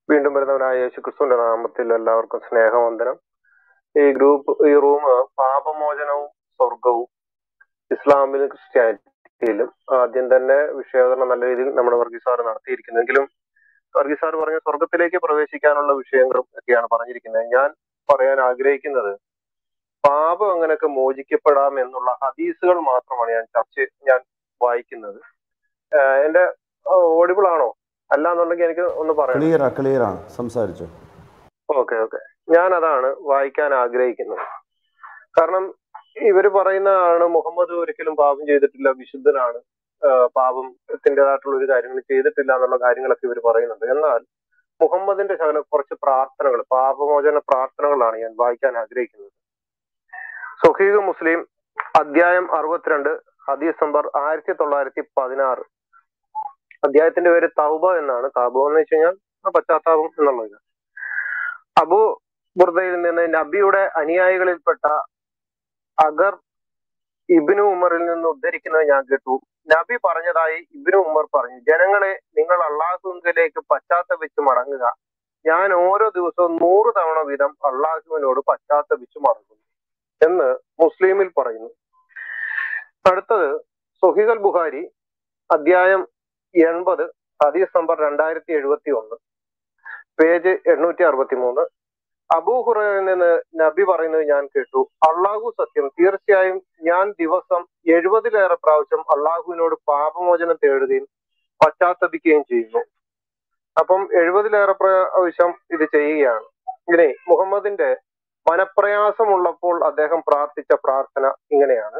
വീണ്ടും വരുന്നവനായ യേശു ക്രിസ്തുവിന്റെ നാമത്തിൽ എല്ലാവർക്കും സ്നേഹവന്ദനം ഈ ഗ്രൂപ്പ് ഈ റൂം പാപമോചനവും സ്വർഗവും ഇസ്ലാമിലും ക്രിസ്ത്യാനിറ്റിയിലും ആദ്യം തന്നെ വിഷയാവതരണം നല്ല രീതിയിൽ നമ്മുടെ വർഗീസ് സാർ നടത്തിയിരിക്കുന്നെങ്കിലും വർഗീസ് സാർ പറഞ്ഞ സ്വർഗത്തിലേക്ക് പ്രവേശിക്കാനുള്ള വിഷയങ്ങളും ഒക്കെയാണ് പറഞ്ഞിരിക്കുന്നത് ഞാൻ പറയാൻ ആഗ്രഹിക്കുന്നത് പാപം അങ്ങനെയൊക്കെ മോചിക്കപ്പെടാം എന്നുള്ള ഹദീസുകൾ മാത്രമാണ് ഞാൻ ചർച്ച ഞാൻ വായിക്കുന്നത് ആഹ് എന്റെ ഓഡിബിൾ ആണോ അല്ല എന്നുണ്ടെങ്കിൽ എനിക്ക് ഒന്ന് പറയണം ക്ലിയറാ ക്ലിയറാണ് സംസാരിച്ചു ഓക്കെ ഓക്കെ ഞാൻ അതാണ് വായിക്കാൻ ആഗ്രഹിക്കുന്നത് കാരണം ഇവര് പറയുന്നതാണ് മുഹമ്മദ് ഒരിക്കലും പാപം ചെയ്തിട്ടില്ല വിശുദ്ധനാണ് ആഹ് പാപത്തിൻ്റെതായിട്ടുള്ള ഒരു കാര്യങ്ങൾ ചെയ്തിട്ടില്ല എന്നുള്ള കാര്യങ്ങളൊക്കെ ഇവർ പറയുന്നുണ്ട് എന്നാൽ മുഹമ്മദിന്റെ ശകലം കുറച്ച് പ്രാർത്ഥനകൾ പാപമോചന പ്രാർത്ഥനകളാണ് ഞാൻ വായിക്കാൻ ആഗ്രഹിക്കുന്നത് സുഹീഖ് മുസ്ലിം അധ്യായം അറുപത്തിരണ്ട് ഹദീസ് നമ്പർ ആയിരത്തി തൊള്ളായിരത്തി പതിനാറ് അധ്യായത്തിന്റെ പേര് തൗബ എന്നാണ് തൗബ എന്ന് വെച്ച് കഴിഞ്ഞാൽ പശ്ചാത്താപം എന്നുള്ളത് അബു ബുർദയിൽ നിന്ന് നബിയുടെ അനുയായികളിൽപ്പെട്ട അഗർ ഇബിനു ഉമറിൽ നിന്ന് ഉദ്ധരിക്കുന്നത് ഞാൻ കേട്ടു നബി പറഞ്ഞതായി ഇബിനു ഉമർ പറഞ്ഞു ജനങ്ങളെ നിങ്ങൾ അള്ളാഹുവിലേക്ക് പശ്ചാത്തപിച്ച് മടങ്ങുക ഞാൻ ഓരോ ദിവസവും നൂറ് തവണ വീതം അള്ളാഹുവിനോട് പശ്ചാത്തപിച്ച് മടങ്ങുന്നു എന്ന് മുസ്ലിമിൽ പറയുന്നു അടുത്തത് സുഹിഖൽ ബുഖാരി അധ്യായം എൺപത് ഹദീസ് നമ്പർ രണ്ടായിരത്തി എഴുപത്തി ഒന്ന് പേജ് എണ്ണൂറ്റി അറുപത്തി മൂന്ന് അബൂഹുറയിൽ നിന്ന് നബി പറയുന്നത് ഞാൻ കേട്ടു അള്ളാഹു സത്യം തീർച്ചയായും ഞാൻ ദിവസം എഴുപതിലേറെ പ്രാവശ്യം അള്ളാഹുവിനോട് പാപമോചനം തേടുകയും പശ്ചാത്തപിക്കുകയും ചെയ്യുന്നു അപ്പം എഴുപതിലേറെ പ്രാവശ്യം ഇത് ചെയ്യുകയാണ് ഇങ്ങനെ മുഹമ്മദിന്റെ മനപ്രയാസമുള്ളപ്പോൾ അദ്ദേഹം പ്രാർത്ഥിച്ച പ്രാർത്ഥന ഇങ്ങനെയാണ്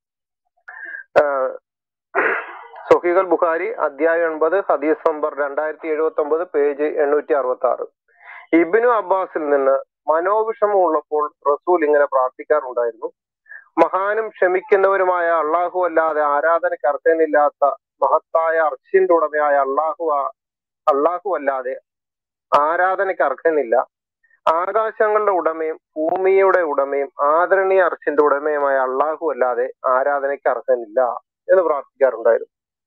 സൊഹീഖൽ ബുഖാരി അധ്യായം എൺപത് ഹദീസ് നമ്പർ രണ്ടായിരത്തി എഴുപത്തി ഒമ്പത് പേജ് എണ്ണൂറ്റി അറുപത്തി ആറ് ഇബിനു അബ്ബാസിൽ നിന്ന് മനോവിഷമം ഉള്ളപ്പോൾ റസൂൽ ഇങ്ങനെ പ്രാർത്ഥിക്കാറുണ്ടായിരുന്നു മഹാനും ക്ഷമിക്കുന്നവരുമായ അള്ളാഹു അല്ലാതെ ആരാധനയ്ക്ക് അർഹനില്ലാത്ത മഹത്തായ അർച്ചിന്റെ ഉടമയായ അള്ളാഹു അള്ളാഹു അല്ലാതെ ആരാധനയ്ക്ക് അർഹനില്ല ആകാശങ്ങളുടെ ഉടമയും ഭൂമിയുടെ ഉടമയും ആദരണീയ അർച്ചിന്റെ ഉടമയുമായ അള്ളാഹു അല്ലാതെ ആരാധനയ്ക്ക് അർഹനില്ല എന്ന് പ്രാർത്ഥിക്കാറുണ്ടായിരുന്നു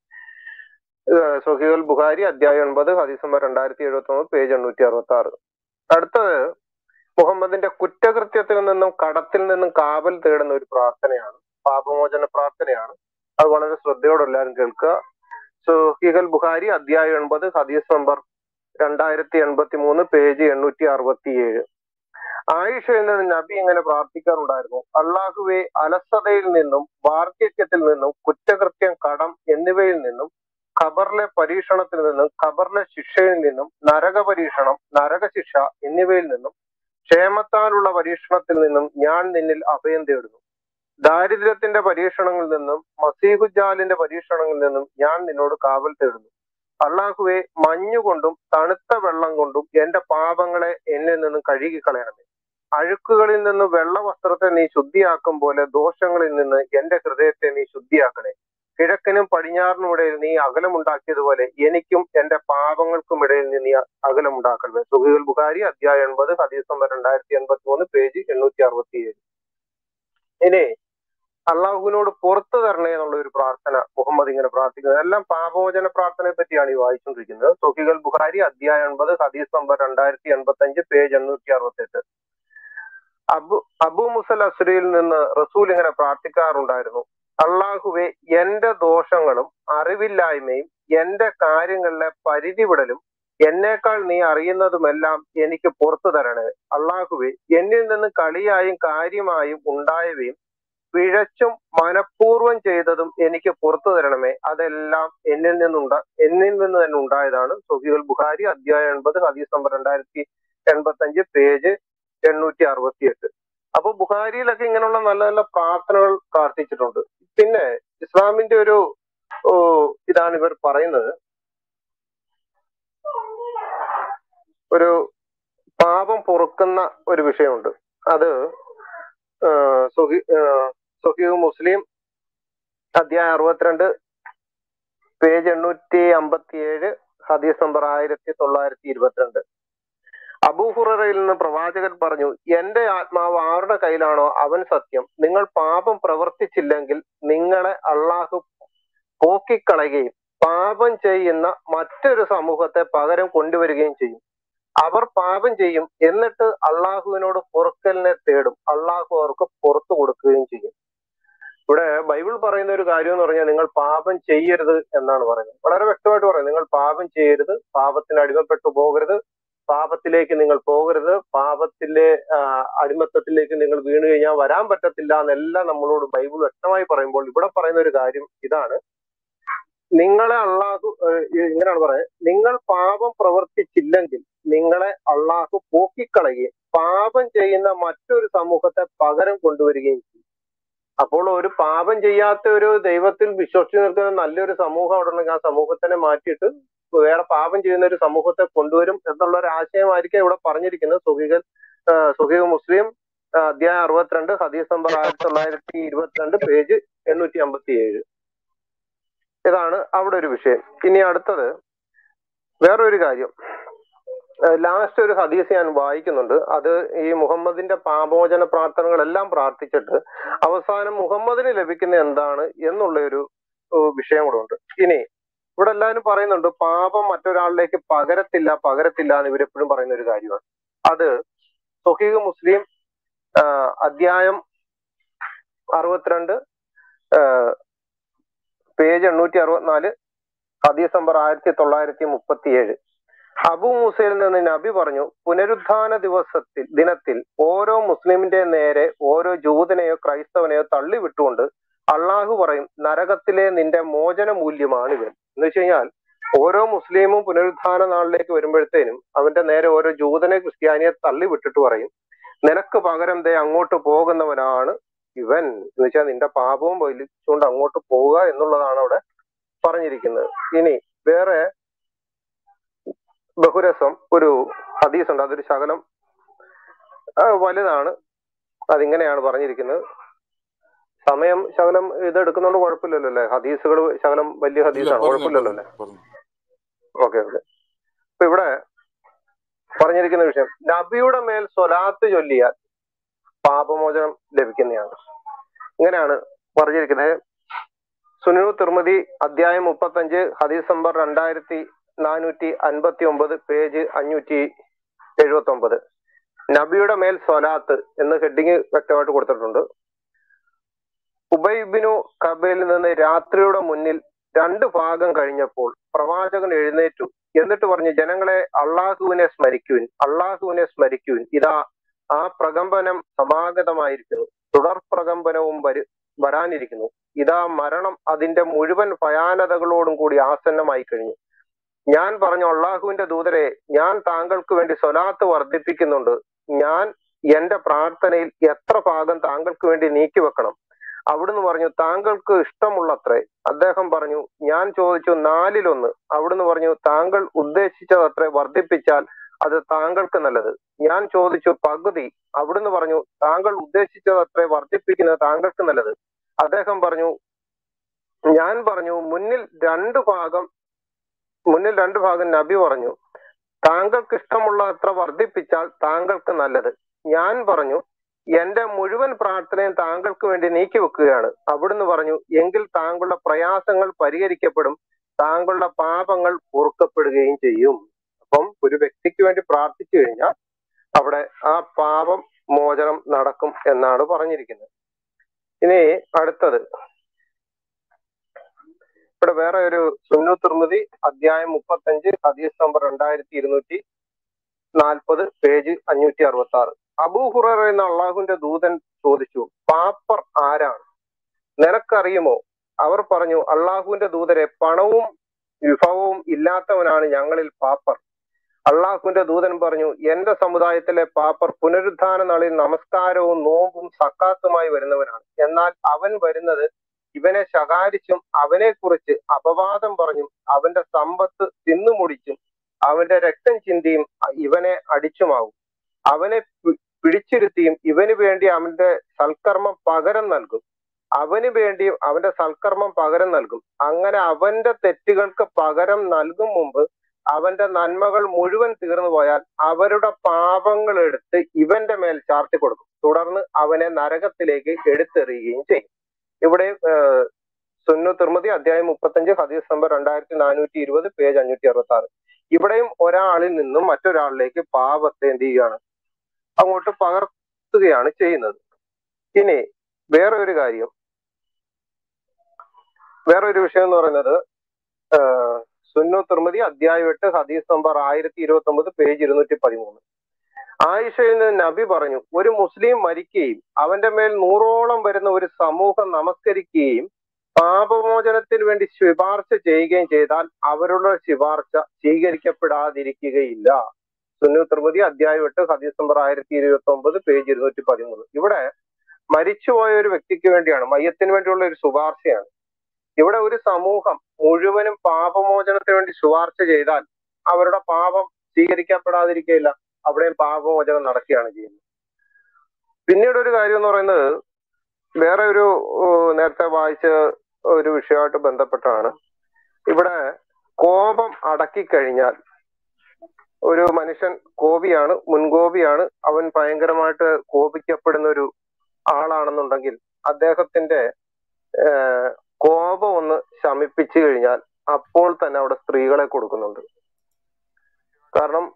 സൊഹീൽ ബുഖാരി അധ്യായം ഒൻപത് ഹദീസ് നമ്പർ രണ്ടായിരത്തി എഴുപത്തി ഒമ്പത് പേജ് എണ്ണൂറ്റി അറുപത്തി ആറ് അടുത്തത് മുഹമ്മദിന്റെ കുറ്റകൃത്യത്തിൽ നിന്നും കടത്തിൽ നിന്നും കാവൽ തേടുന്ന ഒരു പ്രാർത്ഥനയാണ് പാപമോചന പ്രാർത്ഥനയാണ് അത് വളരെ ശ്രദ്ധയോടെ എല്ലാവരും കേൾക്കുക സുഹീഖൽ ബുഖാരി അധ്യായം എൺപത് ഹദീസ് നമ്പർ രണ്ടായിരത്തി എൺപത്തി മൂന്ന് പേജ് എണ്ണൂറ്റി അറുപത്തി ഏഴ് ആയിഷയിൽ നിന്ന് നബി ഇങ്ങനെ പ്രാർത്ഥിക്കാറുണ്ടായിരുന്നു അള്ളാഹുവെ അലസതയിൽ നിന്നും വാർദ്ധക്യത്തിൽ നിന്നും കുറ്റകൃത്യം കടം എന്നിവയിൽ നിന്നും ഖബറിലെ പരീക്ഷണത്തിൽ നിന്നും ഖബറിലെ ശിക്ഷയിൽ നിന്നും നരക പരീക്ഷണം നരകശിക്ഷ എന്നിവയിൽ നിന്നും ക്ഷേമത്താലുള്ള പരീക്ഷണത്തിൽ നിന്നും ഞാൻ നിന്നിൽ അഭയം തേടുന്നു ദാരിദ്ര്യത്തിന്റെ പരീക്ഷണങ്ങളിൽ നിന്നും മസീഹുജാലിന്റെ പരീക്ഷണങ്ങളിൽ നിന്നും ഞാൻ നിന്നോട് കാവൽ തേടുന്നു അള്ളാഹുവെ മഞ്ഞുകൊണ്ടും തണുത്ത വെള്ളം കൊണ്ടും എന്റെ പാപങ്ങളെ എന്നിൽ നിന്നും കഴുകിക്കളയണമേ അഴുക്കുകളിൽ നിന്ന് വെള്ള വസ്ത്രത്തെ നീ ശുദ്ധിയാക്കും പോലെ ദോഷങ്ങളിൽ നിന്ന് എന്റെ ഹൃദയത്തെ നീ ശുദ്ധിയാക്കണേ കിഴക്കിനും പടിഞ്ഞാറിനും ഇടയിൽ നീ അകലമുണ്ടാക്കിയതുപോലെ എനിക്കും എന്റെ പാപങ്ങൾക്കും ഇടയിൽ നീ അകലമുണ്ടാക്കണമേ സുഹീൽ ബുഖാരി അധ്യായം എൺപത് ഹദീസ് നമ്പർ രണ്ടായിരത്തി എൺപത്തി മൂന്ന് പേജ് എണ്ണൂറ്റി അറുപത്തി ഏഴ് ഇനി അള്ളാഹുവിനോട് പുറത്തു തരണേ എന്നുള്ള ഒരു പ്രാർത്ഥന മുഹമ്മദ് ഇങ്ങനെ പ്രാർത്ഥിക്കുന്നത് എല്ലാം പാപമോചന പ്രാർത്ഥനയെ പറ്റിയാണ് ഈ വായിച്ചുകൊണ്ടിരിക്കുന്നത് സുഹികൾ ബുഖാരി അധ്യായം എൺപത് ഹദീസ് നമ്പർ രണ്ടായിരത്തി എൺപത്തി അഞ്ച് പേജ് എണ്ണൂറ്റി അറുപത്തി എട്ട് അബു അബു മുസൽ അസുരയിൽ നിന്ന് റസൂൽ ഇങ്ങനെ പ്രാർത്ഥിക്കാറുണ്ടായിരുന്നു അള്ളാഹുവെ എന്റെ ദോഷങ്ങളും അറിവില്ലായ്മയും എന്റെ കാര്യങ്ങളിലെ പരിധി വിടലും എന്നേക്കാൾ നീ അറിയുന്നതുമെല്ലാം എനിക്ക് പുറത്തു തരണേ അള്ളാഹുവെ എന്നിൽ നിന്ന് കളിയായും കാര്യമായും ഉണ്ടായവയും പിഴച്ചും മനഃപൂർവ്വം ചെയ്തതും എനിക്ക് പുറത്തു തരണമേ അതെല്ലാം എന്നിൽ നിന്നുണ്ട എന്നിൽ നിന്ന് തന്നെ ഉണ്ടായതാണ് സുഹീൽ ബുഖാരി അധ്യായം എൺപത് ഹദീസ് നമ്പർ രണ്ടായിരത്തി എൺപത്തി അഞ്ച് പേജ് എണ്ണൂറ്റി അറുപത്തി എട്ട് അപ്പൊ ബുഖാരിയിലൊക്കെ ഇങ്ങനെയുള്ള നല്ല നല്ല പ്രാർത്ഥനകൾ പ്രാർത്ഥിച്ചിട്ടുണ്ട് പിന്നെ ഇസ്ലാമിന്റെ ഒരു ഇതാണ് ഇവർ പറയുന്നത് ഒരു പാപം പൊറുക്കുന്ന ഒരു വിഷയമുണ്ട് അത് സുഹി സുഹീവ് മുസ്ലിം അധ്യായം അറുപത്തിരണ്ട് പേജ് എണ്ണൂറ്റി അമ്പത്തി ഏഴ് ഹദീസ് നമ്പർ ആയിരത്തി തൊള്ളായിരത്തി ഇരുപത്തിരണ്ട് അബൂഹുറയിൽ നിന്ന് പ്രവാചകൻ പറഞ്ഞു എന്റെ ആത്മാവ് ആരുടെ കയ്യിലാണോ അവൻ സത്യം നിങ്ങൾ പാപം പ്രവർത്തിച്ചില്ലെങ്കിൽ നിങ്ങളെ അള്ളാഹു പോക്കിക്കളയുകയും പാപം ചെയ്യുന്ന മറ്റൊരു സമൂഹത്തെ പകരം കൊണ്ടുവരികയും ചെയ്യും അവർ പാപം ചെയ്യും എന്നിട്ട് അള്ളാഹുവിനോട് പൊറുക്കലിനെ തേടും അള്ളാഹു അവർക്ക് പുറത്തു കൊടുക്കുകയും ചെയ്യും ഇവിടെ ബൈബിൾ പറയുന്ന ഒരു കാര്യം എന്ന് പറഞ്ഞാൽ നിങ്ങൾ പാപം ചെയ്യരുത് എന്നാണ് പറയുന്നത് വളരെ വ്യക്തമായിട്ട് പറയുന്നത് നിങ്ങൾ പാപം ചെയ്യരുത് പാപത്തിന് അടിമപ്പെട്ടു പോകരുത് പാപത്തിലേക്ക് നിങ്ങൾ പോകരുത് പാപത്തിലെ ആ, അടിമത്തത്തിലേക്ക് നിങ്ങൾ വീണു കഴിഞ്ഞാൽ വരാൻ പറ്റത്തില്ല എന്നെല്ലാം നമ്മളോട് ബൈബിൾ വ്യക്തമായി പറയുമ്പോൾ ഇവിടെ പറയുന്ന ഒരു കാര്യം ഇതാണ് നിങ്ങളെ അള്ളാഹു ഏഹ്, ഇങ്ങനെയാണ് പറയുന്നത് നിങ്ങൾ പാപം പ്രവർത്തിച്ചില്ലെങ്കിൽ നിങ്ങളെ അള്ളാഹു പോക്കിക്കളയുകയും പാപം ചെയ്യുന്ന മറ്റൊരു സമൂഹത്തെ പകരം കൊണ്ടുവരികയും ചെയ്യും അപ്പോൾ ഒരു പാപം ചെയ്യാത്ത ഒരു ദൈവത്തിൽ വിശ്വസിച്ച് നിൽക്കുന്ന നല്ലൊരു സമൂഹം അവിടെ ഉണ്ടെങ്കിൽ ആ സമൂഹത്തിനെ മാറ്റിയിട്ട് വേറെ പാപം ചെയ്യുന്ന ഒരു സമൂഹത്തെ കൊണ്ടുവരും എന്നുള്ള ഒരു ആശയമായിരിക്കും ഇവിടെ പറഞ്ഞിരിക്കുന്നത് സുഖികൾ സുഖിക മുസ്ലിം ആ, അധ്യായം അറുപത്തിരണ്ട് ഹദീസ് നമ്പർ ആയിരത്തി തൊള്ളായിരത്തി ഇരുപത്തിരണ്ട് പേജ് എണ്ണൂറ്റി അമ്പത്തി ഏഴ് ഇതാണ് അവിടെ ഒരു വിഷയം ഇനി അടുത്തത് വേറൊരു കാര്യം ലാസ്റ്റ് ഒരു ഹദീസ് ഞാൻ വായിക്കുന്നുണ്ട് അത് ഈ മുഹമ്മദിന്റെ പാപമോചന പ്രാർത്ഥനകളെല്ലാം പ്രാർത്ഥിച്ചിട്ട് അവസാനം മുഹമ്മദിന് ലഭിക്കുന്ന എന്താണ് എന്നുള്ള ഒരു ഏഹ്, വിഷയം കൂടെ ഉണ്ട് ഇനി ഇവിടെ എല്ലാവരും പറയുന്നുണ്ട് പാപം മറ്റൊരാളിലേക്ക് പകരത്തില്ല പകരത്തില്ല എന്ന് ഇവരെപ്പോഴും പറയുന്ന ഒരു കാര്യമാണ് അത് സുഹീഖ് മുസ്ലിം ആഹ്, അധ്യായം അറുപത്തിരണ്ട് പേജ് എണ്ണൂറ്റി അറുപത്തിനാല് ഹദീസ് നമ്പർ ആയിരത്തി തൊള്ളായിരത്തി മുപ്പത്തി ഏഴ് അബു മൂസയിൽ നിന്ന് നബി പറഞ്ഞു പുനരുത്ഥാന ദിവസത്തിൽ ദിനത്തിൽ ഓരോ മുസ്ലിമിന്റെ നേരെ ഓരോ ജൂതനെയോ ക്രൈസ്തവനെയോ തള്ളി വിട്ടുകൊണ്ട് അള്ളാഹു പറയും നരകത്തിലെ നിന്റെ മോചന മൂല്യമാണ് ഇവൻ എന്ന് വെച്ച് കഴിഞ്ഞാൽ ഓരോ മുസ്ലിമും പുനരുത്ഥാന നാളിലേക്ക് വരുമ്പോഴത്തേനും അവന്റെ നേരെ ഓരോ ജൂതനെ ക്രിസ്ത്യാനിയെ തള്ളി വിട്ടിട്ട് പറയും നിനക്ക് പകരം ദേ അങ്ങോട്ട് പോകുന്നവനാണ് ഇവൻ എന്ന് വെച്ചാൽ നിന്റെ പാപവും വലിച്ചുകൊണ്ട് അങ്ങോട്ട് പോവുക എന്നുള്ളതാണ് അവിടെ പറഞ്ഞിരിക്കുന്നത് ഇനി വേറെ ബഹുരസം ഒരു ഹദീസ് ഉണ്ട് അതൊരു ശകലം ആ, വലുതാണ് അതിങ്ങനെയാണ് പറഞ്ഞിരിക്കുന്നത് സമയം ശകലം ഇത് എടുക്കുന്നതുകൊണ്ട് കുഴപ്പമില്ലല്ലോ അല്ലേ ഹദീസുകൾ ശകലം വലിയ ഇല്ല ഹദീസാണ് പറഞ്ഞു കുഴപ്പമില്ലല്ലോ പറഞ്ഞു അല്ലേ പറഞ്ഞു ഓക്കെ ഓക്കെ അപ്പൊ ഇവിടെ പറഞ്ഞിരിക്കുന്ന വിഷയം നബിയുടെ മേൽ സ്വലാത്ത് ചൊല്ലിയാൽ പാപമോചനം ലഭിക്കുന്നതാണ് ഇങ്ങനെയാണ് പറഞ്ഞിരിക്കുന്നത് സുനു തിർമതി അധ്യായം മുപ്പത്തഞ്ച് ഹദീസ് നമ്പർ രണ്ടായിരത്തി നാനൂറ്റി അൻപത്തി ഒമ്പത് പേജ് അഞ്ഞൂറ്റി എഴുപത്തി ഒമ്പത് നബിയുടെ മേൽ സ്വലാത്ത് എന്ന് ഹെഡിങ് വ്യക്തമായിട്ട് കൊടുത്തിട്ടുണ്ട് ഉബൈബിനു കബയിൽ നിന്ന് രാത്രിയുടെ മുന്നിൽ രണ്ട് ഭാഗം കഴിഞ്ഞപ്പോൾ പ്രവാചകൻ എഴുന്നേറ്റു എന്നിട്ട് പറഞ്ഞു ജനങ്ങളെ അള്ളാഹുവിനെ സ്മരിക്കുവിൻ അള്ളാഹുവിനെ സ്മരിക്കുവിൻ ഇതാ ആ പ്രകമ്പനം സമാഗതമായിരിക്കുന്നു തുടർ പ്രകമ്പനവും വരു വരാനിരിക്കുന്നു ഇതാ മരണം അതിന്റെ മുഴുവൻ ഭയാനതകളോടും കൂടി ആസന്നമായി കഴിഞ്ഞു ഞാൻ പറഞ്ഞു അള്ളാഹുവിന്റെ ദൂതരെ ഞാൻ താങ്കൾക്ക് വേണ്ടി സ്വലാത്ത് വർദ്ധിപ്പിക്കുന്നുണ്ട് ഞാൻ എന്റെ പ്രാർത്ഥനയിൽ എത്ര ഭാഗം താങ്കൾക്ക് വേണ്ടി നീക്കി വെക്കണം അവിടുന്ന് പറഞ്ഞു താങ്കൾക്ക് ഇഷ്ടമുള്ളത്രേ അദ്ദേഹം പറഞ്ഞു ഞാൻ ചോദിച്ചു നാലിലൊന്ന് അവിടുന്ന് പറഞ്ഞു താങ്കൾ ഉദ്ദേശിച്ചതത്രേ വർദ്ധിപ്പിച്ചാൽ അത് താങ്കൾക്ക് നല്ലത് ഞാൻ ചോദിച്ചു പകുതി അവിടുന്ന് പറഞ്ഞു താങ്കൾ ഉദ്ദേശിച്ചതത്രേ വർദ്ധിപ്പിക്കുന്നത് താങ്കൾക്ക് നല്ലത് അദ്ദേഹം പറഞ്ഞു ഞാൻ പറഞ്ഞു മുന്നിൽ രണ്ട് ഭാഗം മുന്നിൽ രണ്ട് ഭാഗം നബി പറഞ്ഞു താങ്കൾക്ക് ഇഷ്ടമുള്ള അത്ര വർദ്ധിപ്പിച്ചാൽ താങ്കൾക്ക് നല്ലത് ഞാൻ പറഞ്ഞു എന്റെ മുഴുവൻ പ്രാർത്ഥനയും താങ്കൾക്ക് വേണ്ടി നീക്കി വെക്കുകയാണ് അവിടുന്ന് പറഞ്ഞു എങ്കിൽ താങ്കളുടെ പ്രയാസങ്ങൾ പരിഹരിക്കപ്പെടും താങ്കളുടെ പാപങ്ങൾ പൊറുക്കപ്പെടുകയും ചെയ്യും അപ്പം ഒരു വ്യക്തിക്ക് വേണ്ടി പ്രാർത്ഥിച്ചു കഴിഞ്ഞാൽ അവിടെ ആ പാപം മോചനം നടക്കും എന്നാണ് പറഞ്ഞിരിക്കുന്നത് ഇനി അടുത്തത് ഇവിടെ വേറെ ഒരു സുന്നു തുർമുതി അധ്യായം മുപ്പത്തഞ്ച് ഹദീസ് നമ്പർ രണ്ടായിരത്തി ഇരുന്നൂറ്റി നാൽപ്പത് പേജ് അഞ്ഞൂറ്റി അറുപത്തി ആറ് അബൂഹുറ എന്ന അള്ളാഹുവിന്റെ ദൂതൻ ചോദിച്ചു പാപ്പർ ആരാണ് നിനക്കറിയുമോ അവർ പറഞ്ഞു അള്ളാഹുവിന്റെ ദൂതരെ പണവും വിഭവവും ഇല്ലാത്തവനാണ് ഞങ്ങളിൽ പാപ്പർ അള്ളാഹുവിന്റെ ദൂതൻ പറഞ്ഞു എന്റെ സമുദായത്തിലെ പാപ്പർ പുനരുദ്ധാന നാളിൽ നമസ്കാരവും നോമ്പും സക്കാത്തുമായി വരുന്നവനാണ് എന്നാൽ അവൻ വരുന്നത് ഇവനെ ശകാരിച്ചും അവനെ കുറിച്ച് അപവാദം പറഞ്ഞും അവന്റെ സമ്പത്ത് തിന്നുമുടിച്ചും അവന്റെ രക്തം ചിന്തിയും ഇവനെ അടിച്ചുമാവും അവനെ പി- പിടിച്ചിരുത്തിയും ഇവന് വേണ്ടി അവന്റെ സൽക്കർമ്മം പകരം നൽകും അവന് വേണ്ടി അവന്റെ സൽക്കർമ്മം പകരം നൽകും അങ്ങനെ അവന്റെ തെറ്റുകൾക്ക് പകരം നൽകും മുമ്പ് അവന്റെ നന്മകൾ മുഴുവൻ തീർന്നു പോയാൽ അവരുടെ പാപങ്ങൾ എടുത്ത് ഇവന്റെ മേൽ ചാർത്തി കൊടുക്കും തുടർന്ന് അവനെ നരകത്തിലേക്ക് എടുത്തെറിയുകയും ചെയ്യും ഇവിടെ ഏഹ്, സുന്നു തിർമതി അധ്യായം മുപ്പത്തഞ്ച് ഹദീസ് നമ്പർ രണ്ടായിരത്തി നാനൂറ്റി ഇരുപത് പേജ് അഞ്ഞൂറ്റി അറുപത്തി ആറ് ഇവിടെയും ഒരാളിൽ നിന്നും മറ്റൊരാളിലേക്ക് പാപത്തെ എന്ത് ചെയ്യുകയാണ് അങ്ങോട്ട് പകർത്തുകയാണ് ചെയ്യുന്നത് ഇനി വേറെ ഒരു കാര്യം വേറെ ഒരു വിഷയം എന്ന് പറയുന്നത് ആഹ് സുന്നു തിർമതി അധ്യായം എട്ട് ഹദീസ് നമ്പർ ആയിരത്തി ഇരുപത്തി ഒമ്പത് പേജ് ഇരുന്നൂറ്റി പതിമൂന്ന് ആയിഷയിൽ നിന്ന് നബി പറഞ്ഞു ഒരു മുസ്ലിം മരിക്കുകയും അവന്റെ മേൽ നൂറോളം വരുന്ന ഒരു സമൂഹം നമസ്കരിക്കുകയും പാപമോചനത്തിന് വേണ്ടി ശുപാർശ ചെയ്യുകയും ചെയ്താൽ അവരുടെ ശുപാർശ സ്വീകരിക്കപ്പെടാതിരിക്കുകയില്ല സുന്നു തിർമതി അധ്യായം എട്ട് ഹദീസ് നമ്പർ ആയിരത്തി ഇരുപത്തി ഒമ്പത് പേജ് ഇരുന്നൂറ്റി പതിമൂന്ന് ഇവിടെ മരിച്ചുപോയ ഒരു വ്യക്തിക്ക് വേണ്ടിയാണ് മയ്യത്തിന് വേണ്ടിയുള്ള ഒരു ശുപാർശയാണ് ഇവിടെ ഒരു സമൂഹം മുഴുവനും പാപമോചനത്തിന് വേണ്ടി ശുപാർശ ചെയ്താൽ അവരുടെ പാപം സ്വീകരിക്കപ്പെടാതിരിക്കുകയില്ല അവിടെയും പാപമോചനം നടക്കുകയാണ് ചെയ്യുന്നത് പിന്നീട് ഒരു കാര്യം എന്ന് പറയുന്നത് വേറെ ഒരു ഏഹ്, നേരത്തെ വായിച്ച ഒരു വിഷയമായിട്ട് ബന്ധപ്പെട്ടാണ് ഇവിടെ കോപം അടക്കി കഴിഞ്ഞാൽ ഒരു മനുഷ്യൻ കോപിയാണ് മുൻകോപിയാണ് അവൻ ഭയങ്കരമായിട്ട് കോപിക്കപ്പെടുന്ന ഒരു ആളാണെന്നുണ്ടെങ്കിൽ അദ്ദേഹത്തിന്റെ ഏഹ്, കോപം ഒന്ന് ശമിപ്പിച്ചു കഴിഞ്ഞാൽ അപ്പോൾ തന്നെ അവിടെ സ്ത്രീകളെ കൊടുക്കുന്നുണ്ട് കാരണം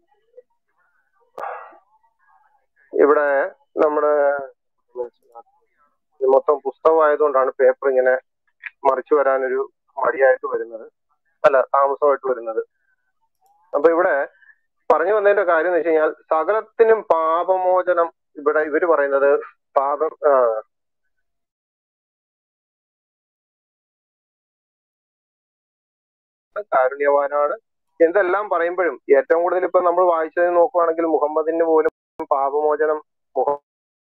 ഇവിടെ നമ്മുടെ ഇത് മൊത്തം പുസ്തകമായതുകൊണ്ടാണ് പേപ്പർ ഇങ്ങനെ മറിച്ചു വരാനൊരു മടിയായിട്ട് വരുന്നത് അല്ല താമസമായിട്ട് വരുന്നത് അപ്പൊ ഇവിടെ പറഞ്ഞു വന്നതിന്റെ കാര്യം എന്ന് വെച്ച് കഴിഞ്ഞാൽ സകലത്തിനും പാപമോചനം ഇവിടെ ഇവര് പറയുന്നത് പാപം ആ, കാരുണ്യവാനാണ് എന്തെല്ലാം പറയുമ്പോഴും ഏറ്റവും കൂടുതൽ ഇപ്പൊ നമ്മൾ വായിച്ചത് നോക്കുവാണെങ്കിൽ മുഹമ്മദിന് പോലും പാപമോചനം മുഹ-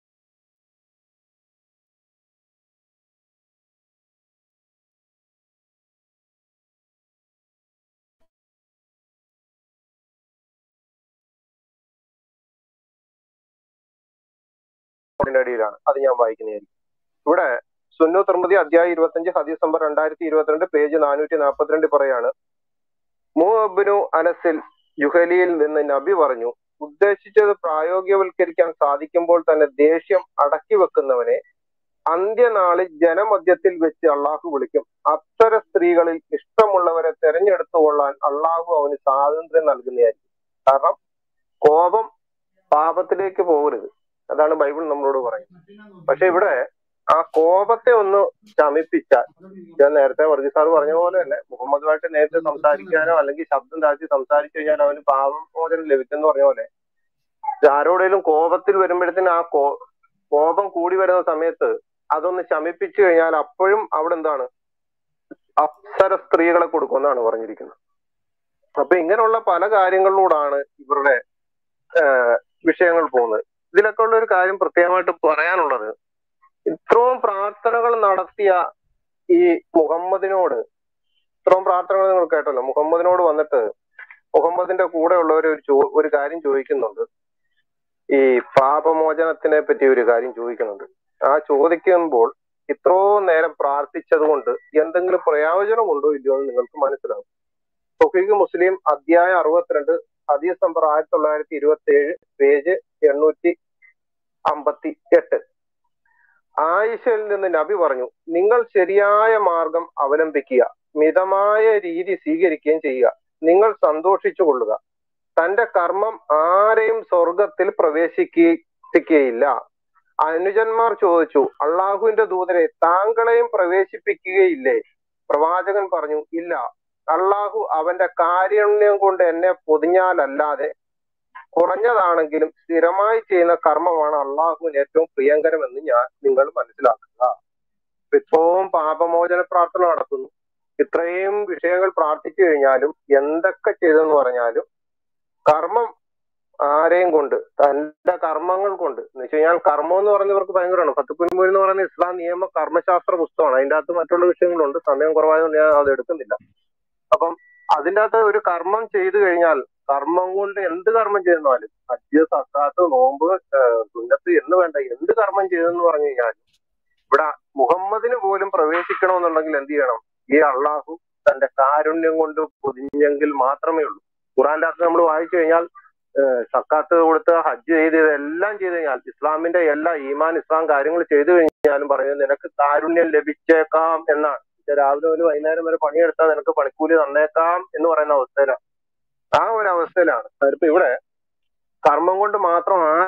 അതിന്റെ അടിയിലാണ് അത് ഞാൻ വായിക്കുന്നതായിരിക്കും ഇവിടെ സുന്നു തിർമതി അധ്യായം ഇരുപത്തഞ്ച് ഹദീസ് നമ്പർ രണ്ടായിരത്തി ഇരുപത്തിരണ്ട് പേജ് നാനൂറ്റി നാൽപ്പത്തിരണ്ട് പറയാണ് മൂഅബ്നു അനസിൽ ജുഹലിയിൽ നിന്ന് നബി പറഞ്ഞു ഉദ്ദേശിച്ചത് പ്രായോഗികവൽക്കരിക്കാൻ സാധിക്കുമ്പോൾ തന്നെ ദേഷ്യം അടക്കി വെക്കുന്നവനെ അന്ത്യനാളിൽ ജനമധ്യത്തിൽ വെച്ച് അള്ളാഹു വിളിക്കും അത്തരം സ്ത്രീകളിൽ ഇഷ്ടമുള്ളവരെ തെരഞ്ഞെടുത്തു കൊള്ളാൻ അള്ളാഹു അവന് സ്വാതന്ത്ര്യം നൽകുന്നതായിരിക്കും കാരണം കോപം പാപത്തിലേക്ക് പോകരുത് അതാണ് ബൈബിൾ നമ്മളോട് പറയുന്നത് പക്ഷെ ഇവിടെ ആ കോപത്തെ ഒന്ന് ശമിപ്പിച്ചാൽ ഞാൻ നേരത്തെ വർഗീസ് സാർ പറഞ്ഞ പോലെ തന്നെ മുഹമ്മദുമായിട്ട് നേരത്തെ സംസാരിക്കാനോ അല്ലെങ്കിൽ ശബ്ദം താഴ്ത്തി സംസാരിച്ചു കഴിഞ്ഞാൽ അവന് പാപമോചനം ലഭിച്ചെന്ന് പറഞ്ഞ പോലെ ആരോടേലും കോപത്തിൽ വരുമ്പോഴത്തേന് ആ കോ കോപം കൂടി വരുന്ന സമയത്ത് അതൊന്ന് ശമിപ്പിച്ചു കഴിഞ്ഞാൽ അപ്പോഴും അവിടെ എന്താണ് അപ്സര സ്ത്രീകളെ കൊടുക്കുമെന്നാണ് പറഞ്ഞിരിക്കുന്നത് അപ്പൊ ഇങ്ങനെയുള്ള പല കാര്യങ്ങളിലൂടാണ് ഇവരുടെ ആഹ് വിഷയങ്ങൾ പോകുന്നത് ഇതിലൊക്കെ ഉള്ള ഒരു കാര്യം പ്രത്യേകമായിട്ട് പറയാനുള്ളത് ഇത്രയും പ്രാർത്ഥനകൾ നടത്തിയ ഈ മുഹമ്മദിനോട് ഇത്രയും പ്രാർത്ഥനകൾ നിങ്ങൾ കേട്ടല്ലോ മുഹമ്മദിനോട് വന്നിട്ട് മുഹമ്മദിന്റെ കൂടെ ഉള്ളവർ ഒരു ചോ- ഒരു കാര്യം ചോദിക്കുന്നുണ്ട് ഈ പാപമോചനത്തിനെ പറ്റി ഒരു കാര്യം ചോദിക്കുന്നുണ്ട് ആ ചോദിക്കുമ്പോൾ ഇത്രയും നേരം പ്രാർത്ഥിച്ചത് കൊണ്ട് എന്തെങ്കിലും പ്രയോജനമുണ്ടോ ഇല്ലയോ എന്ന് നിങ്ങൾക്ക് മനസ്സിലാവും തൊഫീഖ് മുസ്ലിം അധ്യായം അറുപത്തിരണ്ട് ഹദീസ് നമ്പർ ആയിരത്തി തൊള്ളായിരത്തി ഇരുപത്തി ഏഴ് പേജ് എണ്ണൂറ്റി അമ്പത്തി എട്ട് ആയിഷയിൽ നിന്ന് നബി പറഞ്ഞു നിങ്ങൾ ശരിയായ മാർഗം അവലംബിക്കുക മിതമായ രീതി സ്വീകരിക്കുകയും ചെയ്യുക നിങ്ങൾ സന്തോഷിച്ചു കൊള്ളുക തന്റെ കർമ്മം ആരെയും സ്വർഗത്തിൽ പ്രവേശിപ്പിക്കുകയില്ല അനുജന്മാർ ചോദിച്ചു അള്ളാഹുവിന്റെ ദൂതരെ താങ്കളെയും പ്രവേശിപ്പിക്കുകയില്ലേ പ്രവാചകൻ പറഞ്ഞു ഇല്ല അള്ളാഹു അവന്റെ കാരുണ്യം കൊണ്ട് എന്നെ പൊതിഞ്ഞാലല്ലാതെ കുറഞ്ഞതാണെങ്കിലും സ്ഥിരമായി ചെയ്യുന്ന കർമ്മമാണ് അള്ളാഹുവിന് ഏറ്റവും പ്രിയങ്കരമെന്ന് ഞാൻ നിങ്ങൾ മനസ്സിലാക്കുക ഇത്രയും പാപമോചന പ്രാർത്ഥന നടത്തുന്നു ഇത്രയും വിഷയങ്ങൾ പ്രാർത്ഥിച്ചു കഴിഞ്ഞാലും എന്തൊക്കെ ചെയ്തെന്ന് പറഞ്ഞാലും കർമ്മം ആരെയും കൊണ്ട് തന്റെ കർമ്മങ്ങൾ കൊണ്ട് എന്ന് വെച്ച് കഴിഞ്ഞാൽ കർമ്മം എന്ന് പറഞ്ഞവർക്ക് ഭയങ്കരമാണ് ഫത്തുക്കുൻമൂൽ എന്ന് പറയുന്ന ഇസ്ലാം നിയമ കർമ്മശാസ്ത്ര പുസ്തകമാണ് അതിന്റെ അകത്ത് മറ്റുള്ള വിഷയങ്ങളുണ്ട് സമയം കുറവായതുകൊണ്ട് ഞാൻ അത് എടുക്കുന്നില്ല അപ്പം അതിന്റെ അകത്ത് ഒരു കർമ്മം ചെയ്തു കഴിഞ്ഞാൽ കർമ്മം കൊണ്ട് എന്ത് കർമ്മം ചെയ്താലും ഹജ്ജ് സക്കാത്ത് നോമ്പ് ഏഹ് സുന്നത്ത് എന്ന് വേണ്ട എന്ത് കർമ്മം ചെയ്തെന്ന് പറഞ്ഞു കഴിഞ്ഞാൽ ഇവിടെ മുഹമ്മദിന് പോലും പ്രവേശിക്കണമെന്നുണ്ടെങ്കിൽ എന്ത് ചെയ്യണം ഈ അള്ളാഹു തന്റെ കാരുണ്യം കൊണ്ട് പൊതിഞ്ഞെങ്കിൽ മാത്രമേ ഉള്ളൂ ഖുറാന്റെ അകത്ത് നമ്മൾ വായിച്ചു കഴിഞ്ഞാൽ ഏഹ് സക്കാത്ത് കൊടുത്ത് ഹജ്ജ് ചെയ്ത് ഇതെല്ലാം ചെയ്ത് കഴിഞ്ഞാൽ ഇസ്ലാമിന്റെ എല്ലാ ഈമാൻ ഇസ്ലാം കാര്യങ്ങൾ ചെയ്തു കഴിഞ്ഞാലും പറയുന്നത് നിനക്ക് കാരുണ്യം ലഭിച്ചേക്കാം എന്നാണ് പക്ഷെ രാവിലെ മുതൽ വൈകുന്നേരം വരെ പണിയെടുത്താൽ നിനക്ക് പണിക്കൂലി തന്നേക്കാം എന്ന് പറയുന്ന അവസ്ഥയിലാണ് ആ ഒരു അവസ്ഥയിലാണ് അതിപ്പോ ഇവിടെ കർമ്മം കൊണ്ട് മാത്രം ആ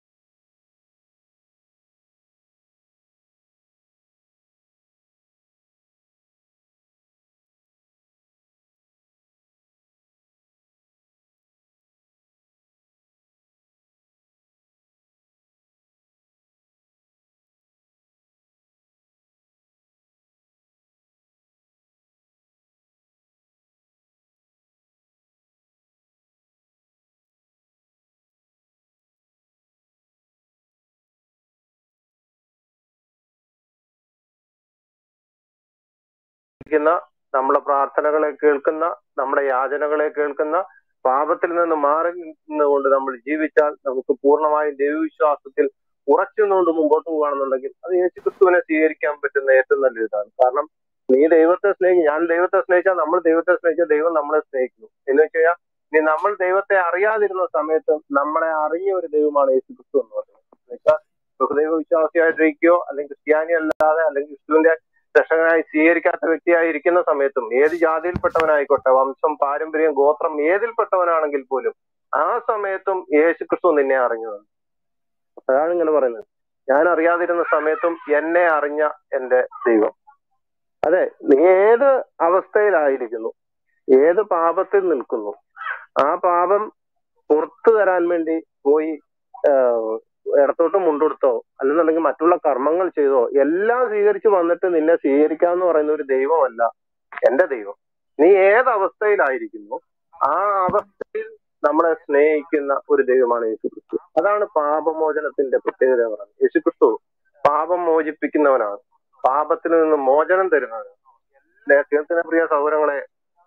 ഇരിക്കുന്ന നമ്മുടെ പ്രാർത്ഥനകളെ കേൾക്കുന്ന നമ്മുടെ യാചനകളെ കേൾക്കുന്ന പാപത്തിൽ നിന്ന് മാറി നിന്നുകൊണ്ട് നമ്മൾ ജീവിച്ചാൽ നമുക്ക് പൂർണ്ണമായും ദൈവവിശ്വാസത്തിൽ ഉറച്ചു നിന്നുകൊണ്ട് മുമ്പോട്ട് പോകുകയാണെന്നുണ്ടെങ്കിൽ അത് യേശുക്രിസ്തുവിനെ സ്വീകരിക്കാൻ പറ്റുന്ന ഏറ്റവും നല്ല ഇതാണ് കാരണം നീ ദൈവത്തെ സ്നേഹിക്കും ഞാൻ ദൈവത്തെ സ്നേഹിച്ചാൽ നമ്മൾ ദൈവത്തെ സ്നേഹിച്ചാൽ ദൈവം നമ്മളെ സ്നേഹിക്കുന്നു എന്ന് വെച്ച് കഴിഞ്ഞാൽ നീ നമ്മൾ ദൈവത്തെ അറിയാതിരുന്ന സമയത്ത് നമ്മളെ അറിഞ്ഞ ഒരു ദൈവമാണ് യേശുക്രിസ്തു എന്ന് പറയുന്നത് എന്ന് വെച്ചാൽ ബഹുദൈവ വിശ്വാസിയായിട്ടിരിക്കുകയോ അല്ലെങ്കിൽ ക്രിസ്ത്യാനി അല്ലാതെ അല്ലെങ്കിൽ ക്രിസ്തുവിന്റെ രക്ഷകനായി സ്വീകരിക്കാത്ത വ്യക്തിയായി ഇരിക്കുന്ന സമയത്തും ഏത് ജാതിയിൽപ്പെട്ടവനായിക്കോട്ടെ വംശം പാരമ്പര്യം ഗോത്രം ഏതിൽപ്പെട്ടവനാണെങ്കിൽ പോലും ആ സമയത്തും യേശു ക്രിസ്തു നിന്നെ അറിഞ്ഞതാണ് അതാണ് ഇങ്ങനെ പറയുന്നത് ഞാൻ അറിയാതിരുന്ന സമയത്തും എന്നെ അറിഞ്ഞ എന്റെ ദൈവം അതെ നീ ഏത് അവസ്ഥയിലായിരിക്കുന്നു ഏത് പാപത്തിൽ നിൽക്കുന്നു ആ പാപം പുറത്തു തരാൻ വേണ്ടി പോയി ആഹ്, ഇടത്തോട്ട് മുണ്ടെടുത്തോ അല്ലെന്നുണ്ടെങ്കിൽ മറ്റുള്ള കർമ്മങ്ങൾ ചെയ്തോ എല്ലാം സ്വീകരിച്ച് വന്നിട്ട് നിന്നെ സ്വീകരിക്കാന്ന് പറയുന്ന ഒരു ദൈവമല്ല എന്റെ ദൈവം നീ ഏത് അവസ്ഥയിലായിരിക്കുന്നു ആ അവസ്ഥയിൽ നമ്മളെ സ്നേഹിക്കുന്ന ഒരു ദൈവമാണ് യേശുക്രിസ്തു അതാണ് പാപമോചനത്തിന്റെ പ്രത്യേകത എന്ന് പറയുന്നത് യേശുക്രിസ്തു പാപം മോചിപ്പിക്കുന്നവനാണ് പാപത്തിൽ നിന്ന് മോചനം തരുന്നവനാണ് ലേഖനത്തിന് പ്രിയ സൗരങ്ങളെ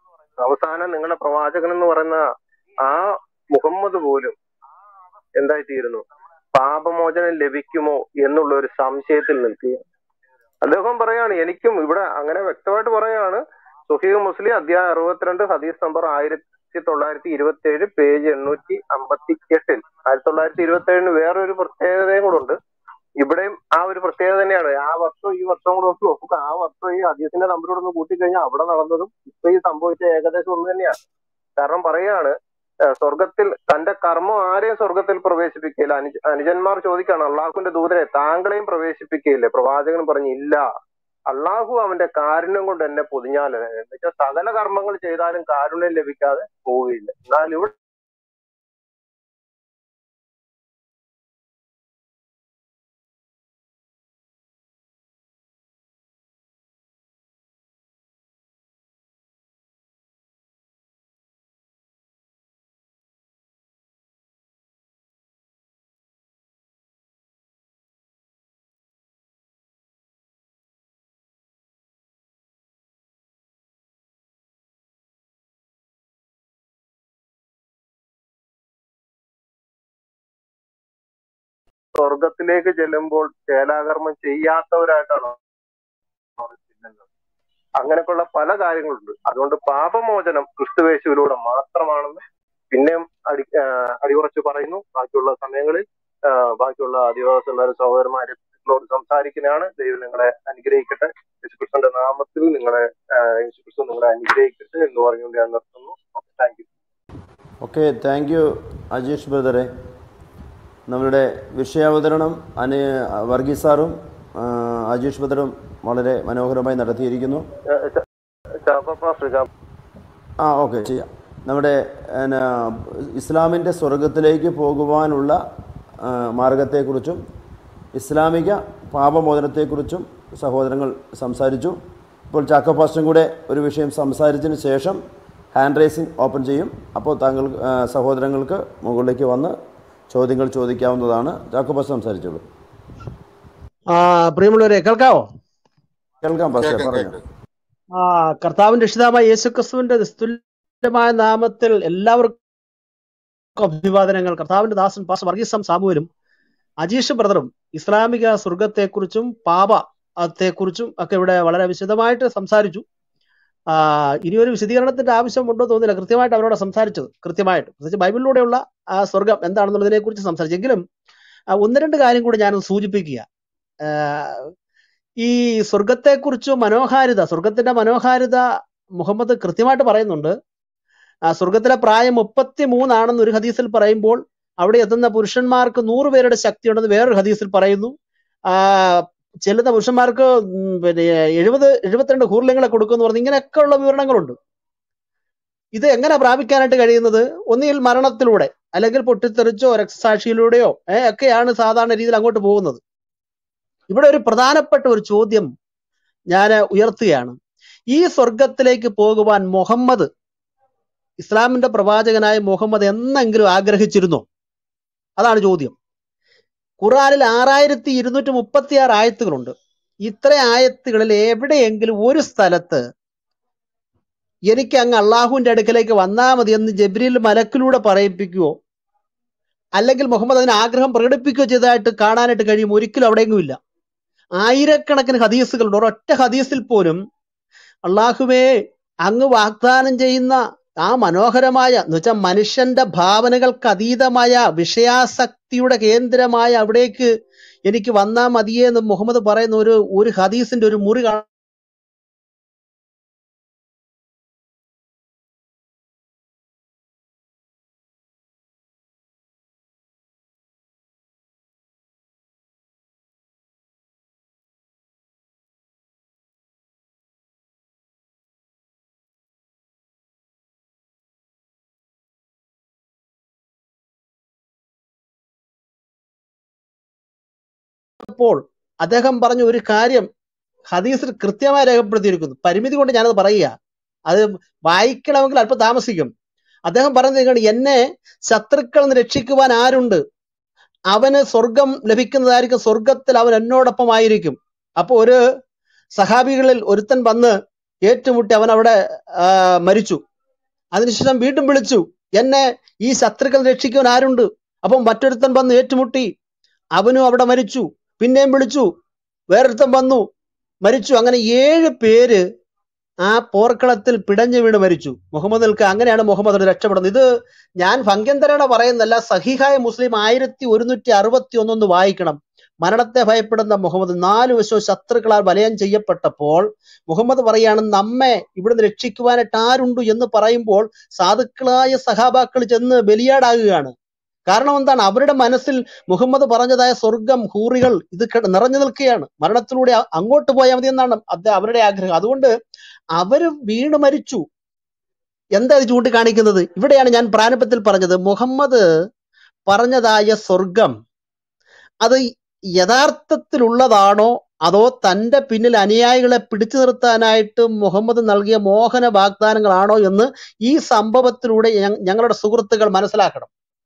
അവസാനം നിങ്ങളുടെ പ്രവാചകൻ എന്ന് പറയുന്ന ആ മുഹമ്മദ് പോലും എന്തായിത്തീരുന്നു പാപമോചനം ലഭിക്കുമോ എന്നുള്ള ഒരു സംശയത്തിൽ നിൽക്കുക അദ്ദേഹം പറയാണ് എനിക്കും ഇവിടെ അങ്ങനെ വ്യക്തമായിട്ട് പറയാണ് സുഹീഖ് മുസ്ലിം അധ്യായം അറുപത്തിരണ്ട് ഹദീസ് നമ്പർ ആയിരത്തി തൊള്ളായിരത്തി ഇരുപത്തി ഏഴ് പേജ് എണ്ണൂറ്റി അമ്പത്തി എട്ടിൽ ആയിരത്തി തൊള്ളായിരത്തി ഇരുപത്തി ഏഴിന് വേറൊരു പ്രത്യേകതയും കൂടെ ഉണ്ട് ഇവിടെയും ആ ഒരു പ്രത്യേകത തന്നെയാണ് ആ വർഷം ഈ വർഷം കൂടെ ഒന്ന് നോക്കുക ആ വർഷം ഈ ഹദീസിന്റെ നമ്പരോട് ഒന്ന് കൂട്ടിക്കഴിഞ്ഞാൽ അവിടെ നടന്നതും ഇപ്പൊ ഈ സംഭവിച്ച ഏകദേശം ഒന്ന് തന്നെയാണ് കാരണം പറയാണ് ഏഹ് സ്വർഗത്തിൽ തന്റെ കർമ്മം ആരെയും സ്വർഗത്തിൽ പ്രവേശിപ്പിക്കില്ല അനുജ അനുജന്മാർ ചോദിക്കാണ് അള്ളാഹുവിന്റെ ദൂതരെ താങ്കളെയും പ്രവേശിപ്പിക്കുകയില്ലേ പ്രവാചകൻ പറഞ്ഞു ഇല്ല അള്ളാഹു അവന്റെ കാരുണ്യം കൊണ്ട് എന്നെ പൊതിഞ്ഞാൽ എന്നുവെച്ചാൽ സകല കർമ്മങ്ങൾ ചെയ്താലും കാരുണ്യം ലഭിക്കാതെ പോവുകയില്ല എന്നാൽ ഇവിടെ സ്വർഗത്തിലേക്ക് ചെല്ലുമ്പോൾ ചേലാകർമ്മം ചെയ്യാത്തവരായിട്ടാണ് അവിടെ ചെല്ലുന്നത് അങ്ങനെയൊക്കെയുള്ള പല കാര്യങ്ങളുണ്ട് അതുകൊണ്ട് പാപമോചനം ക്രിസ്തുവേശുവിലൂടെ മാത്രമാണെന്ന് പിന്നെയും അടി ആ, അടിയുറച്ച് പറയുന്നു ബാക്കിയുള്ള സമയങ്ങളിൽ ആ, ബാക്കിയുള്ള ആദിവാസിമാരും സഹോദരന്മാരും നിങ്ങളോട് സംസാരിക്കുന്നതാണ് ദൈവം നിങ്ങളെ അനുഗ്രഹിക്കട്ടെ യേശുക്രിസ്തുവിന്റെ നാമത്തിൽ നിങ്ങളെ ആ, യേശുക്രിസ്തു നിങ്ങളെ അനുഗ്രഹിക്കട്ടെ എന്ന് പറഞ്ഞുകൊണ്ട് ഞാൻ നിർത്തുന്നു thank you okay thank you Ajeesh ബ്രദറെ നമ്മളുടെ വിഷയാവതരണം അനി വർഗീസ് സാറും ആ, അജീഷ് ബ്രദറും വളരെ മനോഹരമായി നടത്തിയിരിക്കുന്നു ചാപ്പാ ആ ഓക്കെ ചെയ്യാം നമ്മുടെ എന്നാ, ഇസ്ലാമിൻ്റെ സ്വർഗത്തിലേക്ക് പോകുവാനുള്ള ആ, മാർഗത്തെക്കുറിച്ചും ഇസ്ലാമിക പാപമോചനത്തെക്കുറിച്ചും സഹോദരങ്ങൾ സംസാരിച്ചു ഇപ്പോൾ ചാക്കോ പാസ്റ്ററും കൂടെ ഒരു വിഷയം സംസാരിച്ചതിന് ശേഷം ഹാൻഡ് റൈസിംഗ് ഓപ്പൺ ചെയ്യും അപ്പോൾ താങ്കൾ ആ, സഹോദരങ്ങൾക്ക് മുകളിലേക്ക് വന്ന് ചോദ്യങ്ങൾ ചോദിക്കാവുന്നതാണ് ചാക്കോ പാസ്റ്റർ സംസാരിച്ചോളൂ ആ പ്രിയമുള്ളവരെ കേൾക്കാവോ കേൾക്കാം പാസ്റ്റർ കേൾക്കാം പറഞ്ഞു കേൾക്കാം ആ കർത്താവിന്റെ രക്ഷിതാവായ യേശു ക്രിസ്തുവിന്റെ നിസ്തുല്യമായ നാമത്തിൽ എല്ലാവർക്കും അഭിവാദനങ്ങൾ കർത്താവിന്റെ ദാസൻ പാസ് വർഗീസം സാമുവലും അജീഷ് ബ്രദറും ഇസ്ലാമിക സ്വർഗത്തെക്കുറിച്ചും പാപത്തെക്കുറിച്ചും ഒക്കെ ഇവിടെ വളരെ വിശദമായിട്ട് സംസാരിച്ചു ആ ഇനിയൊരു വിശദീകരണത്തിന്റെ ആവശ്യമുണ്ടോ തോന്നില്ല കൃത്യമായിട്ട് അവരോട് സംസാരിച്ചത് കൃത്യമായിട്ട് പ്രത്യേകിച്ച് ബൈബിളിലൂടെയുള്ള ആ സ്വർഗം എന്താണെന്നുള്ളതിനെ കുറിച്ച് സംസാരിച്ചെങ്കിലും ആ, ഒന്ന് രണ്ട് കാര്യം കൂടി ഞാനൊന്ന് സൂചിപ്പിക്കുക ആ, ഈ സ്വർഗത്തെക്കുറിച്ച് മനോഹാരിത സ്വർഗത്തിന്റെ മനോഹാരിത മുഹമ്മദ് കൃത്യമായിട്ട് പറയുന്നുണ്ട് ആ സ്വർഗത്തിലെ പ്രായം മുപ്പത്തി മൂന്നാണെന്ന് ഒരു ഹദീസിൽ പറയുമ്പോൾ അവിടെ എത്തുന്ന പുരുഷന്മാർക്ക് നൂറ് പേരുടെ ശക്തി ഉണ്ടെന്ന് വേറൊരു ഹദീസിൽ പറയുന്നു ആ ചെല്ലുന്ന പുരുഷന്മാർക്ക് ഉം പിന്നെ എഴുപത് എഴുപത്തിരണ്ട് ഹൂർലിങ്ങളെ കൊടുക്കുമെന്ന് പറഞ്ഞു ഇങ്ങനെയൊക്കെ ഉള്ള വിവരണങ്ങളുണ്ട് ഇത് എങ്ങനെ പ്രാപിക്കാനായിട്ട് കഴിയുന്നത് ഒന്നുകിൽ മരണത്തിലൂടെ അല്ലെങ്കിൽ പൊട്ടിത്തെറിച്ചോ രക്തസാക്ഷിയിലൂടെയോ ഏഹ് ഒക്കെയാണ് സാധാരണ രീതിയിൽ അങ്ങോട്ട് പോകുന്നത് ഇവിടെ ഒരു പ്രധാനപ്പെട്ട ഒരു ചോദ്യം ഞാൻ ഉയർത്തുകയാണ് ഈ സ്വർഗത്തിലേക്ക് പോകുവാൻ മുഹമ്മദ് ഇസ്ലാമിന്റെ പ്രവാചകനായ മുഹമ്മദ് എന്നെങ്കിലും ആഗ്രഹിച്ചിരുന്നോ അതാണ് ചോദ്യം ഖുറാനിൽ ആറായിരത്തി ഇരുന്നൂറ്റി മുപ്പത്തി ആറ് ആയത്തുകളുണ്ട് ഇത്ര ആയത്തുകളിൽ എവിടെയെങ്കിലും ഒരു സ്ഥലത്ത് എനിക്ക് അങ്ങ് അള്ളാഹുവിന്റെ അടുക്കലേക്ക് വന്നാൽ മതി എന്ന് ജബ്രീൽ മലക്കിലൂടെ പറയിപ്പിക്കുകയോ അല്ലെങ്കിൽ മുഹമ്മദ് അതിന് ആഗ്രഹം പ്രകടിപ്പിക്കുകയോ ചെയ്തതായിട്ട് കാണാനായിട്ട് കഴിയും ഒരിക്കലും അവിടെയെങ്കിലും ഇല്ല ആയിരക്കണക്കിന് ഹദീസുകളുണ്ട് ഒരൊറ്റ ഹദീസിൽ പോലും അള്ളാഹുവേ അങ്ങ് വാഗ്ദാനം ചെയ്യുന്ന ആ മനോഹരമായ എന്ന് വെച്ചാൽ മനുഷ്യന്റെ ഭാവനകൾക്ക് അതീതമായ വിഷയാസക്തിയുടെ കേന്ദ്രമായ അവിടേക്ക് എനിക്ക് വന്നാ മതിയേ എന്ന് മുഹമ്മദ് പറയുന്ന ഒരു ഒരു ഹദീസിന്റെ ഒരു മുറി കാണാൻ അപ്പോൾ അദ്ദേഹം പറഞ്ഞ ഒരു കാര്യം ഹദീസിൽ കൃത്യമായി രേഖപ്പെടുത്തിയിരിക്കുന്നു പരിമിതി കൊണ്ട് ഞാനത് പറയുക അത് വായിക്കണമെങ്കിൽ അല്പം താമസിക്കും അദ്ദേഹം പറയുന്നത് ഇങ്ങനെയാണ്, എന്നെ ശത്രുക്കളിൽ നിന്ന് രക്ഷിക്കുവാൻ ആരുണ്ട് അവന് സ്വർഗം ലഭിക്കുന്നതായിരിക്കും സ്വർഗത്തിൽ അവൻ എന്നോടൊപ്പം ആയിരിക്കും അപ്പൊ ഒരു സഹാബികളിൽ ഒരുത്തൻ വന്ന് ഏറ്റുമുട്ടി അവൻ അവിടെ ആ, മരിച്ചു അതിനുശേഷം വീണ്ടും വിളിച്ചു എന്നെ ഈ ശത്രുക്കൾ രക്ഷിക്കുവാൻ ആരുണ്ട് അപ്പം മറ്റൊരുത്തൻ വന്ന് ഏറ്റുമുട്ടി അവനും അവിടെ മരിച്ചു പിന്നെയും വിളിച്ചു വേറൊരുത്തൻ വന്നു മരിച്ചു അങ്ങനെ ഏഴ് പേര് ആ പോർക്കളത്തിൽ പിടഞ്ഞു വീണ് മരിച്ചു മുഹമ്മദ് അൽക്ക അങ്ങനെയാണ് മുഹമ്മദ് രക്ഷപ്പെടുന്നത് ഇത് ഞാൻ ഭംഗ്യന്തരേണ പറയുന്നല്ല സഹിഹായ മുസ്ലിം ആയിരത്തി ഒരുന്നൂറ്റി അറുപത്തി ഒന്നൊന്ന് വായിക്കണം മരണത്തെ ഭയപ്പെടുന്ന മുഹമ്മദ് നാല് വശവും ശത്രുക്കളാൽ വലയം ചെയ്യപ്പെട്ടപ്പോൾ മുഹമ്മദ് പറയാണ് നമ്മെ ഇവിടുന്ന് രക്ഷിക്കുവാനായിട്ട് ആരുണ്ട് എന്ന് പറയുമ്പോൾ സാധുക്കളായ സഹാബാക്കൾ ചെന്ന് ബലിയാടാകുകയാണ് കാരണം എന്താണ് അവരുടെ മനസ്സിൽ മുഹമ്മദ് പറഞ്ഞതായ സ്വർഗം ഹൂറികൾ ഇത് കെ- നിറഞ്ഞു നിൽക്കുകയാണ് മരണത്തിലൂടെ അ- അങ്ങോട്ട് പോയാൽ മതി എന്നാണ് അത് അവരുടെ ആഗ്രഹം അതുകൊണ്ട് അവര് വീണ് മരിച്ചു എന്താ ഇത് ചൂണ്ടിക്കാണിക്കുന്നത് ഇവിടെയാണ് ഞാൻ പ്രാരംഭത്തിൽ പറഞ്ഞത് മുഹമ്മദ് പറഞ്ഞതായ സ്വർഗം അത് യഥാർത്ഥത്തിലുള്ളതാണോ അതോ തന്റെ പിന്നിൽ അനുയായികളെ പിടിച്ചു നിർത്താനായിട്ട് മുഹമ്മദ് നൽകിയ മോഹന വാഗ്ദാനങ്ങളാണോ എന്ന് ഈ സംഭവത്തിലൂടെ ഞ- ഞങ്ങളുടെ സുഹൃത്തുക്കൾ മനസ്സിലാക്കണം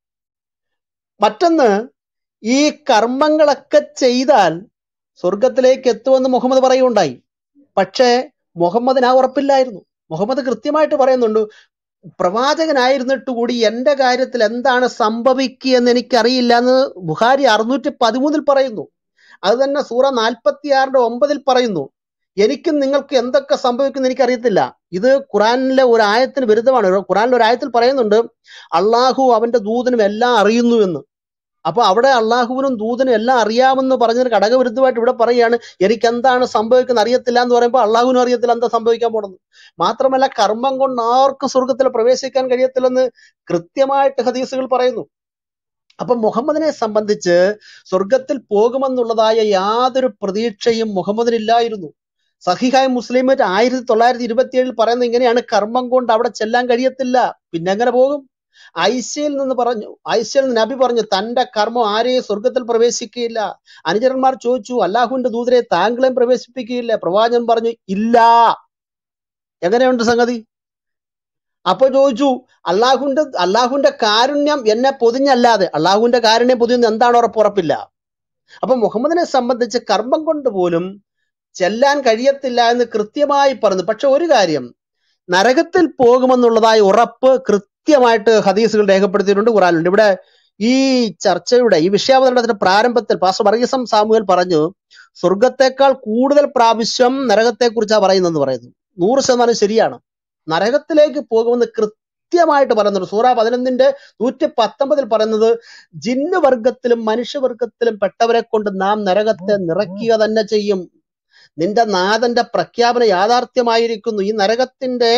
മറ്റൊന്ന് ഈ കർമ്മങ്ങളൊക്കെ ചെയ്താൽ സ്വർഗത്തിലേക്ക് എത്തുമെന്ന് മുഹമ്മദ് പറയുകയുണ്ടായി പക്ഷേ മുഹമ്മദിന് ആ ഉറപ്പില്ലായിരുന്നു മുഹമ്മദ് കൃത്യമായിട്ട് പറയുന്നുണ്ട് പ്രവാചകനായിരുന്നിട്ട് കൂടി എന്റെ കാര്യത്തിൽ എന്താണ് സംഭവിക്കുക എന്ന് എനിക്കറിയില്ല എന്ന് ബുഹാരി അറുന്നൂറ്റി പതിമൂന്നിൽ പറയുന്നു അത് തന്നെ സൂറ നാൽപ്പത്തി ആറിന്റെ ഒമ്പതിൽ പറയുന്നു എനിക്കും നിങ്ങൾക്ക് എന്തൊക്കെ സംഭവിക്കുന്നു എനിക്കറിയത്തില്ല ഇത് ഖുറാനിലെ ഒരു ആയത്തിന് വിരുദ്ധമാണ് ഖുറാനിലെ ഒരു ആയത്തിൽ പറയുന്നുണ്ട് അള്ളാഹു അവന്റെ ദൂതനും എല്ലാം അറിയുന്നു എന്ന് അപ്പൊ അവിടെ അള്ളാഹുവിനും ദൂതനും എല്ലാം അറിയാമെന്ന് പറഞ്ഞതിന് ഘടകവിരുദ്ധമായിട്ട് ഇവിടെ പറയാണ് എനിക്ക് എന്താണ് സംഭവിക്കുന്നത് അറിയത്തില്ല എന്ന് പറയുമ്പോൾ അള്ളാഹുവിനും അറിയത്തില്ല എന്താ സംഭവിക്കാൻ പോണെന്ന് മാത്രമല്ല കർമ്മം കൊണ്ട് ആർക്കും സ്വർഗത്തിൽ പ്രവേശിക്കാൻ കഴിയത്തില്ലെന്ന് കൃത്യമായിട്ട് ഹദീസുകൾ പറയുന്നു അപ്പൊ മുഹമ്മദിനെ സംബന്ധിച്ച് സ്വർഗത്തിൽ പോകുമെന്നുള്ളതായ യാതൊരു പ്രതീക്ഷയും മുഹമ്മദിനില്ലായിരുന്നു സഹിഹായ് മുസ്ലിം ആയിരത്തി തൊള്ളായിരത്തി ഇരുപത്തി ഏഴിൽ പറയുന്നത് ഇങ്ങനെയാണ് കർമ്മം കൊണ്ട് അവിടെ ചെല്ലാൻ കഴിയത്തില്ല പിന്നെ എങ്ങനെ പോകും ഐശ്യയിൽ നിന്ന് പറഞ്ഞു ഐശ്യയിൽ നിന്ന് നബി പറഞ്ഞു തന്റെ കർമ്മം ആരെയും സ്വർഗത്തിൽ പ്രവേശിക്കുകയില്ല അനുചരന്മാർ ചോദിച്ചു അള്ളാഹുവിന്റെ ദൂതരെ താങ്കളെയും പ്രവേശിപ്പിക്കുകയില്ല പ്രവാചകൻ പറഞ്ഞു ഇല്ല എങ്ങനെയുണ്ട് സംഗതി അപ്പൊ ചോദിച്ചു അള്ളാഹുവിന്റെ അള്ളാഹുവിന്റെ കാരുണ്യം എന്നെ പൊതിഞ്ഞല്ലാതെ അള്ളാഹുവിന്റെ കാരുണ്യം പൊതിഞ്ഞ് എന്താണ് ഉറപ്പ് ഉറപ്പില്ല അപ്പൊ മുഹമ്മദിനെ സംബന്ധിച്ച് കർമ്മം കൊണ്ട് പോലും ചെല്ലാൻ കഴിയത്തില്ല എന്ന് കൃത്യമായി പറഞ്ഞു പക്ഷെ ഒരു കാര്യം നരകത്തിൽ പോകുമെന്നുള്ളതായ ഉറപ്പ് കൃത്യമായിട്ട് ഹദീസുകൾ രേഖപ്പെടുത്തിയിട്ടുണ്ട് ഖുറാനിലുണ്ട് ഇവിടെ ഈ ചർച്ചയുടെ ഈ വിഷയാവതരണത്തിന്റെ പ്രാരംഭത്തിൽ പാസ്റ്റർ വർഗീസം സാമുവൽ പറഞ്ഞു സ്വർഗത്തെക്കാൾ കൂടുതൽ പ്രാവശ്യം നരകത്തെക്കുറിച്ചാണ് പറയുന്നതെന്ന് പറയുന്നു നൂറ് ശതമാനം ശരിയാണ് നരകത്തിലേക്ക് പോകുമെന്ന് കൃത്യമായിട്ട് പറയുന്നുണ്ട് സൂറ പതിനൊന്നിന്റെ നൂറ്റി പത്തൊമ്പതിൽ പറയുന്നത് ജിന്ന് വർഗത്തിലും മനുഷ്യവർഗത്തിലും പെട്ടവരെ കൊണ്ട് നാം നരകത്തെ നിറയ്ക്കുക തന്നെ ചെയ്യും നിന്റെ നാഥന്റെ പ്രഖ്യാപന യാഥാർത്ഥ്യമായിരിക്കുന്നു ഈ നരകത്തിന്റെ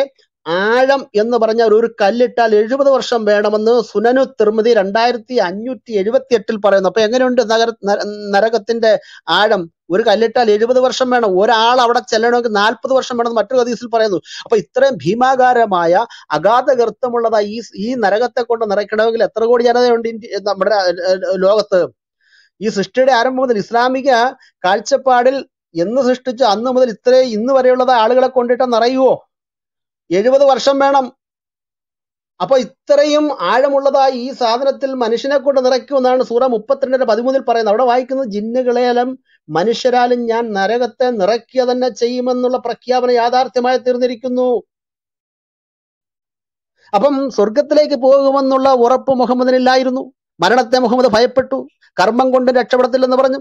ആഴം എന്ന് പറഞ്ഞാൽ ഒരു കല്ലിട്ടാൽ എഴുപത് വർഷം വേണമെന്ന് സുനനു തിർമിതി രണ്ടായിരത്തി അഞ്ഞൂറ്റി എഴുപത്തി എട്ടിൽ പറയുന്നു അപ്പൊ എങ്ങനെയുണ്ട് നഗര നര- നരകത്തിന്റെ ആഴം ഒരു കല്ലിട്ടാൽ എഴുപത് വർഷം വേണം ഒരാൾ അവിടെ ചെല്ലണമെങ്കിൽ നാൽപ്പത് വർഷം വേണമെന്ന് മറ്റൊരു ഹദീസിൽ പറയുന്നു അപ്പൊ ഇത്രയും ഭീമാകാരമായ അഗാധ ഗർത്തമുള്ളതാ ഈ ഈ നരകത്തെ കൊണ്ട് നിറയ്ക്കണമെങ്കിൽ എത്ര കോടി ജനതയുണ്ട് ഇന്ത്യ നമ്മുടെ ഏർ, ഏർ, ലോകത്ത് ഈ സൃഷ്ടിയുടെ ആരംഭം മുതൽ ഇസ്ലാമിക കാഴ്ചപ്പാടിൽ എന്ന് സൃഷ്ടിച്ചു അന്ന് മുതൽ ഇത്രയും ഇന്ന് വരെയുള്ളത് ആളുകളെ കൊണ്ടിട്ട് നിറയുവോ എഴുപത് വർഷം വേണം അപ്പൊ ഇത്രയും ആഴമുള്ളതായി ഈ സാധനത്തിൽ മനുഷ്യനെ കൊണ്ട് നിറയ്ക്കുമെന്നാണ് സൂറ മുപ്പത്തിരണ്ടിന്റെ പതിമൂന്നിൽ പറയുന്നത് അവിടെ വായിക്കുന്നത് ജിന്നുകളെയാലും മനുഷ്യരാലും ഞാൻ നരകത്തെ നിറയ്ക്കുക തന്നെ ചെയ്യുമെന്നുള്ള പ്രഖ്യാപനം യാഥാർത്ഥ്യമായി തീർന്നിരിക്കുന്നു അപ്പം സ്വർഗത്തിലേക്ക് പോകുമെന്നുള്ള ഉറപ്പ് മുഹമ്മദിനില്ലായിരുന്നു മരണത്തെ മുഹമ്മദ് ഭയപ്പെട്ടു കർമ്മം കൊണ്ട് രക്ഷപ്പെടത്തില്ലെന്ന് പറഞ്ഞു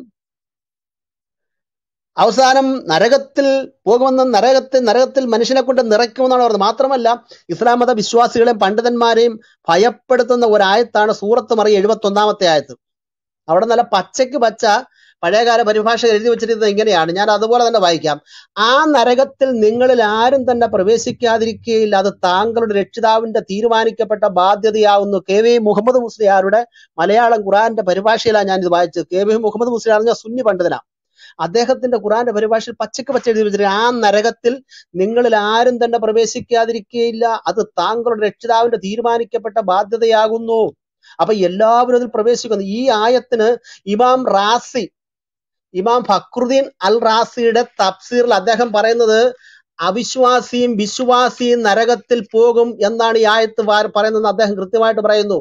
അവസാനം നരകത്തിൽ പോകുമെന്ന് നരകത്തിൽ നരകത്തിൽ മനുഷ്യനെ കൊണ്ട് നിറയ്ക്കുമെന്നാണ് പറഞ്ഞത് മാത്രമല്ല ഇസ്ലാം മത വിശ്വാസികളെയും പണ്ഡിതന്മാരെയും ഭയപ്പെടുത്തുന്ന ഒരായത്താണ് സൂറത്ത് മറി എഴുപത്തി ഒന്നാമത്തെ ആയത്ത് അവിടെ നല്ല പച്ചയ്ക്ക് പച്ച പഴയകാല പരിഭാഷ എഴുതി വെച്ചിരിക്കുന്നത് ഇങ്ങനെയാണ് ഞാൻ അതുപോലെ തന്നെ വായിക്കാം ആ നരകത്തിൽ നിങ്ങളിൽ ആരും തന്നെ പ്രവേശിക്കാതിരിക്കുകയില്ല അത് താങ്കളുടെ രക്ഷിതാവിന്റെ തീരുമാനിക്കപ്പെട്ട ബാധ്യതയാവുന്നു കെ വി മുഹമ്മദ് മുസ്ലിയാരുടെ മലയാളം ഖുറാന്റെ പരിഭാഷയിലാണ് ഞാൻ ഇത് വായിച്ചത് കെ വി മുഹമ്മദ് മുസ്ലിയാർ പറഞ്ഞ സുന്നി പണ്ഡിതനാ അദ്ദേഹത്തിന്റെ ഖുറാന്റെ പരിഭാഷയിൽ പച്ചക്ക് പച്ച എഴുതി വെച്ചിട്ട് ആ നരകത്തിൽ നിങ്ങളിൽ ആരും തന്നെ പ്രവേശിക്കാതിരിക്കുകയില്ല അത് താങ്കളുടെ രക്ഷിതാവിന്റെ തീരുമാനിക്കപ്പെട്ട ബാധ്യതയാകുന്നു അപ്പൊ എല്ലാവരും അതിൽ പ്രവേശിക്കുന്നു ഈ ആയത്തിന് ഇമാം റാസി ഇമാം ഫക്രുദ്ദീൻ അൽ റാസിയുടെ തഫ്സീറിൽ അദ്ദേഹം പറയുന്നത് അവിശ്വാസിയും വിശ്വാസിയും നരകത്തിൽ പോകും എന്നാണ് ഈ ആയത്ത് വാ- പറയുന്നതെന്ന് അദ്ദേഹം കൃത്യമായിട്ട് പറയുന്നു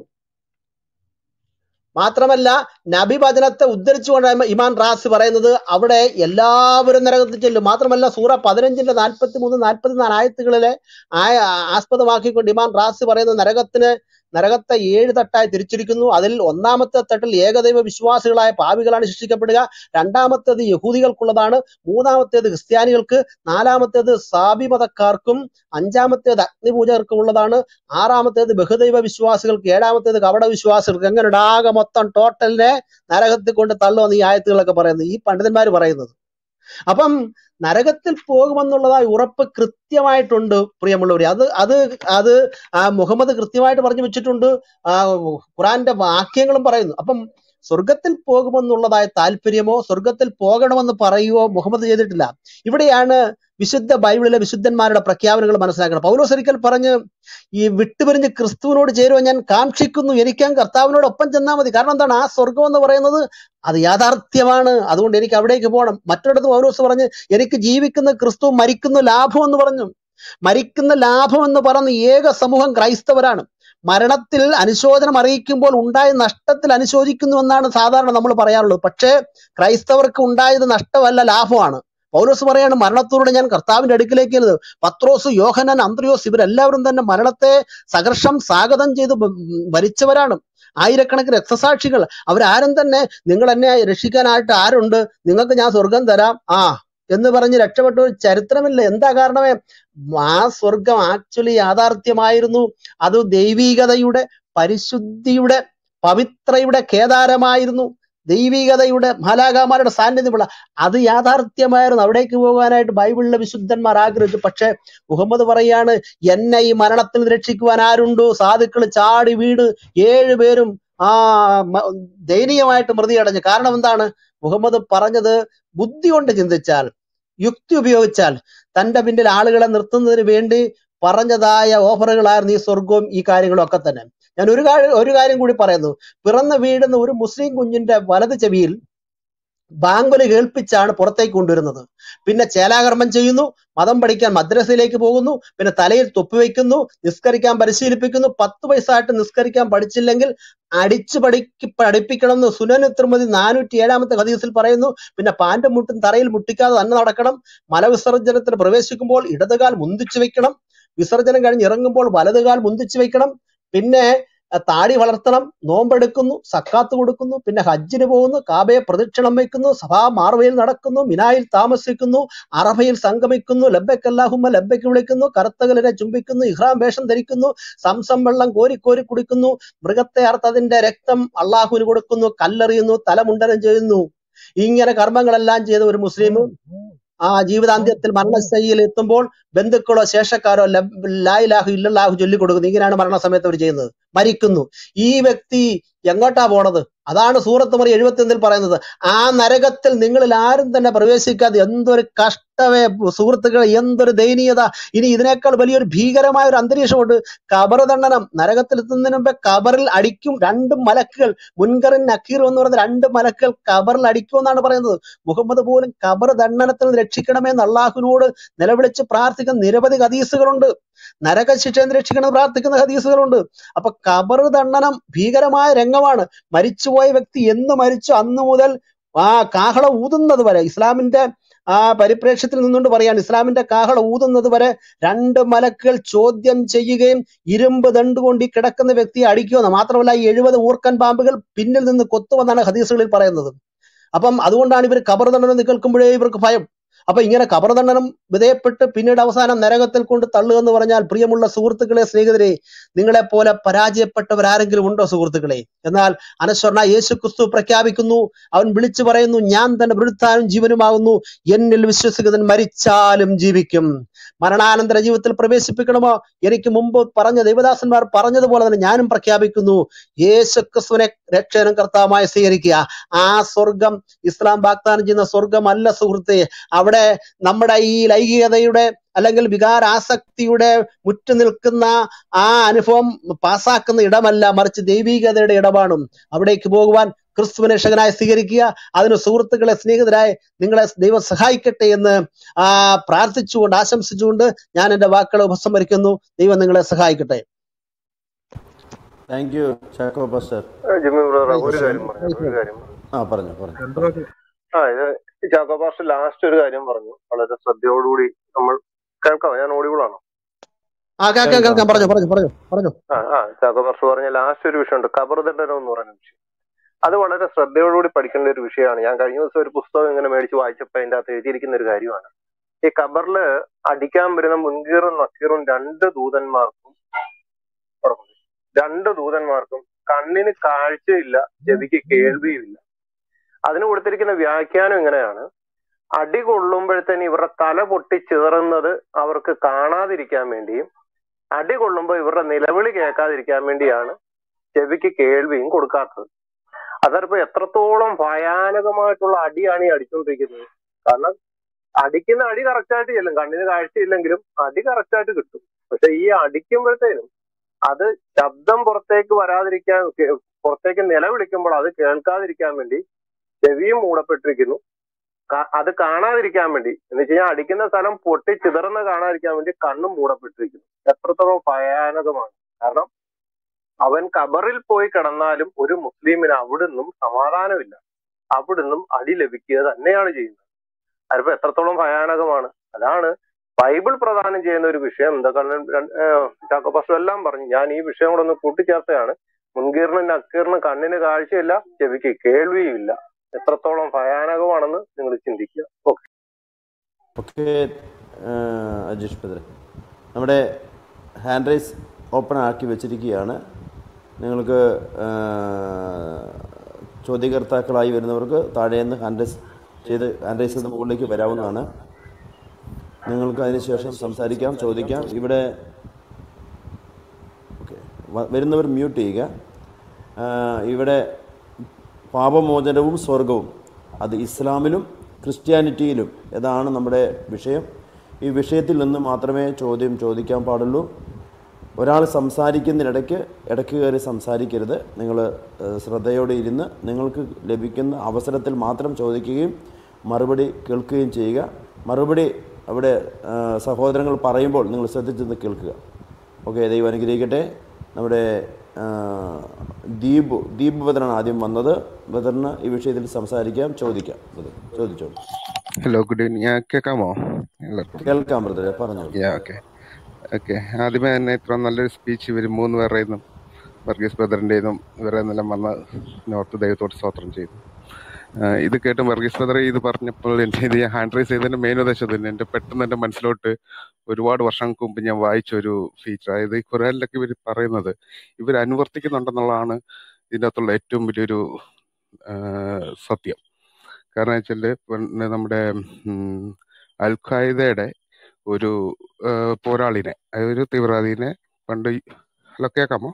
മാത്രമല്ല നബി വചനത്തെ ഉദ്ധരിച്ചുകൊണ്ട് ഇമാൻ റാസി പറയുന്നത് അവിടെ എല്ലാവരും നരകത്തിൽ ചെല്ലും മാത്രമല്ല സൂറ പതിനഞ്ചിന്റെ നാൽപ്പത്തി മൂന്ന് നാൽപ്പത്തി നാല് ആയത്തുകളിലെ ആയ ആസ്പദമാക്കിക്കൊണ്ട് ഇമാൻ റാസി പറയുന്ന നരകത്തിന് നരകത്തെ ഏഴ് തട്ടായി തിരിച്ചിരിക്കുന്നു അതിൽ ഒന്നാമത്തെ തട്ടിൽ ഏകദൈവ വിശ്വാസികളായ പാവികളാണ് ശിക്ഷിക്കപ്പെടുക രണ്ടാമത്തേത് യഹൂദികൾക്കുള്ളതാണ് മൂന്നാമത്തേത് ക്രിസ്ത്യാനികൾക്ക് നാലാമത്തേത് സാബി മതക്കാർക്കും അഞ്ചാമത്തേത് അഗ്നിപൂജകർക്കും ഉള്ളതാണ് ആറാമത്തേത് ബഹുദൈവ വിശ്വാസികൾക്ക് ഏഴാമത്തേത് കപട വിശ്വാസികൾക്ക് എങ്ങനെ ആകെ മൊത്തം ടോട്ടലിനെ നരകത്തിൽ കൊണ്ട് തള്ളുമെന്ന് ഈ ആയത്തുകളൊക്കെ പറയുന്നത് ഈ പണ്ഡിതന്മാർ പറയുന്നത് അപ്പം നരകത്തിൽ പോകുമെന്നുള്ളതായി ഉറപ്പ് കൃത്യമായിട്ടുണ്ട് പ്രിയമുള്ളവരെ അത് അത് അത് ആ മുഹമ്മദ് കൃത്യമായിട്ട് പറഞ്ഞു വെച്ചിട്ടുണ്ട് ആ ഖുറാന്റെ വാക്യങ്ങളും പറയുന്നു അപ്പം സ്വർഗത്തിൽ പോകുമെന്നുള്ളതായ താല്പര്യമോ സ്വർഗത്തിൽ പോകണമെന്ന് പറയുവോ മുഹമ്മദ് ചെയ്തിട്ടില്ല ഇവിടെയാണ് വിശുദ്ധ ബൈബിളിലെ വിശുദ്ധന്മാരുടെ പ്രഖ്യാപനങ്ങൾ മനസ്സിലാക്കണം പൗലോസ് ഒരിക്കൽ പറഞ്ഞ് ഈ വിട്ടുപിരിഞ്ഞ് ക്രിസ്തുവിനോട് ചേരുവാൻ ഞാൻ കാക്ഷിക്കുന്നു എനിക്കും കർത്താവിനോട് ഒപ്പം ചെന്നാൽ മതി കാരണം എന്താണ് ആ സ്വർഗം എന്ന് പറയുന്നത് അത് യാഥാർത്ഥ്യമാണ് അതുകൊണ്ട് എനിക്ക് അവിടേക്ക് പോകണം മറ്റൊരിടത്ത് പൗലോസ് പറഞ്ഞ് എനിക്ക് ജീവിക്കുന്ന ക്രിസ്തു മരിക്കുന്ന ലാഭം എന്ന് പറഞ്ഞു മരിക്കുന്ന ലാഭം എന്ന് പറയുന്ന ഏക സമൂഹം ക്രൈസ്തവരാണ് മരണത്തിൽ അനുശോചനം അറിയിക്കുമ്പോൾ ഉണ്ടായ നഷ്ടത്തിൽ അനുശോചിക്കുന്നു എന്നാണ് സാധാരണ നമ്മൾ പറയാറുള്ളത് പക്ഷേ ക്രൈസ്തവർക്ക് ഉണ്ടായത് നഷ്ടമല്ല ലാഭമാണ് പൗലോസ് പറയാണ് മരണത്തോടെ ഞാൻ കർത്താവിന്റെ അടുക്കിലേക്ക് ചെല്ലുന്നത് പത്രോസ് യോഹനൻ അന്ത്രയോസ് ഇവരെല്ലാവരും തന്നെ മരണത്തെ സഘർഷം സ്വാഗതം ചെയ്ത് ബ- ഭരിച്ചവരാണ് ആയിരക്കണക്കിന് രക്തസാക്ഷികൾ അവരാരും തന്നെ നിങ്ങൾ എന്നെ രക്ഷിക്കാനായിട്ട് ആരുണ്ട് നിങ്ങൾക്ക് ഞാൻ സ്വർഗം തരാം ആ എന്ന് പറഞ്ഞ് രക്ഷപ്പെട്ട ഒരു ചരിത്രമില്ല എന്താ കാരണമേ ആ സ്വർഗം ആക്ച്വലി യാഥാർത്ഥ്യമായിരുന്നു അത് ദൈവീകതയുടെ പരിശുദ്ധിയുടെ പവിത്രയുടെ കേദാരമായിരുന്നു ദൈവികതയുടെ മാലാകാമാരുടെ സാന്നിധ്യമുള്ള അത് യാഥാർത്ഥ്യമായിരുന്നു അവിടേക്ക് പോകാനായിട്ട് ബൈബിളിലെ വിശുദ്ധന്മാർ ആഗ്രഹിച്ചു പക്ഷെ മുഹമ്മദ് പറയാണ് എന്നെ ഈ മരണത്തിൽ നിന്ന് രക്ഷിക്കുവാൻ ആരുണ്ടോ സാധുക്കൾ ചാടി വീട് ഏഴ് പേരും ആ മ- ദയനീയമായിട്ട് മൃതി അടഞ്ഞു കാരണം എന്താണ് മുഹമ്മദ് പറഞ്ഞത് ബുദ്ധി കൊണ്ട് ചിന്തിച്ചാൽ യുക്തി ഉപയോഗിച്ചാൽ തന്റെ പിന്നിൽ ആളുകളെ നിർത്തുന്നതിന് വേണ്ടി പറഞ്ഞതായ ഓഫറുകളായിരുന്നു ഈ സ്വർഗവും ഈ കാര്യങ്ങളും ഒക്കെ തന്നെ ഞാൻ ഒരു കാര്യം ഒരു കാര്യം കൂടി പറയുന്നു പിറന്ന് വീഴുന്ന ഒരു മുസ്ലിം കുഞ്ഞിന്റെ വലത് ചെവിയിൽ ബാങ്കുല് കേൾപ്പിച്ചാണ് പുറത്തേക്ക് കൊണ്ടുവരുന്നത് പിന്നെ ചേലാകർമ്മം ചെയ്യുന്നു മതം പഠിക്കാൻ മദ്രസയിലേക്ക് പോകുന്നു പിന്നെ തലയിൽ തൊപ്പി വയ്ക്കുന്നു നിസ്കരിക്കാൻ പരിശീലിപ്പിക്കുന്നു പത്ത് വയസ്സായിട്ട് നിസ്കരിക്കാൻ പഠിച്ചില്ലെങ്കിൽ അടിച്ചു പഠിക്ക് പഠിപ്പിക്കണം എന്ന് സുനനു തിരുമതി നാനൂറ്റി ഏഴാമത്തെ ഹദീസിൽ പറയുന്നു പിന്നെ പാൻറ് മുട്ടും തറയിൽ മുട്ടിക്കാതെ തന്നെ നടക്കണം മലവിസർജനത്തിന് പ്രവേശിക്കുമ്പോൾ ഇടതുകാൽ മുന്തിച്ചു വെക്കണം വിസർജനം കഴിഞ്ഞ് ഇറങ്ങുമ്പോൾ വലതുകാൽ മുന്തിച്ചു വെക്കണം പിന്നെ അഹ് താടി വളർത്തണം നോമ്പെടുക്കുന്നു സക്കാത്ത് കൊടുക്കുന്നു പിന്നെ ഹജ്ജിന് പോകുന്നു കാബയെ പ്രദക്ഷിണം വയ്ക്കുന്നു സഭാ മാർവയിൽ നടക്കുന്നു മിനായിൽ താമസിക്കുന്നു അറഫയിൽ സംഗമിക്കുന്നു ലബ്ബയ്ക്ക് അല്ലാഹുമ്മ ലബ്ബയ്ക്ക് വിളിക്കുന്നു കറുത്തകലിനെ ചുംബിക്കുന്നു ഇഹ്റാം വേഷം ധരിക്കുന്നു സംസം വെള്ളം കോരി കോരി കുടിക്കുന്നു മൃഗത്തെ അറുത്തതിന്റെ രക്തം അള്ളാഹുവിന് കൊടുക്കുന്നു കല്ലെറിയുന്നു തലമുണ്ടനം ചെയ്യുന്നു ഇങ്ങനെ കർമ്മങ്ങളെല്ലാം ചെയ്ത ഒരു മുസ്ലിം ആ ജീവിതാന്ത്യത്തിൽ മരണശൈലിയിൽ എത്തുമ്പോൾ ബന്ധുക്കളോ ശേഷക്കാരോ ലബ് ലായിലാഹു ഇല്ലല്ലാഹു ചൊല്ലിക്കൊടുക്കുന്നു ഇങ്ങനെയാണ് മരണസമയത്ത് അവർ ചെയ്യുന്നത് മരിക്കുന്നു ഈ വ്യക്തി എങ്ങോട്ടാ പോണത് അതാണ് സൂറത്ത് മറി എഴുപത്തിയൊന്നിൽ പറയുന്നത് ആ നരകത്തിൽ നിങ്ങളിൽ ആരും തന്നെ പ്രവേശിക്കാതെ എന്തൊരു കഷ്ടമേ സുഹൃത്തുക്കളെ എന്തൊരു ദയനീയത ഇനി ഇതിനേക്കാൾ വലിയൊരു ഭീകരമായ ഒരു അന്തരീക്ഷമുണ്ട് കബർ ദണ്ഡനം നരകത്തിൽ എത്തുന്നതിന് മുമ്പേ കബറിൽ അടിക്കും രണ്ട് മലക്കുകൾ മുൻകറിൻ നക്കീർ എന്ന് പറയുന്ന രണ്ട് മലക്കുകൾ കബറിൽ അടിക്കും എന്നാണ് പറയുന്നത് മുഹമ്മദ് പോലും കബർ ദണ്ഡനത്തിൽ നിന്ന് രക്ഷിക്കണമെന്ന് അള്ളാഹുവിനോട് നിലവിളിച്ച് പ്രാർത്ഥിക്കുന്ന നിരവധി ഹദീസുകളുണ്ട് നരകശിക്ഷ രക്ഷിക്കണം പ്രാർത്ഥിക്കുന്ന ഹദീസുകളുണ്ട് അപ്പൊ കബർ ദണ്ഡനം ഭീകരമായ രംഗമാണ് മരിച്ചുപോയ വ്യക്തി എന്ന് മരിച്ചു അന്ന് മുതൽ ആ കാഹള ഊതുന്നത് വരെ ഇസ്ലാമിന്റെ ആ പരിപ്രേക്ഷ്യത്തിൽ നിന്നുകൊണ്ട് പറയാൻ ഇസ്ലാമിന്റെ കാഹള ഊതുന്നത് വരെ രണ്ട് മലക്കുകൾ ചോദ്യം ചെയ്യുകയും ഇരുമ്പ് ദണ്ടുകൊണ്ട് ഈ കിടക്കുന്ന വ്യക്തിയെ അടിക്കുമെന്ന് മാത്രമല്ല ഈ എഴുപത് ഊർക്കൻ പാമ്പുകൾ പിന്നിൽ നിന്ന് കൊത്തുമെന്നാണ് ഹദീസുകളിൽ പറയുന്നത് അപ്പം അതുകൊണ്ടാണ് ഇവർ കബർ ദണ്ഡനം കേൾക്കുമ്പോഴേ ഇവർക്ക് ഭയം അപ്പൊ ഇങ്ങനെ കബർ ദണ്ഡനം വിധേയപ്പെട്ട് പിന്നീട് അവസാനം നരകത്തിൽ കൊണ്ട് തള്ളുക എന്ന് പറഞ്ഞാൽ പ്രിയമുള്ള സുഹൃത്തുക്കളെ സ്നേഹിതരെ നിങ്ങളെ പോലെ പരാജയപ്പെട്ടവർ ആരെങ്കിലും ഉണ്ടോ സുഹൃത്തുക്കളെ എന്നാൽ അനശ്വരന യേശു ക്രിസ്തു പ്രഖ്യാപിക്കുന്നു അവൻ വിളിച്ചു പറയുന്നു ഞാൻ തന്നെ വൃത്താനും ജീവനുമാകുന്നു എന്നിൽ വിശ്വസിക്കുന്നവൻ മരിച്ചാലും ജീവിക്കും മരണാനന്തര ജീവിതത്തിൽ പ്രവേശിപ്പിക്കണമോ എനിക്ക് മുമ്പ് പറഞ്ഞ ദൈവദാസന്മാർ പറഞ്ഞതുപോലെ തന്നെ ഞാനും പ്രഖ്യാപിക്കുന്നു യേശു ക്രിസ്തുവിനെ രക്ഷകനും കർത്താവുമായി സ്വീകരിക്കുക ആ സ്വർഗം ഇസ്ലാം വാഗ്ദാനം ചെയ്യുന്ന സ്വർഗമല്ല സുഹൃത്തെ അവിടെ നമ്മുടെ ഈ ലൈംഗികതയുടെ അല്ലെങ്കിൽ വികാരാസക്തിയുടെ മുറ്റു നിൽക്കുന്ന ആ അനുഭവം പാസാക്കുന്ന ഇടമല്ല മറിച്ച് ദൈവികതയുടെ ഇടമാണ് അവിടേക്ക് പോകുവാൻ ക്രിസ്തുവിനെ രക്ഷകനായി സ്വീകരിക്കുക അതിന് സുഹൃത്തുക്കളെ സ്നേഹിതരായി നിങ്ങളെ ദൈവം സഹായിക്കട്ടെ എന്ന് ആ പ്രാർത്ഥിച്ചുകൊണ്ട് ആശംസിച്ചുകൊണ്ട് ഞാൻ എന്റെ വാക്കുകൾ ഉപസംഹരിക്കുന്നു ദൈവം നിങ്ങളെ സഹായിക്കട്ടെ thank you Chacko pastor Jimmy brother Thank you, ഒരു sir. കാര്യം പറഞ്ഞു Thank you. ഒരു കാര്യം പറഞ്ഞു. ആ പറഞ്ഞു പറഞ്ഞു എന്തോ ആ ഇത് ചാക്കോ പാസ്റ്റർ ലാസ്റ്റ് ഒരു കാര്യം പറഞ്ഞു വളരെ ശ്രദ്ധയോടുകൂടി നമ്മൾ കേൾക്കാം ഞാൻ ഓഡിബിൾ ആണോ ആ കേൾക്കാം കേൾക്കാം പറഞ്ഞു പറഞ്ഞു പറഞ്ഞു പറഞ്ഞു ആ ആ ചാക്കോ പാസ്റ്റർ പറഞ്ഞ ലാസ്റ്റ് ഒരു വിഷയമുണ്ട് കബർ ദണ്ഡനം എന്ന് പറയുന്ന വിഷയം അത് വളരെ ശ്രദ്ധയോടുകൂടി പഠിക്കേണ്ട ഒരു വിഷയമാണ് ഞാൻ കഴിഞ്ഞ ദിവസം ഒരു പുസ്തകം ഇങ്ങനെ മേടിച്ച് വായിച്ചപ്പോൾ അതിന്റെ അകത്ത് എഴുതിയിരിക്കുന്ന ഒരു കാര്യമാണ് ഈ കബറില് അടിക്കാൻ വരുന്ന മുൻകീറും നക്കീറും രണ്ട് ദൂതന്മാർക്കും ഓർമ്മ രണ്ട് ദൂതന്മാർക്കും കണ്ണിന് കാഴ്ചയില്ല ചെവിക്ക് കേൾവിയുമില്ല അതിന് കൊടുത്തിരിക്കുന്ന വ്യാഖ്യാനം ഇങ്ങനെയാണ് അടി കൊള്ളുമ്പോഴത്തേന് ഇവരുടെ തല പൊട്ടി ചിതറുന്നത് അവർക്ക് കാണാതിരിക്കാൻ വേണ്ടിയും അടി കൊള്ളുമ്പോൾ ഇവരുടെ നിലവിളി കേൾക്കാതിരിക്കാൻ വേണ്ടിയാണ് ചെവിക്ക് കേൾവിയും കൊടുക്കാത്തത് അതറിപ്പോ എത്രത്തോളം ഭയാനകമായിട്ടുള്ള അടിയാണ് ഈ അടിച്ചുകൊണ്ടിരിക്കുന്നത് കാരണം അടിക്കുന്ന അടി കറക്റ്റായിട്ട് ചെല്ലും കണ്ണിന് കാഴ്ചയില്ലെങ്കിലും അടി കറക്റ്റായിട്ട് കിട്ടും പക്ഷെ ഈ അടിക്കുമ്പോഴത്തേനും അത് ശബ്ദം പുറത്തേക്ക് വരാതിരിക്കാൻ കേ- പുറത്തേക്ക് നിലവിളിക്കുമ്പോൾ അത് കേൾക്കാതിരിക്കാൻ വേണ്ടി ചെവിയും മൂടപ്പെട്ടിരിക്കുന്നു ക- അത് കാണാതിരിക്കാൻ വേണ്ടി എന്ന് വെച്ച് കഴിഞ്ഞാൽ അടിക്കുന്ന സ്ഥലം പൊട്ടി ചിതറുന്ന കാണാതിരിക്കാൻ വേണ്ടി കണ്ണും മൂടപ്പെട്ടിരിക്കുന്നു എത്രത്തോളം ഭയാനകമാണ് കാരണം അവൻ കബറിൽ പോയി കിടന്നാലും ഒരു മുസ്ലിമിന് അവിടുന്നും സമാധാനമില്ല അവിടുന്നും അടി ലഭിക്കുക തന്നെയാണ് ചെയ്യുന്നത് അതിപ്പോ എത്രത്തോളം ഭയാനകമാണ് അതാണ് ബൈബിൾ പ്രദാനം ചെയ്യുന്ന ഒരു വിഷയം എന്താ കാരണം ചാക്കോപാസ്റ്റർ എല്ലാം പറഞ്ഞു ഞാൻ ഈ വിഷയം കൂടെ ഒന്ന് കൂട്ടിച്ചേർത്തതാണ് മുൻകീറിനും നക്കീറിനും കണ്ണിന് കാഴ്ചയില്ല ചെവിക്ക് കേൾവിയുമില്ല എത്രത്തോളം ഭയാനകമാണെന്ന് നിങ്ങൾ ചിന്തിക്കുക ഓക്കെ ഓക്കെ അജീഷ് ബദ്രെ നമ്മുടെ ഹാൻഡ് റൈസ് ഓപ്പൺ ആക്കി വെച്ചിരിക്കുകയാണ് നിങ്ങൾക്ക് ആ, ചോദ്യകർത്താക്കളായി വരുന്നവർക്ക് താഴെ നിന്ന് ഹാൻഡ് റൈസ് ചെയ്ത് ഹാൻഡ് റൈസ് ചെയ്ത് മുകളിലേക്ക് വരാവുന്നതാണ് നിങ്ങൾക്ക് അതിനുശേഷം സംസാരിക്കാം ചോദിക്കാം ഇവിടെ ഓക്കെ വരുന്നവർ മ്യൂട്ട് ചെയ്യുക ആ, ഇവിടെ പാപമോചനവും സ്വർഗവും അത് ഇസ്ലാമിലും ക്രിസ്ത്യാനിറ്റിയിലും ഇതാണ് നമ്മുടെ വിഷയം ഈ വിഷയത്തിൽ നിന്ന് മാത്രമേ ചോദ്യം ചോദിക്കാൻ പാടുള്ളൂ ഒരാൾ സംസാരിക്കുന്നതിനിടയ്ക്ക് ഇടയ്ക്ക് കയറി സംസാരിക്കരുത് നിങ്ങൾ ഏഹ്, ശ്രദ്ധയോടെ ഇരുന്ന് നിങ്ങൾക്ക് ലഭിക്കുന്ന അവസരത്തിൽ മാത്രം ചോദിക്കുകയും മറുപടി കേൾക്കുകയും ചെയ്യുക മറുപടി അവിടെ ഏഹ്, സഹോദരങ്ങൾ പറയുമ്പോൾ നിങ്ങൾ ശ്രദ്ധിച്ചെന്ന് കേൾക്കുക ഓക്കെ ദൈവം അനുഗ്രഹിക്കട്ടെ നമ്മുടെ ആ, ദീപ് ദീപ് ബദറാണ് ആദ്യം വന്നത് ബദറിന് ഈ വിഷയത്തിൽ സംസാരിക്കാം ചോദിക്കാം ബദർ ചോദിച്ചോളൂ ഹലോ ഗുഡ് ഈവനിങ് ഞാൻ കേൾക്കാമോ എല്ലാവർക്കും കേൾക്കാം ബ്രദറെ പറഞ്ഞോളൂ യാ ഓക്കെ ഓക്കെ ആദ്യമേ തന്നെ ഇത്ര നല്ലൊരു സ്പീച്ച് ഇവർ മൂന്ന് പേരുടെ നിന്നും വർഗീസ് ബ്രദറിൻ്റെതും ഇവരെ നിന്നെല്ലാം വന്ന് നോർത്ത് ദൈവത്തോട് സ്തോത്രം ചെയ്തു ആ, ഇത് കേട്ട് വർഗീസ് ബ്രദർ ഇത് പറഞ്ഞപ്പോൾ എൻ്റെ ഇത് ഞാൻ ഹാൻഡ് റൈസ് ചെയ്തതിൻ്റെ മെയിൻ ഉദ്ദേശം തന്നെ എൻ്റെ പെട്ടെന്ന് എൻ്റെ മനസ്സിലോട്ട് ഒരുപാട് വർഷങ്ങൾക്ക് മുമ്പ് ഞാൻ വായിച്ച ഒരു ഫീച്ചർ അതായത് ഈ ഖുറാനിലൊക്കെ ഇവർ പറയുന്നത് ഇവർ അനുവർത്തിക്കുന്നുണ്ടെന്നുള്ളതാണ് ഇതിൻ്റെ അകത്തുള്ള ഏറ്റവും വലിയൊരു ആ, സത്യം കാരണം വെച്ചാൽ പിന്നെ നമ്മുടെ ഉം, അൽ ഖായിദയുടെ ഒരു ആ, പോരാളിനെ അതായത് ഒരു തീവ്രവാദിനെ പണ്ട് ഈ- ഹലോ കേൾക്കാമോ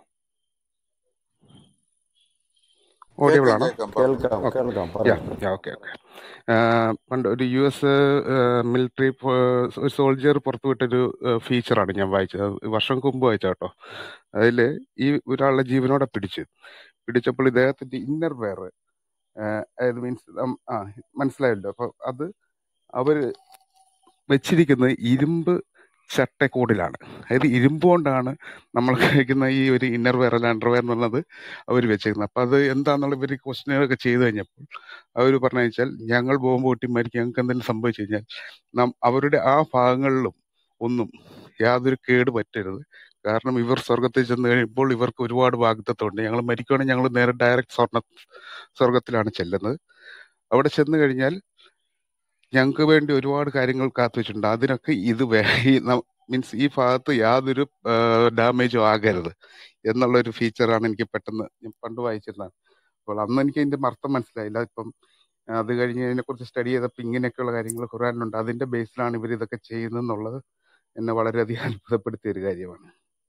ഓഡിയബിൾ കേൾക്കാം ആണോ കേൾക്കാം പറഞ്ഞു കേൾക്കാം ഓക്കെ കേൾക്കാം യാ പറഞ്ഞു യാ ഓക്കെ ഓക്കെ പണ്ട് ഒരു യു എസ് മിലിറ്ററി ഒരു സോൾജിയർ പുറത്തുവിട്ടൊരു ഫീച്ചറാണ് ഞാൻ വായിച്ചത് അത് വർഷം മുമ്പ് വായിച്ച കേട്ടോ അതിൽ ഈ ഒരാളുടെ ജീവനോടെ പിടിച്ചു പിടിച്ചപ്പോൾ ഇദ്ദേഹത്തിന്റെ ഇന്നർ വെയർ അതായത് മീൻസ് ആ മനസ്സിലായല്ലോ അപ്പൊ അത് അവര് വെച്ചിരിക്കുന്നത് ഇരുമ്പ് ചട്ടക്കൂടിലാണ് അതായത് ഇരുമ്പ് കൊണ്ടാണ് നമ്മൾ കഴിക്കുന്ന ഈ ഒരു ഇന്നർ വെയർ അല്ല അണ്ടർ വെയർ എന്നുള്ളത് അവർ വെച്ചേക്കുന്നത് അപ്പൊ അത് എന്താന്നുള്ള ഇവർ ക്വസ്റ്റ്യനൊക്കെ ചെയ്തു കഴിഞ്ഞപ്പോൾ അവർ പറഞ്ഞു വെച്ചാൽ ഞങ്ങൾ ബോംബ് പൊട്ടി മരിക്കും ഞങ്ങൾക്ക് എന്തെങ്കിലും സംഭവിച്ചു കഴിഞ്ഞാൽ നം- അവരുടെ ആ ഭാഗങ്ങളിലും ഒന്നും യാതൊരു കേട് പറ്റരുത് കാരണം ഇവർ സ്വർഗത്തിൽ ചെന്ന് കഴിയുമ്പോൾ ഇവർക്ക് ഒരുപാട് വാഗ്ദത്വമുണ്ട് ഞങ്ങൾ മരിക്കുകയാണെങ്കിൽ ഞങ്ങൾ നേരെ ഡയറക്റ്റ് സ്വർണ്ണ സ്വർഗത്തിലാണ് ചെല്ലുന്നത് അവിടെ ചെന്ന് കഴിഞ്ഞാൽ ഞങ്ങൾക്ക് വേണ്ടി ഒരുപാട് കാര്യങ്ങൾ കാത്തു വെച്ചിട്ടുണ്ട് അതിനൊക്കെ ഇത് മീൻസ് ഈ ഭാഗത്ത് യാതൊരു ഡാമേജും ആകരുത് എന്നുള്ള ഒരു ഫീച്ചറാണ് എനിക്ക് പെട്ടെന്ന് ഞാൻ പണ്ട് വായിച്ചിരുന്നത് അപ്പോൾ അന്ന് എനിക്ക് അതിന്റെ അർത്ഥം മനസ്സിലായില്ല ഇപ്പം അത് കഴിഞ്ഞ് അതിനെക്കുറിച്ച് സ്റ്റഡി ചെയ്തപ്പോൾ ഇങ്ങനെയൊക്കെയുള്ള കാര്യങ്ങൾ ഖുറാനിലുണ്ട് അതിന്റെ ബേസിലാണ് ഇവർ ഇതൊക്കെ ചെയ്യുന്നത് എന്നെ വളരെയധികം അത്ഭുതപ്പെടുത്തിയ ഒരു കാര്യമാണ്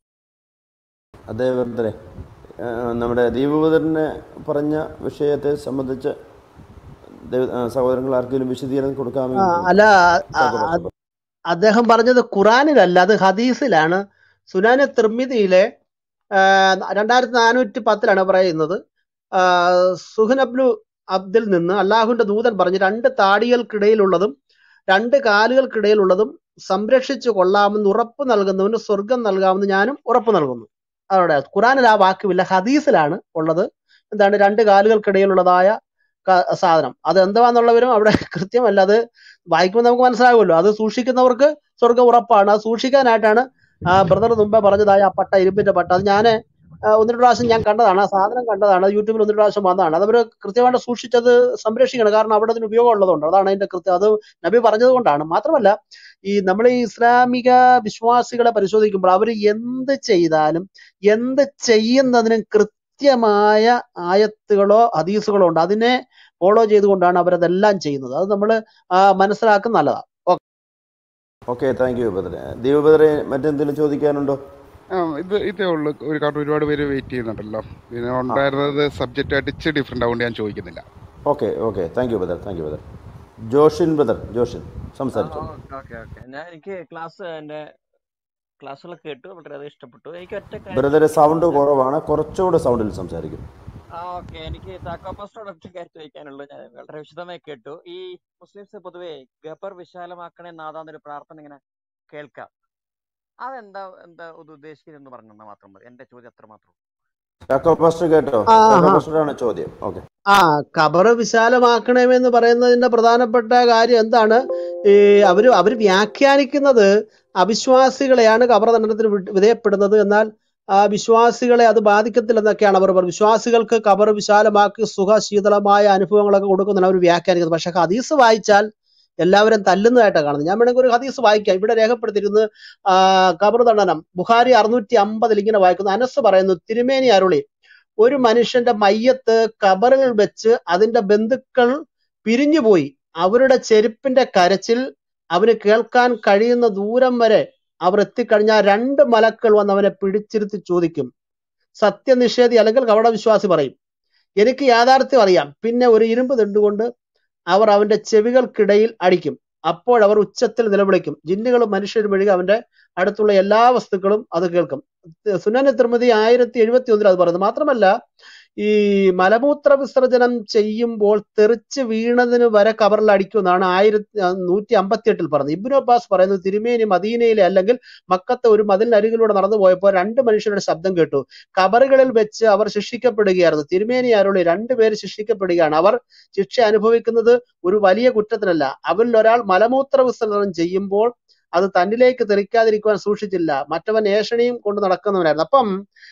അതേ വെറുതെ നമ്മുടെ ദീപപുത്രന് പറഞ്ഞ വിഷയത്തെ സംബന്ധിച്ച് ദൈവ- ആ, സഹോദരങ്ങൾ ആർക്കെങ്കിലും വിശദീകരണം ആ, കൊടുക്കാമെങ്കിൽ അല്ല ആ, ചാക്കോ ആ, പാസ്റ്റർ അദ്ദേഹം പറഞ്ഞത് ഖുറാനിലല്ല അത് ഹദീസിലാണ് സുനാന തിർമിതിയിലെ രണ്ടായിരത്തി നാനൂറ്റി പത്തിലാണ് പറയുന്നത് ആ, സുഹനബ്ലു അബ്ദിൽ നിന്ന് അള്ളാഹുവിന്റെ ദൂതൻ പറഞ്ഞു രണ്ട് താടികൾക്കിടയിലുള്ളതും രണ്ട് കാലുകൾക്കിടയിലുള്ളതും സംരക്ഷിച്ചു കൊള്ളാമെന്ന് ഉറപ്പ് നൽകുന്നവന് സ്വർഗം നൽകാമെന്ന് ഞാനും ഉറപ്പ് നൽകുന്നു അവിടെ ഖുറാനിൽ ആ വാക്കുമില്ല ഹദീസിലാണ് ഉള്ളത് എന്താണ് രണ്ട് കാലുകൾക്കിടയിലുള്ളതായ ക- സാധനം അത് എന്താന്നുള്ളവരും അവിടെ കൃത്യമല്ല അത് വായിക്കുമ്പോൾ നമുക്ക് മനസ്സിലാകുമല്ലോ അത് സൂക്ഷിക്കുന്നവർക്ക് സ്വർഗം ഉറപ്പാണ് അത് സൂക്ഷിക്കാനായിട്ടാണ് ആ ബ്രദർ മുമ്പേ പറഞ്ഞതായ ആ പട്ട ഇരുമ്പിന്റെ പട്ട അത് ഞാൻ ഒന്ന് രണ്ട് പ്രാവശ്യം ഞാൻ കണ്ടതാണ് ആ സാധനം കണ്ടതാണ് യൂട്യൂബിൽ ഒന്ന് രണ്ട് പ്രാവശ്യം വന്നതാണ് അത് അവർ കൃത്യമായിട്ട് സൂക്ഷിച്ചത് സംരക്ഷിക്കണം കാരണം അവിടെ അതിന് ഉപയോഗം ഉള്ളതുകൊണ്ട് അതാണ് അതിന്റെ കൃത്യം അത് നബി പറഞ്ഞത് കൊണ്ടാണ് മാത്രമല്ല ഈ നമ്മൾ ഈ ഇസ്ലാമിക വിശ്വാസികളെ പരിശോധിക്കുമ്പോൾ അവർ എന്ത് ചെയ്താലും എന്ത് ചെയ്യുന്നതിനും കൃത്യമായ ആയത്തുകളോ ഹദീസുകളോ ഉണ്ട് അതിനെ ഫോളോ ചെയ്തുകൊണ്ടാണ് അവരതെല്ലാം ചെയ്യുന്നത് അത് നമ്മൾ മനസ്സിലാക്കുന്ന നല്ലതാണ് ഓക്കെ താങ്ക് യു ബദറെ ദീപബദറെ മറ്റെന്തെങ്കിലും ചോദിക്കാനുണ്ടോ ആ ഇത് ഇതേ ഉള്ളൂ ഒരു കാരണം ഒരുപാട് പേര് വെയിറ്റ് ചെയ്യുന്നുണ്ടല്ലോ പിന്നെ ആ ഉണ്ടായിരുന്നത് സബ്ജക്റ്റ് ആയിട്ട് ഇച്ചിരി ഡിഫറെന്റ് ആവുകൊണ്ട് ഞാൻ ചോദിക്കുന്നില്ല okay okay thank you brother thank you brother Joshin brother Joshin ആ സംസാരിച്ചോളൂ ഓക്കെ ഓക്കെ ഞാൻ എനിക്ക് ക്ലാസ് എൻ്റെ ക്ലാസ്സുകൾ കേട്ടു വളരെ ഇഷ്ടപ്പെട്ടു എനിക്ക് ഒറ്റ കാര്യം ബ്രദറെ സൗണ്ട് ചോദിക്കാനുള്ളത് കുറവാണ് കുറച്ചുകൂടെ സൗണ്ടിൽ സംസാരിക്കും ആ ഓക്കെ എനിക്ക് താക്കോപ്പസ്റ്റോട് ഒറ്റ കാര്യം ചോദിക്കാനുള്ളൂ ഞാൻ വളരെ വിശദമായി കേട്ടു ഈ മുസ്ലിംസ് പൊതുവെ ഗബർ വിശാലമാക്കണേ നാദാന്നൊരു പ്രാർത്ഥന ഇങ്ങനെ കേൾക്കാം അതെന്താ എന്താ ഇത് ഉദ്ദേശിക്കുന്നതെന്ന് പറഞ്ഞാൽ മാത്രം മതി എന്റെ ചോദ്യം അത്ര മാത്രം ചാക്കോ പാസ്റ്റർ കേട്ടോ ആ ചാക്കോ ആ പാസ്റ്ററാണ് ചോദ്യം ഓക്കെ ആ കബറ് വിശാലമാക്കണമെന്ന് പറയുന്നതിന്റെ പ്രധാനപ്പെട്ട കാര്യം എന്താണ് ഈ അവര് അവര് വ്യാഖ്യാനിക്കുന്നത് അവിശ്വാസികളെയാണ് കബറ ദണ്ഡനത്തിന് വിധ- വിധേയപ്പെടുന്നത് എന്നാൽ ആ വിശ്വാസികളെ അത് ബാധിക്കത്തില്ലെന്നൊക്കെയാണ് അവർ പറയുന്നത് വിശ്വാസികൾക്ക് കബർ വിശാലമാക്കി സുഖ ശീതളമായ അനുഭവങ്ങളൊക്കെ കൊടുക്കുന്നതാണ് അവർ വ്യാഖ്യാനിക്കുന്നത് പക്ഷെ ഹദീസ് വായിച്ചാൽ എല്ലാവരും തല്ലുന്നതായിട്ടാണ് കാണുന്നത് ഞാൻ വേണമെങ്കിൽ ഒരു ഹദീസ് വായിക്കാം ഇവിടെ രേഖപ്പെടുത്തിയിരുന്ന് ആ കബർ ദണ്ഡനം ബുഖാരി അറുന്നൂറ്റി അമ്പതിൽ ഇങ്ങനെ വായിക്കുന്നു അനസ് പറയുന്നു തിരുമേനി അരുളി ഒരു മനുഷ്യന്റെ മയ്യത്ത് കബറിൽ വെച്ച് അതിന്റെ ബന്ധുക്കൾ പിരിഞ്ഞുപോയി അവരുടെ ചെരുപ്പിന്റെ കരച്ചിൽ അവന് കേൾക്കാൻ കഴിയുന്ന ദൂരം വരെ അവർ എത്തിക്കഴിഞ്ഞാൽ രണ്ട് മലക്കൾ വന്ന് അവനെ പിടിച്ചിരുത്തി ചോദിക്കും സത്യനിഷേധി അല്ലെങ്കിൽ കപടവിശ്വാസി പറയും എനിക്ക് യാഥാർത്ഥ്യം അറിയാം പിന്നെ ഒരു ഇരുമ്പ് തിണ്ടുകൊണ്ട് അവർ അവന്റെ ചെവികൾക്കിടയിൽ അടിക്കും അപ്പോഴവർ ഉച്ചത്തിൽ നിലവിളിക്കും ജിന്നുകളും മനുഷ്യരും ഒഴികെ അവന്റെ അടുത്തുള്ള എല്ലാ വസ്തുക്കളും അത് കേൾക്കും സുനന തിരുമതി ആയിരത്തി എഴുപത്തി ഒന്നിൽ അത് പറയുന്നത് മാത്രമല്ല ഈ മലമൂത്ര വിസർജനം ചെയ്യുമ്പോൾ തെറിച്ച് വീണതിന് വരെ കബറിൽ അടിക്കുമെന്നാണ് ആയിരത്തി ആ, നൂറ്റി അമ്പത്തി എട്ടിൽ പറഞ്ഞത് ഇബ്നു അബ്ബാസ് പറയുന്നത് തിരുമേനി മദീനയിലെ അല്ലെങ്കിൽ മക്കത്തെ ഒരു മതിലിനരികിലൂടെ നടന്നു പോയപ്പോൾ രണ്ട് മനുഷ്യരുടെ ശബ്ദം കേട്ടു കബറുകളിൽ വെച്ച് അവർ ശിക്ഷിക്കപ്പെടുകയായിരുന്നു തിരുമേനി അരുളി രണ്ടുപേര് ശിക്ഷിക്കപ്പെടുകയാണ് അവർ ശിക്ഷ അനുഭവിക്കുന്നത് ഒരു വലിയ കുറ്റത്തിനല്ല അവരിൽ ഒരാൾ മലമൂത്ര വിസർജനം ചെയ്യുമ്പോൾ അത് തന്നിലേക്ക് തെറിക്കാതിരിക്കുവാൻ സൂക്ഷിച്ചില്ല മറ്റവൻ ഏഷണിയും കൊണ്ട് നടക്കുന്നവനായിരുന്നു അപ്പം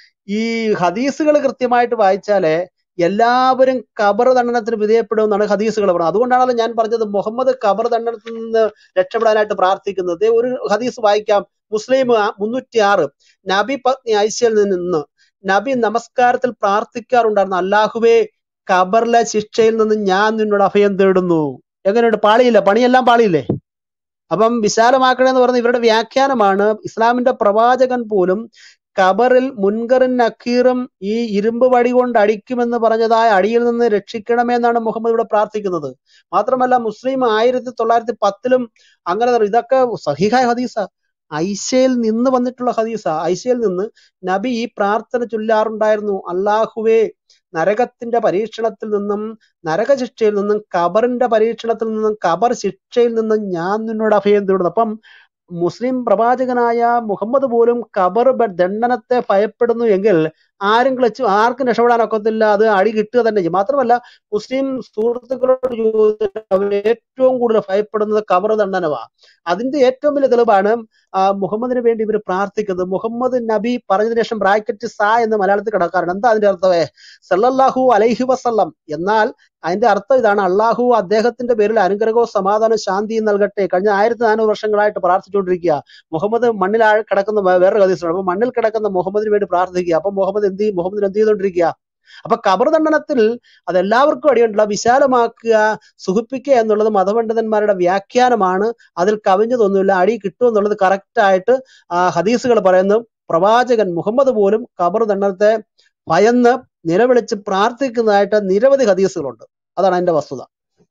ഈ ഹദീസുകൾ കൃത്യമായിട്ട് വായിച്ചാല് എല്ലാവരും ഖബർ ദണ്ഡനത്തിന് വിധേയപ്പെടുമെന്നാണ് ഹദീസുകൾ പറയുന്നത് അതുകൊണ്ടാണല്ലോ ഞാൻ പറഞ്ഞത് മുഹമ്മദ് ഖബർ ദണ്ഡനത്തിൽ നിന്ന് രക്ഷപ്പെടാനായിട്ട് പ്രാർത്ഥിക്കുന്നത് ദേ ഒരു ഹദീസ് വായിക്കാം മുസ്ലിം മുന്നൂറ്റി ആറ് നബി പത്നി ഐശ്യയിൽ നിന്ന് നബി നമസ്കാരത്തിൽ പ്രാർത്ഥിക്കാറുണ്ടായിരുന്നു അല്ലാഹുവേ ഖബറിലെ ശിക്ഷയിൽ നിന്ന് ഞാൻ നിന്നോട് അഭയം തേടുന്നു എങ്ങനെയുണ്ട് പാളിയില്ല പണിയെല്ലാം പാളിയില്ലേ അപ്പം വിശാലമാക്കണേ എന്ന് പറയുന്ന ഇവരുടെ വ്യാഖ്യാനമാണ് ഇസ്ലാമിന്റെ പ്രവാചകൻ പോലും ഖബറിൽ മുൻകറും നക്കീറും ഈ ഇരുമ്പ് വടി കൊണ്ട് അടിക്കുമെന്ന് പറഞ്ഞതായ അടിയിൽ നിന്ന് രക്ഷിക്കണമേ എന്നാണ് മുഹമ്മദ് ഇവിടെ പ്രാർത്ഥിക്കുന്നത് മാത്രമല്ല മുസ്ലിം ആയിരത്തി തൊള്ളായിരത്തി പത്തിലും അങ്ങനെ ഇതൊക്കെ സഹിഹായ ഹദീസ ഐശയിൽ നിന്ന് വന്നിട്ടുള്ള ഹദീസ ഐശയിൽ നിന്ന് നബി ഈ പ്രാർത്ഥന ചൊല്ലാറുണ്ടായിരുന്നു അള്ളാഹുവേ നരകത്തിന്റെ പരീക്ഷണത്തിൽ നിന്നും നരകശിക്ഷയിൽ നിന്നും ഖബറിന്റെ പരീക്ഷണത്തിൽ നിന്നും ഖബർ ശിക്ഷയിൽ നിന്നും ഞാൻ നിന്നോട് അഭയം തേടുന്നു അപ്പം മുസ്ലിം പ്രവാചകനായ മുഹമ്മദ് പോലും ഖബർ ബ- ദണ്ഡനത്തെ ഭയപ്പെടുന്നു എങ്കിൽ ആരും ക്ലച്ച് ആർക്കും രക്ഷപ്പെടാൻ ഒക്കത്തില്ല അത് അടി കിട്ടുക തന്നെ ചെയ്യും മാത്രമല്ല മുസ്ലിം സുഹൃത്തുക്കളോട് ചോദിച്ചിട്ട് അവർ ഏറ്റവും കൂടുതൽ ഭയപ്പെടുന്നത് ഖബർ ദണ്ഡനമാണ് അതിന്റെ ഏറ്റവും വലിയ തെളിവാണ് ആ, മുഹമ്മദിന് വേണ്ടി ഇവർ പ്രാർത്ഥിക്കുന്നത് മുഹമ്മദ് നബി പറഞ്ഞതിന് ശേഷം ബ്രാക്കറ്റ് സ എന്ന് മലയാളത്തിൽ കിടക്കാറുണ്ട് എന്താ അതിന്റെ അർത്ഥമേ സല്ലല്ലാഹു അലൈഹി വസല്ലം എന്നാൽ അതിന്റെ അർത്ഥം ഇതാണ് അള്ളാഹു അദ്ദേഹത്തിന്റെ പേരിൽ അനുഗ്രഹവും സമാധാനവും ശാന്തിയും നൽകട്ടെ കഴിഞ്ഞ ആയിരത്തി നാനൂറ് വർഷങ്ങളായിട്ട് പ്രാർത്ഥിച്ചുകൊണ്ടിരിക്കുക മുഹമ്മദ് മണ്ണിൽ ആഴ കിടക്കുന്ന വേ- വേറൊരു ഹദീസാണ് അപ്പൊ മണ്ണിൽ കിടക്കുന്ന മുഹമ്മദിന് വേണ്ടി പ്രാർത്ഥിക്കുക അപ്പൊ മുഹമ്മദ് എന്ത് ചെയ്യും മുഹമ്മദ് എന്ത് ചെയ്തുകൊണ്ടിരിക്കുക അപ്പൊ ഖബർ ദണ്ഡനത്തിൽ അത് എല്ലാവർക്കും അടിയുണ്ടല്ല വിശാലമാക്കുക സുഖിപ്പിക്കുക എന്നുള്ളത് മതപണ്ഡിതന്മാരുടെ വ്യാഖ്യാനമാണ് അതിൽ കവിഞ്ഞതൊന്നുമില്ല അടി കിട്ടുമെന്നുള്ളത് കറക്റ്റ് ആയിട്ട് ആ ഹദീസുകൾ പറയുന്നു പ്രവാചകൻ മുഹമ്മദ് പോലും ഖബർ ദണ്ഡനത്തെ ഭയന്ന് നിലവിളിച്ച് പ്രാർത്ഥിക്കുന്നതായിട്ട് നിരവധി ഹദീസുകളുണ്ട് അതാണ് അതിന്റെ വസ്തുത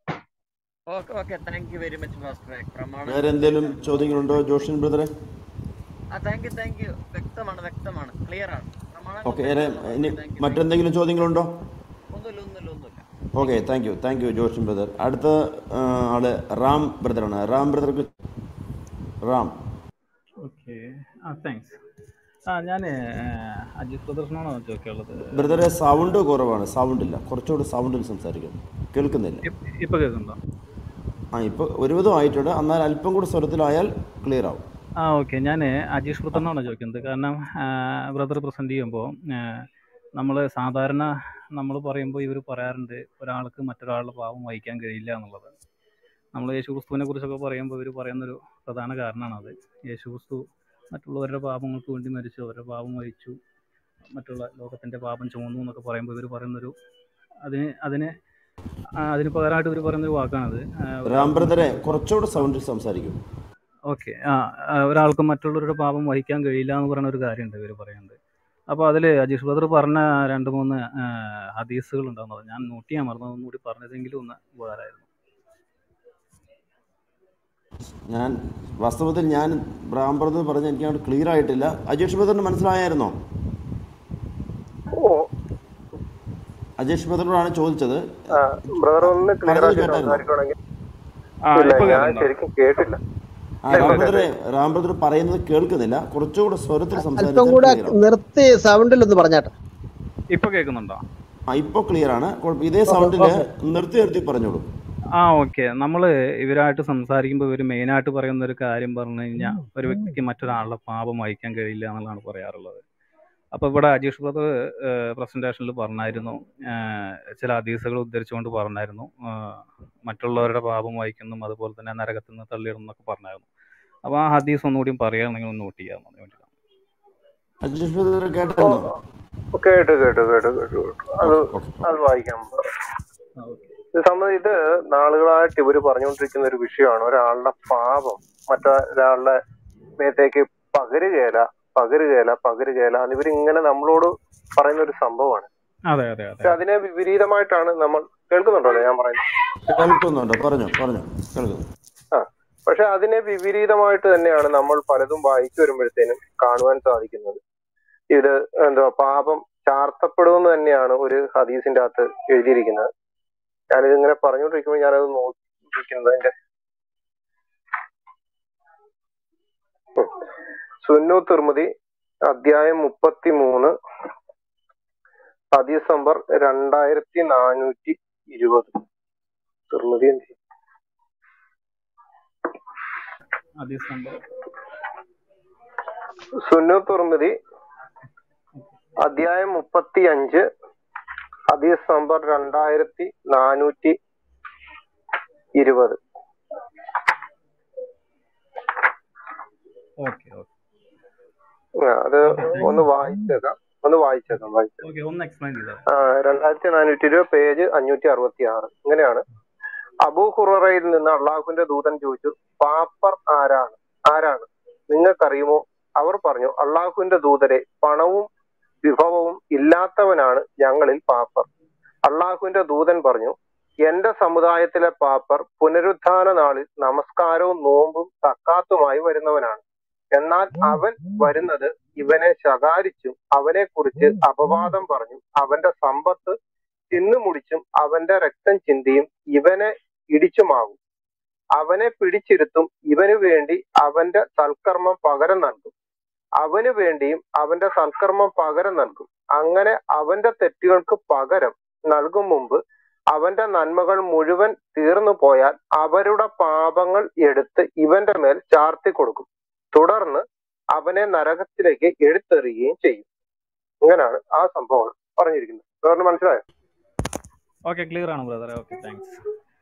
okay okay thank you very much master പ്രമാണം വേറെ എന്തെങ്കിലും ചോദ്യങ്ങളുണ്ടോ ജോഷിൻ ബ്രദറെ ആ താങ്ക് യു താങ്ക് യു വ്യക്തമാണ് വ്യക്തമാണ് ക്ലിയർ ആണ് പ്രമാണം ഓക്കെ കൊണ്ട് ഇനി താങ്ക് യു താങ്ക് യു മറ്റെന്തെങ്കിലും ചോദ്യങ്ങളുണ്ടോ ഒന്നുമില്ല ഒന്നുമില്ല ഒന്നുമില്ല okay thank you thank you Joshin brother അടുത്ത ആ, ആള് റാം ബ്രദറാണ് റാം ബ്രദർക്ക് റാം ഓക്കെ ആ താങ്ക്സ് ആ ഞാൻ അജിത് പ്രദർശനമാണോ ചോദിക്കാനുള്ളത് ബ്രദറെ സൗണ്ട് കുറവാണ് സൗണ്ട് ഇല്ല കുറച്ചുകൂടി സൗണ്ടിൽ സംസാരിക്കും കേൾക്കുന്നില്ല ഇപ്പോൾ കേൾക്കുന്നുണ്ടോ ആ ഇപ്പോൾ ഒരുവിധം ആയിട്ടുണ്ട് എന്നാൽ അല്പം കൂടി സ്വരത്തിലായാൽ ക്ലിയർ ആവും ആ ഓക്കെ ഞാൻ അജീഷ് പുത്രനാണ് ചോദിക്കുന്നത് കാരണം ബ്രദർ പ്രസൻറ്റ് ചെയ്യുമ്പോൾ നമ്മൾ സാധാരണ നമ്മൾ പറയുമ്പോൾ ഇവർ പറയാറുണ്ട് ഒരാൾക്ക് മറ്റൊരാളുടെ പാവം വഹിക്കാൻ കഴിയില്ല എന്നുള്ളത് നമ്മൾ യേശു ക്രിസ്തുവിനെ കുറിച്ചൊക്കെ പറയുമ്പോൾ ഇവർ പറയുന്നൊരു പ്രധാന കാരണമാണത് യേശു ക്രിസ്തു മറ്റുള്ളവരുടെ പാപങ്ങൾക്ക് വേണ്ടി മരിച്ചു അവരുടെ പാപം വഹിച്ചു മറ്റുള്ള ലോകത്തിൻ്റെ പാപം ചുമന്നു എന്നൊക്കെ പറയുമ്പോൾ ഇവർ പറയുന്നൊരു അതിന് അതിന് ആ, അതിന് പകരമായിട്ട് ഇവർ പറയുന്നൊരു വാക്കാണത് ആ, റാം ബ്രദറെ കുറച്ചുകൂടി സൗണ്ടിൽ സംസാരിക്കും ഓക്കെ ആ ആ, ഒരാൾക്ക് മറ്റുള്ളവരുടെ പാപം വഹിക്കാൻ കഴിയില്ല എന്ന് പറയുന്ന ഒരു കാര്യമുണ്ട് ഇവർ പറയുന്നത് അപ്പോൾ അതിൽ അജീഷ് ബ്രദർ പറഞ്ഞ രണ്ട് മൂന്ന് ആ, ഹദീസുകൾ ഉണ്ടാകുന്നത് ഞാൻ നോട്ട് ചെയ്യാൻ മറന്നു ഒന്നും കൂടി പറഞ്ഞതെങ്കിലും ഒന്ന് ഉപകാരമായിരുന്നു ഞാൻ വാസ്തവത്തിൽ ഞാൻ റാം ബ്രദർ പറഞ്ഞ എനിക്ക് അങ്ങോട്ട് ക്ലിയർ ആയിട്ടില്ല അജേഷ് ബ്രദറിന് മനസ്സിലായായിരുന്നോ ഓ അജേഷ് ബ്രദറിനോടാണ് ചോദിച്ചത് ബ്രദർ ഒന്ന് ക്ലിയർ പറഞ്ഞത് ആക്കി കേട്ടായിരുന്നോ സംസാരിക്കുവാണെങ്കിൽ ആ ഇല്ല ഇപ്പോൾ ഞാൻ കേൾക്കുന്നുണ്ടോ ശരിക്കും കേട്ടില്ല ആ റാം ബ്രദറെ റാം ബ്രദർ പറയുന്നത് കേൾക്കുന്നില്ല കുറച്ചുകൂടെ സ്വരത്തിൽ അല്പം സംസാരിച്ചാൽ കൂടെ ക്ലിയർ ആവും നിർത്തി സൗണ്ടിൽ ഒന്ന് പറഞ്ഞാട്ടെ ഇപ്പോൾ കേൾക്കുന്നുണ്ടോ ആ ഇപ്പോൾ ക്ലിയർ ആണ് കുഴപ്പം ഇതേ സൗണ്ടിൽ നിർത്തി നിർത്തി പറഞ്ഞോളൂ ആ ഓക്കെ നമ്മൾ ഇവരായിട്ട് സംസാരിക്കുമ്പോൾ ഇവർ മെയിനായിട്ട് പറയുന്ന ഒരു കാര്യം പറഞ്ഞു കഴിഞ്ഞാൽ ഒരു വ്യക്തിക്ക് മറ്റൊരാളുടെ പാപം വഹിക്കാൻ കഴിയില്ല എന്നുള്ളതാണ് പറയാറുള്ളത് അപ്പോൾ ഇവിടെ അജീഷ് ബ്രദർ പ്രസന്റേഷനിൽ പറഞ്ഞായിരുന്നു ആ, ചില ഹദീസുകൾ ഉദ്ധരിച്ചുകൊണ്ട് പറഞ്ഞായിരുന്നു ആ, മറ്റുള്ളവരുടെ പാപം വഹിക്കുന്നു അതുപോലെ തന്നെ നരകത്തിൽ നിന്ന് തള്ളിയിടും എന്നൊക്കെ പറഞ്ഞായിരുന്നു അപ്പോൾ ആ ഹദീസ് ഒന്നുകൂടി പറയുകയാണെങ്കിൽ ഒന്ന് നോട്ട് ചെയ്യാമെന്ന് വേണ്ടിയിട്ടാണ് അജേഷ് ബ്രദർ കേട്ടായിരുന്നോ കേട്ടു കേട്ടു കേട്ടു കേട്ടു കേട്ടു അത് ഓക്കെ അത് വായിക്കാം ആ ഓക്കെ ഇത് സംബന്ധി ഇത് നാളുകളായിട്ട് ഇവര് പറഞ്ഞുകൊണ്ടിരിക്കുന്ന ഒരു വിഷയമാണ് ഒരാളുടെ പാപം മറ്റൊരാളുടെ മേത്തേക്ക് പകരുകയില്ല പകരുകയില്ല പകരുകയില്ല എന്ന് ഇവരിങ്ങനെ നമ്മളോട് പറയുന്ന ഒരു സംഭവമാണ് അതെ അതെ അതെ പക്ഷെ അതിനെ വിപരീതമായിട്ടാണ് നമ്മൾ കേൾക്കുന്നുണ്ടോ ഞാൻ പറയുന്നത് കേൾക്കുന്നുണ്ടോ പറഞ്ഞോ പറഞ്ഞോ കേൾക്കുന്നു ആ പക്ഷെ അതിനെ വിപരീതമായിട്ട് തന്നെയാണ് നമ്മൾ പലതും വായിച്ചു വരുമ്പോഴത്തേനും കാണുവാൻ സാധിക്കുന്നത് ഇത് എന്താ പാപം ചാർത്തപ്പെടുമെന്ന് തന്നെയാണ് ഒരു ഹദീസിന്റെ അകത്ത് എഴുതിയിരിക്കുന്നത് ഞാനിത് ഇങ്ങനെ പറഞ്ഞുകൊണ്ടിരിക്കുമ്പോൾ ഞാനത് നോക്കിയിരിക്കുന്നത് അതിന്റെ ഉം. സുന്നു തിർമുതി അധ്യായം മുപ്പത്തി മൂന്ന് ഹദീസ് നമ്പർ രണ്ടായിരത്തി നാനൂറ്റി ഇരുപത് തിർമുതി എന്ത് ചെയ്യും? ഹദീസ് നമ്പർ സുന്നു തുർമിതി അധ്യായം മുപ്പത്തി അഞ്ച് ഹദീസ് നമ്പർ രണ്ടായിരത്തി നാനൂറ്റി ഇരുപത് ഓക്കെ ഓക്കെ ആ, അത് ഒന്ന് വായിച്ചേക്കാം ഒന്ന് വായിച്ചേക്കാം വായിച്ചേക്കാം ഓക്കെ ഒന്ന് എക്സ്പ്ലെയിൻ ചെയ്താൽ ആ, രണ്ടായിരത്തി നാനൂറ്റി ഇരുപത് പേജ് അഞ്ഞൂറ്റി അറുപത്തി ആറ് ഇങ്ങനെയാണ് അബൂ ഹുറയിൽ നിന്ന് അള്ളാഹുവിന്റെ ദൂതൻ ചോദിച്ചു പാപ്പർ ആരാണ് ആരാണ് നിങ്ങൾക്കറിയുമോ അവർ പറഞ്ഞു അള്ളാഹുവിന്റെ ദൂതരെ പണവും വിഭവവും ഇല്ലാത്തവനാണ് ഞങ്ങളിൽ പാപ്പർ അള്ളാഹുവിന്റെ ദൂതൻ പറഞ്ഞു എന്റെ സമുദായത്തിലെ പാപ്പർ പുനരുത്ഥാന നാളിൽ നമസ്കാരവും നോമ്പും തക്കാത്തുമായി വരുന്നവനാണ് എന്നാൽ അവൻ വരുന്നത് ഇവനെ ശകാരിച്ചും അവനെ കുറിച്ച് അപവാദം പറഞ്ഞും അവന്റെ സമ്പത്ത് തിന്നുമുടിച്ചും അവന്റെ രക്തം ചിന്തിയും ഇവനെ ഇടിച്ചുമാകും അവനെ പിടിച്ചിരുത്തും ഇവനു വേണ്ടി അവന്റെ സൽക്കർമ്മം പകരം നൽകും അവന് വേണ്ടിയും അവന്റെ സൽക്കർമ്മം പകരം നൽകും അങ്ങനെ അവന്റെ തെറ്റുകൾക്ക് പകരം നൽകും മുമ്പ് അവന്റെ നന്മകൾ മുഴുവൻ തീർന്നു പോയാൽ അവരുടെ പാപങ്ങൾ എടുത്ത് ഇവന്റെ മേൽ ചാർത്തി കൊടുക്കും തുടർന്ന് അവനെ നരകത്തിലേക്ക് എടുത്തെറിയുകയും ചെയ്യും ഇങ്ങനെയാണ് ആ സംഭവം പറഞ്ഞിരിക്കുന്നത് വേറെ മനസ്സിലായോ ഓക്കെ ക്ലിയർ ആണ് ബ്രദറെ ഓക്കെ താങ്ക്സ്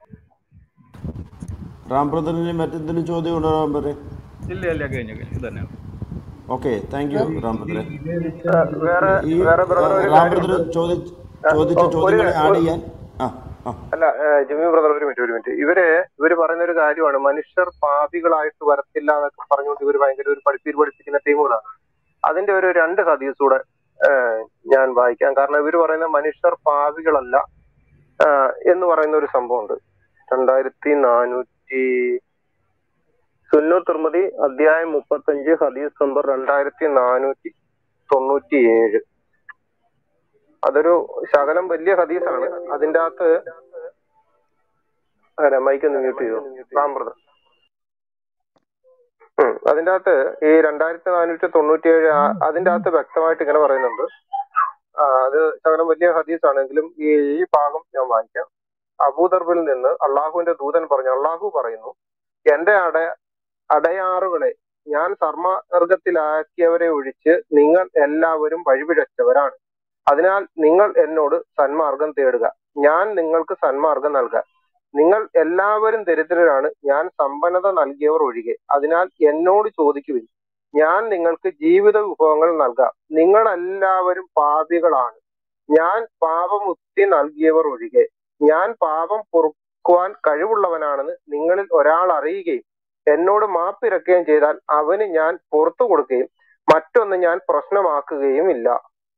റാം ബ്രദറിന് മറ്റെന്തെങ്കിലും ചോദ്യം ഉണ്ടോ റാം ബ്രദറെ ഇല്ല ഇല്ല കഴിഞ്ഞു കഴിഞ്ഞു ഇത് തന്നെയാണ് ഓക്കെ താങ്ക് യു റാം ബ്രദറെ ആ, വേറെ ഈ വേറെ ബ്രദർ ഒരു റാം കാര്യം ബ്രദർ ചോദിച്ച ചോദിച്ച ഒരു ചോദ്യങ്ങളെ ആഡ് ചെയ്യാൻ ആ ആ അല്ല ഏ, ജിമ്മി ബ്രദർ ഒരു മിനിറ്റ് ഒരു മിനിറ്റ് ഇവര് ഇവര് പറയുന്ന ഒരു കാര്യമാണ് മനുഷ്യർ പാപികളായിട്ട് വരത്തില്ല എന്നൊക്കെ പറഞ്ഞുകൊണ്ട് ഇവർ ഭയങ്കര ഒരു പഠിപ്പീര് പഠിപ്പിക്കുന്ന ടീമുകളാണ് അതിന്റെ ഒരു രണ്ട് ഹദീസ് കൂടെ ഏ, ഞാൻ വായിക്കാം കാരണം ഇവര് പറയുന്ന മനുഷ്യർ പാപികളല്ല ആ, എന്ന് പറയുന്ന ഒരു സംഭവമുണ്ട് രണ്ടായിരത്തി നാനൂറ്റി സുന്നു തിർമതി അധ്യായം മുപ്പത്തഞ്ച് ഹദീസ് നമ്പർ രണ്ടായിരത്തി നാനൂറ്റി തൊണ്ണൂറ്റി ഏഴ് അതൊരു ശകലം വലിയ ഹദീസാണ് അതിന്റെ അകത്ത് അതെ മൈക്ക് ഒന്ന് മ്യൂട്ട് ചെയ്തു റാം ബ്രദർ ഉം. അതിന്റെ അകത്ത് ഈ രണ്ടായിരത്തി നാനൂറ്റി തൊണ്ണൂറ്റി ഏഴ് അതിന്റെ അകത്ത് വ്യക്തമായിട്ട് ഇങ്ങനെ പറയുന്നുണ്ട് ആ, അത് ശകലം വലിയ ഹദീസാണെങ്കിലും ഈ ഈ ഭാഗം ഞാൻ വായിക്കാം അബൂദർബിൽ നിന്ന് അള്ളാഹുവിന്റെ ദൂതൻ പറഞ്ഞു അള്ളാഹു പറയുന്നു എന്റെ അട അടയാറുകളെ ഞാൻ സർമാർഗത്തിലാക്കിയവരെ ഒഴിച്ച് നിങ്ങൾ എല്ലാവരും വഴിപിഴച്ചവരാണ് അതിനാൽ നിങ്ങൾ എന്നോട് സന്മാർഗം തേടുക ഞാൻ നിങ്ങൾക്ക് സന്മാർഗം നൽകാം നിങ്ങൾ എല്ലാവരും ദരിദ്രരാണ് ഞാൻ സമ്പന്നത നൽകിയവർ ഒഴികെ അതിനാൽ എന്നോട് ചോദിക്കുവിൻ ഞാൻ നിങ്ങൾക്ക് ജീവിത വിഭവങ്ങൾ നൽകാം നിങ്ങൾ എല്ലാവരും പാപികളാണ് ഞാൻ പാപമുക്തി നൽകിയവർ ഒഴികെ ഞാൻ പാപം പൊറുക്കുവാൻ കഴിവുള്ളവനാണെന്ന് നിങ്ങളിൽ ഒരാൾ അറിയുകയും എന്നോട് മാപ്പിരക്കുകയും ചെയ്താൽ അവന് ഞാൻ പുറത്തു കൊടുക്കുകയും മറ്റൊന്ന് ഞാൻ പ്രശ്നമാക്കുകയും ഇല്ല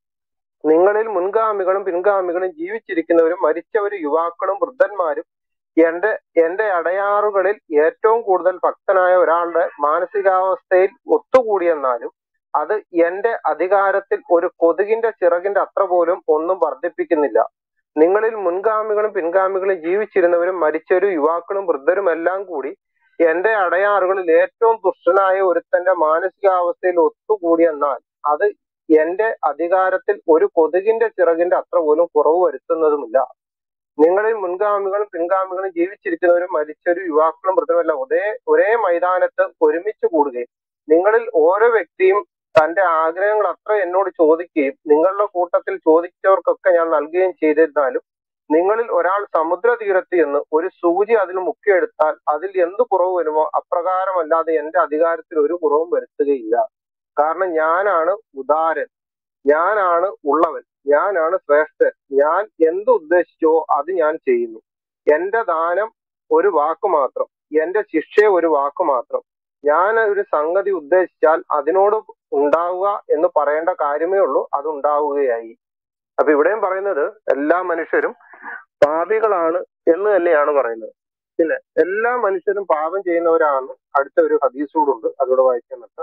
നിങ്ങളിൽ മുൻഗാമികളും പിൻഗാമികളും ജീവിച്ചിരിക്കുന്നവരും മരിച്ചവരും യുവാക്കളും വൃദ്ധന്മാരും എന്റെ എന്റെ അടയാറുകളിൽ ഏറ്റവും കൂടുതൽ ഭക്തനായ ഒരാളുടെ മാനസികാവസ്ഥയിൽ ഒത്തുകൂടിയെന്നാലും അത് എന്റെ അധികാരത്തിൽ ഒരു കൊതുകിന്റെ ചിറകിന്റെ അത്ര പോലും ഒന്നും വർദ്ധിപ്പിക്കുന്നില്ല നിങ്ങളിൽ മുൻഗാമികളും പിൻഗാമികളും ജീവിച്ചിരുന്നവരും മരിച്ചവരും യുവാക്കളും വൃദ്ധരും എല്ലാം കൂടി എന്റെ അടയാറുകളിൽ ഏറ്റവും ദുഷ്ടനായ ഒരുത്തന്റെ മാനസികാവസ്ഥയിൽ ഒത്തുകൂടിയെന്നാൽ അത് എന്റെ അധികാരത്തിൽ ഒരു കൊതുകിന്റെ ചിറകിന്റെ അത്ര പോലും കുറവ് വരുത്തുന്നതുമില്ല നിങ്ങളിൽ മുൻഗാമികളും പിൻഗാമികളും ജീവിച്ചിരിക്കുന്നവരും മരിച്ചവരും യുവാക്കളും വൃദ്ധരുമല്ല ഒരേ ഒരേ മൈതാനത്ത് ഒരുമിച്ച് കൂടുകയും നിങ്ങളിൽ ഓരോ വ്യക്തിയും തന്റെ ആഗ്രഹങ്ങൾ അത്ര എന്നോട് ചോദിക്കുകയും നിങ്ങളുടെ കൂട്ടത്തിൽ ചോദിച്ചവർക്കൊക്കെ ഞാൻ നൽകുകയും ചെയ്തിരുന്നാലും നിങ്ങളിൽ ഒരാൾ സമുദ്ര തീരത്ത് എന്ന് ഒരു സൂചി അതിൽ മുക്കിയെടുത്താൽ അതിൽ എന്ത് കുറവ് വരുമോ അപ്രകാരമല്ലാതെ എന്റെ അധികാരത്തിൽ ഒരു കുറവും വരുത്തുകയില്ല കാരണം ഞാനാണ് ഉദാരൻ ഞാനാണ് ഉള്ളവൻ ഞാനാണ് ശ്രേഷ്ഠൻ ഞാൻ എന്ത് ഉദ്ദേശിച്ചോ അത് ഞാൻ ചെയ്യുന്നു എന്റെ ദാനം ഒരു വാക്ക് മാത്രം എന്റെ ശിക്ഷ ഒരു വാക്ക് മാത്രം ഞാൻ ഒരു സംഗതി ഉദ്ദേശിച്ചാൽ അതിനോട് ഉണ്ടാവുക എന്ന് പറയേണ്ട കാര്യമേ ഉള്ളൂ അത് ഉണ്ടാവുകയായി അപ്പൊ ഇവിടെയും പറയുന്നത് എല്ലാ മനുഷ്യരും പാപികളാണ് എന്ന് തന്നെയാണ് പറയുന്നത് പിന്നെ എല്ലാ മനുഷ്യരും പാപം ചെയ്യുന്നവരാണ് അടുത്ത ഒരു ഹദീസ് കൂടുണ്ട് അതോടെ വായിക്കാൻ പറ്റാം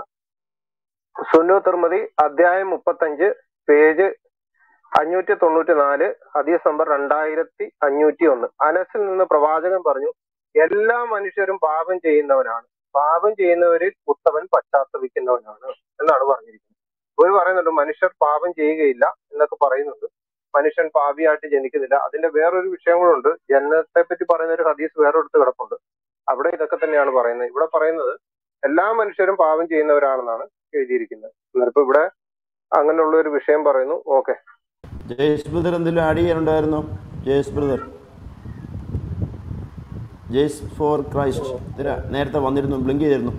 സുന്നു തിർമതി അധ്യായം മുപ്പത്തഞ്ച് പേജ് അഞ്ഞൂറ്റി തൊണ്ണൂറ്റി നാല് ഹദീസ് നമ്പർ രണ്ടായിരത്തി അഞ്ഞൂറ്റി ഒന്ന് അനസിൽ നിന്ന് പ്രവാചകൻ പറഞ്ഞു എല്ലാ മനുഷ്യരും പാപം ചെയ്യുന്നവനാണ് പാപം ചെയ്യുന്നവരിൽ ഉത്തമൻ പശ്ചാത്തപിക്കുന്നവനാണ് എന്നാണ് പറഞ്ഞിരിക്കുന്നത് ഒരു പറയുന്നുണ്ട് മനുഷ്യർ പാപം ചെയ്യുകയില്ല എന്നൊക്കെ പറയുന്നുണ്ട് മനുഷ്യൻ പാപിയായിട്ട് ജനിക്കുന്നില്ല അതിന്റെ വേറൊരു വിഷയം കൂടെ ജനനത്തെ പറ്റി പറയുന്ന ഒരു ഹദീസ് വേറൊരിടത്ത് കിടപ്പുണ്ട് അവിടെ ഇതൊക്കെ തന്നെയാണ് പറയുന്നത് ഇവിടെ പറയുന്നത് എല്ലാ മനുഷ്യരും പാപം ചെയ്യുന്നവരാണെന്നാണ് എഴുതിയിരിക്കുന്നത് എന്നിട്ടിപ്പോ ഇവിടെ അങ്ങനെയുള്ള ഒരു വിഷയം പറയുന്നു ഓക്കെ ജയേഷ് ബ്രദർ എന്തെങ്കിലും ആഡ് ചെയ്യാനുണ്ടായിരുന്നോ Jayesh brother Jews for Christ ഇതിന് നേരത്തെ വന്നിരുന്നു ബ്ലിങ്ക് ചെയ്തിരുന്നു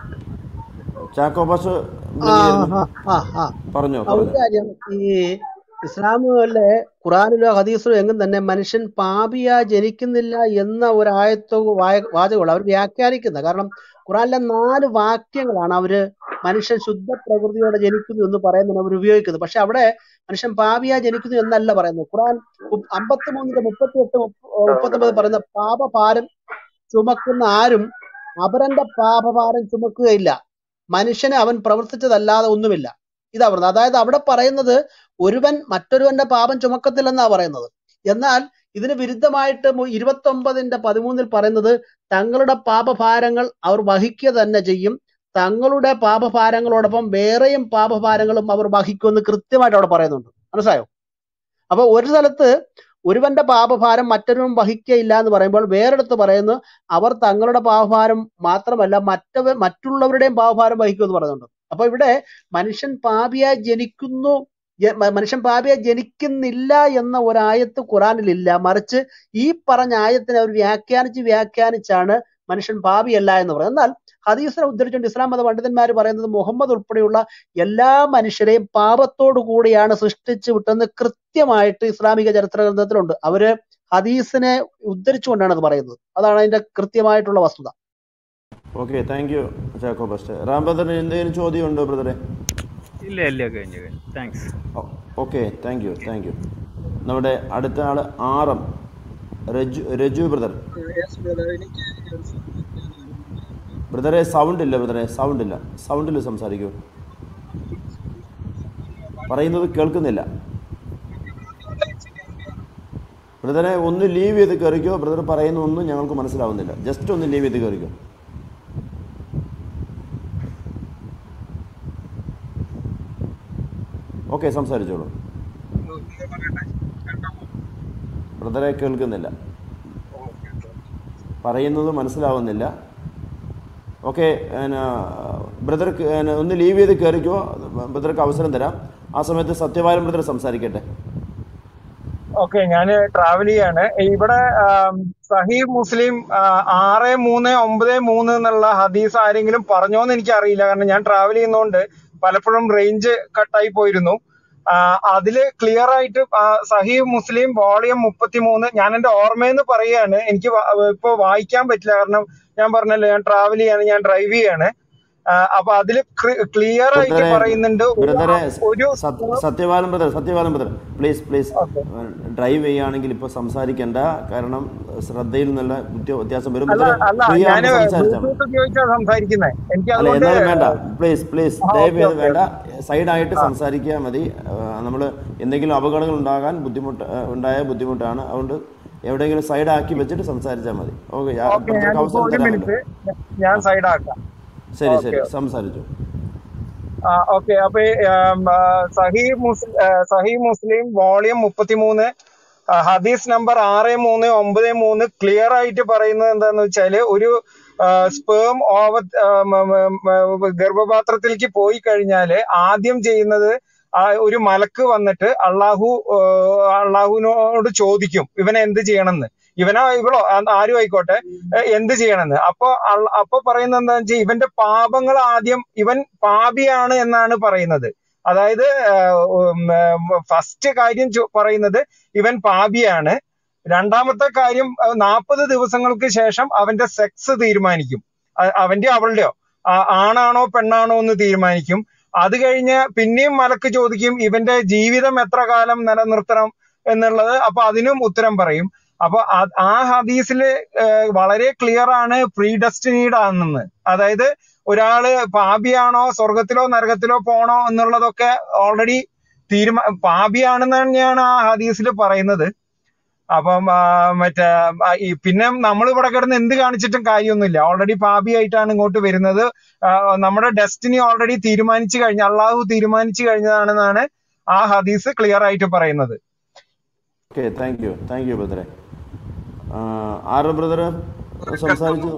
ചാക്കോ പാസ് ആ ബ്ലിങ്ക് ചെയ്തിരുന്നു ആ ആ ആ പറഞ്ഞോ ആ, ഒരു പറഞ്ഞോ കാര്യം ഈ ഇസ്ലാമിലെ ഖുറാനിലോ ഹദീസിലോ എങ്ങും തന്നെ മനുഷ്യൻ പാപിയാ ജനിക്കുന്നില്ല എന്ന ഒരു ആയത്തോ വായ- വാചകമുള്ള അവർ വ്യാഖ്യാനിക്കുന്നത് കാരണം ഖുറാനിലെ നാല് വാക്യങ്ങളാണ് അവര് മനുഷ്യൻ ശുദ്ധ പ്രകൃതിയോടെ ജനിക്കുന്നു എന്ന് പറയുന്നത് അവർ ഉപയോഗിക്കുന്നത് പക്ഷെ അവിടെ മനുഷ്യൻ പാപിയാ ജനിക്കുന്നു എന്നല്ല പറയുന്നത് ഖുറാൻ അമ്പത്തി മൂന്നിന്റെ മുപ്പത്തി എട്ട് മുപ്പത്തൊമ്പത് പറയുന്ന പാപഭാരം ചുമക്കുന്ന ആരും അപരന്റെ പാപഭാരം ചുമക്കുകയില്ല മനുഷ്യന് അവൻ പ്രവർത്തിച്ചതല്ലാതെ ഒന്നുമില്ല ഇതാ പറയുന്നത് അതായത് അവിടെ പറയുന്നത് ഒരുവൻ മറ്റൊരുവന്റെ പാപം ചുമക്കത്തില്ലെന്നാ പറയുന്നത് എന്നാൽ ഇതിന് വിരുദ്ധമായിട്ട് ഇരുപത്തി ഒമ്പതിന്റെ പതിമൂന്നിൽ പറയുന്നത് തങ്ങളുടെ പാപഭാരങ്ങൾ അവർ വഹിക്കുക തന്നെ ചെയ്യും തങ്ങളുടെ പാപഭാരങ്ങളോടൊപ്പം വേറെയും പാപഭാരങ്ങളും അവർ വഹിക്കുമെന്ന് കൃത്യമായിട്ട് അവിടെ പറയുന്നുണ്ട് മനസ്സിലായോ അപ്പൊ ഒരു സ്ഥലത്ത് ഒരുവന്റെ പാപഭാരം മറ്റൊരുവൻ വഹിക്കയില്ല എന്ന് പറയുമ്പോൾ വേറെടുത്ത് പറയുന്നു അവർ തങ്ങളുടെ പാപഭാരം മാത്രമല്ല മറ്റവ മറ്റുള്ളവരുടെയും പാപഭാരം വഹിക്കുമെന്ന് പറയുന്നുണ്ട് അപ്പൊ ഇവിടെ മനുഷ്യൻ പാപിയായി ജനിക്കുന്നു ജ- മ- മനുഷ്യൻ പാപിയായി ജനിക്കുന്നില്ല എന്ന ഒരായത്ത് ഖുറാനിലില്ല മറിച്ച് ഈ പറഞ്ഞ ആയത്തിനെ അവർ വ്യാഖ്യാനിച്ച് വ്യാഖ്യാനിച്ചാണ് മനുഷ്യൻ പാപിയല്ല എന്ന് പറയുന്നത് എന്നാൽ ഹദീസിനെ ഉദ്ധരിച്ചുകൊണ്ട് ഇസ്ലാം മത പണ്ഡിതന്മാർ പറയുന്നത് മുഹമ്മദ് ഉൾപ്പെടെയുള്ള എല്ലാ മനുഷ്യരെയും പാപത്തോടു കൂടിയാണ് സൃഷ്ടിച്ചു വിട്ടെന്ന് കൃത്യമായിട്ട് ഇസ്ലാമിക ചരിത്ര ഗ്രന്ഥത്തിലുണ്ട് അവര് ഹദീസിനെ ഉദ്ധരിച്ചുകൊണ്ടാണ് അത് പറയുന്നത് അതാണ് അതിന്റെ കൃത്യമായിട്ടുള്ള വസ്തുത ഓക്കെ താങ്ക് യു ചാക്കോ ബസ്റ്റ് റാം ബ്രദറിന് എന്തെങ്കിലും ചോദ്യമുണ്ടോ ബ്രദറെ ഇല്ല ഇല്ല കഴിഞ്ഞു കഴിഞ്ഞു thanks okay thank you thank you നമ്മുടെ അടുത്ത ആൾ ആറം രജു രജു ബ്രദർ ബ്രദറെ സൗണ്ട് ഇല്ല ബ്രദറെ സൗണ്ട് ഇല്ല സൗണ്ടിൽ സംസാരിക്കൂ പറയുന്നത് കേൾക്കുന്നില്ല ബ്രദറെ ഒന്ന് ലീവ് ചെയ്ത് കയറിക്കോ ബ്രദർ പറയുന്ന ഒന്നും ഞങ്ങൾക്ക് മനസ്സിലാവുന്നില്ല ജസ്റ്റ് ഒന്ന് ലീവ് ചെയ്ത് കയറിക്കോ ഓക്കെ സംസാരിച്ചോളൂ ബ്രദറെ കേൾക്കുന്നില്ല പറയുന്നത് മനസ്സിലാവുന്നില്ല ഓക്കെ ബ്രദർ ഒന്ന് ലീവ് ചെയ്ത് കയറിക്കോ ബ്രദർക്ക് അവസരം തരാം ആ സമയത്ത് സത്യവാരം ബ്രദർ സംസാരിക്കട്ടെ ഓക്കെ ഞാൻ ട്രാവൽ ചെയ്യാണ് ഇവിടെ ആം, സഹീഹ് മുസ്ലിം ആ, ആറ് മൂന്ന് ഒമ്പത് മൂന്ന് എന്നുള്ള ഹദീസ് ആരെങ്കിലും പറഞ്ഞോന്ന് എനിക്ക് അറിയില്ല കാരണം ഞാൻ ട്രാവൽ ചെയ്യുന്നതുകൊണ്ട് പലപ്പോഴും റേഞ്ച് കട്ടായി പോയിരുന്നു ആ, അതില് ക്ലിയർ ആയിട്ട് ആ, സഹീഹ് മുസ്ലിം വോളിയം മുപ്പത്തിമൂന്ന് ഞാൻ എന്റെ ഓർമ്മയെന്ന് പറയാണ് എനിക്ക് വ- ഇപ്പൊ വായിക്കാൻ പറ്റില്ല കാരണം ഞാൻ പറഞ്ഞല്ലോ ഞാൻ ട്രാവൽ ചെയ്യാണ് ഞാൻ ഡ്രൈവ് ചെയ്യാണ് ആ, അപ്പൊ അതില് ക്ലിയർ ആയിട്ട് ബ്രദറെ പറയുന്നുണ്ട് ഒരു ബ്രദറെ ഒരു സത്യ- Sathyavalam brother Sathyavalam brother please please okay drive ചെയ്യുകയാണെങ്കിൽ ഇപ്പോൾ സംസാരിക്കേണ്ട കാരണം ശ്രദ്ധയിൽ നിന്നുള്ള വ്യത്യ- വ്യത്യാസം വരും അല്ല ബ്രദർ അല്ല ഫ്രീ ഞാന് ആവുമ്പോൾ സംസാരിച്ചാൽ മതി ബ്ലൂടൂത്ത് ഉപയോഗിച്ചാണ് സംസാരിക്കുന്നത് എനിക്ക് അല്ല അതുകൊണ്ട് എന്നാലും വേണ്ട പ്ലീസ് പ്ലീസ് ആ ദയവ് ഓക്കെ ചെയ്ത് ഓക്കെ വേണ്ട സൈഡായിട്ട് സംസാരിക്കുക മതി നമ്മൾ എന്തെങ്കിലും അപകടങ്ങൾ ഉണ്ടാകാൻ ബുദ്ധിമുട്ട് ആ, ഉണ്ടായ ബുദ്ധിമുട്ടാണ് അതുകൊണ്ട് എവിടെയെങ്കിലും സൈഡാക്കി വെച്ചിട്ട് സംസാരിച്ചാൽ മതി ഓക്കെ ഓക്കെ ബ്രദർക്ക് ഞാനിപ്പോ അവസരം ഒരു തരാമല്ലോ മിനിറ്റ് ഞാൻ ആ സൈഡാക്കാം ശരി ഓക്കെ ശരി സംസാരിച്ചു ആ ഓക്കെ അപ്പൊ ആം, ആ, സഹീ മുസ്ലിം സഹീ മുസ്ലിം വോളിയം മുപ്പത്തിമൂന്ന് ആ, ഹദീസ് നമ്പർ ആറ് മൂന്ന് ഒമ്പത് മൂന്ന് ക്ലിയർ ആയിട്ട് പറയുന്നത് എന്താന്ന് വെച്ചാല് ഒരു സ്പേം ഓവ ആ, മ- മ- മ- ഗർഭപാത്രത്തിലേക്ക് പോയി കഴിഞ്ഞാല് ആദ്യം ചെയ്യുന്നത് ആ ഒരു മലക്ക് വന്നിട്ട് അള്ളാഹു ആ, അള്ളാഹുവിനോട് ചോദിക്കും ഇവനെ എന്ത് ചെയ്യണമെന്ന് ഇവനോ ഇവളോ ആ- ആരും ആയിക്കോട്ടെ ഏ, എന്ത് ചെയ്യണമെന്ന് അപ്പൊ അള്ള- അപ്പൊ പറയുന്നത് എന്താന്ന് വെച്ചാൽ ഇവന്റെ പാപങ്ങൾ ആദ്യം ഇവൻ പാപിയാണ് എന്നാണ് പറയുന്നത് അതായത് ഫസ്റ്റ് കാര്യം ചോ- പറയുന്നത് ഇവൻ പാപിയാണ് രണ്ടാമത്തെ കാര്യം നാൽപ്പത് ദിവസങ്ങൾക്ക് ശേഷം അവന്റെ സെക്സ് തീരുമാനിക്കും അ- അവന്റെ അവളുടെയോ ആ- ആണാണോ പെണ്ണാണോ എന്ന് തീരുമാനിക്കും അത് കഴിഞ്ഞ് പിന്നെയും മലക്ക് ചോദിക്കും ഇവന്റെ ജീവിതം എത്ര കാലം നിലനിർത്തണം എന്നുള്ളത് അപ്പൊ അതിനും ഉത്തരം പറയും അപ്പൊ ആ- ആ ഹദീസില് ഏഹ് വളരെ ക്ലിയർ ആണ് പ്രീ ഡെസ്റ്റിനീഡ് ആണെന്ന് അതായത് ഒരാള് പാപിയാണോ സ്വർഗത്തിലോ നരകത്തിലോ പോണോ എന്നുള്ളതൊക്കെ ഓൾറെഡി തീരുമാ പാപിയാണെന്ന് തന്നെയാണ് ആ ഹദീസിൽ പറയുന്നത് അപ്പം ആ, മറ്റേ ആ, ഈ പിന്നെ നമ്മൾ ഇവിടെ കിടന്ന് എന്ത് കാണിച്ചിട്ടും കാര്യമൊന്നുമില്ല ഓൾറെഡി പാപിയായിട്ടാണ് ഇങ്ങോട്ട് വരുന്നത് ആ, നമ്മുടെ ഡെസ്റ്റിനി ഓൾറെഡി തീരുമാനിച്ചു കഴിഞ്ഞ അള്ളാഹു തീരുമാനിച്ചു കഴിഞ്ഞതാണെന്നാണ് ആ ഹദീസ് ക്ലിയർ ആയിട്ട് പറയുന്നത് okay thank you thank you ബ്രദറെ ആറ് ബ്രദർ സംസാരിച്ചു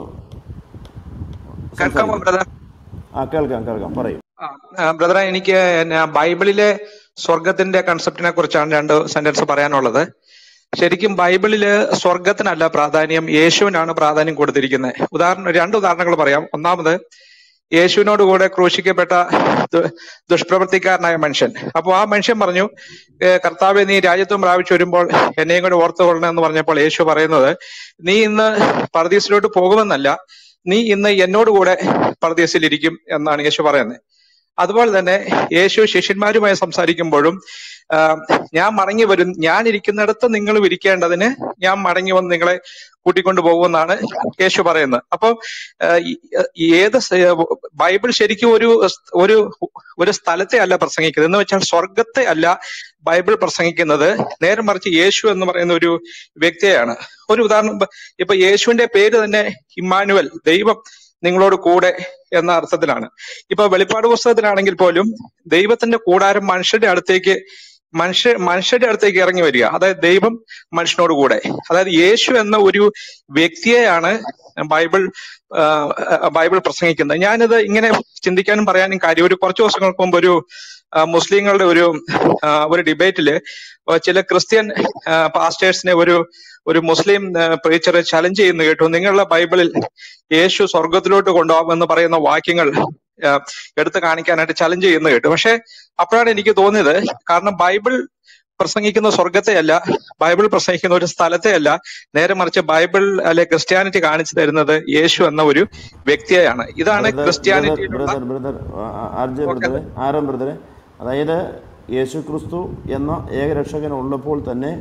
കേൾക്കാമോ സംസാരിക്കും ബ്രദർ ആ കേൾക്കാം കേൾക്കാം പറയൂ ബ്രദറെ എനിക്ക് എന്നാ ബൈബിളിലെ സ്വർഗത്തിന്റെ കൺസെപ്റ്റിനെ കുറിച്ചാണ് രണ്ട് സെന്റൻസ് പറയാനുള്ളത് ശരിക്കും ബൈബിളില് സ്വർഗത്തിനല്ല പ്രാധാന്യം യേശുവിനാണ് പ്രാധാന്യം കൊടുത്തിരിക്കുന്നത് ഉദാഹരണം രണ്ട് ഉദാഹരണങ്ങൾ പറയാം ഒന്നാമത് യേശുവിനോട് കൂടെ ക്രൂശിക്കപ്പെട്ട ദു- ദുഷ്പ്രവൃത്തിക്കാരനായ മനുഷ്യൻ അപ്പോൾ ആ മനുഷ്യൻ പറഞ്ഞു "ഏ, കർത്താവെ നീ രാജ്യത്വം പ്രാപിച്ചു വരുമ്പോൾ എന്നെയും കൂടെ ഓർത്തുകൊള്ളണം എന്ന് പറഞ്ഞപ്പോൾ യേശു പറയുന്നത് നീ ഇന്ന് പർദീസിലോട്ട് പോകുമെന്നല്ല നീ ഇന്ന് എന്നോട് കൂടെ പർദീസിലിരിക്കും എന്നാണ് യേശു പറയുന്നത് അതുപോലെ തന്നെ യേശു ശിഷ്യന്മാരുമായി സംസാരിക്കുമ്പോഴും ആ, ഞാൻ മടങ്ങി വരും ഞാൻ ഇരിക്കുന്നിടത്ത് നിങ്ങൾ ഇരിക്കേണ്ടതിന് ഞാൻ മടങ്ങി വന്ന് നിങ്ങളെ കൂട്ടിക്കൊണ്ടു പോകുമെന്നാണ് യേശു പറയുന്നത് അപ്പം ആ, ഈ- ഈ ഏത് സ- ബൈബിൾ ശരിക്കും ഒരു സ്- ഒരു ഒരു സ്ഥലത്തെ അല്ല പ്രസംഗിക്കുന്നത് എന്ന് വെച്ചാൽ സ്വർഗത്തെ അല്ല ബൈബിൾ പ്രസംഗിക്കുന്നത് നേരെ മറിച്ച് യേശു എന്ന് പറയുന്ന ഒരു വ്യക്തിയെയാണ് ഒരു ഉദാഹരണം ഇപ്പൊ- ഇപ്പൊ യേശുവിന്റെ പേര് തന്നെ ഇമ്മാനുവൽ ദൈവം നിങ്ങളോട് കൂടെ എന്ന അർത്ഥത്തിലാണ് ഇപ്പൊ വെളിപ്പാട് പുസ്തകത്തിലാണെങ്കിൽ പോലും ദൈവത്തിന്റെ കൂടാരം മനുഷ്യരുടെ അടുത്തേക്ക് മനുഷ്യ മനുഷ്യരുടെ അടുത്തേക്ക് ഇറങ്ങി വരിക അതായത് ദൈവം മനുഷ്യനോട് കൂടെ അതായത് യേശു എന്ന ഒരു വ്യക്തിയെയാണ് ബൈബിൾ ആ, ബൈബിൾ പ്രസംഗിക്കുന്നത് ഞാനിത് ഇങ്ങനെ ചിന്തിക്കാനും പറയാനും കാര്യം ഒരു കുറച്ച് ദിവസങ്ങൾക്ക് മുമ്പ് ഒരു ആ, മുസ്ലിങ്ങളുടെ ഒരു ആ, ഒരു ഡിബേറ്റില് ചില ക്രിസ്ത്യൻ പാസ്റ്റേഴ്സിനെ ഒരു ഒരു മുസ്ലിം പ്രീച്ചർ ചലഞ്ച് ചെയ്യുന്ന കേട്ടു നിങ്ങളുടെ ബൈബിളിൽ യേശു സ്വർഗത്തിലോട്ട് കൊണ്ടുപോകാമെന്ന് പറയുന്ന വാക്യങ്ങൾ ആ, എടുത്തു കാണിക്കാനായിട്ട് ചലഞ്ച് ചെയ്യുന്ന കേട്ടു പക്ഷെ അപ്പോഴാണ് എനിക്ക് തോന്നിയത് കാരണം ബൈബിൾ പ്രസംഗിക്കുന്ന സ്വർഗത്തെയല്ല ബൈബിൾ പ്രസംഗിക്കുന്ന ഒരു സ്ഥലത്തെയല്ല നേരെ മറിച്ച് ബൈബിൾ അല്ലെ ക്രിസ്ത്യാനിറ്റി കാണിച്ചു തരുന്നത് യേശു എന്ന ഒരു വ്യക്തിയെയാണ് ഇതാണ് ബ്രദർ ബ്രദർ ക്രിസ്ത്യാനിറ്റിയിലുള്ള brother brother R J okay ബ്രദറെ ആരം ബ്രദറെ അതായത് യേശു ക്രിസ്തു എന്ന ഏകരക്ഷകൻ ഉള്ളപ്പോൾ തന്നെ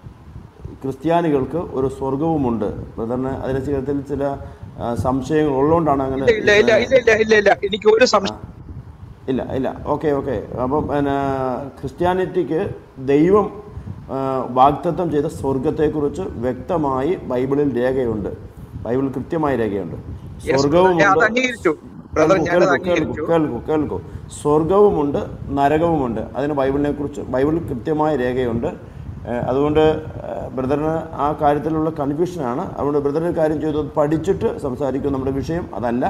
ക്രിസ്ത്യാനികൾക്ക് ഒരു സ്വർഗവുമുണ്ട് ബ്രദറിന് അതിനെ കാര്യത്തിൽ ചില ആ, സംശയങ്ങൾ ഉള്ളതുകൊണ്ടാണ് അങ്ങനെ ഇല്ല ഇല്ല ഇല്ല ഇല്ല ഇല്ല ഇല്ല ഇല്ല എനിക്ക് ഒരു ആ, സംശയം ഇല്ല ഇല്ല ഓക്കെ ഓക്കെ അപ്പം പിന്നെ ക്രിസ്ത്യാനിറ്റിക്ക് ദൈവം ആ, വാഗ്ദത്തം ചെയ്ത സ്വർഗത്തെക്കുറിച്ച് വ്യക്തമായി ബൈബിളിൽ രേഖയുണ്ട് ബൈബിളിൽ കൃത്യമായ രേഖയുണ്ട് യെസ് ബ്രദർ ഞാൻ സ്വർഗവുമുണ്ട് അത് അംഗീകരിച്ചു ബ്രദർ കേൾക്കൂ ഞാനത് കേൾക്കൂ കേൾക്കൂ അംഗീകരിച്ചു കേൾക്കൂ കേൾക്കൂ സ്വർഗവുമുണ്ട് നരകവുമുണ്ട് അതിന് ബൈബിളിനെ കുറിച്ച് ബൈബിളിൽ കൃത്യമായ രേഖയുണ്ട് ഏഹ് അതുകൊണ്ട് ഏഹ് ബ്രദറിന് ആ കാര്യത്തിലുള്ള കൺഫ്യൂഷനാണ് അതുകൊണ്ട് ബ്രദർ ഒരു കാര്യം ചെയ്തു അത് പഠിച്ചിട്ട് സംസാരിക്കും നമ്മുടെ വിഷയം അതല്ല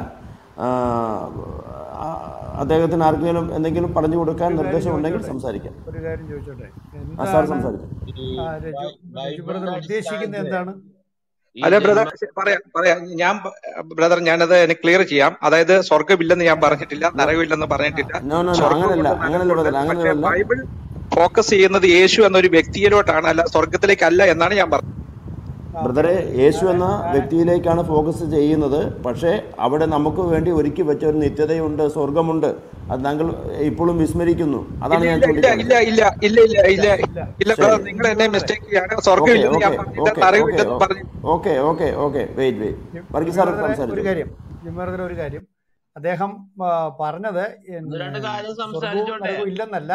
ആഹ് ആ അദ്ദേഹത്തിന് ആർക്കെങ്കിലും എന്തെങ്കിലും പറഞ്ഞു കൊടുക്കാൻ ഒരു കാര്യം നിർദ്ദേശമുണ്ടെങ്കിൽ ചോദിച്ചോട്ടെ സംസാരിക്കാം ഒരു കാര്യം ചോദിച്ചോട്ടെ ആ സാർ എന്താണ് സംസാരിച്ചു ഈ ആ, രജു ബൈ- രജു ബ്രദർ ബൈബിളിന്റെ ഉദ്ദേശിക്കുന്നത് അടിസ്ഥാനത്തില് എന്താണ് ഈ അല്ല ബ്രദർ ജന്മ പറയാം പറയാം ഞാൻ ബ്രദർ ഞാനത് ക്ലിയർ ചെയ്യാം അതായത് സ്വർഗമില്ലെന്ന് ഞാൻ പറഞ്ഞിട്ടില്ല നരകമില്ലെന്ന് പറഞ്ഞിട്ടില്ല നോ നോ നോ സ്വർഗമുണ്ട് അങ്ങനല്ല അങ്ങനല്ല നരകമുണ്ട് ബ്രദർ പക്ഷെ അങ്ങനെയല്ല ബൈബിൾ ഫോക്കസ് ചെയ്യുന്നത് യേശു എന്നൊരു വ്യക്തിയിലോട്ടാണ് അല്ല സ്വർഗത്തിലേക്കല്ല എന്നാണ് ഞാൻ പറഞ്ഞത് ആ ബ്രദറെ ഓക്കെ യേശു എന്ന ഞാൻ വ്യക്തിയിലേക്കാണ് ഫോക്കസ് ചെയ്യുന്നത് പക്ഷേ അവിടെ നമുക്ക് വേണ്ടി ഒരുക്കി വെച്ച ഒരു നിത്യതയുണ്ട് സ്വർഗമുണ്ട് അത് താങ്കൾ ഇപ്പോഴും വിസ്മരിക്കുന്നു അതാണ് ഇല്ല ഞാൻ ഇല്ല ഇല്ല ചൂണ്ടിക്കാണിച്ചത് ഇല്ല ഇല്ല ഇല്ല ഇല്ല ഇല്ല ഇല്ല ഇല്ല ഇല്ല ശരി ബ്രദർ നിങ്ങൾ എന്നെ ബ്രദറെ മിസ്റ്റേക്ക് ചെയ്യാണ് ഓക്കെ സ്വർഗമില്ലെന്ന് ഞാൻ ഓക്കെ പറഞ്ഞില്ല ഓക്കെ ഓക്കെ നരകമില്ലെന്ന് പറഞ്ഞു okay okay okay wait wait Jim Varghese Jim sir ബ്രദറെ ഒരു സംസാരിച്ചു കാര്യം ജിം ബ്രദറെ ഒരു കാര്യം അദ്ദേഹം ആ, പറഞ്ഞത് ഒന്ന് രണ്ട് പിന്നെ കാര്യം സ്വർഗവും സംസാരിച്ചോട്ടെ നരകവും ഇല്ലെന്നല്ല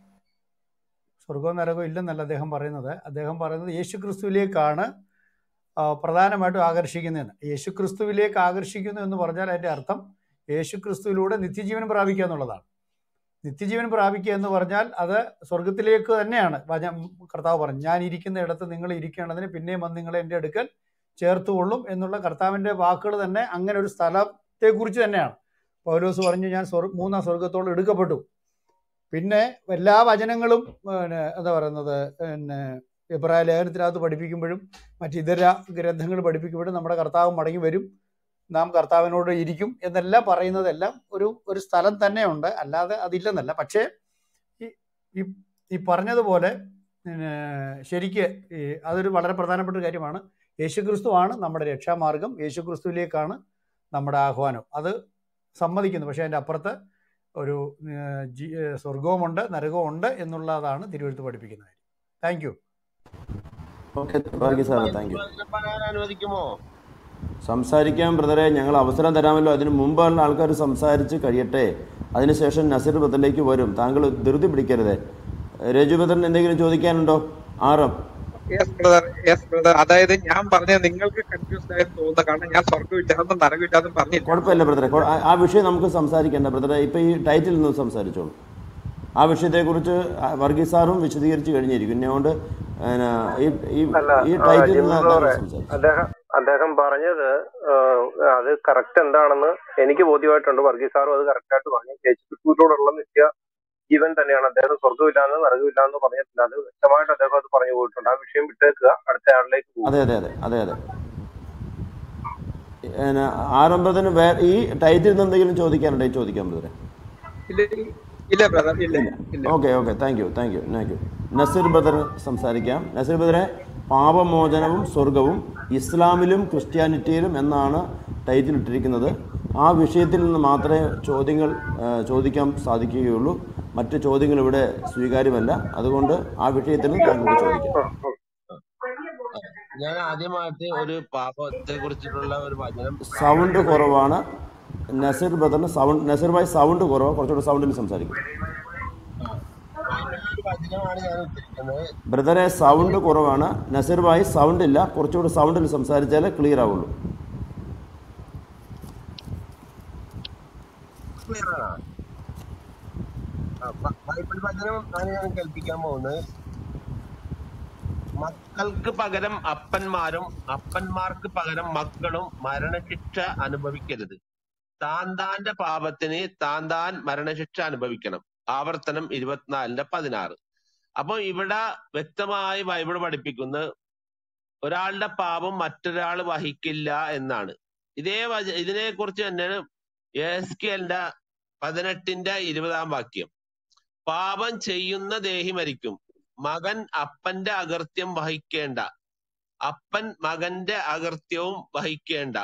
സ്വർഗവും നരകവും ഇല്ലെന്നല്ല അദ്ദേഹം പറയുന്നത് അദ്ദേഹം പറയുന്നത് യേശു ക്രിസ്തുവിലേക്കാണ് ആ, പ്രധാനമായിട്ടും ആകർഷിക്കുന്നതെന്ന് യേശു ക്രിസ്തുവിലേക്ക് ആകർഷിക്കുന്നു എന്ന് പറഞ്ഞാൽ അതിൻ്റെ അർത്ഥം യേശു ക്രിസ്തുവിലൂടെ നിത്യജീവൻ പ്രാപിക്കുക എന്നുള്ളതാണ് നിത്യജീവൻ പ്രാപിക്കുക എന്ന് പറഞ്ഞാൽ അത് സ്വർഗത്തിലേക്ക് തന്നെയാണ് വച കർത്താവ് പറഞ്ഞു ഞാൻ ഇരിക്കുന്ന ഇടത്ത് നിങ്ങൾ ഇരിക്കേണ്ടതിന് പിന്നെയും വന്ന് നിങ്ങളെ എൻ്റെ അടുക്കൽ ചേർത്തുകൊള്ളും എന്നുള്ള കർത്താവിൻ്റെ വാക്കുകൾ തന്നെ അങ്ങനെ ഒരു സ്ഥലത്തെക്കുറിച്ച് തന്നെയാണ് പൗലോസ് പറഞ്ഞു ഞാൻ സ്വർ മൂന്നാം സ്വർഗത്തോളം എടുക്കപ്പെട്ടു പിന്നെ എല്ലാ വചനങ്ങളും പിന്നെ എന്താ പറയുന്നത് പിന്നെ ഇബ്രായ ലേഖനത്തിനകത്ത് പഠിപ്പിക്കുമ്പോഴും മറ്റ് ഇതര ഗ്രന്ഥങ്ങൾ പഠിപ്പിക്കുമ്പോഴും നമ്മുടെ കർത്താവ് മടങ്ങി വരും നാം കർത്താവിനോട് ഇരിക്കും എന്നെല്ലാം പറയുന്നതെല്ലാം ഒരു ഒരു സ്ഥലം തന്നെയുണ്ട് അല്ലാതെ അതില്ലെന്നല്ല പക്ഷേ ഈ ഈ ഈ പറഞ്ഞതുപോലെ പിന്നെ ശരിക്ക് ഈ അതൊരു വളരെ പ്രധാനപ്പെട്ട ഒരു കാര്യമാണ് യേശുക്രിസ്തുവാണ് നമ്മുടെ രക്ഷാമാർഗം യേശുക്രിസ്തുവിലേക്കാണ് നമ്മുടെ ആഹ്വാനം അത് സമ്മതിക്കുന്നു പക്ഷേ അതിൻ്റെ അപ്പുറത്ത് ഒരു ഏഹ്, ജി- ഏഹ്, സ്വർഗവുമുണ്ട് നരകവുമുണ്ട് എന്നുള്ളതാണ് തിരുവഴുത്ത് പഠിപ്പിക്കുന്നത് താങ്ക് യു ഓക്കെ വർഗീസ് സാറേ താങ്ക് യു ബ്രദറെ പറയാൻ അനുവദിക്കുമോ സംസാരിക്കാൻ ബ്രദറെ ഞങ്ങൾ അവസരം തരാമല്ലോ അതിന് മുമ്പുള്ള ആൾക്കാർ സംസാരിച്ച് കഴിയട്ടെ അതിനുശേഷം നസീർ ബ്രദറിലേക്ക് വരും താങ്കൾ ധൃതി പിടിക്കരുത് രജു ബ്രദറിന് എന്തെങ്കിലും ചോദിക്കാനുണ്ടോ ആറം യെസ് ബ്രദർ യെസ് ബ്രദർ അതായത് ഞാൻ പറഞ്ഞത് നിങ്ങൾക്ക് കൺഫ്യൂസ്ഡ് ആയെന്ന് തോന്നുന്നു കാരണം ഞാൻ സ്വർഗമില്ലാന്നും നരകമില്ലാന്നും പറഞ്ഞില്ല കുഴപ്പമില്ല ബ്രദറെ കൊ- ആ- ആ വിഷയം നമുക്ക് സംസാരിക്കേണ്ട ബ്രദറെ ഇപ്പം ഈ ടൈറ്റിൽ നിന്ന് സംസാരിച്ചോളൂ ആ വിഷയത്തെക്കുറിച്ച് ആ വർഗീസ് സാറും വിശദീകരിച്ച് കഴിഞ്ഞിരിക്കും ഇനി അതുകൊണ്ട് പിന്നെ ഈ ഈ അല്ല ഈ ആ, ടൈറ്റിൽ ജിം നിന്ന് താങ്കൾ ബ്രദറെ സംസാരിച്ചു അദ്ദേഹം അദ്ദേഹം പറഞ്ഞത് ആ, അത് കറക്റ്റ് എന്താണെന്ന് എനിക്ക് ബോധ്യമായിട്ടുണ്ട് വർഗീസ് സാറും അത് കറക്റ്റ് ആയിട്ട് പറഞ്ഞു യേശുക്രിസ്തുവിനോടുള്ള നിത്യ ജീവൻ തന്നെയാണ് അദ്ദേഹം സ്വർഗ്ഗമില്ലാന്ന് നരകമില്ലാന്ന് പറഞ്ഞിട്ടില്ല അത് വ്യക്തമായിട്ട് അദ്ദേഹം അത് പറഞ്ഞു പോയിട്ടുണ്ട് ആ വിഷയം വിട്ടേക്കുക അടുത്ത ആളിലേക്ക് പോകും അതെ അതെ അതെ അതെ അതെ പിന്നെ ആരംഭത്തിന് വേ ഈ ടൈറ്റിൽ നിന്ന് എന്തെങ്കിലും ചോദിക്കാനുണ്ടെങ്കിൽ ചോദിക്കാൻ ബ്രദറെ ഇല്ല ഇല്ല ബ്രദർ ഇല്ല ഇല്ല okay okay thank you thank you thank you Naseer brother സംസാരിക്കാം നസീർ ബദറെ പാപമോചനവും സ്വർഗവും ഇസ്ലാമിലും ക്രിസ്ത്യാനിറ്റിയിലും എന്നാണ് ടൈറ്റിൽ ഇട്ടിരിക്കുന്നത് ആ വിഷയത്തിൽ നിന്ന് മാത്രമേ ചോദ്യങ്ങൾ ആ, ചോദിക്കാൻ സാധിക്കുകയുള്ളൂ മറ്റ് ചോദ്യങ്ങൾ ഇവിടെ സ്വീകാര്യമല്ല അതുകൊണ്ട് ആ വിഷയത്തിൽ നിന്ന് താങ്കൾക്ക് ചോദിക്കാം ഞാൻ ആദ്യമായിട്ട് ഒരു പാപത്തെ കുറിച്ചിട്ടുള്ള ഒരു വചനം സൗണ്ട് കുറവാണ് നസീർ ബദറിന് സൗണ്ട് നസീർ ഭായി സൗണ്ട് കുറവാണ് കുറച്ചുകൂടി സൗണ്ടിൽ സംസാരിക്കും ഒരു വചനമാണ് ഞാൻ ഉദ്ദേശിക്കുന്നത് ബ്രദറെ സൗണ്ട് കുറവാണ് നസീർ ഭായി സൗണ്ട് ഇല്ല കുറച്ചുകൂടി സൗണ്ടിൽ സംസാരിച്ചാലേ ക്ലിയർ ആവുള്ളൂ ക്ലിയർ ആണ് ആ, ബ- ബൈബിൾ വചനം ആണ് ഞാൻ കേൾപ്പിക്കാൻ പോകുന്നത് മക്കൾക്ക് പകരം അപ്പന്മാരും അപ്പന്മാർക്ക് പകരം മക്കളും മരണശിക്ഷ അനുഭവിക്കരുത് താൻ താന്റെ പാപത്തിന് താൻ താൻ മരണശിക്ഷ അനുഭവിക്കണം ആവർത്തനം ഇരുപത്തിനാലിന്റെ പതിനാറ് അപ്പൊ ഇവിടെ വ്യക്തമായി ബൈബിൾ പഠിപ്പിക്കുന്നത് ഒരാളുടെ പാപം മറ്റൊരാൾ വഹിക്കില്ല എന്നാണ് ഇതേ വച ഇതിനെ കുറിച്ച് തന്നെയാണ് എസ്കേലിന്റെ പതിനെട്ടിന്റെ ഇരുപതാം വാക്യം പാപം ചെയ്യുന്ന ദേഹി മരിക്കും മകൻ അപ്പന്റെ അകൃത്യം വഹിക്കേണ്ട അപ്പൻ മകന്റെ അകൃത്യവും വഹിക്കേണ്ട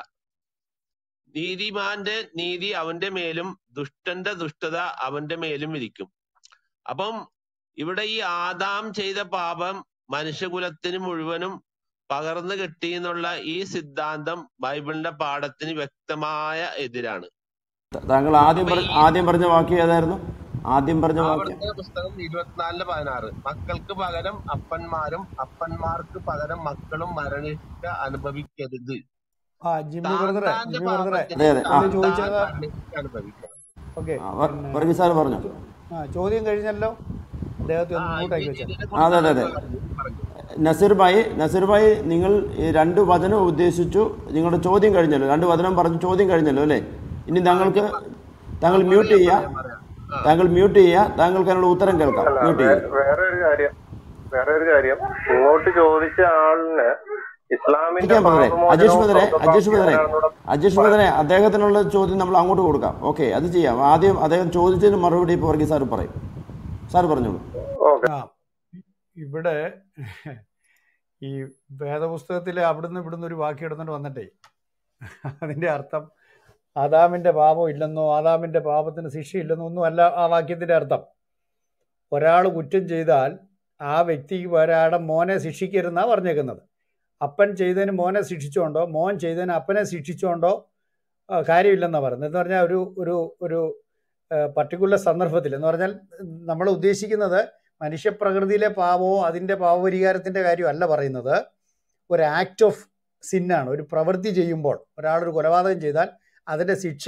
നീതിമാന്റെ നീതി അവന്റെ മേലും ദുഷ്ടന്റെ ദുഷ്ടത അവന്റെ മേലും ഇരിക്കും അപ്പം ഇവിടെ ഈ ആദാം ചെയ്ത പാപം മനുഷ്യകുലത്തിന് മുഴുവനും പകർന്നു കിട്ടി എന്നുള്ള ഈ സിദ്ധാന്തം ബൈബിളിന്റെ പാഠത്തിന് വ്യക്തമായ എതിരാണ് താങ്കൾ ആദ്യം അപ്പൊ പറഞ്ഞ ഈ ആദ്യം പറഞ്ഞ വാക്യം ഏതായിരുന്നു ആദ്യം പറഞ്ഞ വാക്യം ആവർത്തന പുസ്തകം ഇരുപത്തിനാലിന് പതിനാറ് മക്കൾക്ക് പകരം അപ്പന്മാരും അപ്പന്മാർക്ക് പകരം മക്കളും മരണശിക്ഷ അനുഭവിക്കരുത് ആ ജിമ്മി താൻ ബ്രദറെ താന്റെ ജിമ്മി ബ്രദറെ പാപത്തിന് അതെ അതെ ആ പുള്ളി താൻ താൻ ചോദിച്ചത് മരണശിക്ഷ അനുഭവിക്കണം ഓക്കെ ആ, വർ- പിന്നെ വർഗീസ് സാർ പറഞ്ഞു ആ ചോദ്യം കഴിഞ്ഞല്ലോ അദ്ദേഹത്തെ ആ ഒന്ന് ഇത് മ്യൂട്ടാക്കി വെച്ചാൽ ഇതിനെ അതെ അതെ കുറിച്ചാണ് അതെ പറഞ്ഞു പറഞ്ഞു നസീർ ഭായി നസീർ ഭായി നിങ്ങൾ ഈ രണ്ട് വചനം ഉദ്ദേശിച്ചു നിങ്ങളുടെ ചോദ്യം കഴിഞ്ഞല്ലോ രണ്ട് വചനം പറഞ്ഞു ചോദ്യം കഴിഞ്ഞല്ലോ അല്ലേ ഇനി ആ താങ്കൾക്ക് ഇനി പ- ആ താങ്കൾ മ്യൂട്ട് പറയാം ചെയ്യുക പറയാം പറയാം ആ താങ്കൾ മ്യൂട്ട് ചെയ്യുക താങ്കൾക്ക് അതിനുള്ള ഉത്തരം കേൾക്കാം അല്ല മ്യൂട്ട് വേ- ചെയ്യുക വേറെ ഒരു കാര്യം വേറെ ഒരു കാര്യം ഇങ്ങോട്ട് ചോദിച്ച ആളിന് ഇസ്ലാമിന്റെ ചോദിക്കാൻ ബ്രദറെ അജേഷ് പാപമോചനവും ബ്രദറെ അജേഷ് സ്വർഗപ്രാപ്തി ബ്രദറെ ആരാണെന്നൂടെ അജേഷ് പറയാം ബ്രദറെ അദ്ദേഹത്തിനുള്ള ചോദ്യം നമ്മൾ അങ്ങോട്ട് കൊടുക്കാം ഓക്കെ അത് ചെയ്യാം ആദ്യം അദ്ദേഹം ചോദിച്ചതിന് മറുപടി ഇപ്പോൾ വർഗീസ് സാർ പറയും സാർ പറഞ്ഞോളൂ ഓക്കെ ആ ഇവിടെ ഈ വേദപുസ്തകത്തിൽ അവിടുന്ന് ഇവിടുന്ന് ഒരു വാക്യം എടുത്തുകൊണ്ട് വന്നിട്ടേ അതിന്റെ അർത്ഥം ആദാമിന്റെ പാപം ഇല്ലെന്നോ ആദാമിന്റെ പാപത്തിന് ശിക്ഷയില്ലെന്നോ ഒന്നും അല്ല ആ വാക്യത്തിന്റെ അർത്ഥം ഒരാൾ കുറ്റം ചെയ്താൽ ആ വ്യക്തിക്ക് ഒരാളുടെ മോനെ ശിക്ഷിക്കരുതെന്നാ പറഞ്ഞേക്കുന്നത് അപ്പൻ ചെയ്തതിന് മോനെ ശിക്ഷിച്ചുകൊണ്ടോ മോൻ ചെയ്തതിന് അപ്പനെ ശിക്ഷിച്ചുകൊണ്ടോ ആ, കാര്യമില്ലെന്നാണ് പറയുന്നത് എന്ന് പറഞ്ഞാൽ ഒരു ഒരു ഒരു പർട്ടിക്കുലർ സന്ദർഭത്തിൽ എന്ന് പറഞ്ഞാൽ നമ്മൾ ഉദ്ദേശിക്കുന്നത് മനുഷ്യപ്രകൃതിയിലെ പാപമോ അതിൻ്റെ പാപപരിഹാരത്തിൻ്റെ കാര്യമല്ല പറയുന്നത് ഒരു ആക്ട് ഓഫ് സിന്നാണ് ഒരു പ്രവൃത്തി ചെയ്യുമ്പോൾ ഒരാളൊരു കൊലപാതകം ചെയ്താൽ അതിൻ്റെ ശിക്ഷ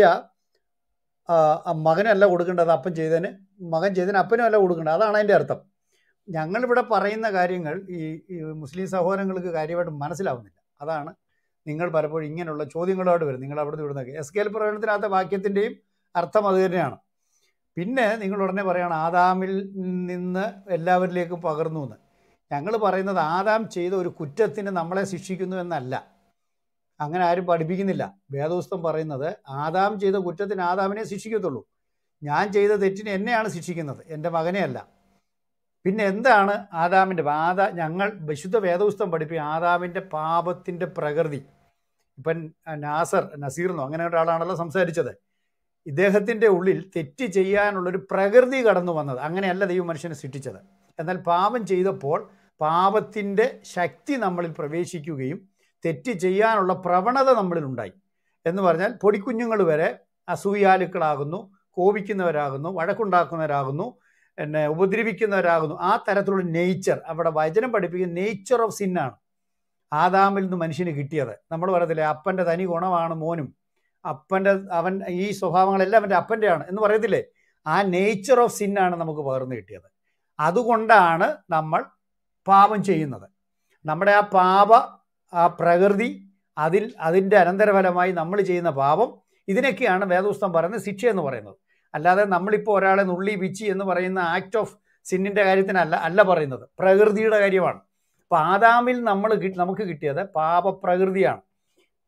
ആ, ആ മകനല്ല കൊടുക്കേണ്ടത് അപ്പൻ ചെയ്തതിന് മകൻ ചെയ്തതിന് അപ്പനും അല്ല കൊടുക്കേണ്ടത് അതാണ് അതിൻ്റെ അർത്ഥം ഞങ്ങളിവിടെ പറയുന്ന കാര്യങ്ങൾ ഈ ഈ മുസ്ലിം സഹോദരങ്ങൾക്ക് കാര്യമായിട്ട് മനസ്സിലാവുന്നില്ല അതാണ് നിങ്ങൾ പലപ്പോഴും ഇങ്ങനെയുള്ള ചോദ്യങ്ങളോട് വരും നിങ്ങൾ അവിടുന്ന് ഇവിടുന്നൊക്കെ എസ് കെ എൽ പ്രകടനത്തിനകത്തെ വാക്യത്തിൻ്റെയും അർത്ഥം അത് തന്നെയാണ് പിന്നെ നിങ്ങൾ ഉടനെ പറയുകയാണ് ആദാമിൽ നിന്ന് എല്ലാവരിലേക്കും പകർന്നു എന്ന് ഞങ്ങൾ പറയുന്നത് ആദാം ചെയ്ത ഒരു കുറ്റത്തിന് നമ്മളെ ശിക്ഷിക്കുന്നു എന്നല്ല അങ്ങനെ ആരും പഠിപ്പിക്കുന്നില്ല വേദോസ്തം പറയുന്നത് ആദാം ചെയ്ത കുറ്റത്തിന് ആദാമിനെ ശിക്ഷിക്കത്തുള്ളൂ ഞാൻ ചെയ്ത തെറ്റിന് എന്നെയാണ് ശിക്ഷിക്കുന്നത് എൻ്റെ മകനെ അല്ല പിന്നെ എന്താണ് ആദാമിൻ്റെ ആദാ ഞങ്ങൾ വിശുദ്ധ വേദോസ്തം പഠിപ്പിക്കും ആദാമിൻ്റെ പാപത്തിൻ്റെ പ്രകൃതി ഇപ്പം നാസർ നസീർന്നോ അങ്ങനെ ഒരാളാണല്ലോ സംസാരിച്ചത് ഇദ്ദേഹത്തിൻ്റെ ഉള്ളിൽ തെറ്റ് ചെയ്യാനുള്ളൊരു പ്രകൃതി കടന്നു വന്നത് അങ്ങനെയല്ല ദൈവം മനുഷ്യനെ സൃഷ്ടിച്ചത് എന്നാൽ പാപം ചെയ്തപ്പോൾ പാപത്തിൻ്റെ ശക്തി നമ്മളിൽ പ്രവേശിക്കുകയും തെറ്റ് ചെയ്യാനുള്ള പ്രവണത നമ്മളിൽ ഉണ്ടായി എന്ന് പറഞ്ഞാൽ പൊടിക്കുഞ്ഞുങ്ങൾ വരെ അസൂയാലുക്കളാകുന്നു കോപിക്കുന്നവരാകുന്നു വഴക്കുണ്ടാക്കുന്നവരാകുന്നു എന്നെ ഉപദ്രവിക്കുന്നവരാകുന്നു ആ തരത്തിലുള്ള നേച്ചർ അവിടെ വചനം പഠിപ്പിക്കുന്ന നേച്ചർ ഓഫ് സിന്നാണ് ആദാമിൽ നിന്ന് മനുഷ്യന് കിട്ടിയത് നമ്മൾ പറയത്തില്ലേ അപ്പൻ്റെ തനി ഗുണമാണ് മോനും അപ്പൻ്റെ അവൻ ഈ സ്വഭാവങ്ങളെല്ലാം അവൻ്റെ അപ്പൻ്റെയാണ് എന്ന് പറയത്തില്ലേ ആ നേച്ചർ ഓഫ് സിന്നാണ് നമുക്ക് പകർന്നു കിട്ടിയത് അതുകൊണ്ടാണ് നമ്മൾ പാപം ചെയ്യുന്നത് നമ്മുടെ ആ പാപ ആ പ്രകൃതി അതിൽ അതിൻ്റെ അനന്തരഫലമായി നമ്മൾ ചെയ്യുന്ന പാപം ഇതിനൊക്കെയാണ് വേദപുസ്തകം പറയുന്നത് ശിക്ഷ എന്ന് പറയുന്നത് അല്ലാതെ നമ്മളിപ്പോൾ ഒരാളെ നുള്ളി പിച്ചി എന്ന് പറയുന്ന ആക്ട് ഓഫ് സിന്നിൻ്റെ കാര്യത്തിനല്ല അല്ല പറയുന്നത് പ്രകൃതിയുടെ കാര്യമാണ് അപ്പോൾ ആദാമിൽ നമ്മൾ കി- നമുക്ക് കിട്ടിയത് പാപപ്രകൃതിയാണ്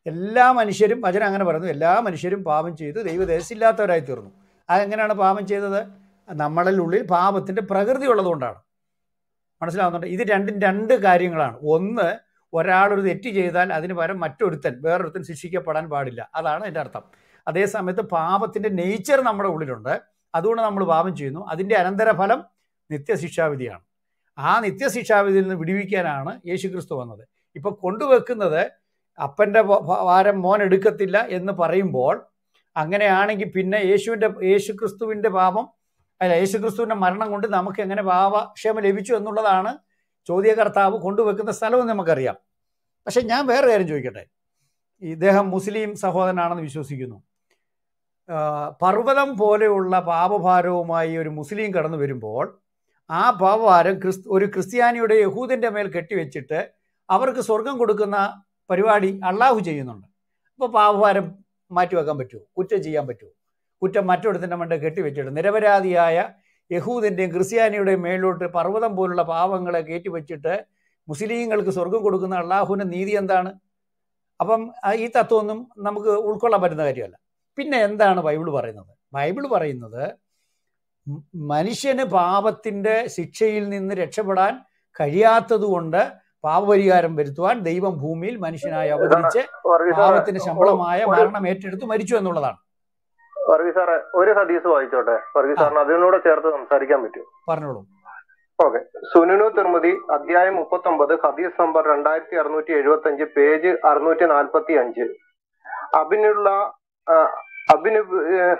എല്ലാ മനുഷ്യരും വചനം അങ്ങനെ പറയുന്നു എല്ലാ മനുഷ്യരും പാപം ചെയ്ത് ദൈവദേശമില്ലാത്തവരായി തീർന്നു അതെങ്ങനെയാണ് പാപം ചെയ്തത് നമ്മളിൽ ഉള്ളിൽ പാപത്തിൻ്റെ പ്രകൃതി ഉള്ളതുകൊണ്ടാണ് മനസ്സിലാവുന്നുണ്ട് ഇത് രണ്ടും രണ്ട് കാര്യങ്ങളാണ് ഒന്ന് ഒരാളൊരു തെറ്റ് ചെയ്താൽ അതിന് പകരം മറ്റൊരുത്തൻ വേറൊരുത്തൻ ശിക്ഷിക്കപ്പെടാൻ പാടില്ല അതാണ് എൻ്റെ അർത്ഥം അതേ സമയത്ത് പാപത്തിൻ്റെ നേച്ചർ നമ്മുടെ ഉള്ളിലുണ്ട് അതുകൊണ്ട് നമ്മൾ പാപം ചെയ്യുന്നു അതിൻ്റെ അനന്തരഫലം നിത്യശിക്ഷാവിധിയാണ് ആ നിത്യശിക്ഷാവിധിയിൽ നിന്ന് വിടുവിക്കാനാണ് യേശുക്രിസ്തു വന്നത് ഇപ്പൊ കൊണ്ടുവെക്കുന്നത് അപ്പൻ്റെ വ- വ- ഭാരം മോൻ എടുക്കത്തില്ല എന്ന് പറയുമ്പോൾ അങ്ങനെയാണെങ്കിൽ പിന്നെ യേശുവിൻ്റെ യേശുക്രിസ്തുവിൻ്റെ പാപം അല്ല യേശുക്രിസ്തുവിൻ്റെ മരണം കൊണ്ട് നമുക്ക് എങ്ങനെ പാപക്ഷേമം ലഭിച്ചു എന്നുള്ളതാണ് ചോദ്യകർത്താവ് കൊണ്ടുവെക്കുന്ന സ്ഥലവും നമുക്കറിയാം പക്ഷെ ഞാൻ വേറെ കാര്യം ചോദിക്കട്ടെ ഇദ്ദേഹം മുസ്ലിം സഹോദരനാണെന്ന് വിശ്വസിക്കുന്നു ആ, പർവ്വതം പോലെയുള്ള പാപഭാരവുമായി ഒരു മുസ്ലിം കടന്നു വരുമ്പോൾ ആ പാപഭാരം ക്രിസ്തു ഒരു ക്രിസ്ത്യാനിയുടെ യഹൂദിൻ്റെ മേൽ കെട്ടിവെച്ചിട്ട് അവർക്ക് സ്വർഗം കൊടുക്കുന്ന പരിപാടി അള്ളാഹു ചെയ്യുന്നുണ്ട് അപ്പോൾ പാപഭാരം മാറ്റിവെക്കാൻ പറ്റുമോ കുറ്റം ചെയ്യാൻ പറ്റുമോ കുറ്റം മറ്റൊരുത്തിൻ്റെ മണ്ട കെട്ടിവെച്ചിട്ട് നിരപരാധിയായ യഹൂദിൻ്റെയും ക്രിസ്ത്യാനിയുടെയും മേലോട്ട് പർവ്വതം പോലുള്ള പാപങ്ങളെ കയറ്റി വെച്ചിട്ട് മുസ്ലിങ്ങൾക്ക് സ്വർഗം കൊടുക്കുന്ന അള്ളാഹുവിൻ്റെ നീതി എന്താണ് അപ്പം ആ ഈ തത്വമൊന്നും നമുക്ക് ഉൾക്കൊള്ളാൻ പറ്റുന്ന കാര്യമല്ല പിന്നെ എന്താണ് ബൈബിൾ പറയുന്നത് ബൈബിൾ പറയുന്നത് മ- മനുഷ്യന് പാപത്തിന്റെ ശിക്ഷയിൽ നിന്ന് രക്ഷപ്പെടാൻ കഴിയാത്തത് കൊണ്ട് പാപപരിഹാരം വരുത്തുവാൻ ദൈവം ഭൂമിയിൽ മനുഷ്യനായി അവതരിച്ച് വർഗീസ് സാറേ പാപത്തിന് ശമ്പളമായ ഒരു മരണം ഏറ്റെടുത്ത് മരിച്ചു എന്നുള്ളതാണ് വർഗീസ് സാറേ ഒരു ഹദീസ് വായിച്ചോട്ടെ വർഗീസ് ആ സാറിന് അതിനോട് ചേർത്ത് സംസാരിക്കാൻ പറ്റുമോ പറഞ്ഞോളൂ ഓക്കെ സുനുനു തിർമുതി അധ്യായം മുപ്പത്തി ഒമ്പത് ഹദീസ് നമ്പർ രണ്ടായിരത്തി അറുന്നൂറ്റി എഴുപത്തി അഞ്ച് പേജ് അറുന്നൂറ്റി നാൽപ്പത്തി അഞ്ച് അബിനുള്ള ആ, അബിന് ഏഹ്,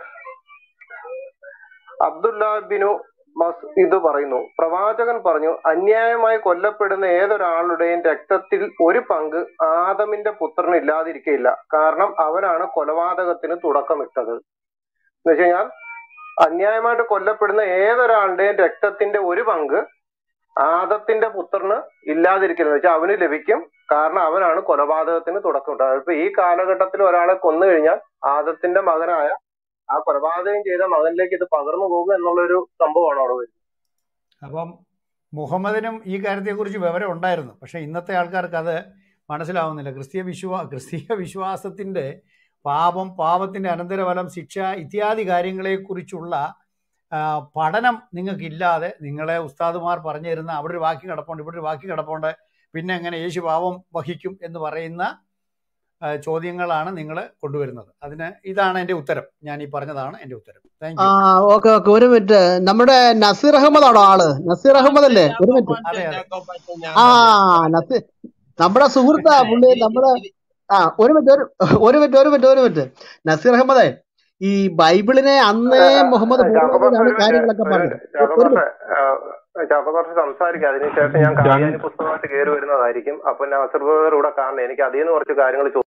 അബ്ദുല്ല ബിനു മസ് ഇത് പറയുന്നു പ്രവാചകൻ പറഞ്ഞു അന്യായമായി കൊല്ലപ്പെടുന്ന ഏതൊരാളുടെയും രക്തത്തിൽ ഒരു പങ്ക് ആദമിന്റെ പുത്രന് ഇല്ലാതിരിക്കയില്ല കാരണം അവനാണ് കൊലപാതകത്തിന് തുടക്കമിട്ടത് എന്ന് വെച്ച് കഴിഞ്ഞാൽ അന്യായമായിട്ട് കൊല്ലപ്പെടുന്ന ഏതൊരാളുടെയും രക്തത്തിന്റെ ഒരു പങ്ക് ആദത്തിന്റെ പുത്രന് ഇല്ലാതിരിക്കില്ല എന്ന് വെച്ചാൽ അവന് ലഭിക്കും കാരണം അവനാണ് കൊലപാതകത്തിന് തുടക്കമിട്ടത് ഇപ്പൊ ഈ കാലഘട്ടത്തിൽ ഒരാളെ കൊന്നു കഴിഞ്ഞാൽ ആദത്തിന്റെ മകനായ ആ കൊലപാതകം ചെയ്ത മകനിലേക്ക് ഇത് പകർന്നു പോകും എന്നുള്ളൊരു സംഭവമാണ് അവിടെ വരുന്നത് അപ്പം മുഹമ്മദിനും ഈ കാര്യത്തെക്കുറിച്ച് വിവരം ഉണ്ടായിരുന്നു പക്ഷേ ഇന്നത്തെ ആൾക്കാർക്ക് അത് മനസ്സിലാവുന്നില്ല ക്രിസ്തീയ വിശ്വാ ക്രിസ്തീയ വിശ്വാസത്തിൻ്റെ പാപം പാപത്തിൻ്റെ അനന്തരഫലം ശിക്ഷ ഇത്യാദി കാര്യങ്ങളെക്കുറിച്ചുള്ള ആ, പഠനം നിങ്ങൾക്കില്ലാതെ നിങ്ങളെ ഉസ്താദുമാർ പറഞ്ഞു തരുന്ന അവിടെ ഒരു വാക്യം കിടപ്പുണ്ട് ഇവിടെ ഒരു വാക്യം കിടപ്പുണ്ട് പിന്നെ എങ്ങനെ യേശു പാപം വഹിക്കും എന്ന് പറയുന്ന ആ, ചോദ്യങ്ങളാണ് നിങ്ങൾ കൊണ്ടുവരുന്നത് അതിന് ഇതാണ് എൻ്റെ ഉത്തരം ഞാൻ ഈ പറഞ്ഞതാണ് എൻ്റെ ഉത്തരം താങ്ക് ആ യു ഓക്കെ ഓക്കെ ഒരു മിനിറ്റ് നമ്മുടെ നസീർ അഹമ്മദ് ആണോ ആള് നസീർ അഹമ്മദ് അല്ലേ ഒരു മിനിറ്റ് അതെ അതെ ചാക്കോപ്പാച്ച ഞാൻ ആ തന്നെ നസീർ നമ്മുടെ സുഹൃത്താ അതെ പുള്ളി ഇനി നമ്മുടെ ഇനി ആ ഒരു മിനിറ്റ് ഒരു ഒരു മിനിറ്റ് ഒരു മിനിറ്റ് ഒരു മിനിറ്റ് നസീർ അഹമ്മദേ ഈ ബൈബിളിനെ അന്നേ മുഹമ്മദ് ഫോളോ ചാക്കോബാസ് ചെയ്താണ് ഒരു മിനിറ്റ് കാര്യങ്ങളൊക്കെ ഒരു പറഞ്ഞത് മിനിറ്റ് ഒ- ഒരു ചാക്കോബാസ് ചാക്കോബാസ് സംസാരിക്കുക അതിനുശേഷം ഞാൻ രണ്ട് കാര്യാനി പുസ്തകമായിട്ട് കയറി വരുന്നതായിരിക്കും അപ്പൊ നാസർ ബ്രദർ ഇവിടെ കാണണം എനിക്ക് അതിൽ നിന്ന് കുറച്ച് കാര്യങ്ങൾ ചോദിക്കും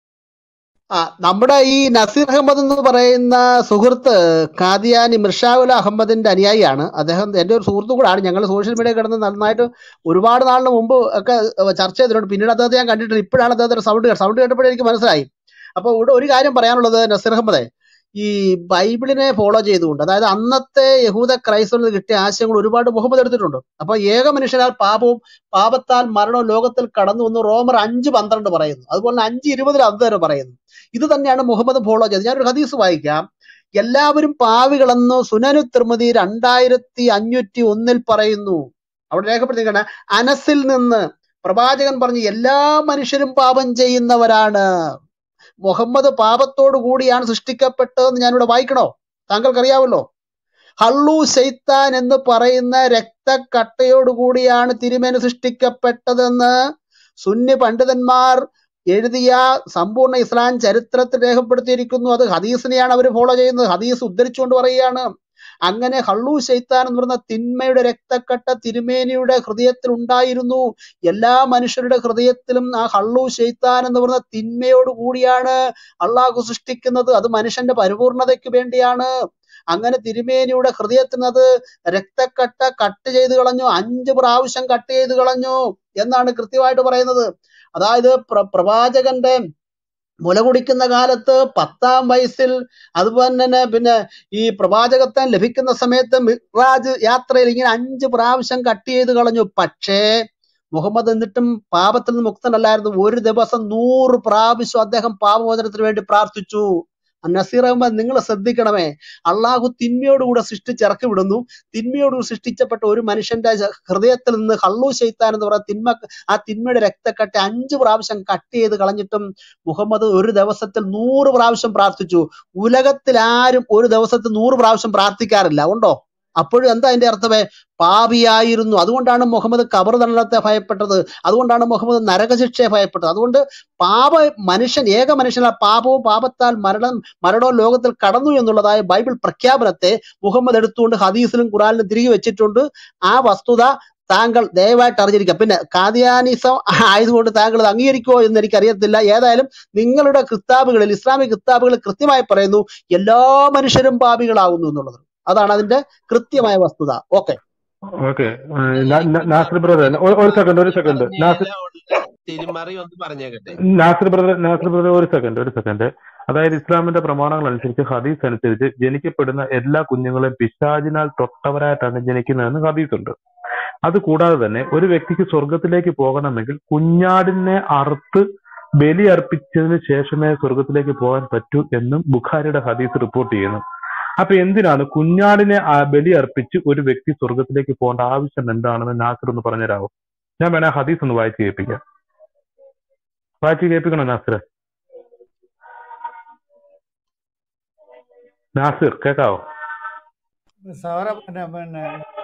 ആ നമ്മുടെ ഈ നസീർ അഹമ്മദ് എന്ന് പറയുന്ന സുഹൃത്ത് കാദിയാനി മിർഷാവുൽ അഹമ്മദിന്റെ അനുയായിയാണ് അദ്ദേഹം എൻ്റെ ഒരു സുഹൃത്തു കൂടാണ് ഞങ്ങൾ സോഷ്യൽ മീഡിയ കിടന്ന് നന്നായിട്ട് ഒരുപാട് നാളിന് മുമ്പ് ഒക്കെ ചർച്ച ചെയ്തിട്ടുണ്ട് പിന്നീട് അദ്ദേഹത്തെ ഞാൻ കണ്ടിട്ടുണ്ട് ഇപ്പോഴാണ് അദ്ദേഹത്തിന്റെ സൗണ്ട് സൗണ്ട് കേട്ടപ്പോഴേ എനിക്ക് മനസ്സിലായി അപ്പോൾ ഇവിടെ ഒരു കാര്യം പറയാനുള്ളത് നസീർ അഹമ്മദെ ഈ ബൈബിളിനെ ഫോളോ ചെയ്തുകൊണ്ട് അതായത് അന്നത്തെ യഹൂദ ക്രൈസ്തവർക്ക് കിട്ടിയ ആശയങ്ങൾ ഒരുപാട് മുഹമ്മദ് എടുത്തിട്ടുണ്ട് അപ്പൊ ഏക മനുഷ്യനാൽ പാപവും പാപത്താൽ മരണവും ലോകത്തിൽ കടന്നു വന്നു റോമർ അഞ്ച് പന്ത്രണ്ട് പറയുന്നു അതുപോലെ തന്നെ അഞ്ച് ഇരുപതിൽ അത് തന്നെ പറയുന്നു ഇത് തന്നെയാണ് മുഹമ്മദ് ഫോളോ ചെയ്തത് ഞാനൊരു ഹദീസ് വായിക്കാം എല്ലാവരും പാവികളെന്ന് സുനനു തിർമതി രണ്ടായിരത്തി അഞ്ഞൂറ്റി ഒന്നിൽ പറയുന്നു അവിടെ രേഖപ്പെടുത്തിയിരിക്കണ അനസിൽ നിന്ന് പ്രവാചകൻ പറഞ്ഞു എല്ലാ മനുഷ്യരും പാപം ചെയ്യുന്നവരാണ് മുഹമ്മദ് പാപത്തോടു കൂടിയാണ് സൃഷ്ടിക്കപ്പെട്ടതെന്ന് ഞാനിവിടെ വായിക്കണോ താങ്കൾക്കറിയാവല്ലോ ഹള്ളു ശൈത്താൻ എന്ന് പറയുന്ന രക്തക്കട്ടയോട് കൂടിയാണ് തിരുമേനി സൃഷ്ടിക്കപ്പെട്ടതെന്ന് സുന്നി പണ്ഡിതന്മാർ എഴുതിയ സമ്പൂർണ്ണ ഇസ്ലാം ചരിത്രത്തിൽ രേഖപ്പെടുത്തിയിരിക്കുന്നു അത് ഹദീസിനെയാണ് അവർ ഫോളോ ചെയ്യുന്നത് ഹദീസ് ഉദ്ധരിച്ചുകൊണ്ട് പറയുകയാണ് അങ്ങനെ ഹള്ളു ശൈത്താൻ എന്ന് പറയുന്ന തിന്മയുടെ രക്തക്കട്ട തിരുമേനിയുടെ ഹൃദയത്തിൽ ഉണ്ടായിരുന്നു എല്ലാ മനുഷ്യരുടെ ഹൃദയത്തിലും ആ ഹള്ളു ശൈത്താൻ എന്ന് പറയുന്ന തിന്മയോട് കൂടിയാണ് അള്ളാഹു സൃഷ്ടിക്കുന്നത് അത് മനുഷ്യന്റെ പരിപൂർണതയ്ക്ക് വേണ്ടിയാണ് അങ്ങനെ തിരുമേനിയുടെ ഹൃദയത്തിൽ നിന്ന് അത് രക്തക്കട്ട കട്ട് ചെയ്ത് കളഞ്ഞു അഞ്ച് പ്രാവശ്യം കട്ട് ചെയ്ത് കളഞ്ഞു എന്നാണ് കൃത്യമായിട്ട് പറയുന്നത് അതായത് പ്ര പ്രവാചകന്റെ മുല കുടിക്കുന്ന കാലത്ത് പത്താം വയസ്സിൽ അതുപോലെ തന്നെ പിന്നെ ഈ പ്രവാചകത്വം ലഭിക്കുന്ന സമയത്ത് മിറാജ് യാത്രയിൽ ഇങ്ങനെ അഞ്ച് പ്രാവശ്യം കട്ട് ചെയ്ത് കളഞ്ഞു പക്ഷേ മുഹമ്മദ് എന്നിട്ടും പാപത്തിൽ നിന്ന് മുക്തനല്ലായിരുന്നു ഒരു ദിവസം നൂറ് പ്രാവശ്യം അദ്ദേഹം പാപമോചനത്തിന് വേണ്ടി പ്രാർത്ഥിച്ചു നസീർ അഹമ്മദ് നിങ്ങൾ ശ്രദ്ധിക്കണമേ അള്ളാഹു തിന്മയോടുകൂടെ സൃഷ്ടിച്ചിറക്കി വിടുന്നു തിന്മയോട് സൃഷ്ടിച്ചപ്പെട്ട ഒരു മനുഷ്യന്റെ ജ- ഹൃദയത്തിൽ നിന്ന് ഹള്ളു ശൈത്താൻ എന്ന് പറയുന്ന തിന്മ ആ തിന്മയുടെ രക്തക്കട്ടി അഞ്ചു പ്രാവശ്യം കട്ട് ചെയ്ത് കളഞ്ഞിട്ടും മുഹമ്മദ് ഒരു ദിവസത്തിൽ നൂറ് പ്രാവശ്യം പ്രാർത്ഥിച്ചു ഉലകത്തിൽ ആരും ഒരു ദിവസത്തിൽ നൂറ് പ്രാവശ്യം പ്രാർത്ഥിക്കാറില്ല ഉണ്ടോ അപ്പോഴും എന്താ അതിന്റെ അർത്ഥമേ പാപിയായിരുന്നു അതുകൊണ്ടാണ് മുഹമ്മദ് കബർ ദണ്ഡനത്തെ ഭയപ്പെട്ടത് അതുകൊണ്ടാണ് മുഹമ്മദ് നരകശിക്ഷയെ ഭയപ്പെട്ടത് അതുകൊണ്ട് പാപ മനുഷ്യൻ ഏക മനുഷ്യനാൽ പാപവും പാപത്താൽ മരണം മരണവും ലോകത്തിൽ കടന്നു എന്നുള്ളതായ ബൈബിൾ പ്രഖ്യാപനത്തെ മുഹമ്മദ് എടുത്തുകൊണ്ട് ഹദീസിലും ഖുറാനിലും തിരികെ വെച്ചിട്ടുണ്ട് ആ വസ്തുത താങ്കൾ ദയവായിട്ട് അറിഞ്ഞിരിക്കുക പിന്നെ കാദിയാനിസം ആയതുകൊണ്ട് താങ്കൾ ഇത് അംഗീകരിക്കുമോ എന്ന് എനിക്കറിയത്തില്ല ഏതായാലും നിങ്ങളുടെ കിതാബുകളിൽ ഇസ്ലാമിക് കിതാബുകളിൽ കൃത്യമായി പറയുന്നു എല്ലാ മനുഷ്യരും പാപികളാകുന്നു എന്നുള്ളത് അതാണ് അതിന്റെ കൃത്യമായ വസ്തുത ഓക്കെ ഓക്കെ അല്ല നാസിർ ഇവിടെ ബ്രദർ ഒരു സെക്കൻഡ് ഒരു സെക്കൻഡ് നാസിർ തന്നെയല്ല ഉള്ള തിരിമറി ഒന്ന് പറഞ്ഞേക്കട്ടെ നാസിർ ബ്രദർ നാസിർ ബ്രദർ ഒരു സെക്കൻഡ് ഒരു സെക്കൻഡ് അതായത് ഇസ്ലാമിന്റെ പ്രമാണങ്ങൾ അനുസരിച്ച് ഹദീസ് അനുസരിച്ച് ജനിക്കപ്പെടുന്ന എല്ലാ കുഞ്ഞുങ്ങളും പിശാചിനാൽ തൊട്ടവരായിട്ടാണ് ജനിക്കുന്നതെന്ന് ഹദീസ് ഉണ്ട് അത് കൂടാതെ തന്നെ ഒരു വ്യക്തിക്ക് സ്വർഗത്തിലേക്ക് പോകണമെങ്കിൽ കുഞ്ഞാടിനെ അറുത്ത് ബലി അർപ്പിച്ചതിന് ശേഷമേ സ്വർഗത്തിലേക്ക് പോകാൻ പറ്റൂ എന്നും ബുഖാരിയുടെ ഹദീസ് റിപ്പോർട്ട് ചെയ്യുന്നു അപ്പൊ എന്തിനാണ് കുഞ്ഞാടിനെ ആ ബലി അർപ്പിച്ച് ഒരു വ്യക്തി സ്വർഗത്തിലേക്ക് പോകേണ്ട ആവശ്യം എന്താണെന്ന് നാസിർ ഒന്ന് പറഞ്ഞുതരാമോ ഞാൻ വേണേ ഹദീസ് ഒന്ന് വായിച്ചു കേൾപ്പിക്കാം വായിച്ചു കേൾപ്പിക്കണോ നാസിർ നാസിർ കേക്കാവോ സാറ പിന്നെ പിന്നെ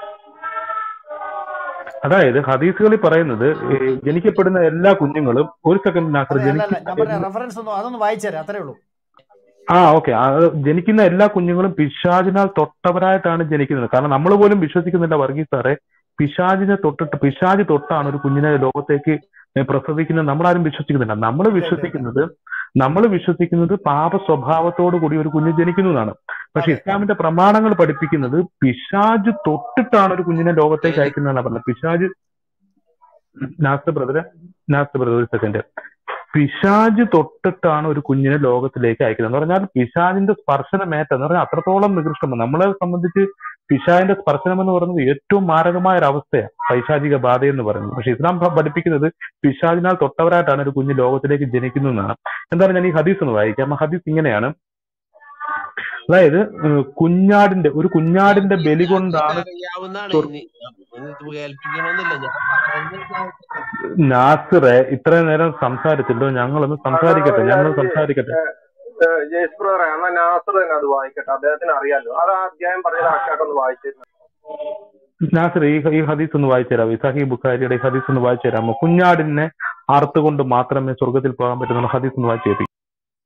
അതായത് ഹദീസുകളിൽ പറയുന്നത് ഏ, ജനിക്കപ്പെടുന്ന എല്ലാ കുഞ്ഞുങ്ങളും ഒരു സെക്കൻഡ് നാസിർ അതെ അല്ല അല്ല ഞാൻ പറഞ്ഞ ജനിക്കുന്ന റെഫറൻസ് ഒന്ന് അതൊന്ന് വായിച്ചുതരാം അത്രേ ഉള്ളൂ ആ ഓക്കെ ജനിക്കുന്ന എല്ലാ കുഞ്ഞുങ്ങളും പിശാചിനാൽ തൊട്ടവരായിട്ടാണ് ജനിക്കുന്നത് കാരണം നമ്മൾ പോലും വിശ്വസിക്കുന്നില്ല വർഗീസ് സാറേ പിശാചിനെ തൊട്ടിട്ട് പിശാച് തൊട്ടാണ് ഒരു കുഞ്ഞിനെ ലോകത്തേക്ക് പ്രസവിക്കുന്നത് നമ്മളാരും വിശ്വസിക്കുന്നില്ല നമ്മൾ അതെ അതെ അതെ വിശ്വസിക്കുന്നത് നമ്മൾ വിശ്വസിക്കുന്നത് പാപ സ്വഭാവത്തോടു കൂടി ഒരു കുഞ്ഞ് ജനിക്കുന്നതാണ് പക്ഷെ അതെ ഇസ്ലാമിന്റെ പ്രമാണങ്ങൾ പഠിപ്പിക്കുന്നത് പിശാജ് തൊട്ടിട്ടാണ് ഒരു കുഞ്ഞിനെ ലോകത്തേക്ക് ശരി അയക്കുന്നതെന്നാണ് പറഞ്ഞത് പിശാജ് നാസ്ത ബ്രദറെ നാസ്ത ബ്രദർ ഒരു സെക്കൻഡ് പിശാജ് തൊട്ടിട്ടാണ് ഒരു കുഞ്ഞിനെ ലോകത്തിലേക്ക് അയക്കുന്നത് എന്ന് പറഞ്ഞാൽ പിശാജിന്റെ സ്പർശനമേറ്റ എന്ന് പറഞ്ഞാൽ അത്രത്തോളം നികൃഷ്ടമാണ് നമ്മളെ സംബന്ധിച്ച് പിശാജിന്റെ സ്പർശനം എന്ന് പറയുന്നത് ഏറ്റവും മാരകമായ ഒരു അവസ്ഥയാണ് പൈശാചിക ബാധ എന്ന് പറയുന്നത് പക്ഷെ ഇസ്ലാം പ- പഠിപ്പിക്കുന്നത് പിശാജിനാൽ തൊട്ടവരായിട്ടാണ് ഒരു കുഞ്ഞ് ലോകത്തിലേക്ക് ജനിക്കുന്നതെന്നാണ് എന്താണ് ഞാൻ ഈ ഹദീസ് ഒന്ന് വായിക്കാം ആ ഹദീസ് ഇങ്ങനെയാണ് അതായത് ഏഹ് കുഞ്ഞാടിന്റെ ഒരു കുഞ്ഞാടിന്റെ ബലി നിങ്ങൾക്ക് കൊണ്ടാണ് അറിയാവുന്നതാണ് സ്വർഗ ഇനി ഇത് കേൾപ്പിക്കണമെന്നില്ല ഞാൻ പറയുന്നത് കേൾക്കട്ടെ. നാസിറെ ഇത്രയും നേരം സംസാരിച്ചല്ലോ ഞങ്ങളൊന്ന് ആ, സംസാരിക്കട്ടെ ഞാൻ ഞങ്ങൾ ഈ സംസാരിക്കട്ടെ ജയസ് ബ്രദറെ എന്നാ നാസർ തന്നെ അത് വായിക്കട്ടെ അദ്ദേഹത്തിന് അറിയാലോ അത് ആ അധ്യായം പറഞ്ഞത് ആക്കാട്ടൊന്ന് വായിച്ചിരുന്നു നാസിർ ഈ ഈ ഹദീസ് ഒന്ന് വായിച്ചു തരാമോ ഈ സഹി ബുഖാരിയുടെ ഈ ഹദീസ് ഒന്ന് വായിച്ചു തരാമോ കുഞ്ഞാടിനെ അറുത്തുകൊണ്ട് മാത്രമേ സ്വർഗത്തിൽ പോകാൻ പറ്റുന്ന ഹദീസ് ഒന്ന് വായിച്ചു കേൾപ്പിക്കും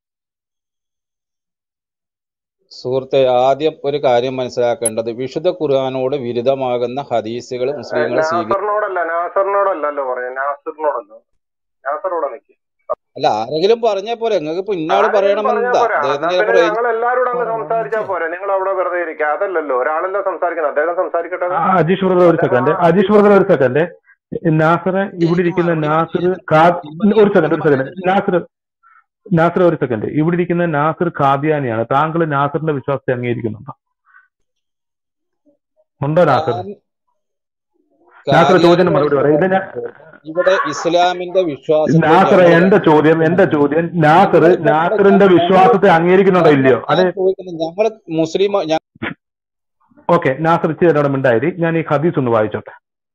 സുഹൃത്തെ ആദ്യം ഒരു കാര്യം മനസ്സിലാക്കേണ്ടത് വിശുദ്ധ ഖുർആാനോട് വിരുദ്ധമാകുന്ന ഹദീസുകൾ ഏ, മുസ്ലിങ്ങൾ സ്വീകരിക്കും നാസറിനോടല്ല നാസറിനോടല്ലല്ലോ പറയാം നാസറിനോടല്ലോ നാസറോടെ നിൽക്കും അല്ല ആരെങ്കിലും പറഞ്ഞാ പോരെ നിങ്ങൾക്ക് ഇപ്പൊ ഇന്നാള് ആരെങ്കിലും പറഞ്ഞാ പറയണമെന്നുണ്ടാ പോരാ എന്നാ അദ്ദേഹത്തിന് പിന്നെ ചിലപ്പോ ഞങ്ങൾ എല്ലാവരോടും അങ്ങ് പോരാ സംസാരിച്ചാ നിൽക്കുക പോരെ നിങ്ങൾ അവിടെ വെറുതെ ഇരിക്കുക അതല്ലല്ലോ ഒരാളല്ല സംസാരിക്കുന്നത് അദ്ദേഹം സംസാരിക്കട്ടെ ആ, അജീഷ് ബ്രദർ ഒരു അദ്ദേഹം സെക്കൻഡ് ആ അജീഷ് ബ്രദർ ഒരു സെക്കൻഡ് നാസറെ ഇവിടെ എനിക്ക് ഇരിക്കുന്ന മറുപടി നാസിർ പറഞ്ഞത് കാ തിരുമറി ഒരു സെക്കൻഡ് ഒന്ന് ഒരു സെക്കൻഡ് പറയട്ടെ നാസിർ നാസിർ ഒരു സെക്കൻഡ് ഇവിടെ ഇരിക്കുന്ന നാസിർ ഖാദിയാനിയാണ് താങ്കൾ നാസിറിന്റെ വിശ്വാസത്തെ അംഗീകരിക്കുന്നുണ്ടോ ഉണ്ടോ നാസിർ ഞാൻ നാസിർ ചോദ്യത്തിന് കാദിയാനി മറുപടി പറയാം ഇത് ഞാൻ ഇവിടെ ഇസ്ലാമിന്റെ വിശ്വാസത്തെ നാസർ ഞങ്ങൾ എന്റെ ചോദ്യം എന്റെ ചോദ്യം നാസർ ഞങ്ങൾ ഞങ്ങൾ നാസറിന്റെ ഞങ്ങൾ വിശ്വാസത്തെ അംഗീകരിക്കുന്നുണ്ടോ ഞാൻ ഇല്ലയോ അത് ഞാൻ ചോദിക്കുന്നത് ഞങ്ങൾ മുസ്ലിം ഞ- ഓക്കെ നാസർ ഇച്ചിരി മിണ്ടായി ഞാൻ ഈ ഹദീസ് ഒന്ന് വായിച്ചോട്ടെ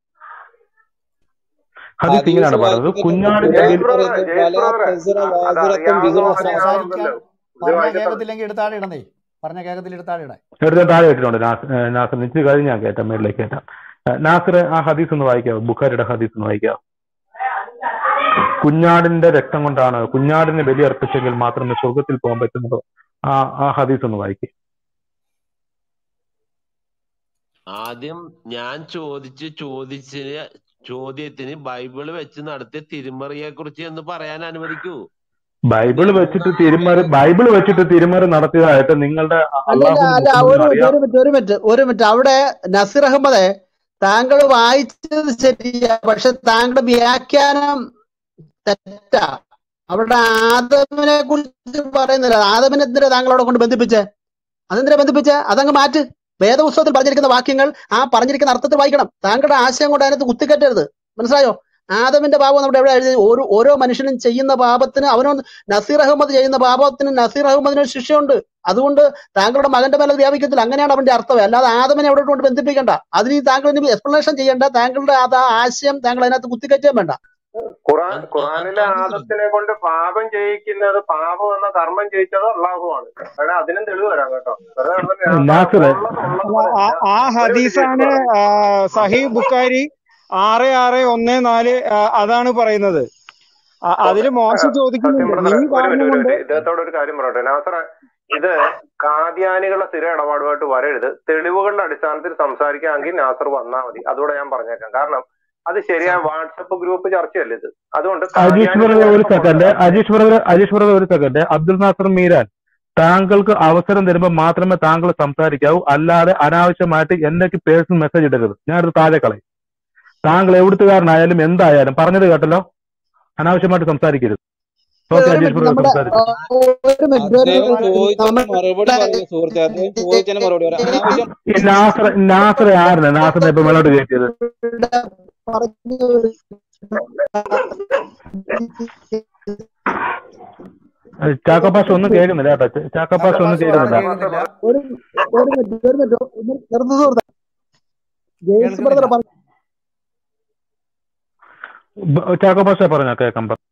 ഹദീസ് ഹദീസ് ഇങ്ങനെയാണ് പറയുന്നത് വായിക്കുന്നതിന് മുമ്പ് കുഞ്ഞാടിന്റെ ജയസ് ബലി ബ്രദറെ പറയുന്നത് ജയസ് വലാ ബ്രദറെ തസ്റ അത് വാസിറത്തും അറിയാവുന്ന വിസ്റ ഉഖ്റ സംസാരിക്കാൻ പറഞ്ഞ ആളുണ്ടല്ലോ പുള്ളി പറഞ്ഞ വായിക്കട്ടെ കേൾക്കത്തില്ലെങ്കിൽ എടുത്താടെ ഇടണേ പറഞ്ഞ കേൾക്കത്തിൽ എടുത്താടെ ഇടാൻ എടുത്ത് താഴെ ഇട്ടിട്ടുണ്ട് നാസർ ഏഹ് നാസർ ഇച്ചിരി കഴിഞ്ഞ് ഞാൻ കേട്ടാം മേളിലേക്ക് കേട്ടാം ഏഹ് നാസർ ആ ഹദീസ് ഒന്ന് വായിക്കാവോ ബുഖാരിയുടെ ഹദീസ് ഒന്ന് വായിക്കാവോ കുഞ്ഞാടിന്റെ രക്തം കൊണ്ടാണ് കുഞ്ഞാടിനെ ബലി അർപ്പിച്ചെങ്കിൽ മാത്രമേ സ്വർഗത്തിൽ പോകാൻ പറ്റുന്നുള്ളൂ ആ ആ ഹദീസ് ഒന്ന് വായിക്കും ആദ്യം ഞാൻ ചോദിച്ച് ചോദിച്ചതിന് ചോദ്യത്തിന് ബൈബിള് വെച്ച് നടത്തിയ തിരുമറിയെ കുറിച്ച് എന്ന് പറയാൻ അനുവദിക്കൂ ബൈബിൾ ഇതിന് വെച്ചിട്ട് മൂന്നാം തിരുമറി അധ്യായം ബൈബിൾ വെച്ചിട്ട് തിരുമറി നടത്തിയതായിട്ട് നിങ്ങളുടെ അല്ല അല്ല അള്ളാഹുവിനും അല്ല മുസ്ലിമിനും ഒരു അറിയാം ഒരു മിനിറ്റ് ഒരു മിനിറ്റ് ഒരു മിനിറ്റ് അവിടെ നസീർ അഹമ്മദെ താങ്കൾ വായിച്ചത് ശരിയാ പക്ഷെ താങ്കളുടെ വ്യാഖ്യാനം തെറ്റാ അവിടെ ആദമിനെ കുറിച്ച് പറയുന്നില്ല ആദമിനെ എന്തിനാ താങ്കൾ അവിടെ കൊണ്ട് ബന്ധിപ്പിച്ചേ അതെന്തിനാ ബന്ധിപ്പിച്ചേ അതങ്ങ് മാറ്റ് വേദപുസ്തകത്തിൽ പറഞ്ഞിരിക്കുന്ന വാക്യങ്ങൾ ആ പറഞ്ഞിരിക്കുന്ന അർത്ഥത്തിൽ വായിക്കണം താങ്കളുടെ ആശയം കൊണ്ട് അതിനകത്ത് കുത്തിക്കറ്റരുത് മനസ്സിലായോ ആദമിന്റെ പാപം നമ്മുടെ എവിടെ എഴുതി ഓരോ ഓരോ മനുഷ്യനും ചെയ്യുന്ന പാപത്തിന് അവനൊന്ന് നസീർ അഹമ്മദ് ചെയ്യുന്ന പാപത്തിന് നസീർ അഹമ്മദിന് ഒരു ശിക്ഷയുണ്ട് അതുകൊണ്ട് താങ്കളുടെ മകന്റെ മേലെ അത് വ്യാപിക്കത്തില്ല അങ്ങനെയാണ് അവന്റെ അർത്ഥം അല്ലാതെ ആദമിനെ അവിടെ കൊണ്ട് ബന്ധിപ്പിക്കണ്ട അതിന് ഈ താങ്കൾ ഇനി എക്സ്പ്ലനേഷൻ ചെയ്യേണ്ട താങ്കളുടെ അത് ആ ആശയം താങ്കൾ അതിനകത്ത് കുത്തിക്കയറ്റാൻ വേണ്ട ഖുറാൻ ഖുറാനിലെ ആദത്തിനെ കൊണ്ട് പാപം ചെയ്യിക്കുന്നത് പാപം എന്ന കർമ്മം ചെയ്യിച്ചത് അള്ളാഹുവാണ് അവിടെ അതിനും തെളിവ് വരാം കേട്ടോ വെറുതെ കിടന്നിട്ട് നാസറെ ഉള്ളത് ഉള്ളത് അല്ല, പോലെ ആ ഞാൻ ആ ഒരു ഹദീസാണ് വിഷയത്തില് ആ, സഹീഹ് ബുഖാരി ആറ് ആറ് ഒന്ന് നാല് ആ, അതാണ് പറയുന്നത് ആ, ഓക്കെ അതില് മോശം സത്യം ചോദിക്കുന്നുണ്ട് ബ്രദറെ നീ ഒരു കാരണം മിനിറ്റ് ഒരു കൊണ്ട് മിനിറ്റ് ഇദ്ദേഹത്തോട് ഒരു കാര്യം പറയട്ടെ നാസറെ ഇത് കാദ്യാനികളുടെ സ്ഥിര ഇടപാടുമായിട്ട് വരരുത് തെളിവുകളുടെ അടിസ്ഥാനത്തിൽ സംസാരിക്കാമെങ്കിൽ നാസർ വന്നാൽ മതി അതുകൂടെ ഞാൻ പറഞ്ഞേക്കാം കാരണം അത് ശരിയായ വാട്സപ്പ് ഗ്രൂപ്പ് ചർച്ചയല്ല ഇത് അതുകൊണ്ട് അജീഷ് കാദ്യാനി ബ്രദർ ഒരു ചിലപ്പോ സെക്കൻഡ് കൊണ്ടുവരാം അജീഷ് ബ്രദർ അജീഷ് ബ്രദർ ഒരു സെക്കൻഡ് അബ്ദുൽ നാസർ മീരാൻ താങ്കൾക്ക് അവസരം തരുമ്പോൾ മാത്രമേ താങ്കൾ സംസാരിക്കാവൂ അല്ലാതെ അനാവശ്യമായിട്ട് എന്നേക്ക് പേഴ്സണൽ മെസ്സേജ് ഇടരുത് ഞാനത് താഴെ കളയും താങ്കൾ എവിടുത്തുകാരനായാലും എന്തായാലും പറഞ്ഞത് കേട്ടല്ലോ അനാവശ്യമായിട്ട് സംസാരിക്കരുത് ഓക്കെ ഒരു അജീഷ് മിനിറ്റ് ബ്രദർ നമ്മുടെ സംസാരിച്ചു ആ, ഒരു മിനിറ്റ് ഒരു അദ്ദേഹം മിനിറ്റ് ചോദിച്ചതിന് നമ്മുടെ മറുപടി പറഞ്ഞു സുഹൃത്തെ അദ്ദേഹം ചോദിച്ചതിന് മറുപടി പറയാം അനാവശ്യം ഈ നാസർ നാസർ ആരുടെ നാസറിനെ ഇപ്പൊ മേലോട്ട് കയറ്റിയത് പറഞ്ഞു ചാക്കോപ്പാഷ ഒന്നും കേൾക്കുന്നില്ല കേട്ടോ ചാക്കോപ്പാഷ ഒന്നും ചാക്കോപാസ് കേൾക്കുന്നില്ല പറഞ്ഞു ഒരു നാസർ ഒരു മിനിറ്റ് ഒരു മിനിറ്റ് ഒരു നിർത്ത് സുഹൃത്തെ ജെയിംസ് പറഞ്ഞു ബ്രദർ കേൾക്കുന്നില്ല പറഞ്ഞു ബ- ചാക്കോപ്പാഷ പറഞ്ഞോ കേൾക്കാം പറ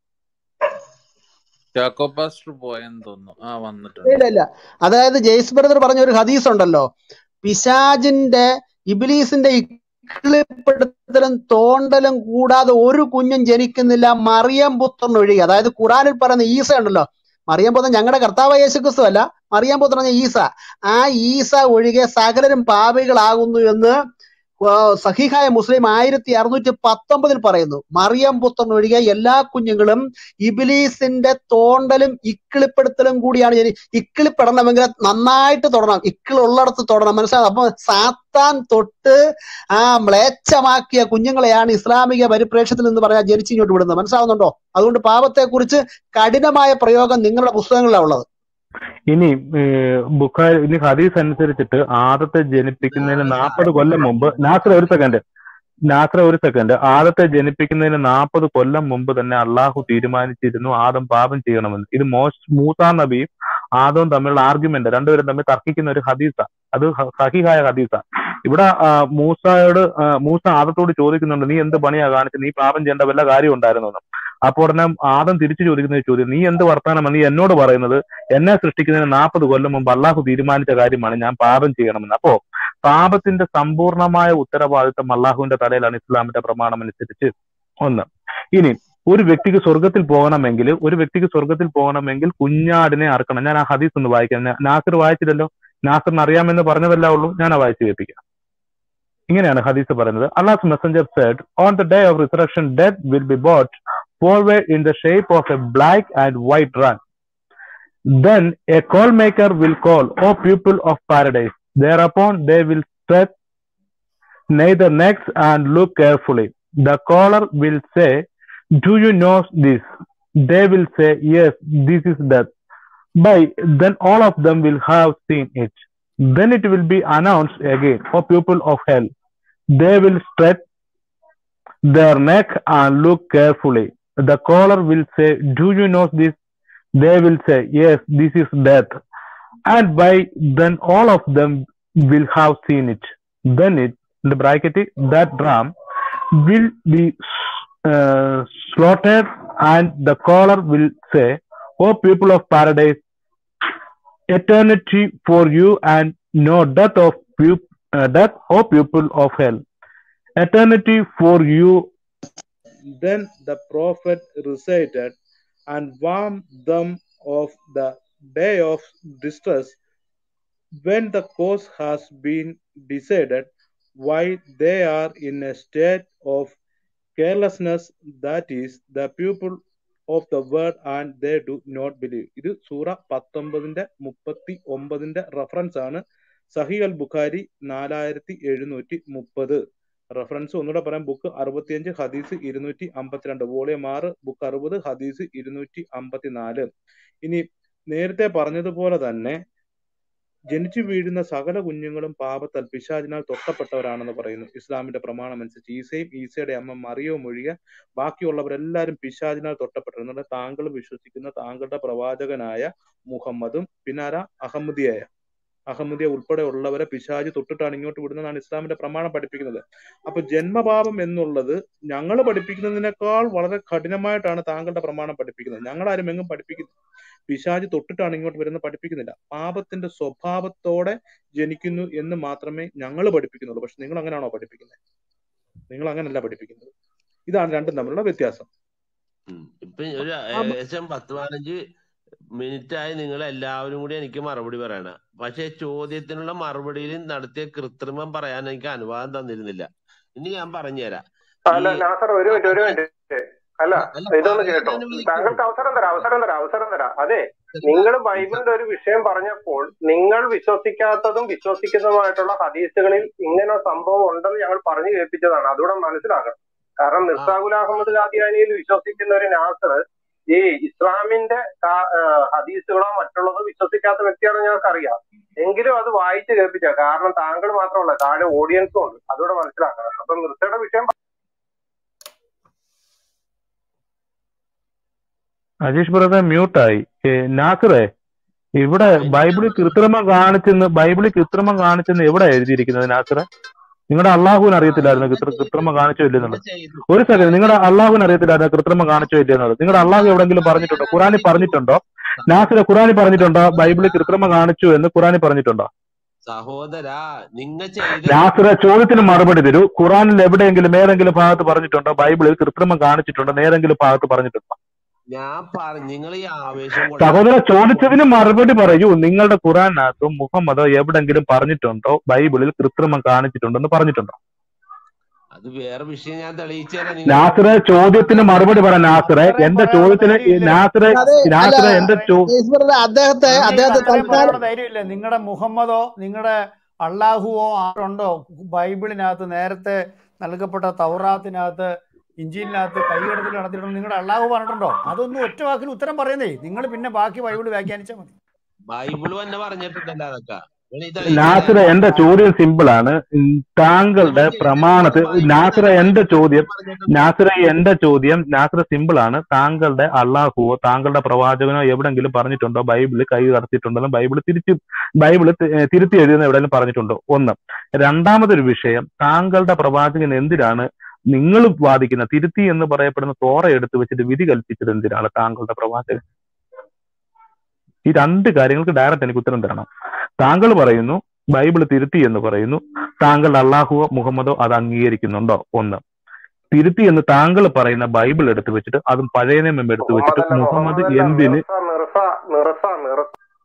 ചാക്കോ പാസ്റ്റർ പോയെന്ന് തോന്നുന്നു ആ വന്നിട്ടുണ്ട് ഇല്ല ഇല്ല അതായത് ജെയ്സ് ബ്രദർ പറഞ്ഞ ഒരു ഹദീസ് ഉണ്ടല്ലോ പിശാജിന്റെ ഇബിലീസിന്റെ ഇക്കിളിപ്പെടുത്തലും തോണ്ടലും കൂടാതെ ഒരു കുഞ്ഞും ജനിക്കുന്നില്ല മറിയം പുത്രൻ ഒഴികെ അതായത് ഖുറാനിൽ പറയുന്ന ഈസ ഉണ്ടല്ലോ മറിയം പുത്രൻ ഞങ്ങളുടെ കർത്താവ് യേശു ക്രിസ്തു അല്ല മറിയം പുത്രൻ പറഞ്ഞ ഈസ ആ ഈസ ഒഴികെ സകലരും പാപികളാകുന്നു എന്ന് ആ, സഹീഹായ മുസ്ലിം ആയിരത്തി അറുന്നൂറ്റി പത്തൊമ്പതിൽ പറയുന്നു മറിയം പുത്രൻ ഒഴികെ എല്ലാ കുഞ്ഞുങ്ങളും ഇബിലീസിന്റെ തോണ്ടലും ഇക്കിളിപ്പെടുത്തലും കൂടിയാണ് ജനി ഇക്കിളിപ്പെടണമെങ്കിൽ നന്നായിട്ട് തൊടണം ഇക്കിളുള്ളിടത്ത് തൊടണം മനസ്സിലാകും അപ്പൊ സാത്താൻ തൊട്ട് ആ മ്ലേച്ഛമാക്കിയ കുഞ്ഞുങ്ങളെയാണ് ഇസ്ലാമിക പരിപ്രേക്ഷ്യത്തിൽ നിന്ന് പറഞ്ഞാൽ ജനിച്ചിങ്ങോട്ട് വിടുന്നത് മനസ്സിലാവുന്നുണ്ടോ അതുകൊണ്ട് പാപത്തെക്കുറിച്ച് കഠിനമായ പ്രയോഗം നിങ്ങളുടെ പുസ്തകങ്ങളിലാണ് ഉള്ളത് ഇനി ബുഖാരി ഇനി ഹദീസ് അനുസരിച്ചിട്ട് ആദത്തെ ജനിപ്പിക്കുന്നതിന് നാൽപ്പത് കൊല്ലം മുമ്പ് നാസർ ഒരു സെക്കൻഡ് നാസർ ഒരു സെക്കൻഡ് ആദത്തെ ജനിപ്പിക്കുന്നതിന് നാൽപ്പത് കൊല്ലം മുമ്പ് തന്നെ അള്ളാഹു തീരുമാനിച്ചിരുന്നു ആദം പാപം ചെയ്യണമെന്ന് ഇത് മോശ് മൂസാ നബിയും ആദവും തമ്മിലുള്ള ആർഗ്യുമെന്റ് രണ്ടുപേരും തമ്മിൽ തർക്കിക്കുന്ന ഒരു ഹദീസ അത് ഹ- സഹിഹായ ഹദീസ ഇവിടെ ആ, മൂസായോട് ആ, മൂസ ആദത്തോട് ചോദിക്കുന്നുണ്ട് നീ എന്ത് പണിയാ കാണിച്ചത് നീ പാപം ചെയ്യേണ്ട വല്ല കാര്യം ഉണ്ടായിരുന്നു എന്ന് അപ്പോൾ ഉടനെ ആദം തിരിച്ചു ചോദിക്കുന്ന ഒരു ചോദ്യം നീ എന്ത് വർത്താനമാണ് നീ എന്നോട് പറയുന്നത് എന്നെ സൃഷ്ടിക്കുന്നതിന് നാൽപ്പത് കൊല്ലം മുമ്പ് അള്ളാഹു തീരുമാനിച്ച കാര്യമാണ് ഞാൻ പാപം ചെയ്യണമെന്ന് അപ്പോ പാപത്തിന്റെ സമ്പൂർണമായ ഉത്തരവാദിത്തം അള്ളാഹുവിന്റെ തലയിലാണ് ഇസ്ലാമിന്റെ പ്രമാണം അനുസരിച്ച് ഒന്ന് ഇനി ഒരു വ്യക്തിക്ക് സ്വർഗത്തിൽ പോകണമെങ്കിൽ ഒരു വ്യക്തിക്ക് സ്വർഗത്തിൽ പോകണമെങ്കിൽ കുഞ്ഞാടിനെ അറക്കണം ഞാൻ ആ ഹദീസ് ഒന്ന് വായിക്കാം ഞാൻ- നാസിർ വായിച്ചില്ലല്ലോ നാസിറിന് അറിയാമെന്ന് പറഞ്ഞതല്ല ഉള്ളൂ ഞാൻ ആ വായിച്ചു കേൾപ്പിക്കാം ഇങ്ങനെയാണ് ഹദീസ് പറയുന്നത് Allah messenger said on the day of resurrection death will be brought forward in the shape of a black and white ram. Then a call maker will call, O people of paradise. Thereupon they will stretch neither necks and look carefully. The caller will say, Do you know this? They will say, Yes, this is death. By then all of them will have seen it. Then it will be announced again, O people of hell. They will stretch their neck and look carefully. The caller will say, Do you know this? They will say, Yes, this is death. And by then all of them will have seen it. Then it, the bracket, that ram will be uh, slaughtered, and the caller will say, O people of paradise, eternity for you, and no death of pu- uh, death, O people of hell. Eternity for you then the prophet recited and warned them of the day of distress when the cause has been decided why they are in a state of carelessness that is the people of the word and they do not believe ഇത് സൂറ പത്തൊമ്പതിന്റെ മുപ്പത്തി ഒമ്പതിന്റെ reference ആണ് സഹി al Bukhari നാലായിരത്തി എഴുന്നൂറ്റി മുപ്പത് reference ഒന്നുകൂടെ പറയാം ബുക്ക് അറുപത്തിയഞ്ച് ഹദീസ് ഇരുന്നൂറ്റി അമ്പത്തിരണ്ട് വോളിയം ആറ് ബുക്ക് അറുപത് ഹദീസ് ഇരുന്നൂറ്റി അമ്പത്തിനാല് ഇനി നേരത്തെ പറഞ്ഞതുപോലെ തന്നെ ജനിച്ചു വീഴുന്ന സകല കുഞ്ഞുങ്ങളും പാപത്താൽ പിശാചിനാൽ തൊട്ടപ്പെട്ടവരാണെന്ന് പറയുന്നു ഇസ്ലാമിന്റെ പ്രമാണം അനുസരിച്ച് ഈസയും ഈസയുടെ അമ്മ മറിയവും ഒഴികെ ബാക്കിയുള്ളവരെല്ലാവരും പിശാചിനാൽ തൊട്ടപ്പെട്ടവരുന്നുണ്ട് താങ്കൾ വിശ്വസിക്കുന്ന താങ്കളുടെ പ്രവാചകനായ മുഹമ്മദും പിന്നാര അഹമ്മദിയായ അഹമ്മദിയ ഉൾപ്പെടെ ഉള്ളവരെ പിശാജ് തൊട്ടിട്ടാണ് ഇങ്ങോട്ട് വിടുന്നതാണ് ഇസ്ലാമിന്റെ പ്രമാണം പഠിപ്പിക്കുന്നത് അപ്പൊ ജന്മപാപം എന്നുള്ളത് ഞങ്ങൾ പഠിപ്പിക്കുന്നതിനേക്കാൾ വളരെ കഠിനമായിട്ടാണ് താങ്കളുടെ പ്രമാണം പഠിപ്പിക്കുന്നത് ഞങ്ങൾ ആരും എങ്ങും പഠിപ്പിക്കുന്നു പിശാജ് തൊട്ടിട്ടാണ് ഇങ്ങോട്ട് വരുന്നത് പഠിപ്പിക്കുന്നില്ല പാപത്തിന്റെ സ്വഭാവത്തോടെ ജനിക്കുന്നു എന്ന് മാത്രമേ ഞങ്ങൾ പഠിപ്പിക്കുന്നുള്ളൂ പക്ഷെ നിങ്ങൾ അങ്ങനെയാണോ പഠിപ്പിക്കുന്നത് നിങ്ങൾ അങ്ങനല്ല പഠിപ്പിക്കുന്നത് ഇതാണ് രണ്ടും തമ്മിലുള്ള വ്യത്യാസം ഉം. ഇപ്പൊ ഒരു ഏകദേശം പത്ത് പതിനഞ്ച് മിനിറ്റ് ആയി നിങ്ങൾ എല്ലാവരും കൂടി എനിക്ക് മറുപടി പറയണം പക്ഷെ ചോദ്യത്തിനുള്ള മറുപടിയിൽ നടത്തിയ കൃത്രിമം പറയാൻ എനിക്ക് അനുവാദം തന്നിരുന്നില്ല ഇനി ഞാൻ പറഞ്ഞുതരാം ഈ അല്ല നാസർ ഒരു മിനിറ്റ് ഒരു മിനിറ്റ് അല്ല അല്ല ഇതൊന്ന് പറയാൻ കേട്ടോ അനുവദിക്കൂ താങ്കൾക്ക് അവസരം തരാം അവസരം തരാം അവസരം തരാം അതെ നിങ്ങൾ ബൈബിളിന്റെ ഒരു വിഷയം പറഞ്ഞപ്പോൾ നിങ്ങൾ വിശ്വസിക്കാത്തതും വിശ്വസിക്കുന്നതുമായിട്ടുള്ള ഹദീസുകളിൽ ഇങ്ങനെ ഒരു സംഭവം ഉണ്ടെന്ന് ഞങ്ങൾ പറഞ്ഞു കേൾപ്പിച്ചതാണ് അതുകൂടെ മനസ്സിലാക്കണം കാരണം ആ മിർസാഖുൽ അഹമ്മദ് ഖാദിയാനിയിൽ വിശ്വസിക്കുന്ന ഒരു നാസർ ഈ ഇസ്ലാമിന്റെ കാ- ആ, ഹദീസുകളോ മറ്റുള്ളതോ വിശ്വസിക്കാത്ത വ്യക്തിയാണെന്ന് ഞങ്ങൾക്കറിയാം എങ്കിലും അത് വായിച്ച് കേൾപ്പിച്ച കാരണം താങ്കൾ മാത്രമല്ല താഴെ ഓഡിയൻസും ഉണ്ട് അതുകൂടെ മനസ്സിലാക്കണം അപ്പൊ മിർസയുടെ വിഷയം അജീഷ് ബ്രദർ മ്യൂട്ടായി നാസറേ ഇവിടെ ആ എനിക്ക് ബൈബിളിൽ കൃത്രിമം കാണിച്ചെന്ന് ബൈബിളിൽ കൃത്രിമം കാണിച്ചെന്ന് എവിടെ എഴുതിയിരിക്കുന്നത് നാസറെ നിങ്ങളുടെ അള്ളാഹുവിന് ആ അറിയത്തില്ലായിരുന്നു നിങ്ങൾ കൃത്ര ചെയ്തു കൃത്രിമം കാണിച്ചോ നിങ്ങൾ ഇല്ലെന്നുള്ളത് ചെയ്തു ഒരു സെക്കൻഡ് നിങ്ങളുടെ അള്ളാഹുവിന് അറിയത്തില്ലായിരുന്നു കൃത്രിമം കാണിച്ചോ ഇല്ലെന്നുള്ളത് നിങ്ങളുടെ അള്ളാഹു എവിടെങ്കിലും പറഞ്ഞിട്ടുണ്ടോ ഖുറാനിൽ പറഞ്ഞിട്ടുണ്ടോ നാസറെ ഖുറാനിൽ പറഞ്ഞിട്ടുണ്ടോ ബൈബിളിൽ കൃത്രിമം കാണിച്ചു എന്ന് ഖുറാനിൽ പറഞ്ഞിട്ടുണ്ടോ സഹോദര നിങ്ങ ചെയ്ത നാസറെ ചോദ്യത്തിന് മറുപടി തരൂ ഖുറാനിൽ എവിടെയെങ്കിലും ഏതെങ്കിലും ഭാഗത്ത് പറഞ്ഞിട്ടുണ്ടോ ബൈബിളിൽ കൃത്രിമം കാണിച്ചിട്ടുണ്ടോ ഏതെങ്കിലും ഭാഗത്ത് പറഞ്ഞിട്ടുണ്ടോ ഞാൻ പറഞ്ഞു നിങ്ങൾ ഈ ആവേശം കൊള്ളാൻ സഹോദര ചോദിച്ചതിന് മറുപടി പറയൂ നിങ്ങളുടെ ഖുറാനകത്തും മുഹമ്മദോ എവിടെങ്കിലും പറഞ്ഞിട്ടുണ്ടോ ബൈബിളിൽ കൃത്രിമം കാണിച്ചിട്ടുണ്ടെന്ന് പറഞ്ഞിട്ടുണ്ടോ അത് വേറെ വിഷയം ഞാൻ തെളിയിച്ചു തരാം നിങ്ങൾ നാസറെ ചോദ്യത്തിന് മറുപടി പറ നാസറെ ഇത്രയും എന്റെ പറയാനുള്ള ചോദ്യത്തിന് ഈ ധൈര്യം ഇല്ലേ നാസറെ അതെ അല്ല നാസറെ എന്റെ ചോ ഈശ്വരനെ അദ്ദേഹത്തെ നിങ്ങൾക്ക് അദ്ദേഹത്തെ അത്രയും തൽക്കാലം പറയാനുള്ള ധൈര്യമില്ലേ നിങ്ങളുടെ മുഹമ്മദോ നിങ്ങളുടെ അള്ളാഹുവോ ആരുണ്ടോ ബൈബിളിനകത്ത് നേരത്തെ നൽകപ്പെട്ട തൗറാത്തിനകത്ത് ഇഞ്ചിലിനകത്ത് കൈയെടുത്തിൽ നടത്തിയിട്ടുണ്ട് നിങ്ങളുടെ അള്ളാഹു പറഞ്ഞിട്ടുണ്ടോ അതൊന്നും ഒറ്റ വാക്കിൽ ഉത്തരം പറയുന്നേ നിങ്ങൾ പിന്നെ ബാക്കി ബൈബിൾ വ്യാഖ്യാനിച്ചാൽ മതി ബൈബിള് തന്നെ പറഞ്ഞിട്ടുണ്ടല്ലോ അതൊക്കെ നിങ്ങൾ ഈ തെളിയിച്ചു നാസറെ തരാം എന്റെ ചോദ്യം സിമ്പിൾ ആണ് ഉം, താങ്കളുടെ നിങ്ങൾ ചെയ്ത പ്രമാണത്തിൽ ബൈബിള് നാസറെ തന്നെ എന്റെ ചോദ്യം പറഞ്ഞിട്ടുണ്ട് നാസറെ എന്റെ ചോദ്യം നാസറെ സിമ്പിൾ ആണ് താങ്കളുടെ അള്ളാഹുവോ താങ്കളുടെ പ്രവാചകനോ എവിടെങ്കിലും പറഞ്ഞിട്ടുണ്ടോ ബൈബിള് കൈ കടത്തിയിട്ടുണ്ടെന്ന് ബൈബിള് തിരിച്ച് ബൈബിള് തി- ഏ, തിരുത്തി എഴുതുന്ന എവിടെയെങ്കിലും പറഞ്ഞിട്ടുണ്ടോ ഒന്ന് രണ്ടാമതൊരു വിഷയം താങ്കളുടെ പ്രവാചകൻ എന്തിനാണ് നിങ്ങൾ വാദിക്കുന്ന തിരുത്തി എന്ന് പറയപ്പെടുന്ന തോറ എടുത്ത് വെച്ചിട്ട് വിധി കൽപ്പിച്ചത് എന്തിനാണ് താങ്കളുടെ പ്രവാചകൻ ഈ രണ്ട് കാര്യങ്ങൾക്ക് ഡയറക്റ്റ് എനിക്ക് ഉത്തരം തരണം താങ്കൾ പറയുന്നു ബൈബിൾ തിരുത്തി എന്ന് പറയുന്നു താങ്കളുടെ അള്ളാഹുവോ മുഹമ്മദോ അത് അംഗീകരിക്കുന്നുണ്ടോ ഒന്ന് തിരുത്തി എന്ന് താങ്കൾ പറയുന്ന ബൈബിൾ എടുത്ത് വെച്ചിട്ട് അതും പഴയ നിയമം എടുത്ത് വെച്ചിട്ട് മുഹമ്മദല്ല മുഹമ്മദ് മുഹമ്മദല്ല എന്തിന് മിർസ മിർസ മിർസ മിർസ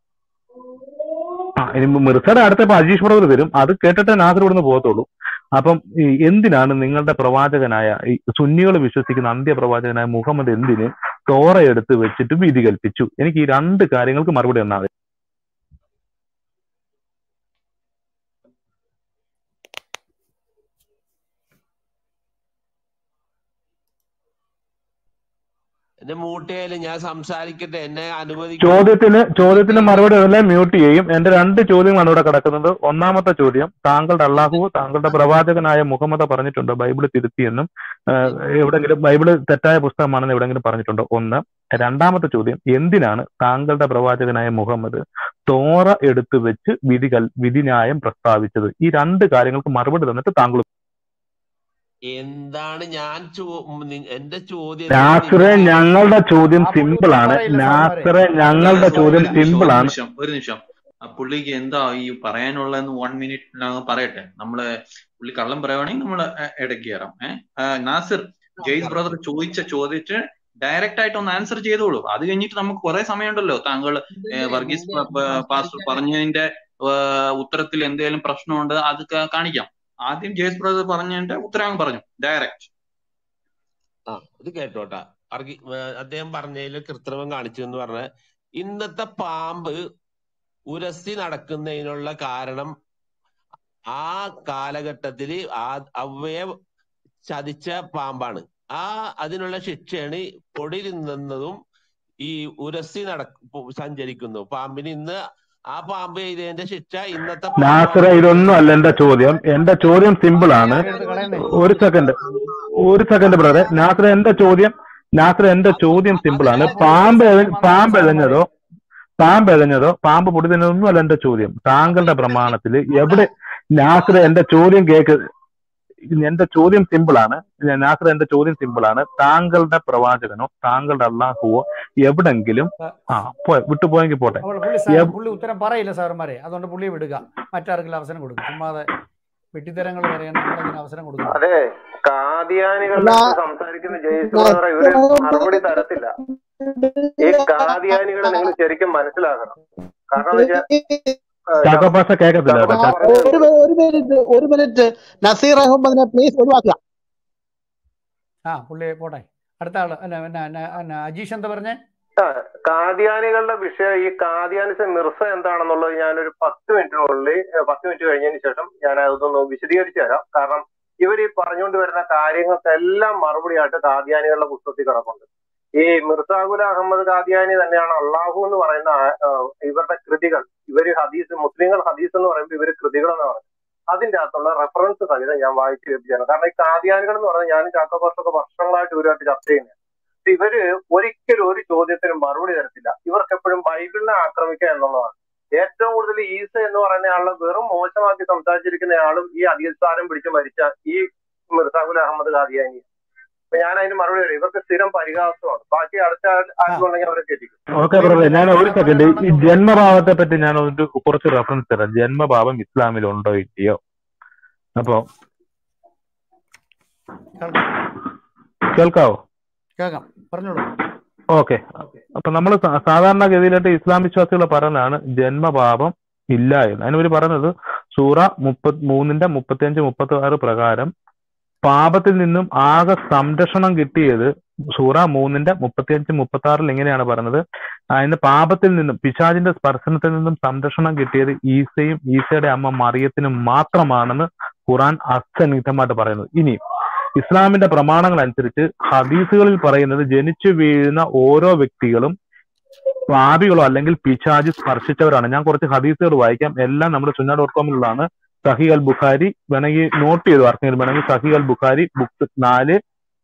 ആ ഇനി മിർസയുടെ അടുത്ത ഇപ്പൊ അജീഷ് ബ്രദർ വരും അത് കേട്ടിട്ട് നാസർ ഇവിടുന്ന് പോകത്തുള്ളൂ അപ്പം ഈ എന്തിനാണ് നിങ്ങളുടെ പ്രവാചകനായ ഈ സുന്നികൾ വിശ്വസിക്കുന്ന അന്ത്യ പ്രവാചകനായ മുഹമ്മദ് എന്തിന് തോറ എടുത്ത് വെച്ചിട്ട് വിധി കൽപ്പിച്ചു എനിക്ക് ഈ രണ്ട് കാര്യങ്ങൾക്ക് മറുപടി തന്നാൽ മതി എന്നെ മൂട്ടയായാലും ഞാൻ സംസാരിക്കട്ടെ എന്നെ അനുവദിക്കൂ ചോദ്യത്തിന് ചോദ്യത്തിന് മറുപടി അല്ല മ്യൂട്ട് ചെയ്യും എന്റെ രണ്ട് ചോദ്യങ്ങളാണ് ഇവിടെ കിടക്കുന്നത് ഒന്നാമത്തെ ചോദ്യം താങ്കളുടെ അള്ളാഹുവോ താങ്കളുടെ പ്രവാചകനായ മുഹമ്മദ് പറഞ്ഞിട്ടുണ്ടോ ബൈബിള് തിരുത്തിയെന്നും ആഹ്, എവിടെങ്കിലും ബൈബിള് തെറ്റായ പുസ്തകമാണെന്ന് എവിടെങ്കിലും പറഞ്ഞിട്ടുണ്ടോ ഒന്ന് രണ്ടാമത്തെ ചോദ്യം എന്തിനാണ് താങ്കളുടെ പ്രവാചകനായ മുഹമ്മദ് തോറ എടുത്തു വെച്ച് വിധി കൽ വിധിന്യായം പ്രസ്താവിച്ചത് ഈ രണ്ട് കാര്യങ്ങൾക്ക് മറുപടി തന്നിട്ട് താങ്കൾ എന്താണ് ഞാൻ ചോ- നി- എന്റെ ചോദ്യത്തിന് നാസറെ നിങ്ങൾ ഞങ്ങളുടെ ചോദ്യം ആ പുള്ളി സിമ്പിൾ ഉത്തരം ആണ് പറയില്ല സാറുമാരെ നാസറെ അല്ല ഞങ്ങളുടെ ചോദ്യം ഒരു നിമിഷം സിമ്പിൾ ഒരു ആണ് നിമിഷം ഒരു നിമിഷം ആ പുള്ളിക്ക് എന്താ ഈ പറയാനുള്ളതെന്ന് വൺ മിനിറ്റിനകം പറയട്ടെ നമ്മള് പുള്ളി കള്ളം പറയുവാണെങ്കിൽ നമ്മൾ ഇടയ്ക്ക് കയറാം ഏഹ് നാസിർ ജെയ്സ് ബ്രദർ ചോദിച്ച ചോദിച്ച് ഡയറക്റ്റ് ആയിട്ട് ഒന്ന് ആൻസർ ചെയ്തോളൂ അത് കഴിഞ്ഞിട്ട് നമുക്ക് കുറെ സമയമുണ്ടല്ലോ താങ്കൾ ഏഹ് വർഗീസ് പ- പ- പാസ്റ്റർ പറഞ്ഞതിന്റെ ഏഹ് ഉത്തരത്തിൽ എന്തെങ്കിലും പ്രശ്നമുണ്ട് അത് കാ- കാണിക്കാം ആദ്യം ജെയ്സ് ബ്രദർ പറഞ്ഞതിന്റെ ഉത്തരം അങ്ങ് പറഞ്ഞു ഡയറക്റ്റ് ആ ഇത് കേട്ടോട്ടാ അർഗി ഏർ അദ്ദേഹം പറഞ്ഞതിൽ കൃത്രിമം കാണിച്ചു എന്ന് പറഞ്ഞ ഇന്നത്തെ പാമ്പ് ഉരസി നടക്കുന്നതിനുള്ള കാരണം ആ കാലഘട്ടത്തില് ആ അവയെ ചതിച്ച പാമ്പാണ് ആ അതിനുള്ള ശിക്ഷയാണ് പൊടി തിന്നുന്നതും ഈ ഉരസി നട സഞ്ചരിക്കുന്നു പാമ്പിന് ഇന്ന് ആ പാമ്പ് ചെയ്തതിന്റെ ശിക്ഷ ഇന്നത്തെ നാസറ പാമ്പാകുമ്പോൾ ഇതൊന്നും അല്ല എന്റെ ചോദ്യം എന്റെ ചോദ്യം സിമ്പിൾ ആണ് എടുത്ത് കളയുന്നേ ഒരു സെക്കൻഡ് ഒരു സെക്കൻഡ് ബ്രദറെ നാസറ എന്റെ ചോദ്യം നാസറ എന്റെ ചോദ്യം സിമ്പിൾ ആണ് പാമ്പ് എഴ- പാമ്പ് എഴഞ്ഞതോ പാമ്പ് എഴഞ്ഞതോ പാമ്പ് പൊടി തിന്നതൊന്നും അല്ല എന്റെ ചോദ്യം താങ്കളുടെ പ്രമാണത്തിൽ എവിടെ നാസറ എന്റെ ചോദ്യം കേക്ക് എന്റെ ചോദ്യം സിമ്പിൾ ആണ് ഞാൻ- നാസർ എന്റെ ചോദ്യം സിമ്പിൾ ആണ് താങ്കളുടെ പ്രവാചകനോ താങ്കളുടെ അള്ളാഹുവോ എവിടെങ്കിലും ആ പോ വിട്ടുപോയെങ്കിൽ പോട്ടെ അപ്പോൾ പുള്ളി സാർ എവ്- പുള്ളി ഉത്തരം പറയില്ല സാറുമാരെ അതുകൊണ്ട് പുള്ളിയെ വിടുക മറ്റാർക്കെങ്കിലും അവസരം കൊടുക്കും ചുമ്മാതെ വെട്ടിത്തരങ്ങൾ പറയാൻ നമ്മളതിന് അവസരം കൊടുക്കുന്നു അതെ കാദിയാനികളുടെ അടുത്ത് സംസാരിക്കുന്ന ജയിച്ചു ഇവര് മറുപടി തരത്തില്ല ഈ കാദിയാനികളെ നിങ്ങൾ ശരിക്കും മനസ്സിലാക്കണം കാരണം എന്താ വെച്ചാൽ ചാക്കോ പാഷ കേക്കത്തില്ല കേട്ടോ ചാ- ഒരു മി- ഒരു മിനിറ്റ് ഒരു മിനിറ്റ് നസീർ അഹമ്മദിനെ പ്ലീസ് ഒഴിവാക്കുക ആ പുള്ളി പോട്ടെ അടുത്ത ആള് അല്ല പിന്നെ ന- ന- അജീഷ് എന്താ പറഞ്ഞേ ആ, കാദിയാനികളുടെ വിഷയം ഈ കാദിയാനിസ മിർസ എന്താണെന്നുള്ളത് ഞാനൊരു പത്ത് മിനിറ്റിനുള്ളിൽ ഏ, പത്ത് മിനിറ്റ് കഴിഞ്ഞതിന് ശേഷം ഞാൻ അതൊന്ന് വിശദീകരിച്ചു തരാം കാരണം ഇവർ ഈ പറഞ്ഞുകൊണ്ട് വരുന്ന കാര്യങ്ങൾക്കെല്ലാം മറുപടിയായിട്ട് കാദിയാനികളുടെ പുസ്തകത്തിൽ കിടപ്പുണ്ട് ഈ മിർസാഖുൽ അഹമ്മദ് കാദിയാനി തന്നെയാണ് അള്ളാഹു എന്ന് പറയുന്ന ആ- ആ, ഇവരുടെ കൃതികൾ ഇവര് ഹദീസ് മുസ്ലിങ്ങൾ ഹദീസ് എന്ന് പറയുമ്പോൾ ഇവര് കൃതികൾ എന്ന് പറയുന്നത് അതിന്റെ അകത്തുള്ള റെഫറൻസ് സഹിതം ഞാൻ വായിച്ചു കേൾപ്പിച്ചാണ് കാരണം ഈ കാദിയാനികൾ എന്ന് പറഞ്ഞാൽ ഞാനും ചാക്കോപാഷൊക്കെ വർഷങ്ങളായിട്ട് ഇവരുമായിട്ട് ചർച്ച ചെയ്യുന്നത് ഇവര് ഒരിക്കലും ഒരു ചോദ്യത്തിനും മറുപടി തരത്തില്ല ഇവർക്ക് എപ്പോഴും ബൈബിളിനെ ആക്രമിക്കുക എന്നുള്ളതാണ് ഏറ്റവും കൂടുതൽ ഈസ എന്ന് പറയുന്ന ആളെ വെറും മോശമാക്കി സംസാരിച്ചിരിക്കുന്ന ആളും ഈ അധികാരം പിടിച്ച് മരിച്ച ഈ മിർസാഖുൽ അഹമ്മദ് ഖാദിയാനി അപ്പൊ ഞാൻ അതിന് മറുപടി തരാം ഇവർക്ക് സ്ഥിരം പരിഹാസമാണ് ബാക്കി അടുത്ത ആർക്കുണ്ടെങ്കിൽ അവരെ കേട്ടിക്കും ഓക്കെ ബ്രദറെ ഞാൻ ഒരു സെക്കൻഡ് ഈ ജന്മഭാവത്തെ പറ്റി ഞാൻ ഒരു കുറച്ച് റെഫറൻസ് തരാം ജന്മഭാവം ഇസ്ലാമിൽ ഉണ്ടോ ഇല്ലയോ അപ്പോ കേൾക്കാവോ കേൾക്കാം പറഞ്ഞോളൂ ഓക്കെ അപ്പൊ നമ്മൾ സാധാരണഗതിയിലായിട്ട് ഇസ്ലാം വിശ്വാസികൾ പറയുന്നതാണ് ജന്മപാപം ഇല്ല എന്ന് അതിനവർ പറയുന്നത് സൂറ മുപ്പത് മൂന്നിന്റെ മുപ്പത്തിയഞ്ച് മുപ്പത്തി ആറ് പ്രകാരം പാപത്തിൽ നിന്നും ആകെ സംരക്ഷണം കിട്ടിയത് സൂറ മൂന്നിന്റെ മുപ്പത്തിയഞ്ച് മുപ്പത്തി ആറിൽ എങ്ങനെയാണ് പറയുന്നത് അതിന് പാപത്തിൽ നിന്നും പിശാചിന്റെ സ്പർശനത്തിൽ നിന്നും സംരക്ഷണം കിട്ടിയത് ഈസയും ഈസയുടെ അമ്മ മറിയത്തിനും മാത്രമാണെന്ന് ഖുറാൻ അസന്നിഗ്ധമായിട്ട് പറയുന്നത് ഇനി ഇസ്ലാമിന്റെ പ്രമാണങ്ങൾ അനുസരിച്ച് ഹദീസുകളിൽ പറയുന്നത് ജനിച്ചു വീഴുന്ന ഓരോ വ്യക്തികളും പാപികളോ അല്ലെങ്കിൽ പിശാജ് സ്പർശിച്ചവരാണ് ഞാൻ കുറച്ച് ഹദീസുകൾ വായിക്കാം എല്ലാം നമ്മുടെ സുന്ന ഡോട്ട് കോമിലുള്ളതാണ് സഹി അൽ ബുഖാരി വേണമെങ്കിൽ നോട്ട് ചെയ്തു ആർക്കെങ്കിലും വേണമെങ്കിൽ സഹി അൽ ബുഖാരി ബുക്ക് നാല്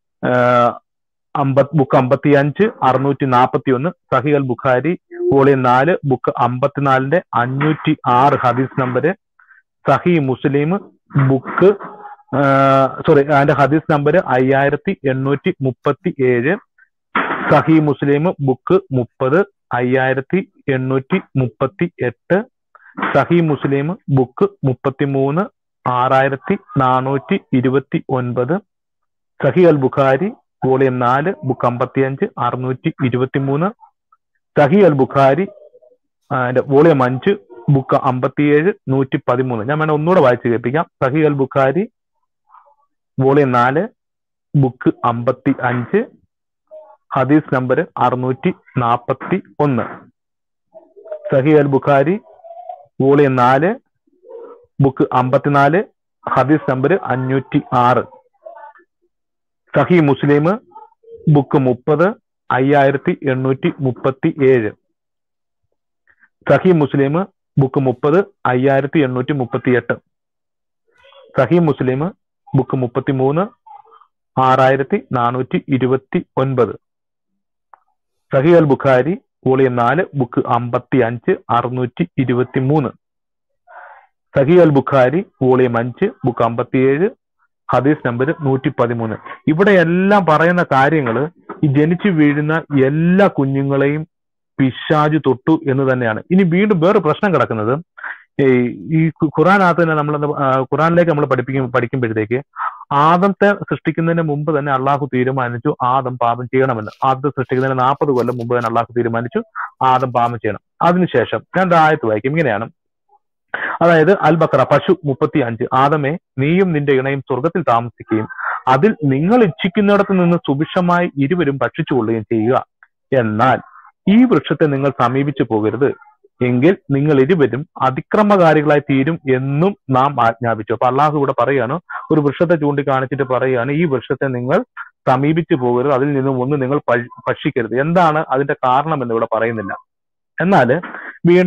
അമ്പത് ബുക്ക് അമ്പത്തി അഞ്ച് അറുന്നൂറ്റി നാൽപ്പത്തി ഒന്ന് സഹി അൽ ബുഖാരി വോളിയം നാല് ബുക്ക് അമ്പത്തിനാലിന്റെ അഞ്ഞൂറ്റി ആറ് ഹദീസ് നമ്പർ സഹി മുസ്ലിം ബുക്ക് സോറി അതിന്റെ ഹദീസ് നമ്പർ അയ്യായിരത്തി എണ്ണൂറ്റി മുപ്പത്തി ഏഴ് സഹി മുസ്ലിം ബുക്ക് മുപ്പത് അയ്യായിരത്തി എണ്ണൂറ്റി മുപ്പത്തി എട്ട് സഹി മുസ്ലിം ബുക്ക് മുപ്പത്തിമൂന്ന് ആറായിരത്തി നാനൂറ്റി ഇരുപത്തി ഒൻപത് സഹി അൽ ബുഖാരി വോളിയം നാല് ബുക്ക് അമ്പത്തിയഞ്ച് അറുന്നൂറ്റി ഇരുപത്തി മൂന്ന് സഹി അൽ ബുഖാരി അതിന്റെ വോളിയം അഞ്ച് ബുക്ക് അമ്പത്തിയേഴ് നൂറ്റി പതിമൂന്ന് ഞാൻ വേണേ ഒന്നുകൂടെ വായിച്ചു കേൾപ്പിക്കാം സഹി അൽ ബുഖാരി വോളിയം നാല് ബുക്ക് അമ്പത്തി അഞ്ച് ഹദീസ് നമ്പർ അറുന്നൂറ്റി നാപ്പത്തി ഒന്ന് സഹി അൽ ബുഖാരി വോളിയം നാല് ബുക്ക് അമ്പത്തിനാല് ഹദീസ് നമ്പർ അഞ്ഞൂറ്റി ആറ് സഹി മുസ്ലിം ബുക്ക് മുപ്പത് അയ്യായിരത്തി എണ്ണൂറ്റി മുപ്പത്തി ഏഴ് സഹി മുസ്ലിം ബുക്ക് മുപ്പത് അയ്യായിരത്തി എണ്ണൂറ്റി മുപ്പത്തി എട്ട് സഹി മുസ്ലിം ബുക്ക് മുപ്പത്തി മൂന്ന് ആറായിരത്തി നാനൂറ്റി ഇരുപത്തി ഒൻപത് സഹി അൽ ബുഖാരി വോളിയം നാല് ബുക്ക് അമ്പത്തി അഞ്ച് അറുന്നൂറ്റി ഇരുപത്തി മൂന്ന് സഹി അൽ ബുഖാരി വോളിയം അഞ്ച് ബുക്ക് അമ്പത്തിയേഴ് ഹദീസ് നമ്പർ നൂറ്റി പതിമൂന്ന് ഇവിടെ എല്ലാം പറയുന്ന കാര്യങ്ങൾ ഈ ജനിച്ചു വീഴുന്ന എല്ലാ കുഞ്ഞുങ്ങളെയും പിശാജ് തൊട്ടു എന്ന് തന്നെയാണ് ഇനി വീണ്ടും വേറെ പ്രശ്നം കിടക്കുന്നത് ഈ ഈ ഖു- ഖുറാനകത്ത് തന്നെ നമ്മൾ ഖുറാനിലേക്ക് നമ്മൾ പഠിപ്പിക്കും പഠിക്കുമ്പോഴത്തേക്ക് ആദത്തെ സൃഷ്ടിക്കുന്നതിന് മുമ്പ് തന്നെ അള്ളാഹു തീരുമാനിച്ചു ആദം പാപം ചെയ്യണമെന്ന് ആദത്തെ സൃഷ്ടിക്കുന്നതിന് നാൽപ്പത് കൊല്ലം മുമ്പ് തന്നെ അള്ളാഹു തീരുമാനിച്ചു ആദം പാപം ചെയ്യണം അതിനുശേഷം ഞാൻ ഒരു ആയത്ത് വായിക്കും ഇങ്ങനെയാണ് അതായത് അൽ ബക്കറ പശു മുപ്പത്തി അഞ്ച് ആദമേ നീയും നിന്റെ ഇണയും സ്വർഗത്തിൽ താമസിക്കുകയും അതിൽ നിങ്ങൾ ഇച്ഛിക്കുന്നിടത്ത് നിന്ന് സുഭിക്ഷമായി ഇരുവരും ഭക്ഷിച്ചുകൊള്ളുകയും ചെയ്യുക എന്നാൽ ഈ വൃക്ഷത്തെ നിങ്ങൾ സമീപിച്ചു പോകരുത് എങ്കിൽ നിങ്ങൾ ഇരുവരും അതിക്രമകാരികളായി തീരും എന്നും നാം ആജ്ഞാപിച്ചു അപ്പൊ അള്ളാഹു ഇവിടെ പറയാണ് ഒരു വൃക്ഷത്തെ ചൂണ്ടിക്കാണിച്ചിട്ട് പറയാണ് ഈ വൃക്ഷത്തെ നിങ്ങൾ സമീപിച്ചു പോകരുത് അതിൽ നിന്നും ഒന്ന് നിങ്ങൾ ഭ- ഭക്ഷിക്കരുത് എന്താണ് അതിന്റെ കാരണം എന്ന് ഇവിടെ പറയുന്നില്ല എന്നാല് വീണ്ടും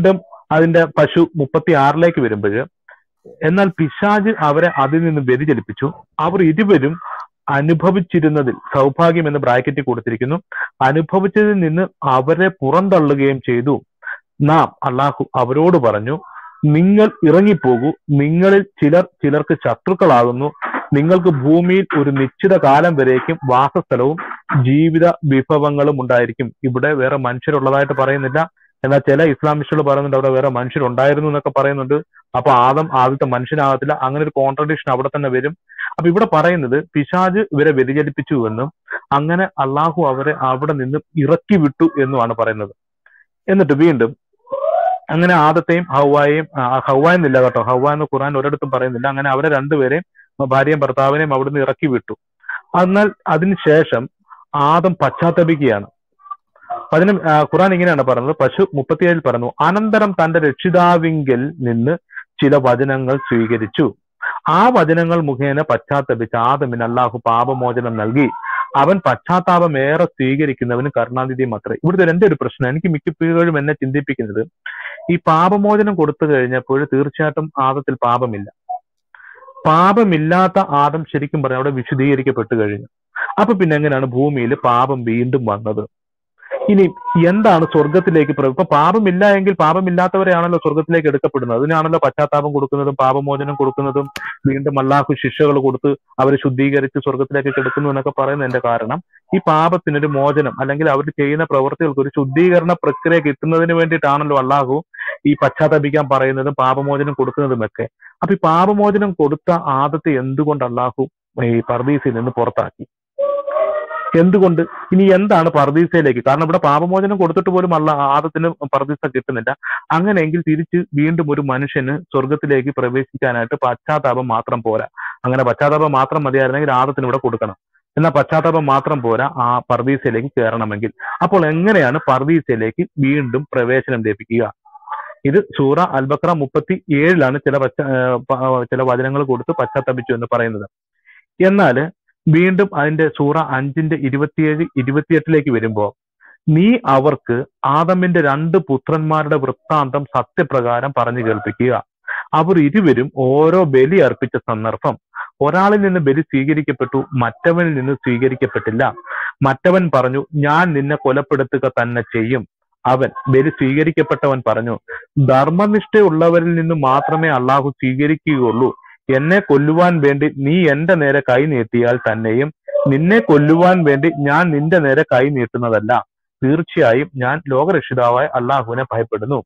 അതിന്റെ പശു മുപ്പത്തി ആറിലേക്ക് വരുമ്പോൾ എന്നാൽ പിശാജ് അവരെ അതിൽ നിന്ന് വ്യതിചലിപ്പിച്ചു അവർ ഇരുവരും അനുഭവിച്ചിരുന്നതിൽ സൗഭാഗ്യം എന്ന് ബ്രാക്കറ്റിൽ കൊടുത്തിരിക്കുന്നു അനുഭവിച്ചതിൽ നിന്ന് അവരെ പുറന്തള്ളുകയും ചെയ്തു നാം അള്ളാഹു അവരോട് പറഞ്ഞു നിങ്ങൾ ഇറങ്ങിപ്പോകൂ നിങ്ങളിൽ ചിലർ ചിലർക്ക് ശത്രുക്കളാകുന്നു നിങ്ങൾക്ക് ഭൂമിയിൽ ഒരു നിശ്ചിത കാലം വരേക്കും വാസസ്ഥലവും ജീവിത വിഭവങ്ങളും ഉണ്ടായിരിക്കും ഇവിടെ വേറെ മനുഷ്യരുള്ളതായിട്ട് പറയുന്നില്ല എന്നാൽ ചില ഇസ്ലാമിസ്റ്റുകൾ പറയുന്നുണ്ട് അവിടെ വേറെ മനുഷ്യരുണ്ടായിരുന്നു എന്നൊക്കെ പറയുന്നുണ്ട് അപ്പൊ ആദം ആദ്യത്തെ മനുഷ്യനാകത്തില്ല അങ്ങനെ ഒരു കോൺട്രഡിക്ഷൻ അവിടെ തന്നെ വരും അപ്പൊ ഇവിടെ പറയുന്നത് പിശാജ് ഇവരെ വ്യതിചലിപ്പിച്ചു എന്നും അങ്ങനെ അള്ളാഹു അവരെ അവിടെ നിന്ന് ഇറക്കി വിട്ടു എന്നുമാണ് പറയുന്നത് എന്നിട്ട് വീണ്ടും അങ്ങനെ ആദത്തെയും ഹൗവായെയും ആ, ഹൗവ എന്നില്ല കേട്ടോ ഹൗവ എന്ന് ഖുർആൻ ഒരിടത്തും പറയുന്നില്ല അങ്ങനെ അവരെ രണ്ടുപേരെയും ഭാര്യയും ഭർത്താവിനെയും അവിടുന്ന് ഇറക്കി വിട്ടു എന്നാൽ അതിനുശേഷം ആദം പശ്ചാത്തപിക്കുകയാണ് അതിന് ഖുർആൻ ഇങ്ങനെയാണ് പറഞ്ഞത് പശു മുപ്പത്തിയേഴിൽ പറഞ്ഞു അനന്തരം തന്റെ രക്ഷിതാവിങ്കിൽ നിന്ന് ചില വചനങ്ങൾ സ്വീകരിച്ചു ആ വചനങ്ങൾ മുഖേന പശ്ചാത്തപിച്ച ആദമിന് അള്ളാഹു പാപമോചനം നൽകി അവൻ പശ്ചാത്താപം ഏറെ സ്വീകരിക്കുന്നവന് കരുണാനിധിയും അത്രേ ഇവിടുത്തെ എന്റെ ഒരു പ്രശ്നം എനിക്ക് മിക്കപ്പോഴും എന്നെ ചിന്തിപ്പിക്കുന്നത് ഈ പാപമോചനം കൊടുത്തു കഴിഞ്ഞപ്പോൾ തീർച്ചയായിട്ടും ആദത്തിൽ പാപമില്ല പാപമില്ലാത്ത ആദം ശരിക്കും പറഞ്ഞാൽ അവിടെ വിശദീകരിക്കപ്പെട്ടു കഴിഞ്ഞു അപ്പൊ പിന്നെ എങ്ങനെയാണ് ഭൂമിയിൽ പാപം വീണ്ടും വന്നത് ഇനി എന്താണ് സ്വർഗത്തിലേക്ക് പ്ര- ഇപ്പൊ പാപമില്ല എങ്കിൽ പാപമില്ലാത്തവരെയാണല്ലോ സ്വർഗത്തിലേക്ക് എടുക്കപ്പെടുന്നത് അതിനാണല്ലോ പശ്ചാത്താപം കൊടുക്കുന്നതും പാപമോചനം കൊടുക്കുന്നതും വീണ്ടും അള്ളാഹു ശിക്ഷകൾ കൊടുത്ത് അവരെ ശുദ്ധീകരിച്ച് സ്വർഗത്തിലേക്ക് എടുക്കുന്നു എന്നൊക്കെ പറയുന്നതിന്റെ കാരണം ഈ പാപത്തിനൊരു മോചനം അല്ലെങ്കിൽ അവർ ചെയ്യുന്ന പ്രവൃത്തികൾക്ക് ഒരു ശുദ്ധീകരണ പ്രക്രിയ കിട്ടുന്നതിന് വേണ്ടിയിട്ടാണല്ലോ അള്ളാഹു ഈ പശ്ചാത്തപിക്കാൻ പറയുന്നതും പാപമോചനം കൊടുക്കുന്നതുമൊക്കെ അപ്പൊ ഈ പാപമോചനം കൊടുത്ത ആദത്തെ എന്തുകൊണ്ട് അള്ളാഹു ഈ പർദീസിൽ നിന്ന് പുറത്താക്കി എന്തുകൊണ്ട് ഇനി എന്താണ് പർദീസയിലേക്ക് കാരണം ഇവിടെ പാപമോചനം കൊടുത്തിട്ട് പോലും അല്ല ആദത്തിന് പർദീസ കിട്ടുന്നില്ല അങ്ങനെയെങ്കിൽ തിരിച്ച് വീണ്ടും ഒരു മനുഷ്യന് സ്വർഗത്തിലേക്ക് പ്രവേശിക്കാനായിട്ട് പശ്ചാത്താപം മാത്രം പോരാ അങ്ങനെ പശ്ചാത്താപം മാത്രം മതിയായിരുന്നെങ്കിൽ ആദത്തിന് ഇവിടെ കൊടുക്കണം എന്നാൽ പശ്ചാത്താപം മാത്രം പോരാ ആ പർദീസയിലേക്ക് കയറണമെങ്കിൽ അപ്പോൾ എങ്ങനെയാണ് പർദീസയിലേക്ക് വീണ്ടും പ്രവേശനം ലഭിക്കുക ഇത് സൂറ അൽബക്ര മുപ്പത്തി ഏഴിലാണ് ചില പശ്ച ഏർ പ- ചില വചനങ്ങൾ കൊടുത്ത് പശ്ചാത്തപിച്ചു എന്ന് പറയുന്നത് എന്നാൽ വീണ്ടും അതിന്റെ സൂറ അഞ്ചിന്റെ ഇരുപത്തിയേഴ് ഇരുപത്തിയെട്ടിലേക്ക് വരുമ്പോ നീ അവർക്ക് ആദമിന്റെ രണ്ട് പുത്രന്മാരുടെ വൃത്താന്തം സത്യപ്രകാരം പറഞ്ഞു കേൾപ്പിക്കുക അവർ ഇരുവരും ഓരോ ബലി അർപ്പിച്ച സന്ദർഭം ഒരാളിൽ നിന്ന് ബലി സ്വീകരിക്കപ്പെട്ടു മറ്റവനിൽ നിന്ന് സ്വീകരിക്കപ്പെട്ടില്ല മറ്റവൻ പറഞ്ഞു ഞാൻ നിന്നെ കൊലപ്പെടുത്തുക തന്നെ ചെയ്യും അവൻ ബലി സ്വീകരിക്കപ്പെട്ടവൻ പറഞ്ഞു ധർമ്മനിഷ്ഠയുള്ളവരിൽ നിന്ന് മാത്രമേ അള്ളാഹു സ്വീകരിക്കുകയുള്ളൂ എന്നെ കൊല്ലുവാൻ വേണ്ടി നീ എന്റെ നേരെ കൈ നീട്ടിയാൽ തന്നെയും നിന്നെ കൊല്ലുവാൻ വേണ്ടി ഞാൻ നിന്റെ നേരെ കൈ നീട്ടുന്നതല്ല തീർച്ചയായും ഞാൻ ലോകരക്ഷിതാവായ അള്ളാഹുവിനെ ഭയപ്പെടുന്നു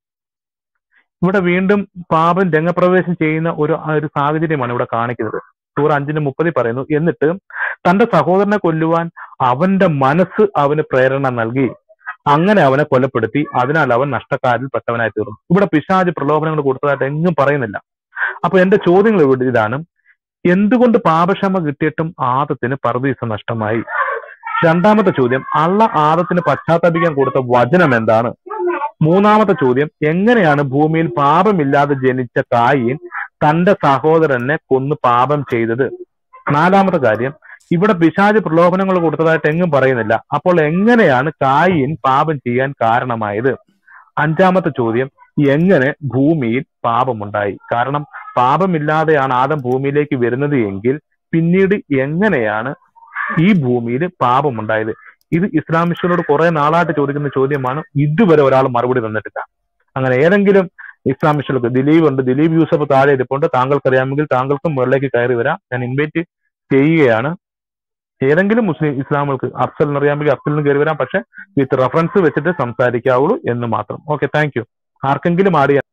ഇവിടെ വീണ്ടും പാപം രംഗപ്രവേശം ചെയ്യുന്ന ഒരു ആ ഒരു സാഹചര്യമാണ് ഇവിടെ കാണിക്കുന്നത് സൂറ അഞ്ചിന് മുപ്പതിൽ പറയുന്നു എന്നിട്ട് തന്റെ സഹോദരനെ കൊല്ലുവാൻ അവന്റെ മനസ്സ് അവന് പ്രേരണ നൽകി അങ്ങനെ അവനെ കൊലപ്പെടുത്തി അതിനാൽ അവൻ നഷ്ടക്കാരിൽ പെട്ടവനായി തീർന്നു ഇവിടെ പിശാജ് പ്രലോഭനങ്ങൾ കൊടുത്തതായിട്ട് എങ്ങും പറയുന്നില്ല അപ്പൊ എന്റെ ചോദ്യങ്ങൾ ഇവിടെ ഇതാണ് എന്തുകൊണ്ട് പാപക്ഷമ കിട്ടിയിട്ടും ആദത്തിന് പർദീസ നഷ്ടമായി രണ്ടാമത്തെ ചോദ്യം അള്ള ആദത്തിന് പശ്ചാത്തപിക്കാൻ കൊടുത്ത വചനം എന്താണ് മൂന്നാമത്തെ ചോദ്യം എങ്ങനെയാണ് ഭൂമിയിൽ പാപമില്ലാതെ ജനിച്ച കായിൻ തന്റെ സഹോദരനെ കൊന്ന് പാപം ചെയ്തത് നാലാമത്തെ കാര്യം ഇവിടെ പിശാച് പ്രലോഭനങ്ങൾ കൊടുത്തതായിട്ട് എങ്ങും പറയുന്നില്ല അപ്പോൾ എങ്ങനെയാണ് കായിൻ പാപം ചെയ്യാൻ കാരണമായത് അഞ്ചാമത്തെ ചോദ്യം എങ്ങനെ ഭൂമിയിൽ പാപമുണ്ടായി കാരണം പാപമില്ലാതെയാണ് ആദം ഭൂമിയിലേക്ക് വരുന്നത് എങ്കിൽ പിന്നീട് എങ്ങനെയാണ് ഈ ഭൂമിയിൽ പാപമുണ്ടായത് ഇത് ഇസ്ലാമിസ്റ്റിനോട് കുറെ നാളായിട്ട് ചോദിക്കുന്ന ചോദ്യമാണ് ഇതുവരെ ഒരാൾ മറുപടി തന്നിട്ടില്ല അങ്ങനെ ഏതെങ്കിലും ഇസ്ലാമിസ്റ്റുകൾക്ക് ദിലീപ് ഉണ്ട് ദിലീപ് യൂസഫ് താഴെ ഇരിപ്പുണ്ട് താങ്കൾക്ക് അറിയാമെങ്കിൽ താങ്കൾക്കും മുകളിലേക്ക് കയറി വരാം ഞാൻ ഇൻവൈറ്റ് ചെയ്യുകയാണ് ഏതെങ്കിലും മുസ്ലിം ഇസ്ലാമുകൾക്ക് അഫ്സലിന് അറിയാമെങ്കിൽ അഫ്സലിന് കയറി വരാം പക്ഷെ വിത്ത് റെഫറൻസ് വെച്ചിട്ട് സംസാരിക്കാവുള്ളൂ എന്ന് മാത്രം ഓക്കെ താങ്ക് യു ആർക്കെങ്കിലും ആഡ് ചെയ്യാൻ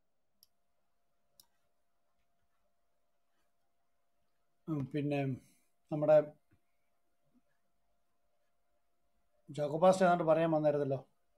ഉം, പിന്നെ നമ്മുടെ ജോക്കോപാസ്റ്റ് ഏതാണ്ട് പറയാൻ വന്നായിരുന്നല്ലോ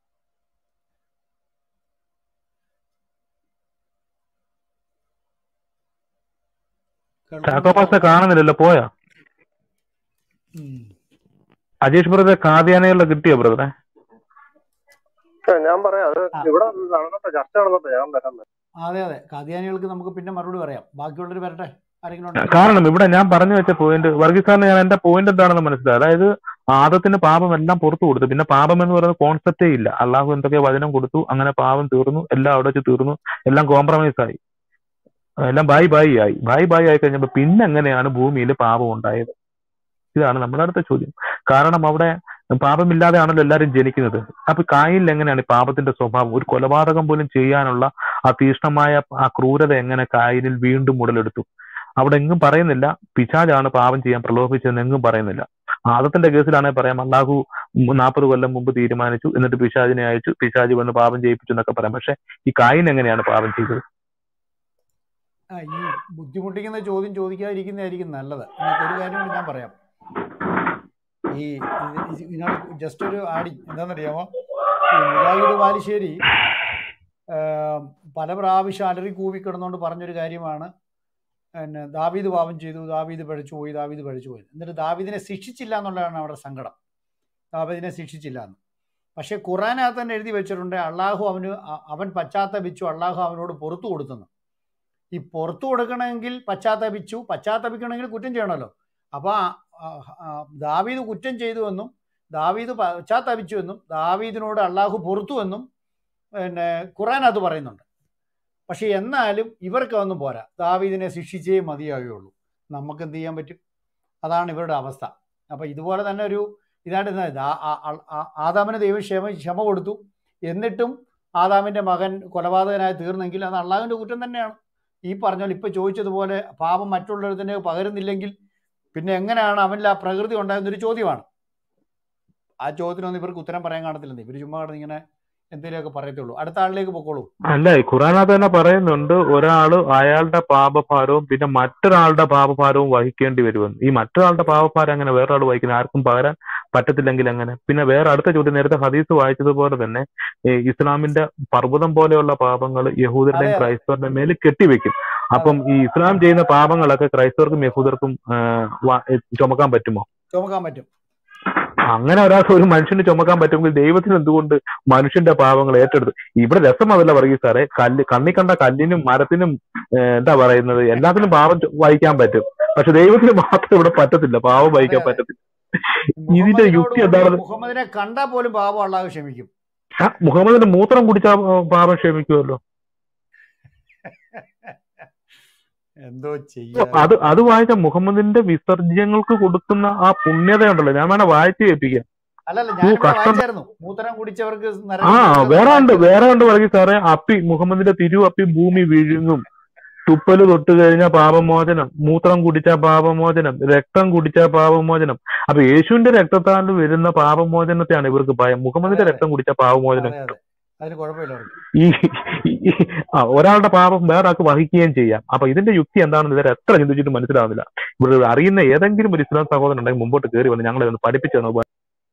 ചാക്കോപാസ കാണുന്നില്ലല്ലോ പോയാ ഉം. അജേഷ് ബ്രദർ കാദ്യാനയുള്ള കിട്ടിയോ ബ്രദറെ ഏ, ഞാൻ പറയാം അത് ഇവിടെ നടന്നോട്ടെ ചർച്ച നടന്നോട്ടെ ഞാൻ വരാൻ അതെ അതെ കാദ്യാനികൾക്ക് നമുക്ക് പിന്നെ മറുപടി പറയാം ബാക്കിയുള്ളവർ വരട്ടെ ആരെങ്കിലും ഉണ്ടെങ്കിൽ കാരണം ഇവിടെ ഞാൻ പറഞ്ഞു വെച്ച പോയിന്റ് വർഗീസ് സാറിന് ഞാൻ എന്റെ പോയിന്റ് എന്താണെന്ന് മനസ്സിലായി അതായത് ആദത്തിന് പാപം എല്ലാം പുറത്തു കൊടുത്തു പിന്നെ പാപം എന്ന് പറയുന്ന കോൺസെപ്റ്റേ ഇല്ല അള്ളാഹു എന്തൊക്കെ വചനം കൊടുത്തു അങ്ങനെ പാപം തീർന്നു എല്ലാം അവിടെ വെച്ച് തീർന്നു എല്ലാം കോംപ്രമൈസ് ആയി എല്ലാം ബൈ ബൈ ആയി ബൈ ബൈ ആയി കഴിഞ്ഞപ്പോ പിന്നെ എങ്ങനെയാണ് ഭൂമിയിൽ പാപം ഉണ്ടായത് ഇതാണ് നമ്മുടെ അടുത്ത ചോദ്യം കാരണം അവിടെ പാപമില്ലാതെയാണല്ലോ എല്ലാവരും ജനിക്കുന്നത് അപ്പൊ കായിൽ എങ്ങനെയാണ് ഈ പാപത്തിന്റെ സ്വഭാവം ഒരു കൊലപാതകം പോലും ചെയ്യാനുള്ള ആ തീഷ്ണമായ ആ ക്രൂരത എങ്ങനെ കായലിൽ വീണ്ടും ഉടലെടുത്തു അവിടെ എങ്ങും പറയുന്നില്ല പിശാജാണ് പാപം ചെയ്യാൻ പ്രലോഭിച്ചതെന്ന് എങ്ങും പറയുന്നില്ല ആദത്തിന്റെ കേസിലാണെങ്കിൽ പറയാം അള്ളാഹു നാൽപ്പത് കൊല്ലം മുമ്പ് തീരുമാനിച്ചു എന്നിട്ട് പിശാജിനെ അയച്ചു പിശാജ് വന്ന് പാപം ചെയ്യിപ്പിച്ചു എന്നൊക്കെ പറയാം പക്ഷെ ഈ കായിൻ എങ്ങനെയാണ് പാപം ചെയ്തത് ആ, ഈ ബുദ്ധിമുട്ടിക്കുന്ന ചോദ്യം ചോദിക്കാതിരിക്കുന്നതായിരിക്കും നല്ലത് എന്നിട്ട് ഒരു കാര്യം കൂടി ഞാൻ പറയാം ഈ ഇത് ഇത് ഇതിനോട് ജസ്റ്റ് ഒരു ആടി എന്താണെന്നറിയാമോ ഈ മുജാഹിദ് ബാലുശ്ശേരി ആം, പല പ്രാവശ്യം അലറി കൂവി കിടന്നുകൊണ്ട് പറഞ്ഞൊരു കാര്യമാണ് പിന്നെ ദാവീദ് പാപം ചെയ്തു ദാവീദ് പഴിച്ചു പോയി ദാവീദ് പഴിച്ചു പോയി എന്നിട്ട് ദാവീദിനെ ശിക്ഷിച്ചില്ല എന്നുള്ളതാണ് അവിടെ സങ്കടം ദാവീദിനെ ശിക്ഷിച്ചില്ല എന്ന് പക്ഷേ ഖുറാനകത്ത് തന്നെ എഴുതി വെച്ചിട്ടുണ്ട് അള്ളാഹു അവന് അ- അവൻ പശ്ചാത്തപിച്ചു അള്ളാഹു അവനോട് പുറത്തു കൊടുത്തെന്ന് ഈ പുറത്തു കൊടുക്കണമെങ്കിൽ പശ്ചാത്തപിച്ചു പശ്ചാത്തപിക്കണമെങ്കിൽ കുറ്റം ചെയ്യണമല്ലോ അപ്പോൾ ദാവീദ് കുറ്റം ചെയ്തു എന്നും ദാവീദ് പശ്ചാത്തപിച്ചു എന്നും ദാവീദിനോട് അള്ളാഹു പുറത്തു എന്നും പിന്നെ ഖുറാനകത്ത് പറയുന്നുണ്ട് പക്ഷെ എന്നാലും ഇവർക്ക് ഒന്നും പോരാ ദാവീദിനെ ശിക്ഷിച്ചേ മതിയാകുകയുള്ളൂ നമുക്ക് എന്ത് ചെയ്യാൻ പറ്റും അതാണ് ഇവരുടെ അവസ്ഥ അപ്പം ഇതുപോലെ തന്നെ ഒരു ഇതായിട്ട് ഇരുന്നാ മതി. ആ- ആ- ആ- ആ- ആദാമിന് ദൈവം ക്ഷമ ക്ഷമ കൊടുത്തു എന്നിട്ടും ആദാമിന്റെ മകൻ കൊലപാതകനായി തീർന്നെങ്കിൽ അത് അള്ളാഹുവിന്റെ കുറ്റം തന്നെയാണ് ഈ പറഞ്ഞ പോലെ ഇപ്പൊ ചോദിച്ചതുപോലെ പാപം മറ്റുള്ളവരുടെ പകരുന്നില്ലെങ്കിൽ പിന്നെ എങ്ങനെയാണ് അവനിൽ ആ പ്രകൃതി ഉണ്ടാകുന്നൊരു ചോദ്യമാണ് ആ ചോദ്യത്തിനൊന്നും ഇവർക്ക് ഉത്തരം പറയാൻ കാണത്തില്ലെന്ന് ഇവർ ചുമ്മാ കിടന്ന് ഇങ്ങനെ എന്തെങ്കിലുമൊക്കെ പറയത്തുള്ളൂ അടുത്ത ആളിലേക്ക് പൊക്കോളൂ അല്ല ഈ ഖുറാനകത്ത് തന്നെ പറയുന്നുണ്ട് ഒരാള് അയാളുടെ പാപഭാരവും പിന്നെ മറ്റൊരാളുടെ പാപഭാരവും വഹിക്കേണ്ടി വരുമെന്ന് ഈ മറ്റൊരാളുടെ പാപഭാരം അങ്ങനെ വേറൊരാൾ വഹിക്കുന്ന ആർക്കും പകരാൻ പറ്റത്തില്ലെങ്കിൽ എങ്ങനെ പിന്നെ വേറെ അടുത്ത ചോദ്യം നേരത്തെ ഹദീസ് വായിച്ചതുപോലെ തന്നെ ഈ ഇസ്ലാമിന്റെ പർവ്വതം പോലെയുള്ള പാപങ്ങൾ അതെ യഹൂദരുടെയും അതെ ക്രൈസ്തവരുടെയും മേൽ കെട്ടിവെക്കും അതെ അപ്പം ഈ ഇസ്ലാം ചെയ്യുന്ന പാപങ്ങളൊക്കെ ക്രൈസ്തവർക്കും യഹൂദർക്കും ആ, വ- ചുമക്കാൻ പറ്റുമോ ചുമക്കാൻ പറ്റും അങ്ങനെ ഒരാൾക്ക് ഒരു മനുഷ്യന് ചുമക്കാൻ പറ്റുമെങ്കിൽ ദൈവത്തിന് എന്തുകൊണ്ട് മനുഷ്യന്റെ പാവങ്ങൾ ഏറ്റെടുത്തു ഇവിടെ രസം അതല്ല പറയും സാറേ കല്ല് കണ്ണി കണ്ട കല്ലിനും മരത്തിനും ഏഹ്, എന്താ പറയുന്നത് എല്ലാത്തിനും പാവം ചു- വഹിക്കാൻ പറ്റും പക്ഷെ ദൈവത്തിന് മാത്രം ഇവിടെ പറ്റത്തില്ല പാവം അതെ വഹിക്കാൻ അതെ പറ്റത്തില്ല ഇതിന്റെ മുഹമ്മദിനോട് യുക്തി കൂടി എന്താണെന്ന് മുഹമ്മദിനെ കണ്ടാൽ പോലും പാപം അള്ളാഹു ക്ഷമിക്കും ആ, മുഹമ്മദിന് മൂത്രം കുടിച്ചാൽ പാപം ക്ഷമിക്കുമല്ലോ എന്തോ ഓ, ചെയ്യാ അത് അത് വായിച്ച മുഹമ്മദിന്റെ വിസർജ്യങ്ങൾക്ക് കൊടുക്കുന്ന ആ പുണ്യതയുണ്ടല്ലോ ഞാൻ വേണേ വായിച്ചു കേൾപ്പിക്കാം അല്ലല്ല ഓ ഞാനിവിടെ കഷ്ടം വായിച്ചായിരുന്നു മൂത്രം കുടിച്ചവർക്ക് ആ നരകം കിട്ടുമെന്ന് വേറെ ഉണ്ട് വായിച്ചായിരുന്നു വേറെ ഉണ്ട് പറയും സാറേ അപ്പി മുഹമ്മദിന്റെ തിരു അപ്പി ഭൂമി വിഴുങ്ങും തുപ്പല് തൊട്ട് കഴിഞ്ഞാൽ പാപമോചനം മൂത്രം കുടിച്ചാൽ പാപമോചനം രക്തം കുടിച്ചാൽ പാപമോചനം അപ്പൊ യേശുവിന്റെ രക്തത്താൽ വരുന്ന പാപമോചനത്തെയാണ് ഇവർക്ക് ഭയം അതെ മുഹമ്മദിന്റെ അതെ രക്തം കുടിച്ചാൽ പാപമോചനം അതെ കിട്ടും അതെ അതിന് കുഴപ്പമില്ല അവർക്ക് ഈ ഈ- ആ ഒരാളുടെ പാപം വേറെ ആൾക്ക് വഹിക്കുകയും ചെയ്യാം അപ്പൊ ഇതിന്റെ യുക്തി എന്താണെന്ന് ഇവരെ എത്ര ചിന്തിച്ചിട്ട് മനസ്സിലാവുന്നില്ല ഇവർ അറിയുന്ന ഏതെങ്കിലും ഒരു ഇസ്ലാം സഹോദരൻ ഉണ്ടെങ്കിൽ മുമ്പോട്ട് കയറി വന്ന് ഞങ്ങളെ ഒന്ന് പഠിപ്പിച്ചു തന്നു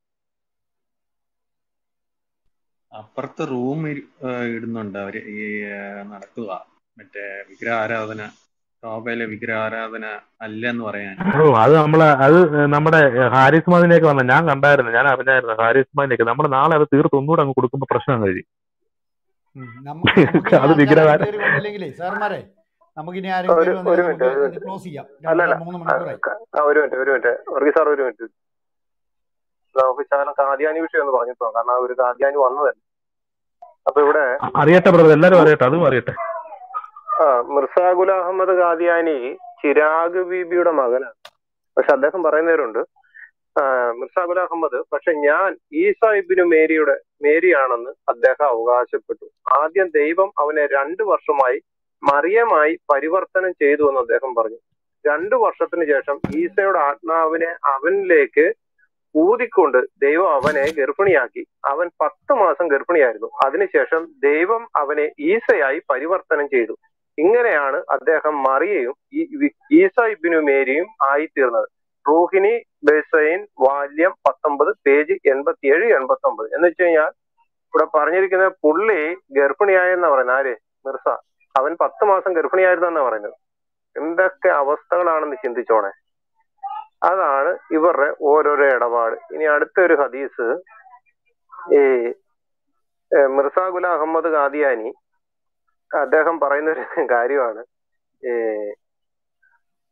അപ്പുറത്ത് റൂം ഇടുന്നുണ്ട് അവര് ഈ ആ, നടക്കുക മറ്റേ വിഗ്രഹാരാധന ശോഭയിലെ വിഗ്രഹാരാധന അല്ലെന്ന് പറയാൻ ഓ അത് നമ്മളെ അത് നമ്മുടെ ഹാരിസ് മദിനെയൊക്കെ വന്ന ഞാൻ കണ്ടായിരുന്നു ഞാൻ അറിഞ്ഞായിരുന്നു ഹാരിസ് മദിനെയൊക്കെ നമ്മൾ നാളെ അത് തീർത്ത് ഒന്നുകൂടെ അങ്ങ് കൊടുക്കുമ്പോ പ്രശ്നം കഴിയും ഉം. നമുക്ക് നമുക്കിനി അത് ആൾക്കാർ വിഗ്രഹ കയറി വന്നില്ലെങ്കിലേ സാർമാരെ നമുക്കിനി ആരും ഒരു കയറി ഒരു വന്നില്ലെങ്കിൽ മിനിറ്റ് നമുക്ക് ഒരു ഇത് ക്ലോസ് ചെയ്യാം അല്ലല്ല രണ്ടര മൂന്ന് ആ, മണിക്കൂറായി ക- ആ, ഒരു മിനിറ്റ് ഒരു മിനിറ്റ് വർഗീസ് സാർ ഒരു മിനിറ്റ് നമുക്ക് ശകലം കാദ്യാനി വിഷയം ഒന്ന് പറഞ്ഞിട്ട് പോകാം കാരണം ആ ഒരു കാദ്യാനി വന്നതല്ലേ അപ്പൊ ഇവിടെ അറിയട്ടെ ബ്രദർ എല്ലാരും അറിയട്ടെ അതും അറിയട്ടെ ആ മിർസ ഗുൽ അഹമ്മദ് കാദിയാനി ചിരാഗ് ബീബിയുടെ മകനാണ് പക്ഷെ അദ്ദേഹം പറയുന്നവരുണ്ട് ആ, മിർസ ഗുൽ അഹമ്മദ് പക്ഷെ ഞാൻ ഈസ ഇബിനു മേരിയുടെ മേരിയാണെന്ന് അദ്ദേഹം അവകാശപ്പെട്ടു ആദ്യം ദൈവം അവനെ രണ്ടു വർഷമായി മറിയമായി പരിവർത്തനം ചെയ്തു എന്ന് അദ്ദേഹം പറഞ്ഞു രണ്ടു വർഷത്തിന് ശേഷം ഈസയുടെ ആത്മാവിനെ അവനിലേക്ക് ഊതിക്കൊണ്ട് ദൈവം അവനെ ഗർഭിണിയാക്കി അവൻ പത്ത് മാസം ഗർഭിണിയായിരുന്നു അതിനുശേഷം ദൈവം അവനെ ഈസയായി പരിവർത്തനം ചെയ്തു ഇങ്ങനെയാണ് അദ്ദേഹം മറിയയും ഈ വി- ഈസ ഇബിനു മേരിയും ആയിത്തീർന്നത് റൂഹിനി ബെസൈൻ വാല്യം പത്തൊമ്പത് പേജ് എൺപത്തിയേഴ് എൺപത്തി ഒമ്പത് എന്ന് വെച്ച് കഴിഞ്ഞാൽ ഇവിടെ പറഞ്ഞിരിക്കുന്ന പുള്ളി ഗർഭിണിയായെന്നാ പറയുന്നത് ആര് മിർസ അവൻ പത്ത് മാസം ഗർഭിണിയായിരുന്നെന്നാ പറയുന്നത് എന്തൊക്കെ അവസ്ഥകളാണെന്ന് ചിന്തിച്ചോണേ അതാണ് ഇവരുടെ ഓരോരോ ഇടപാട് ഇനി അടുത്തൊരു ഹദീസ് ഈ ഏ, മിർസ ഗുല അഹമ്മദ് ഖാദിയാനി അദ്ദേഹം പറയുന്ന ഒരു കാര്യമാണ് ഈ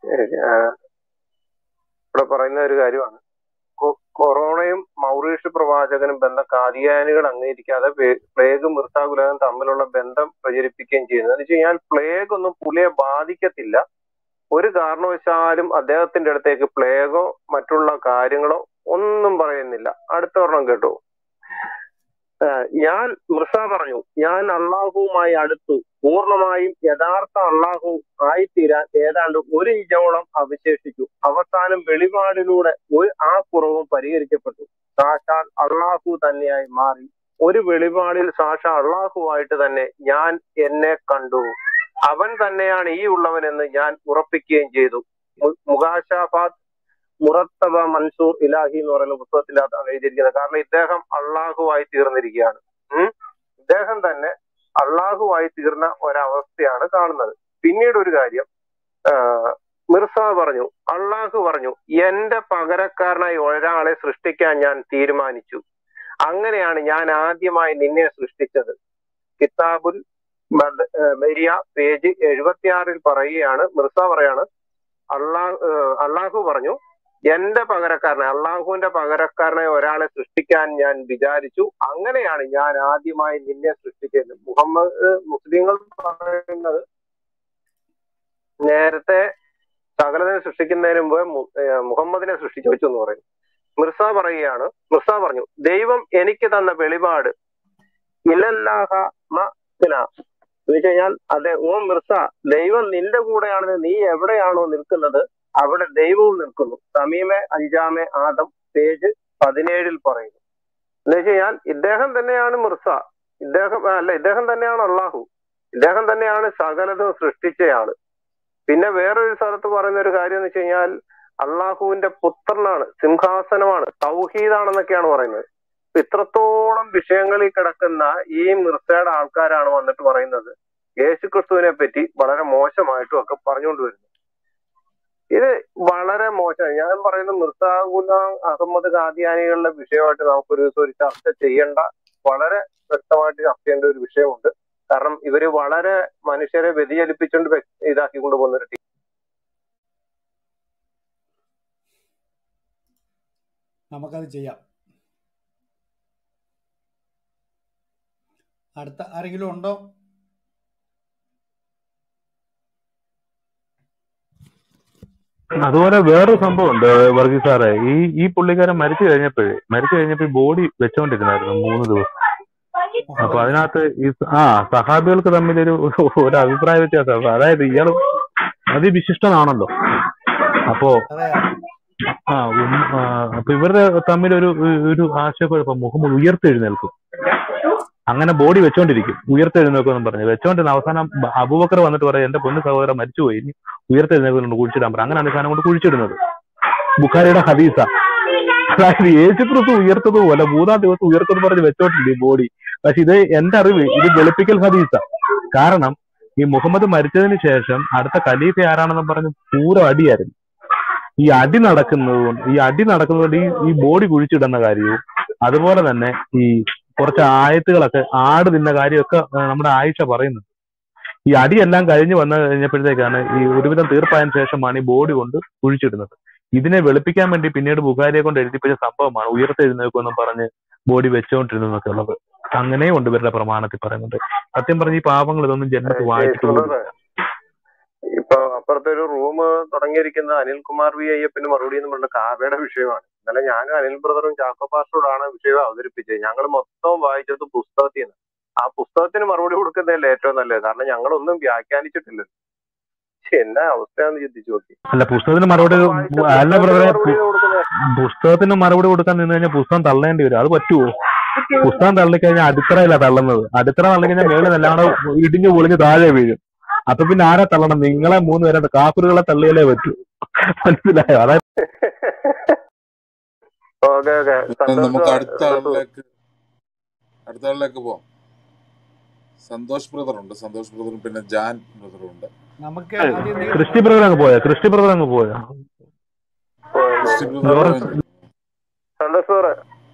ആ, ഇവിടെ പറയുന്ന ഒരു കാര്യമാണ് കൊ- കൊറോണയും മൗറീഷ്യസ് പ്രവാചകനും ബന്ധം കാദിയാനികൾ അംഗീകരിക്കാതെ പേ- പ്ലേഗും മിർസാഗുലനും തമ്മിലുള്ള ബന്ധം പ്രചരിപ്പിക്കുകയും ചെയ്യുന്നത് എന്ന് വെച്ച് കഴിഞ്ഞാൽ പ്ലേഗ് ഒന്നും പുള്ളിയെ ബാധിക്കത്തില്ല ഒരു കാരണവശാലും അദ്ദേഹത്തിന്റെ അടുത്തേക്ക് പ്ലേഗോ മറ്റുള്ള കാര്യങ്ങളോ ഒന്നും പറയുന്നില്ല അടുത്ത ഒരെണ്ണം കേട്ടു ഏഹ് ഞാൻ മൃസ പറഞ്ഞു ഞാൻ അള്ളാഹുവുമായി അടുത്തു പൂർണ്ണമായും യഥാർത്ഥ അള്ളാഹു ആയിത്തീരാൻ ഏതാണ്ട് ഒരു ഇഞ്ചോളം അവശേഷിച്ചു അവസാനം വെളിപാടിലൂടെ ഒരു ആ കുറവും പരിഹരിക്കപ്പെട്ടു സാക്ഷാൽ അള്ളാഹു തന്നെയായി മാറി ഒരു വെളിപാടിൽ സാക്ഷ അള്ളാഹുവായിട്ട് തന്നെ ഞാൻ എന്നെ കണ്ടു അവൻ തന്നെയാണ് ഈ ഉള്ളവനെന്ന് ഞാൻ ഉറപ്പിക്കുകയും ചെയ്തു മു- മുഗാശാഫാത്ത് മുറത്തബ മൻസൂർ ഇലാഹി എന്ന് പറയുന്ന പുസ്തകത്തിലാണ് എഴുതിയിരിക്കുന്നത് കാരണം ഇദ്ദേഹം അള്ളാഹുവായി തീർന്നിരിക്കുകയാണ് ഉം. ഇദ്ദേഹം തന്നെ അള്ളാഹുവായി തീർന്ന ഒരവസ്ഥയാണ് കാണുന്നത് പിന്നീട് ഒരു കാര്യം ആഹ് മിർസ പറഞ്ഞു അള്ളാഹു പറഞ്ഞു എന്റെ പകരക്കാരനായി ഒരാളെ സൃഷ്ടിക്കാൻ ഞാൻ തീരുമാനിച്ചു അങ്ങനെയാണ് ഞാൻ ആദ്യമായി നിന്നെ സൃഷ്ടിച്ചത് കിതാബുൽ ബദ- ഏഹ് ബരിയ പേജ് എഴുപത്തിയാറിൽ പറയുകയാണ് മിർസ പറയാണ് അള്ളാഹ് ഏഹ് അള്ളാഹു പറഞ്ഞു എന്റെ പകരക്കാരനെ അള്ളാഹുവിന്റെ പകരക്കാരനെ ഒരാളെ സൃഷ്ടിക്കാൻ ഞാൻ വിചാരിച്ചു അങ്ങനെയാണ് ഞാൻ ആദ്യമായി നിന്നെ സൃഷ്ടിച്ചത് മുഹമ്മദ് മുസ്ലിങ്ങൾ പറയുന്നത് നേരത്തെ സകലതിനെ സൃഷ്ടിക്കുന്നതിന് മുമ്പ് മു- ഏഹ് മുഹമ്മദിനെ സൃഷ്ടിച്ചു വെച്ചു എന്ന് പറയും മിർസ പറയുകയാണ് മിർസ പറഞ്ഞു ദൈവം എനിക്ക് തന്ന വെളിപാട് ഇലല്ലാഹ മഅ്ന. എന്ന് വെച്ച് കഴിഞ്ഞാൽ അതെ ഓ മിർസ ദൈവം നിന്റെ കൂടെയാണെന്ന് നീ എവിടെയാണോ നിൽക്കുന്നത് അവിടെ ദൈവവും നിൽക്കുന്നു സമീമെ അഞ്ചാമെ ആദം പേജ് പതിനേഴിൽ പറയുന്നു എന്ന് വെച്ച് കഴിഞ്ഞാൽ ഇദ്ദേഹം തന്നെയാണ് മിർസ ഇദ്ദേഹം അല്ല ഇദ്ദേഹം തന്നെയാണ് അള്ളാഹു ഇദ്ദേഹം തന്നെയാണ് സകലതും സൃഷ്ടിച്ചയാള് പിന്നെ വേറൊരു സ്ഥലത്ത് പറയുന്ന ഒരു കാര്യം എന്ന് വെച്ച് കഴിഞ്ഞാൽ അള്ളാഹുവിന്റെ പുത്രനാണ് സിംഹാസനമാണ് തൗഹീദാണെന്നൊക്കെയാണ് പറയുന്നത് ഇപ്പൊ ഇത്രത്തോളം വിഷയങ്ങളിൽ കിടക്കുന്ന ഈ മിർസയുടെ ആൾക്കാരാണ് വന്നിട്ട് പറയുന്നത് യേശുക്രിസ്തുവിനെ പറ്റി വളരെ മോശമായിട്ടും ഒക്കെ പറഞ്ഞുകൊണ്ട് വരുന്നത് ഇത് വളരെ മോശം ഞാൻ പറയുന്ന മിർസ ഗുലാം അഹമ്മദ് ഖാദിയാനികളുടെ വിഷയമായിട്ട് നമുക്കൊരു ദിവസം ഒരു ചർച്ച ചെയ്യേണ്ട വളരെ വ്യക്തമായിട്ട് ചർച്ച ചെയ്യേണ്ട ഒരു വിഷയമുണ്ട് കാരണം ഇവര് വളരെ മനുഷ്യരെ വ്യതിചലിപ്പിച്ചുകൊണ്ട് വ്യ- ഇതാക്കി കൊണ്ടുപോകുന്ന ഒരു ടീം നമുക്കത് ചെയ്യാം അടുത്ത ആരെങ്കിലും ഉണ്ടോ അതുപോലെ വേറൊരു സംഭവം ഉണ്ട് വർഗീസ് സാറേ ഈ ഈ പുള്ളിക്കാരൻ മരിച്ചു കഴിഞ്ഞപ്പോഴേ മരിച്ചു കഴിഞ്ഞപ്പോ ഈ ബോഡി വെച്ചോണ്ടിരുന്നായിരുന്നു മൂന്ന് ദിവസം അപ്പൊ മുഹമ്മദ് അതിനകത്ത് ഈ സ- ആ സഹാബികൾക്ക് തമ്മിലൊരു ഒരു അഭിപ്രായ വ്യത്യാസം അതായത് ഇയാൾ അതിവിശിഷ്ടനാണല്ലോ അപ്പോ അതെ ആ ഉം, ആ, അപ്പൊ ഇവരുടെ തമ്മിലൊരു ഒരു ആശയക്കുഴപ്പം മുഹമ്മദ് ഉയർത്തെഴുന്നേൽക്കും അങ്ങനെ ബോഡി വെച്ചോണ്ടിരിക്കും ഉയർത്തെഴുന്നേക്കും എന്ന് പറഞ്ഞു വെച്ചോണ്ടിരുന്ന അവസാനം ബ- അബൂബക്കർ വന്നിട്ട് പറയും എന്റെ പൊന്നു സഹോദരൻ മരിച്ചുപോയി ഇനി ഉയർത്തെഴുന്നേക്കുന്നുണ്ട് കുഴിച്ചിടാൻ പറയും അങ്ങനെയാണ് ഈ സാധനം കൊണ്ട് കുഴിച്ചിടുന്നത് ബുഖാരിയുടെ ഹദീസ അതായത് യേശുക്രിസ്തു ഉയർത്തതുപോലെ മൂന്നാം ദിവസം ഉയർത്തെന്ന് പറഞ്ഞ് വെച്ചോണ്ടില്ല ഈ ബോഡി പക്ഷെ ഇത് എന്റെ അറിവ് ഇത് വെളുപ്പിക്കൽ ഹദീസ കാരണം ഈ മുഹമ്മദ് മരിച്ചതിന് ശേഷം അടുത്ത ഖലീഫ ആരാണെന്ന് പറഞ്ഞ് പൂരം അടിയായിരുന്നു ഈ അടി നടക്കുന്നത് കൊണ്ട് ഈ അടി നടക്കുന്നത് കൊണ്ട് ഈ ഈ ബോഡി കുഴിച്ചിടുന്ന കാര്യവും അതുപോലെ തന്നെ ഈ കുറച്ച് ആയത്തുകളൊക്കെ ആട് തിന്ന കാര്യമൊക്കെ ആ, നമ്മുടെ ആയിഷ പറയുന്നുണ്ട് ഈ അടിയെല്ലാം കഴിഞ്ഞ് വന്നു കഴിഞ്ഞപ്പോഴത്തേക്കാണ് ഈ ഒരുവിധം തീർപ്പായതിനു ശേഷമാണ് ഈ ബോഡി കൊണ്ട് കുഴിച്ചിടുന്നത് ഇതിനെ വെളുപ്പിക്കാൻ വേണ്ടി പിന്നീട് ബുഖാരിയെ കൊണ്ട് എഴുതിപ്പിച്ച സംഭവമാണ് ഉയർത്തെഴുന്നേക്കുമെന്നും പറഞ്ഞ് ബോഡി വെച്ചുകൊണ്ടിരുന്നതൊക്കെ ഉള്ളത് അങ്ങനെയും ഉണ്ട് ഇവരുടെ പ്രമാണത്തിൽ പറയുന്നുണ്ട് സത്യം പറഞ്ഞ ഈ പാവങ്ങൾ ഇതൊന്നും ജന്മത്തിൽ വായിച്ചിട്ട് പോലും യേശുദാസ് ഇപ്പൊ അപ്പുറത്തെ ഒരു റൂം തുടങ്ങിയിരിക്കുന്ന അനിൽകുമാർ വി അയ്യപ്പന് മറുപടി എന്ന് പറഞ്ഞ കാവ്യയുടെ വിഷയമാണ് ഇന്നലെ ഞാനും അനിൽ ബ്രദറും ചാക്കോ പാസ്റ്ററോടാണ് വിഷയം അവതരിപ്പിച്ചത് ഞങ്ങൾ മൊത്തം വായിച്ചത് പുസ്തകത്തിൽ നിന്ന് ആ പുസ്തകത്തിന് മറുപടി കൊടുക്കുന്നതല്ലേ ഏറ്റവും നല്ലത് കാരണം ഞങ്ങളൊന്നും വ്യാഖ്യാനിച്ചിട്ടില്ല പക്ഷെ എന്നാ അവസ്ഥയാന്ന് ചിന്തിച്ചു നോക്കി അല്ല പുസ്തകത്തിന് മറുപടി നമ്മൾ വായിച്ച അല്ല പുസ്തകത്തിന് ബ്രദറെ മറുപടി കൊടുക്കുന്നത് പുസ്തകത്തിന് മറുപടി കൊടുക്കാൻ നിന്ന് കഴിഞ്ഞാൽ പുസ്തകം തള്ളേണ്ടി വരും അത് പറ്റുമോ പുസ്തകം തള്ളിക്കഴിഞ്ഞാൽ അടിത്തറയില്ല തള്ളുന്നത് അടിത്തറ തള്ളിക്കഴിഞ്ഞാൽ മേളിൽ എല്ലാം കൂടെ ഇടിഞ്ഞു പൊളിഞ്ഞ് താഴെ വീഴും അപ്പൊ പിന്നെ ആരെ തള്ളണം നിങ്ങളെ മൂന്ന് പേരെ കാഫറുകളെ തള്ളിയാലേ പറ്റൂ മനസ്സിലായോ അതായത് ഓക്കെ ഓക്കെ സന്തോഷ് നമുക്ക് അടുത്ത എടുത്തു ആളിലേക്ക് അടുത്ത ആളിലേക്ക് പോവാം സന്തോഷ് ബ്രദർ ഉണ്ട് സന്തോഷ് ബ്രദറും പിന്നെ ജാൻ ബ്രദറും ഉണ്ട് നമുക്ക് ആദ്യം നീ ക്രിസ്റ്റി ബ്രദർ അങ്ങ് പോയോ ക്രിസ്റ്റി ബ്രദർ അങ്ങ് പോയോ ക്രിസ്റ്റി ബ്രദർ ലോറൻസ് പോയി Santhosh sir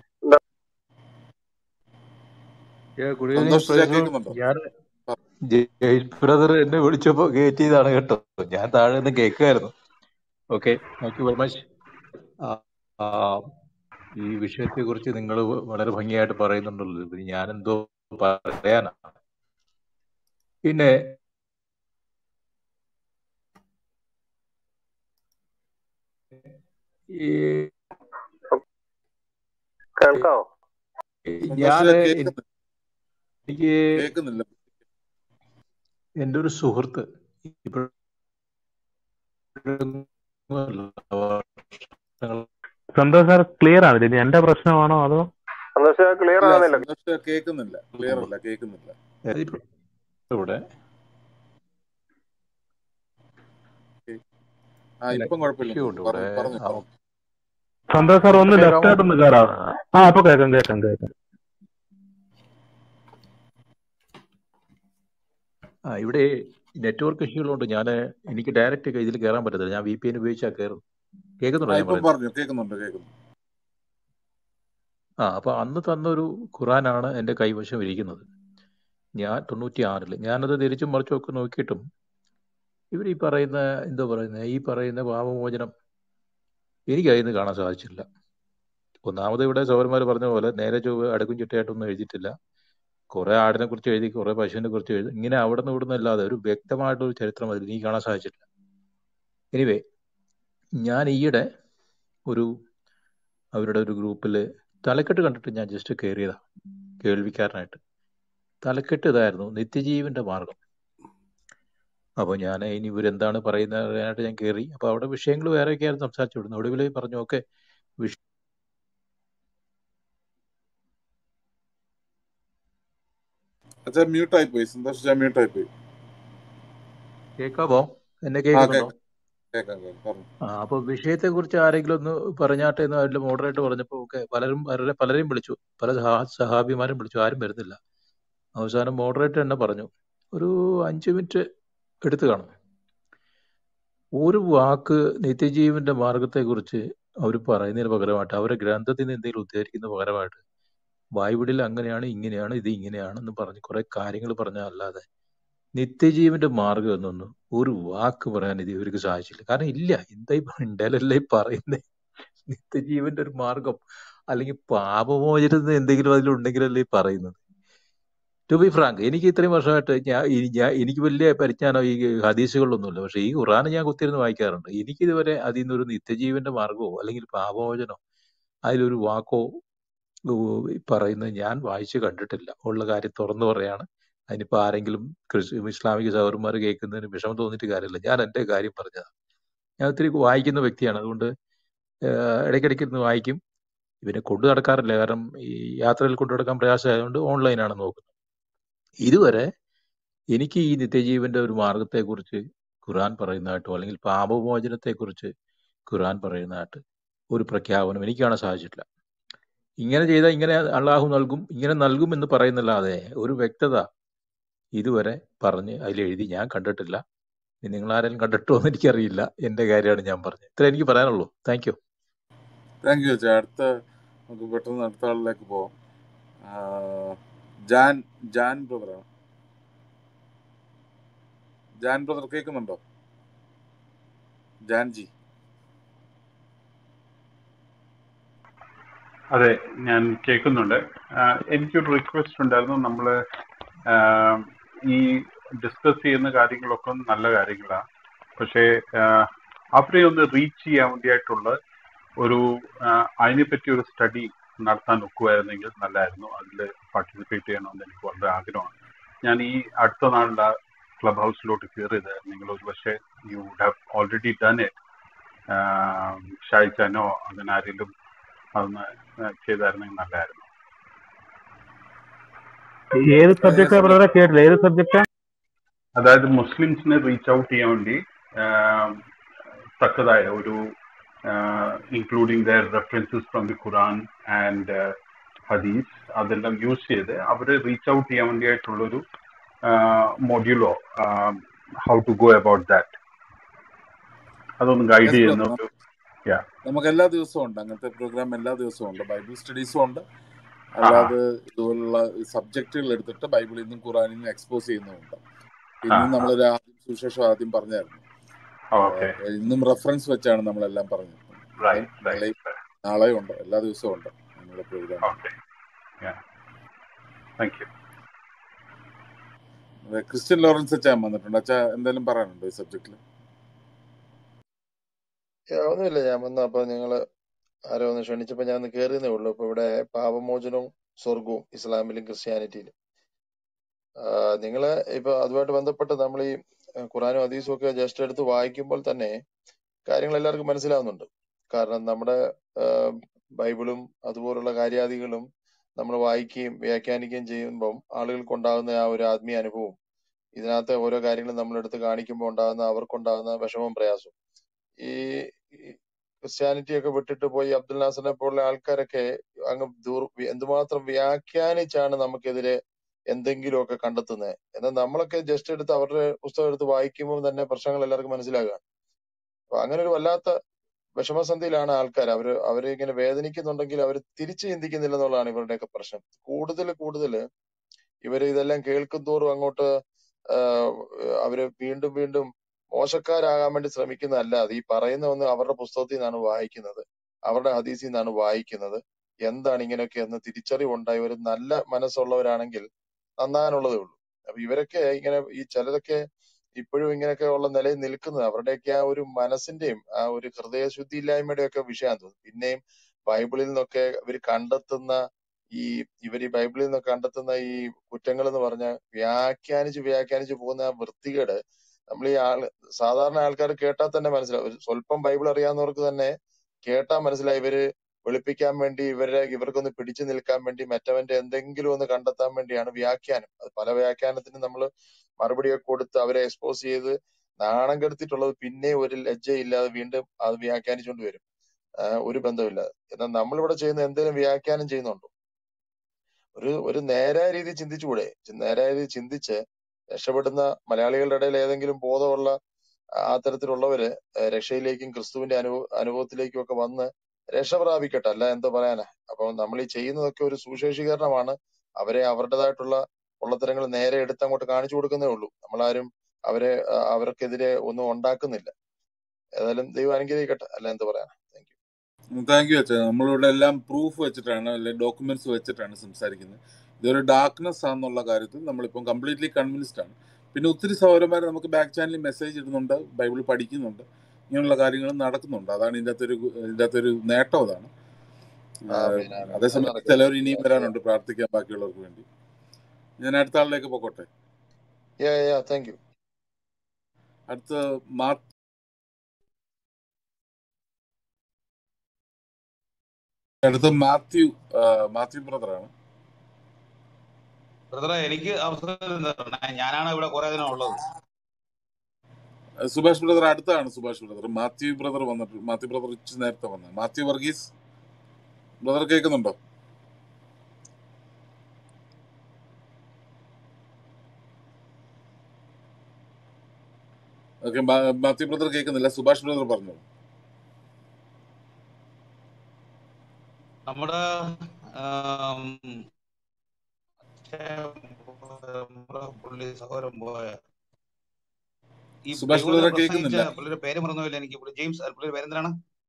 good evening Santhosh ചാ പ്രൈസ് കേൾക്കുന്നുണ്ടോ ഞാൻ ജെയ്സ് ബ്രദർ എന്നെ വിളിച്ചപ്പോ കയറ്റിയതാണ് കേട്ടോ ഞാൻ താഴെ നിന്ന് കേൾക്കായിരുന്നു okay thank you very much ഈ വിഷയത്തെക്കുറിച്ച് നിങ്ങൾ വളരെ ഭംഗിയായിട്ട് പറയുന്നുണ്ടല്ലോ പിന്നെ ഞാനെന്തോ പറയാനാ പിന്നെ ഈ കേൾക്കാവോ ഞാൻ സന്തോഷ് കേൾക്കുന്നില്ല എനിക്ക് കേൾക്കുന്നില്ല എൻ്റെ ഒരു സുഹൃത്ത് ഇപ്പോൾ സന്തോഷ് സാർ ക്ലിയർ ആവില്ല ഇനി എന്റെ പ്രശ്നമാണോ അതോ സന്തോഷ് ക്ലിയർ ഇല്ല ആകുന്നില്ല സന്തോഷ് കേൾക്കുന്നില്ല ക്ലിയർ അല്ല കേൾക്കുന്നില്ല ഇവിടെ ആ ഇപ്പം കുഴപ്പമില്ല ഇഷ്യൂ ഉണ്ട് ഇവിടെ പറഞ്ഞു ആ, പറഞ്ഞു സന്തോഷ് സാർ ഒന്ന് ഇപ്പൊ ലെഫ്റ്റ് കേൾക്കാമോ ആയിട്ടൊന്ന് കയറാം ആ അപ്പൊ കേൾക്കാം കേൾക്കാം കേൾക്കാം ആ ഇവിടെ നെറ്റ്വർക്ക് ഇഷ്യൂകളുണ്ട് ഞാൻ എനിക്ക് ഡയറക്റ്റ് ഇതിൽ കയറാൻ പറ്റത്തില്ല ഞാൻ വി പി എൻ ഉപയോഗിച്ചാൽ കയറും കേൾക്കുന്നുണ്ടോ ആ ഞാൻ ഇപ്പം പറയുന്നത് പറഞ്ഞു കേൾക്കുന്നുണ്ട് കേൾക്കുന്നു ആ അപ്പൊ അന്ന് തന്നൊരു ഖുറാനാണ് എൻ്റെ കൈവശം ഇരിക്കുന്നത് ഞാൻ തൊണ്ണൂറ്റി ആറില് ഞാനത് തിരിച്ചും മറിച്ചും ഒക്കെ നോക്കിയിട്ടും ഇവർ ഈ പറയുന്ന എന്തോ പറയുന്നത് ഈ പറയുന്ന പാപമോചനം എനിക്ക് അതിൽ നിന്ന് കാണാൻ സാധിച്ചില്ല ഒന്നാമത് ഇവിടെ സൗരന്മാർ പറഞ്ഞ പോലെ നേരെ ചൊവ്വ അടുക്കും ചിട്ടയായിട്ടൊന്നും എഴുതിയിട്ടില്ല കുറെ ആടിനെ കുറിച്ച് എഴുതി കുറെ പശുവിനെ കുറിച്ച് എഴുതി ഇങ്ങനെ അവിടെ നിന്ന് ഇവിടുന്ന് അല്ലാതെ ഒരു വ്യക്തമായിട്ടൊരു ചരിത്രം അതിൽ എനിക്ക് കാണാൻ സാധിച്ചിട്ടില്ല എനിവേ ഞാൻ ഈയിടെ ഒരു അവരുടെ ഒരു ഗ്രൂപ്പിൽ തലക്കെട്ട് കണ്ടിട്ട് ഞാൻ ജസ്റ്റ് കയറിയതാ കേൾവിക്കാരനായിട്ട് തലക്കെട്ട് ഇതായിരുന്നു നിത്യജീവന്റെ മാർഗം അപ്പോൾ ഞാൻ ഇനി ഇവരെന്താണ് പറയുന്നത് അറിയാനായിട്ട് ഞാൻ കയറി അപ്പോൾ അവിടെ വിഷയങ്ങൾ വേറെയൊക്കെ ആയിരുന്നു സംസാരിച്ചു വിടുന്നത് ഒടുവിൽ പറഞ്ഞു ഓക്കെ വിഷ അച്ഛാ മ്യൂട്ടായി പോയി സന്തോഷ് അച്ഛാ മ്യൂട്ടായി പോയി കേൾക്കാമോ എന്നെ ആ കേൾക്കുന്നുണ്ടോ കേൾക്കാം കേൾക്കാം കേൾക്കാം പറഞ്ഞു ആ അപ്പോൾ വിഷയത്തെക്കുറിച്ച് ആരെങ്കിലും ഒന്ന് പറഞ്ഞാട്ടെ എന്ന് അതിൽ മോഡറേറ്റ് പറഞ്ഞപ്പോൾ ഒക്കെ പലരും പലരെ പലരെയും വിളിച്ചു പല സഹാ സഹാബിമാരും വിളിച്ചു ആരും വരുന്നില്ല അവസാനം മോഡറേറ്റർ തന്നെ പറഞ്ഞു ഒരു അഞ്ച് മിനിറ്റ് എടുത്തു കാണും ഒരു വാക്ക് നിത്യജീവന്റെ മാർഗത്തെക്കുറിച്ച് അവർ പറയുന്നതിന് പകരമായിട്ട് അവരെ ഗ്രന്ഥത്തിൽ നിന്ന് എന്തെങ്കിലും ഉദ്ധരിക്കുന്ന പകരമായിട്ട് ബൈബിളിൽ അങ്ങനെയാണ് ഇങ്ങനെയാണ് ഇത് ഇങ്ങനെയാണ് എന്ന് പറഞ്ഞ് കുറെ കാര്യങ്ങൾ പറഞ്ഞല്ലാതെ നിത്യജീവന്റെ മാർഗം എന്നൊന്നും ഒരു വാക്ക് പറയാൻ ഇത് ഇവർക്ക് സാധിച്ചില്ല കാരണം ഇല്ല എന്താ ഈ ഉണ്ടാലല്ലേ പറയുന്നേ നിത്യജീവന്റെ ഒരു മാർഗം അല്ലെങ്കിൽ പാപമോചനത്തിന് എന്തെങ്കിലും അതിലുണ്ടെങ്കിലല്ലേ ഈ പറയുന്നത് ടു ബി ഫ്രാങ്ക് എനിക്ക് ഇത്രയും വർഷമായിട്ട് ഞാൻ ഈ- ഞാൻ എനിക്ക് വലിയ പരിജ്ഞാനം ഈ ഹദീസുകളിലൊന്നുമില്ല പക്ഷെ ഈ ഖുറാൻ ഞാൻ കുത്തിയിരുന്ന് വായിക്കാറുണ്ട് എനിക്കിതുവരെ അതിൽ നിന്നൊരു നിത്യജീവന്റെ മാർഗമോ അല്ലെങ്കിൽ പാപമോചനോ അതിലൊരു വാക്കോ ഓ, ഈ പറയുന്നത് ഞാൻ വായിച്ച് കണ്ടിട്ടില്ല ഉള്ള കാര്യം തുറന്നു പറയാണ് അതിനിപ്പോ ആരെങ്കിലും ക്രിസ് ഇസ്ലാമിക സഹോദരന്മാർ കേൾക്കുന്നതിന് വിഷമം തോന്നിയിട്ട് കാര്യമില്ല ഞാൻ എൻ്റെ കാര്യം പറഞ്ഞതാണ് ഞാൻ ഒത്തിരി വായിക്കുന്ന വ്യക്തിയാണ് അതുകൊണ്ട് ഏഹ്, ഇടയ്ക്കിടയ്ക്ക് ഇരുന്ന് വായിക്കും ഇവനെ കൊണ്ടു നടക്കാറില്ല കാരണം ഈ യാത്രയിൽ കൊണ്ടു നടക്കാൻ പ്രയാസമായതുകൊണ്ട് ഓൺലൈനാണ് നോക്കുന്നത് ഇതുവരെ എനിക്ക് ഈ നിത്യജീവന്റെ ഒരു മാർഗത്തെക്കുറിച്ച് ഖുർആൻ പറയുന്നതായിട്ടോ അല്ലെങ്കിൽ പാപമോചനത്തെക്കുറിച്ച് ഖുർആൻ പറയുന്നതായിട്ട് ഒരു പ്രഖ്യാപനം എനിക്ക് കാണാൻ സാധിച്ചിട്ടില്ല ഇങ്ങനെ ചെയ്താൽ ഇങ്ങനെ അള്ളാഹു നൽകും ഇങ്ങനെ നൽകും എന്ന് പറയുന്നല്ലാതെ ഒരു വ്യക്തത ഇതുവരെ പറഞ്ഞ് അതിൽ എഴുതി ഞാൻ കണ്ടിട്ടില്ല ഇനി നിങ്ങൾ ആരെങ്കിലും കണ്ടിട്ടോ എന്ന് എനിക്കറിയില്ല എന്റെ കാര്യമാണ് ഞാൻ പറഞ്ഞത് ഇത്ര എനിക്ക് പറയാനുള്ളൂ താങ്ക് യു താങ്ക് യു അച്ഛാ അടുത്ത നമുക്ക് പെട്ടെന്ന് അടുത്ത ആളിലേക്ക് പോവാം ആ, ജാൻ ജാൻ ബ്രദറാണ് ജാൻ ബ്രദർ കേൾക്കുന്നുണ്ടോ ജാൻജി അതെ ഞാൻ കേൾക്കുന്നുണ്ട് ആഹ് എനിക്കൊരു റിക്വസ്റ്റ് ഉണ്ടായിരുന്നു നമ്മൾ ഈ ഡിസ്കസ് ചെയ്യുന്ന കാര്യങ്ങളൊക്കെ നല്ല കാര്യങ്ങളാണ് പക്ഷേ ആഹ് അവരെ ഒന്ന് റീച്ച് ചെയ്യാൻ വേണ്ടിയായിട്ടുള്ള ഒരു ആഹ് അതിനെപ്പറ്റി ഒരു സ്റ്റഡി നടത്താൻ ഒക്കുമായിരുന്നെങ്കിൽ നല്ലതായിരുന്നു അതിൽ പാർട്ടിസിപ്പേറ്റ് ചെയ്യണമെന്ന് എനിക്ക് വളരെ ആഗ്രഹമാണ് ഞാൻ ഈ അടുത്ത നാളിൽ ക്ലബ് ഹൗസിലോട്ട് കയറിയത് നിങ്ങൾ ഒരു പക്ഷേ you would have already done it ഷായിച്ചാനോ അങ്ങനെ ആരെങ്കിലും അതൊന്ന് ചെയ്തായിരുന്നെങ്കിൽ നല്ലതായിരുന്നു ഏത് സബ്ജക്റ്റാ ബ്രദറെ കേട്ടില്ല ഏത് സബ്ജക്റ്റാ അതായത് മുസ്ലിംസിനെ റീച്ച് ഔട്ട് ചെയ്യാൻ വേണ്ടി ആം, തക്കതായ ഒരു including their references from the Quran and Hadith അതെല്ലാം യൂസ് ചെയ്ത് അവരെ റീച്ച് ഔട്ട് ചെയ്യാൻ വേണ്ടിയായിട്ടുള്ളൊരു മൊഡ്യൂളോ how to go about that അതൊന്ന് ഗൈഡ് യെസ് ചെയ്യുന്ന ബ്രദർ ഒരു യാ നമുക്ക് എല്ലാ ദിവസവും ഉണ്ട് അങ്ങനത്തെ പ്രോഗ്രാം എല്ലാ ദിവസവും ഉണ്ട് ബൈബിൾ സ്റ്റഡീസും ഉണ്ട് ആ അല്ലാതെ ഇതുപോലുള്ള സബ്ജക്റ്റുകൾ എടുത്തിട്ട് ബൈബിളിൽ നിന്നും ഖുറാനിൽ നിന്നും എക്സ്പോസ് ചെയ്യുന്നുമുണ്ട് ആ ഇന്നും നമ്മൾ ആദ്യം സുവിശേഷം ആദ്യം പറഞ്ഞായിരുന്നു ഓക്കെ അപ്പൊ ഇന്നും റെഫറൻസ് വെച്ചാണ് നമ്മളെല്ലാം പറഞ്ഞത് ഇന്നും റൈറ്റ് നാളെയും റൈറ്റ് നാളെയും ഉണ്ട് എല്ലാ ദിവസവും ഉണ്ട് നമ്മളിപ്പോൾ എഴുതാൻ ഓക്കെ താങ്ക് യു അതെ, ക്രിസ്ത്യൻ ലോറൻസ് അച്ഛൻ വന്നിട്ടുണ്ട് അച്ഛാ എന്തെങ്കിലും പറയാനുണ്ടോ ഈ സബ്ജക്റ്റിൽ ഏ, ഒന്നുമില്ല ഞാൻ വന്ന അപ്പൊ നിങ്ങള് ആരോ ഒന്ന് ക്ഷണിച്ചപ്പോ ഞാൻ ഒന്ന് കേറിയതേ ഉള്ളൂ അപ്പൊ ഇവിടെ പാപമോചനവും സ്വർഗവും ഇസ്ലാമിലും ക്രിസ്ത്യാനിറ്റിയിലും ആ, നിങ്ങള് ഇപ്പൊ അതുമായിട്ട് ബന്ധപ്പെട്ട് നമ്മൾ ഈ ഏഹ്, ഖുറാനും ഹദീസും ഒക്കെ ജസ്റ്റ് എടുത്ത് വായിക്കുമ്പോൾ തന്നെ കാര്യങ്ങൾ എല്ലാവർക്കും മനസ്സിലാവുന്നുണ്ട് കാരണം നമ്മുടെ ആഹ്, ബൈബിളും അതുപോലുള്ള കാര്യാദികളും നമ്മൾ വായിക്കുകയും വ്യാഖ്യാനിക്കുകയും ചെയ്യുമ്പം ആളുകൾക്കുണ്ടാകുന്ന ആ ഒരു ആത്മീയ അനുഭവം ഇതിനകത്തെ ഓരോ കാര്യങ്ങളും നമ്മളെടുത്ത് കാണിക്കുമ്പോൾ ഉണ്ടാകുന്ന അവർക്കുണ്ടാകുന്ന വിഷമവും പ്രയാസവും ഈ ഈ ക്രിസ്ത്യാനിറ്റി ഒക്കെ വിട്ടിട്ട് പോയി അബ്ദുൽ നാസറിനെ പോലുള്ള ആൾക്കാരൊക്കെ അങ്ങ് ദൂർ എന്തുമാത്രം വ്യാഖ്യാനിച്ചാണ് നമുക്കെതിരെ എന്തെങ്കിലുമൊക്കെ കണ്ടെത്തുന്നത് എന്നാൽ നമ്മളൊക്കെ ജസ്റ്റ് എടുത്ത് അവരുടെ പുസ്തകം എടുത്ത് വായിക്കുമ്പോൾ തന്നെ പ്രശ്നങ്ങൾ എല്ലാവർക്കും മനസ്സിലാകുകയാണ് അപ്പൊ അങ്ങനെ ഒരു വല്ലാത്ത വിഷമസന്ധിയിലാണ് ആൾക്കാർ അവര് അവരെ ഇങ്ങനെ വേദനിക്കുന്നുണ്ടെങ്കിൽ അവർ തിരിച്ചു ചിന്തിക്കുന്നില്ല എന്നുള്ളതാണ് ഇവരുടെയൊക്കെ പ്രശ്നം കൂടുതൽ കൂടുതൽ ഇവര് ഇതെല്ലാം കേൾക്കും തോറും അങ്ങോട്ട് ആഹ് അവര് വീണ്ടും വീണ്ടും മോശക്കാരാകാൻ വേണ്ടി ശ്രമിക്കുന്നതല്ല അത് ഈ പറയുന്ന ഒന്ന് അവരുടെ പുസ്തകത്തിൽ നിന്നാണ് വായിക്കുന്നത് അവരുടെ ഹദീസിൽ നിന്നാണ് വായിക്കുന്നത് എന്താണ് ഇങ്ങനെയൊക്കെ എന്ന് തിരിച്ചറിവുണ്ടായി ഒരു നല്ല മനസ്സുള്ളവരാണെങ്കിൽ നന്നാകാനുള്ളതേ ഉള്ളൂ അപ്പൊ ഇവരൊക്കെ ഇങ്ങനെ ഈ ചിലരൊക്കെ ഇപ്പോഴും ഇങ്ങനെയൊക്കെ ഉള്ള നിലയിൽ നിൽക്കുന്നത് അവരുടെയൊക്കെ ആ ഒരു മനസ്സിന്റെയും ആ ഒരു ഹൃദയശുദ്ധി ഇല്ലായ്മയുടെ ഒക്കെ വിഷയമാണ് തോന്നുന്നു പിന്നെയും ബൈബിളിൽ നിന്നൊക്കെ ഇവർ കണ്ടെത്തുന്ന ഈ ഇവർ ഈ ബൈബിളിൽ നിന്ന് കണ്ടെത്തുന്ന ഈ കുറ്റങ്ങൾ എന്ന് പറഞ്ഞാൽ വ്യാഖ്യാനിച്ച് വ്യാഖ്യാനിച്ച് പോകുന്ന ആ വൃത്തികേട് നമ്മൾ ഈ ആള് സാധാരണ ആൾക്കാർ കേട്ടാൽ തന്നെ മനസ്സിലാവും ഒരു സ്വല്പം ബൈബിൾ അറിയാവുന്നവർക്ക് തന്നെ കേട്ടാൽ മനസ്സിലായി ഇവര് വെളുപ്പിക്കാൻ വേണ്ടി ഇവരെ ഇവർക്കൊന്ന് പിടിച്ചു നിൽക്കാൻ വേണ്ടി മറ്റവന്റെ എന്തെങ്കിലും ഒന്ന് കണ്ടെത്താൻ വേണ്ടിയാണ് വ്യാഖ്യാനം അത് പല വ്യാഖ്യാനത്തിനും നമ്മൾ മറുപടിയൊക്കെ കൊടുത്ത് അവരെ എക്സ്പോസ് ചെയ്ത് നാണം കെടുത്തിട്ടുള്ളത് പിന്നെ ഒരു ലജ്ജയില്ലാതെ വീണ്ടും അത് വ്യാഖ്യാനിച്ചുകൊണ്ട് വരും ആഹ് ഒരു ബന്ധമില്ലാതെ എന്നാൽ നമ്മളിവിടെ ചെയ്യുന്ന എന്തെങ്കിലും വ്യാഖ്യാനം ചെയ്യുന്നുണ്ടോ ഒരു ഒരു നേരായ രീതി ചിന്തിച്ചുകൂടെ ചി- നേരായ രീതി ചിന്തിച്ച് രക്ഷപ്പെടുന്ന മലയാളികളുടെ ഇടയിൽ ഏതെങ്കിലും ബോധമുള്ള ആ തരത്തിലുള്ളവര് ഏഹ് രക്ഷയിലേക്കും ക്രിസ്തുവിന്റെ അനുഭവ അനുഭവത്തിലേക്കും ഒക്കെ വന്ന് രക്ഷ പ്രാപിക്കട്ടെ അല്ല എന്താ പറയാനാ അപ്പൊ നമ്മൾ ഈ ചെയ്യുന്നതൊക്കെ ഒരു സുശേഷീകരണമാണ് അവരെ അവരുടേതായിട്ടുള്ള പൊള്ളത്തരങ്ങൾ നേരെ എടുത്ത് അങ്ങോട്ട് കാണിച്ചു കൊടുക്കുന്നേ ഉള്ളൂ നമ്മളാരും അവരെ ആ, അവർക്കെതിരെ ഒന്നും ഉണ്ടാക്കുന്നില്ല ഏതായാലും ദൈവം അനുഗ്രഹിക്കട്ടെ അല്ല എന്താ പറയാനാ താങ്ക് യു താങ്ക് യു അച്ഛാ നമ്മളിവിടെ എല്ലാം പ്രൂഫ് വെച്ചിട്ടാണ് അല്ലെ ഡോക്യുമെന്റ്സ് വെച്ചിട്ടാണ് സംസാരിക്കുന്നത് ഇതൊരു ഡാർക്ക്നെസ് ആണെന്നുള്ള കാര്യത്തിൽ നമ്മളിപ്പം കംപ്ലീറ്റ്ലി കൺവിൻസ്ഡ് ആണ് പിന്നെ ഒത്തിരി സഹോദരന്മാർ നമുക്ക് ബാക്ക് ചാനലിൽ മെസ്സേജ് ഇടുന്നുണ്ട് ബൈബിൾ പഠിക്കുന്നുണ്ട് ഇങ്ങനെയുള്ള കാര്യങ്ങൾ നടക്കുന്നുണ്ട് അതാണ് ഇതിൻ്റെ അകത്തൊരു ഇതിൻ്റെ അകത്തൊരു നേട്ടം അതാണ് ആഹ് ആമേൻ ആമേൻ അത് അതേസമയത്ത് നടക്കട്ടെ ചിലവർ ഇനിയും വരാനുണ്ട് പ്രാർത്ഥിക്കാൻ ബാക്കിയുള്ളവർക്ക് വേണ്ടി ഞാൻ അടുത്ത ആളിലേക്ക് പോകട്ടെ യാ യാ താങ്ക് യു അടുത്ത മാ അടുത്ത മാത്യു ആഹ് മാത്യു ബ്രദറാണ് ബ്രദറെ എനിക്ക് അവസരം തരണേ ഞാനാണ് ഇവിടെ കുറെ ദിനം ഉള്ളത് സുഭാഷ് ബ്രദർ അടുത്താണ് സുഭാഷ് ബ്രദർ മാത്യു ബ്രദർ വന്നിട്ട് മാത്യു ബ്രദർ ഇച്ചിരി നേരത്തെ വന്നത് മാത്യു വർഗീസ് ബ്രദർ കേൾക്കുന്നുണ്ടോ ഓക്കെ മാത്യു ബ്രദർ കേൾക്കുന്നില്ല സുഭാഷ് ബ്രദർ പറഞ്ഞു നമ്മുടെ ആം, നമ്മുടെ പുള്ളി സഹോദരൻ പോയ ഈ സുഭാഷ് ദൈവവചനം ബ്രദറെ പ്രസംഗിച്ച കേൾക്കുന്നില്ല പുള്ളിയുടെ പേര് മറന്നുപോയില്ല എനിക്ക് പുള്ളി ജെയിംസ് അല്ല, പുള്ളിയുടെ പേരെന്താണ്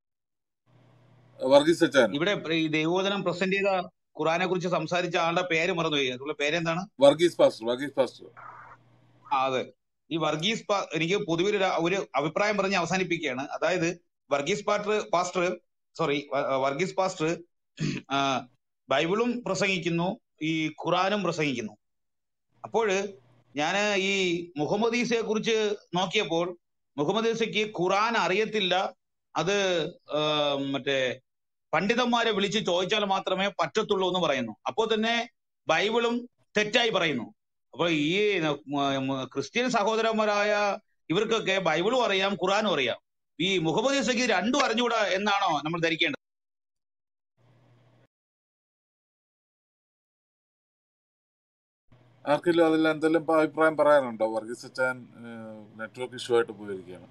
വർഗീസ് അച്ചാൻ ഇവിടെ ഈ ദൈവവചനം പ്രസന്റ് ചെയ്ത ഖുറാനെ കുറിച്ച് സംസാരിച്ച ആളുടെ പേര് മറന്നുപോയി പുള്ളിയുടെ പേരെന്താണ് വർഗീസ് പാസ്റ്റർ വർഗീസ് പാസ്റ്റർ ആ അതെ ഈ വർഗീസ് പാ എനിക്ക് പൊതുവെ ഒരു ഒരു അഭിപ്രായം പറഞ്ഞ് അവസാനിപ്പിക്കുകയാണ് അതായത് Varghese pastor pastor sorry Varghese pastor ആ, ബൈബിളും പ്രസംഗിക്കുന്നു ഈ ഖുറാനും പ്രസംഗിക്കുന്നു അപ്പോൾ ഞാൻ ഈ മുഹമ്മദ് ഈസയെ കുറിച്ച് നോക്കിയപ്പോൾ മുഹമ്മദ് ഈസയ്ക്ക് ഖുറാൻ അറിയത്തില്ല അത് ആ, മറ്റേ പണ്ഡിതന്മാരെ വിളിച്ച് ചോദിച്ചാൽ മാത്രമേ പറ്റത്തുള്ളൂ എന്ന് പറയുന്നു അപ്പോൾ തന്നെ ബൈബിളും തെറ്റായി പറയുന്നു അപ്പൊ ഈ മ- മ- ക്രിസ്ത്യൻ സഹോദരന്മാരായ ഇവർക്കൊക്കെ ബൈബിളും അറിയാം ഖുറാനും അറിയാം ഈ മുഹമ്മദ് ഈസയ്ക്ക് രണ്ടും അറിഞ്ഞുകൂടാ എന്നാണോ നമ്മൾ ധരിക്കേണ്ടത് ആർക്കെങ്കിലും അതിൽ എന്തെങ്കിലും ഇപ്പൊ അഭിപ്രായം പറയാനുണ്ടോ വർഗീസ് അച്ചാൻ നെറ്റ്വർക്ക് ഇഷ്യൂ ആയിട്ട് പോയിരിക്കുകയാണ്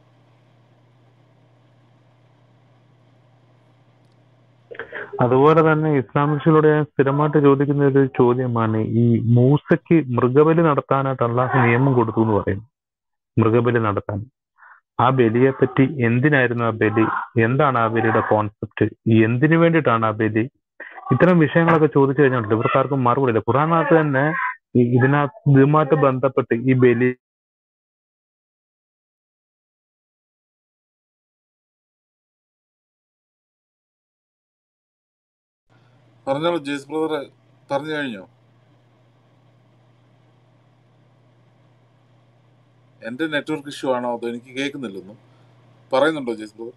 അതുപോലെ തന്നെ ഇസ്ലാമിക്സിലൂടെ ഞാൻ സ്ഥിരമായിട്ട് ചോദിക്കുന്ന ഒരു ചോദ്യമാണ് ഈ മൂസയ്ക്ക് മൃഗബലി നടത്താനായിട്ട് അള്ളാഹു നിയമം കൊടുത്തു എന്ന് പറയുന്നു മൃഗബലി നടത്താൻ ആ ബലിയെ പറ്റി എന്തിനായിരുന്നു ആ ബലി എന്താണ് ആ ബലിയുടെ കോൺസെപ്റ്റ് എന്തിനു വേണ്ടിയിട്ടാണ് ആ ബലി ഇത്തരം വിഷയങ്ങളൊക്കെ ചോദിച്ചു കഴിഞ്ഞിട്ടുണ്ട് ഇവർക്കാർക്കും മറുപടി ഇല്ല ഖുറാനകത്ത് തന്നെ ഈ ഇതിനകത്ത് ഇതുമായിട്ട് ബന്ധപ്പെട്ട് ഈ ബലി പറഞ്ഞോളൂ ജേസ് ബ്രദർ പറഞ്ഞു കഴിഞ്ഞോ എന്റെ നെറ്റ്വർക്ക് ഇഷ്യൂ ആണോ അതോ എനിക്ക് കേൾക്കുന്നില്ലെന്നും പറയുന്നുണ്ടോ ജേസ് ബ്രദർ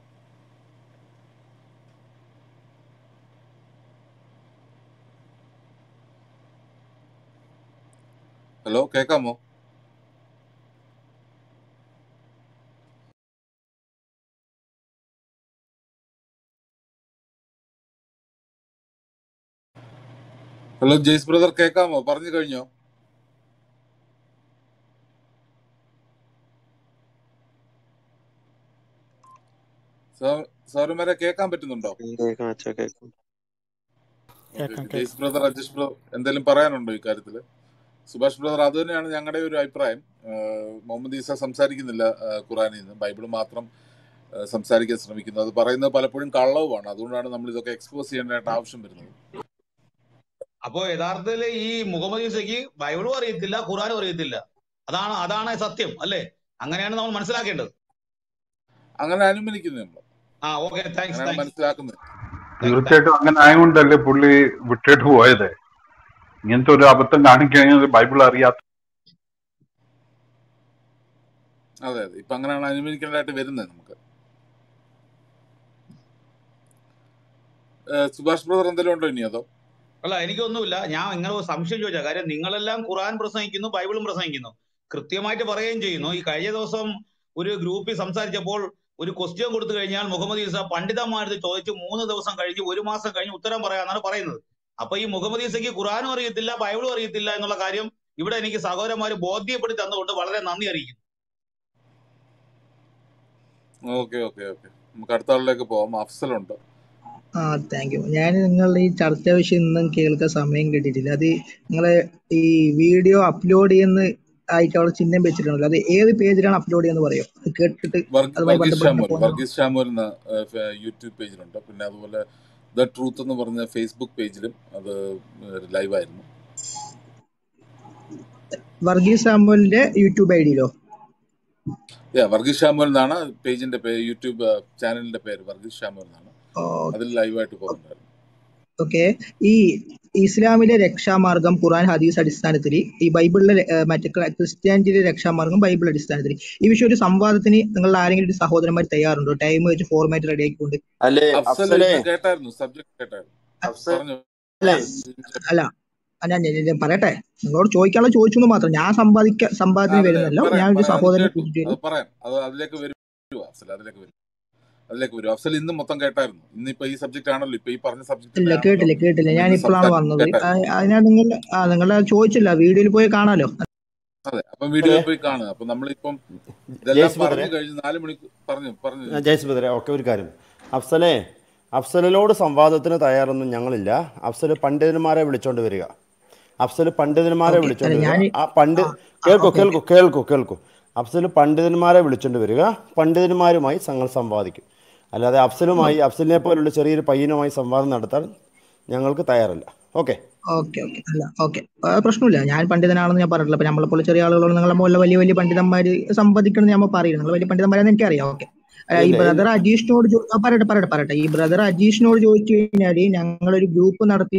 ഹലോ കേൾക്കാമോ ഹലോ ജെയ്സ് ബ്രദർ കേൾക്കാമോ പറഞ്ഞു കഴിഞ്ഞോ സൗരന്മാരെ കേൾക്കാൻ പറ്റുന്നുണ്ടോ കേൾക്കാം അച്ഛാ കേൾക്കാം ഓക്കെ കേൾക്കാം ജെയ്സ് കേൾക്കാം ബ്രദർ അജീഷ് ബ്രദർ എന്തെങ്കിലും പറയാനുണ്ടോ ഈ കാര്യത്തില് സുഭാഷ് ബ്രദർ അത് തന്നെയാണ് ഞങ്ങളുടെ ഒരു അഭിപ്രായം ആഹ് മുഹമ്മദ് ഈസ സംസാരിക്കുന്നില്ല ആഹ് ഖുറാനിൽ നിന്ന് ബൈബിൾ മാത്രം ആഹ് സംസാരിക്കാൻ ശ്രമിക്കുന്നു അത് പറയുന്നത് പലപ്പോഴും കള്ളവുമാണ് അതുകൊണ്ടാണ് നമ്മൾ ഇതൊക്കെ എക്സ്പോസ് ചെയ്യേണ്ടതായിട്ട് ആവശ്യം വരുന്നത് അപ്പോ യഥാർത്ഥത്തിൽ ഈ മുഹമ്മദ് ഈസയ്ക്ക് ബൈബിളും അറിയത്തില്ല ഖുറാനും അറിയത്തില്ല അതാണ് അതാണ് സത്യം അല്ലേ അങ്ങനെയാണ് നമ്മൾ മനസ്സിലാക്കേണ്ടത് അങ്ങനെ അനുമാനിക്കുന്നു നമ്മൾ ആ ഓക്കെ താങ്ക്സ് അങ്ങനെയാണ് താങ്ക്സ് മനസ്സിലാക്കുന്നത് തീർച്ചയായിട്ടും അങ്ങനെ ആയതുകൊണ്ടല്ലേ പുള്ളി വിട്ടിട്ട് പോയത് ഇങ്ങനത്തെ ഒരു അബദ്ധം കാണിക്കഴിഞ്ഞാൽ ബൈബിൾ അറിയാത്ത അതെ അതെ ഇപ്പൊ അങ്ങനെയാണ് അനുമാനിക്കേണ്ടതായിട്ട് വരുന്നത് നമുക്ക് ആഹ് സുഭാഷ് ബ്രദർ എന്തെങ്കിലും ഉണ്ടോ ഇനി അതോ അല്ല എനിക്കൊന്നുമില്ല ഞാൻ ഇങ്ങനെ ഒരു സംശയം ചോദിച്ചാ കാര്യം നിങ്ങളെല്ലാം ഖുറാൻ പ്രസംഗിക്കുന്നു ബൈബിളും പ്രസംഗിക്കുന്നു കൃത്യമായിട്ട് പറയുകയും ചെയ്യുന്നു ഈ കഴിഞ്ഞ ദിവസം ഒരു ഗ്രൂപ്പിൽ സംസാരിച്ചപ്പോൾ ഒരു ക്വസ്റ്റ്യൻ കൊടുത്തു കഴിഞ്ഞാൽ മുഹമ്മദ് ഈസ പണ്ഡിതന്മാരടുത്ത് ചോദിച്ച് മൂന്ന് ദിവസം കഴിഞ്ഞ് ഒരു മാസം കഴിഞ്ഞ് ഉത്തരം പറയാന്നാണ് പറയുന്നത് അപ്പൊ ഈ മുഹമ്മദ് ഈസയ്ക്ക് ഖുറാനും അറിയത്തില്ല ബൈബിളും അറിയത്തില്ല എന്നുള്ള കാര്യം ഇവിടെ എനിക്ക് സഹോദരന്മാര് ബോധ്യപ്പെടുത്തി തന്നുകൊണ്ട് വളരെ നന്ദി അറിയിക്കുന്നു ഓക്കെ ഓക്കെ ഓക്കെ നമുക്ക് അടുത്ത ആളിലേക്ക് പോവാം അഫ്സലുണ്ട് ആ താങ്ക് യു ഞാൻ നിങ്ങളുടെ ഈ ചർച്ചാ വിഷയം ഒന്നും കേൾക്കാൻ സമയം കിട്ടിയിട്ടില്ല അത് നിങ്ങളെ ഈ വീഡിയോ അപ്ലോഡ് ചെയ്യുന്ന ആയിട്ട് അവിടെ ചിഹ്നം വെച്ചിട്ടുണ്ടല്ലോ അത് ഏത് പേജിലാണ് അപ്ലോഡ് ചെയ്യുന്നത് പറയോ അത് കേട്ടിട്ട് വർഗ- അതുമായി വർഗീസ് ബന്ധപ്പെട്ട് ഷാമൂൽ പോകാൻ വർഗീസ് ഷാമൂൽ എന്ന ഏഹ്, യൂട്യൂബ് പേജിലുണ്ട് പിന്നെ അതുപോലെ ദ ട്രൂത്ത് എന്ന് പറഞ്ഞ ഫേസ്ബുക്ക് പേജിലും അത് ലൈവായിരുന്നു വർഗീസ് സാമുവലിന്റെ യൂട്യൂബ് ഐ ഡിയിലോ യാ വർഗീസ് ഷാമൂൽ എന്നാണ് പേജിന്റെ പേര് യൂട്യൂബ് ചാനലിന്റെ പേര് വർഗീസ് ഷാമൂൽ എന്നാണ് അതിൽ ലൈവായിട്ട് പോകുന്നുണ്ടായിരുന്നു ഓക്കെ ഈ ഇസ്ലാമിലെ രക്ഷാമാർഗം ഖുറാൻ ഹദീസ് അടിസ്ഥാനത്തിൽ ഈ ബൈബിളിലെ ഏർ, മറ്റേ ക്ര- ക്രിസ്ത്യാനിറ്റിയിലെ രക്ഷാമാർഗം ബൈബിൾ അടിസ്ഥാനത്തിൽ ഈ വിഷയം ഒരു സംവാദത്തിന് നിങ്ങളുടെ ആരെങ്കിലും ഒരു സഹോദരന്മാർ തയ്യാറുണ്ടോ ടൈം വെച്ച് ഫോർമാറ്റ് റെഡി ആക്കിക്കൊണ്ട് അല്ലേ അഫ്സൽ അഫ്സലേ ഇന്ന് കേട്ടായിരുന്നു സബ്ജക്ട് കേട്ടായിരുന്നു അഫ്സൽ പറഞ്ഞു അല്ല അല്ല ആ, ഞാൻ ഞാൻ- ഞാൻ പറയട്ടെ നിങ്ങളോട് ചോദിക്കാനുള്ള ചോദിച്ചു എന്ന് മാത്രം ഞാൻ സമ്പാദിക്ക സമ്പാദത്തിന് അതെ വരുന്നല്ലോ പറയാം ഞാൻ ഒരു പറയാം അത് സഹോദരനെ കേട്ടു കൂട്ടിയിട്ട് അത് വരും പറയാം അത് അതിലേക്ക് വരും അഫ്സൽ അതിലേക്ക് വരും അതിലേക്ക് വരും അഫ്സൽ ഇന്ന് മൊത്തം കേട്ടായിരുന്നു ഇന്നിപ്പോ ഈ സബ്ജക്റ്റ് ആണല്ലോ ഇപ്പൊ ഈ പറഞ്ഞ സബ്ജക്റ്റ് ഇല്ല തന്നെ ആണല്ലോ കേട്ടില്ല കേട്ടില്ല നമ്മൾ ഞാൻ ഇന്ന് ഇപ്പോഴാണ് സംസാരിച്ച് വന്നത് കേട്ടായിരുന്നു ആ, അതിനാ നിങ്ങൾ ആ നിങ്ങളെ ചോദിച്ചില്ല വീഡിയോയിൽ പോയി കാണാലോ അതെ അപ്പം വീഡിയോ പോയി കാണുക അപ്പൊ നമ്മളിപ്പം ഇതെല്ലാം ജയ്സ് ബദറെ പറഞ്ഞു കഴിഞ്ഞ് നാല് മണിക്കൂർ പറഞ്ഞു പറഞ്ഞു ജയ്സ് ബദറെ ഒക്കെ ഒരു കാര്യം അഫ്സലേ അഫ്സലിനോട് സംവാദത്തിന് തയ്യാറൊന്നും ഞങ്ങളില്ല അഫ്സൽ പണ്ഡിതന്മാരെ വിളിച്ചോണ്ട് വരിക അഫ്സൽ പണ്ഡിതന്മാരെ ഓക്കെ അല്ല വിളിച്ചോണ്ട് വരിക ഞാൻ ആ പണ്ട് ആ ആ കേൾക്കൂ ഓക്കെ കേൾക്കൂ കേൾക്കൂ കേൾക്കൂ അഫ്സൽ പണ്ഡിതന്മാരെ വിളിച്ചോണ്ട് വരിക പണ്ഡിതന്മാരുമായി ഞങ്ങൾ സംവാദിക്കും അല്ലാതെ അഫ്സലുമായി അഫ്സലിനെ പോലുള്ള ചെറിയൊരു പയ്യനുമായി സംവാദം നടത്താൻ ഞങ്ങൾക്ക് തയ്യാറല്ല ഓക്കെ ഓക്കെ ഓക്കെ അല്ല ഓക്കെ പ്രശ്നമില്ല ഞാൻ പണ്ഡിതനാണെന്ന് ഞാൻ പറഞ്ഞിട്ടില്ല അപ്പൊ നമ്മളെ പോലെ ചെറിയ ആളുകളോട് നിങ്ങളെ പോലെ വലിയ വലിയ പണ്ഡിതന്മാര് സംവദിക്കണം ഞാൻ പറയില്ല നിങ്ങൾ വലിയ പണ്ഡിതന്മാരെന്ന് എനിക്കറിയാം ഓക്കെ ഈ ഇല്ല ബ്രദർ ഇല്ല അജീഷിനോട് ചോ- ആ, പറയട്ടെ പറയട്ടെ പറയട്ടെ ഈ ബ്രദർ അജീഷിനോട് ചോദിച്ചു കഴിഞ്ഞാല് ഞങ്ങളൊരു ഗ്രൂപ്പ് നടത്തി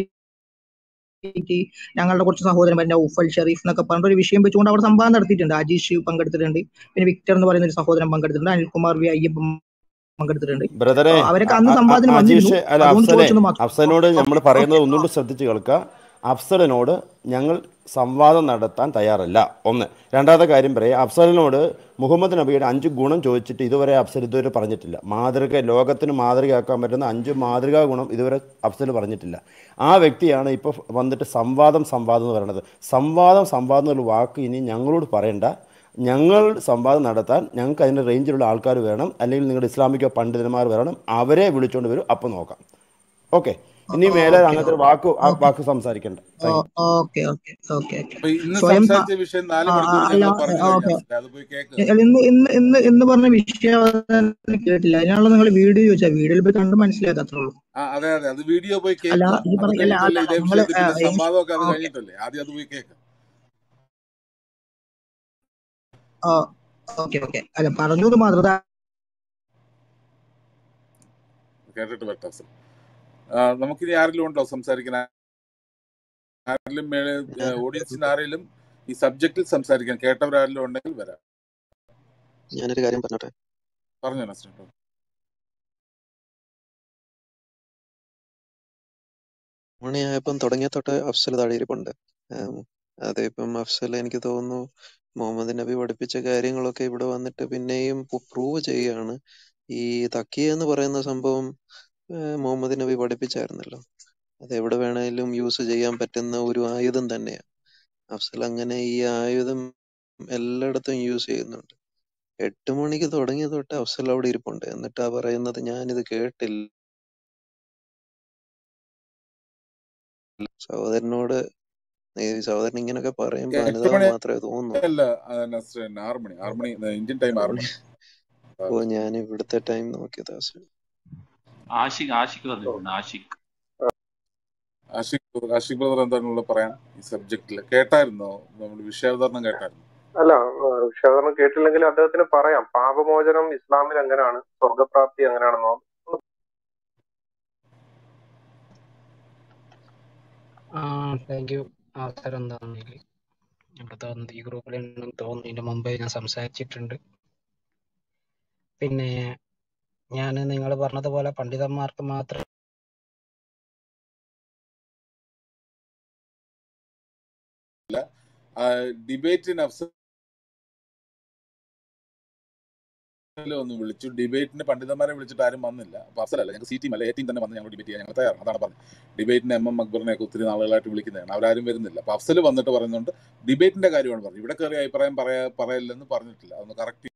ഞങ്ങളുടെ കുറച്ച് സഹോദരന്മാർ ഉഫൽ ഷെറീഫ് എന്നൊക്കെ പറഞ്ഞ ഒരു വിഷയം വെച്ചുകൊണ്ട് അവിടെ സംവാദം നടത്തിയിട്ടുണ്ട് അജീഷ് പങ്കെടുത്തിട്ടുണ്ട് പിന്നെ വിക്ടർ എന്ന് പറയുന്ന ഒരു സഹോദരൻ പങ്കെടുത്തിട്ടുണ്ട് അനിൽകുമാർ വി അയ്യപ്പൻ പങ്കെടുത്തിട്ടുണ്ട് ബ്രദറെ അപ്പൊ അവരൊക്കെ അ- അന്ന് അ- അ- സംവാദത്തിന് വന്നിരുന്നു അജീഷ് അല്ല അതുകൊണ്ട് അഫ്സലെ ചോദിച്ചെന്ന് മാത്രം അഫ്സലിനോട് നമ്മൾ ഓക്കെ പറയുന്നത് ഒന്നുകൂടി ശ്രദ്ധിച്ച് കേൾക്കുക അഫ്സലിനോട് ഞങ്ങൾ സംവാദം നടത്താൻ തയ്യാറല്ല ഒന്ന് രണ്ടാമത്തെ കാര്യം പറയാം അഫ്സലിനോട് മുഹമ്മദ് നബിയുടെ അഞ്ച് ഗുണം ചോദിച്ചിട്ട് ഇതുവരെ അഫ്സൽ ഇതുവരെ പറഞ്ഞിട്ടില്ല മാതൃക ലോകത്തിന് മാതൃകയാക്കാൻ പറ്റുന്ന അഞ്ച് മാതൃകാ ഗുണം ഇതുവരെ അഫ്സൽ പറഞ്ഞിട്ടില്ല ആ വ്യക്തിയാണ് ഇപ്പോൾ വന്നിട്ട് സംവാദം സംവാദം എന്ന് പറയുന്നത് സംവാദം സംവാദം എന്നുള്ള വാക്ക് ഇനി ഞങ്ങളോട് പറയണ്ട ഞങ്ങൾ സംവാദം നടത്താൻ ഞങ്ങൾക്ക് അതിൻ്റെ റേഞ്ചിലുള്ള ആൾക്കാർ വേണം അല്ലെങ്കിൽ നിങ്ങളുടെ ഇസ്ലാമിക പണ്ഡിതന്മാർ വരണം അവരെ വിളിച്ചുകൊണ്ട് വരും അപ്പം നോക്കാം ഓക്കെ ഇനി മേലെ ഓക്കെ അങ്ങനത്തെ ഒരു വാക്ക് ആ വാക്ക് സംസാരിക്കണ്ട thank you okay okay okay okay അപ്പൊ ഇന്ന് സ്വയം പ- സംസാരിച്ച വിഷയം നാല് ആ, ആ, മണിക്കൂർ അല്ല ഞങ്ങൾ പറഞ്ഞു ഓക്കെ കഴിഞ്ഞാൽ അത് പോയി കേക്ക് ഇന്ന് ഇന്ന് ഇന്ന് ഇന്ന് പറഞ്ഞ വിഷയം കേട്ടില്ല അതിനാണല്ലോ നിങ്ങൾ വീഡിയോ ചോദിച്ചാൽ വീഡിയോയിൽ പോയി കണ്ട് മനസ്സിലാക്കാത്രേ ഉള്ളൂ ആ അതെ അതെ അത് വീഡിയോ പോയി അല്ല കേൾക്കുക ഈ അത് പറഞ്ഞ അല്ല കഴിഞ്ഞിട്ടല്ലേ അല്ല ഇതേ നിങ്ങൾ വിഷയത്തിൽ പിന്നെ സംവാദമൊക്കെ അത് ഓക്കെ കഴിഞ്ഞിട്ടല്ലേ ആദ്യം അത് പോയി കേൾക്കുക ഓക്കെ ഓക്കെ അല്ല പറഞ്ഞത് മാത്രം ദാ കേട്ടിട്ട് വരട്ടെ അഫ്സൽ. ആ, നമുക്കിനി ആരെങ്കിലും ഉണ്ടോ സംസാരിക്കാൻ ആരെങ്കിലും മേലെ ഓഡിയൻസിന് ആരെങ്കിലും ഈ സബ്ജക്റ്റിൽ സംസാരിക്കാൻ കേട്ടവരാരെങ്കിലും ഉണ്ടെങ്കിൽ വരാം ഞാനൊരു കാര്യം പറഞ്ഞോട്ടെ പറഞ്ഞോ നസ്രീൻ ബ്രോ. മണിയായപ്പം തുടങ്ങിയ തൊട്ട് അഫ്സൽ താഴെ ഇരിപ്പുണ്ട് ഉം, അതിപ്പം അഫ്സൽ എനിക്ക് തോന്നുന്നു മുഹമ്മദ് നബി പഠിപ്പിച്ച കാര്യങ്ങളൊക്കെ ഇവിടെ വന്നിട്ട് പിന്നെയും പ്രൂവ് ചെയ്യുകയാണ് ഈ തക്കിയ എന്ന് പറയുന്ന സംഭവം ഏഹ്, മുഹമ്മദ് നബി പഠിപ്പിച്ചായിരുന്നല്ലോ അത് എവിടെ വേണേലും യൂസ് ചെയ്യാൻ പറ്റുന്ന ഒരു ആയുധം തന്നെയാണ് അഫ്സൽ അങ്ങനെ ഈ ആയുധം എല്ലായിടത്തും യൂസ് ചെയ്യുന്നുണ്ട് എട്ട് മണിക്ക് തുടങ്ങിയ തൊട്ട് അഫ്സൽ അവിടെ ഇരിപ്പുണ്ട് എന്നിട്ടാ പറയുന്നത് ഞാനിത് കേട്ടില്ല സഹോദരനോട് ഈ സഹോദരൻ ഇങ്ങനൊക്കെ പറയുമ്പോ എട്ട് അനുതാപം മണി മാത്രമേ തോന്നുന്നുള്ളൂ അല്ല ആ, നസ്രീൻ ആറ് മണി ആറ് മണി ഇന്ത്യൻ ടൈം ആറ് മണി ഓ ഞാൻ ഇവിടുത്തെ ടൈം നോക്കിയത് അവസരം ആഷിഖ് ആഷിഖ് വന്നിട്ടുണ്ട് ആഷിഖ് ആഷിഖ് ആഷിഖ് ബ്രദർ എന്താണുള്ള പറയാൻ ഈ സബ്ജക്റ്റിൽ കേട്ടായിരുന്നോ നമ്മൾ വിഷയാവതരണം കേട്ടായിരുന്നു അല്ല വിഷാദനം കേട്ടില്ലെങ്കിൽ അദ്ദേഹത്തിന് പറയാം പാപമോചനം ഇസ്ലാമിൽ എങ്ങനെയാണ് സ്വർഗപ്രാപ്തി എങ്ങനെയാണെന്നോ ആ താങ്ക് യു അവസരം തന്നതിൽ ഇവിടെ തോന്നുന്നത് ഈ ഗ്രൂപ്പിൽ ഉണ്ടെന്ന് തോന്നുന്നു ഇതിന്റെ മുമ്പേ ഞാൻ സംസാരിച്ചിട്ടുണ്ട് പിന്നെ ഞാൻ നിങ്ങൾ പറഞ്ഞതുപോലെ പണ്ഡിതന്മാർക്ക് മാത്രം ഡിബേറ്റിന് അഫ്സൽ ഒന്ന് വിളിച്ചു ഡിബേറ്റിന് പണ്ഡിതന്മാരെ വിളിച്ചിട്ട് ആരും വന്നില്ല അപ്പൊ അഫ്സലല്ല ഞങ്ങൾക്ക് സി ടീം അല്ല എ ടീം തന്നെ വന്ന് ഞങ്ങൾ ഡിബേറ്റ് ചെയ്യാൻ ഞങ്ങൾ തയ്യാറാണ് അതാണ് പറഞ്ഞത് ഡിബേറ്റിന് എം എം അക്ബറിനെ ഒക്കെ ഒത്തിരി നാളുകളായിട്ട് വിളിക്കുന്നതാണ് അവരാരും വരുന്നില്ല അപ്പൊ അഫ്സൽ വന്നിട്ട് പറയുന്നുണ്ട് ഡിബേറ്റിന്റെ കാര്യമാണ് പറഞ്ഞത് ഇവിടെ കയറി അഭിപ്രായം പറയാ പറയില്ലെന്ന് പറഞ്ഞിട്ടില്ല അതൊന്ന് കറക്റ്റ്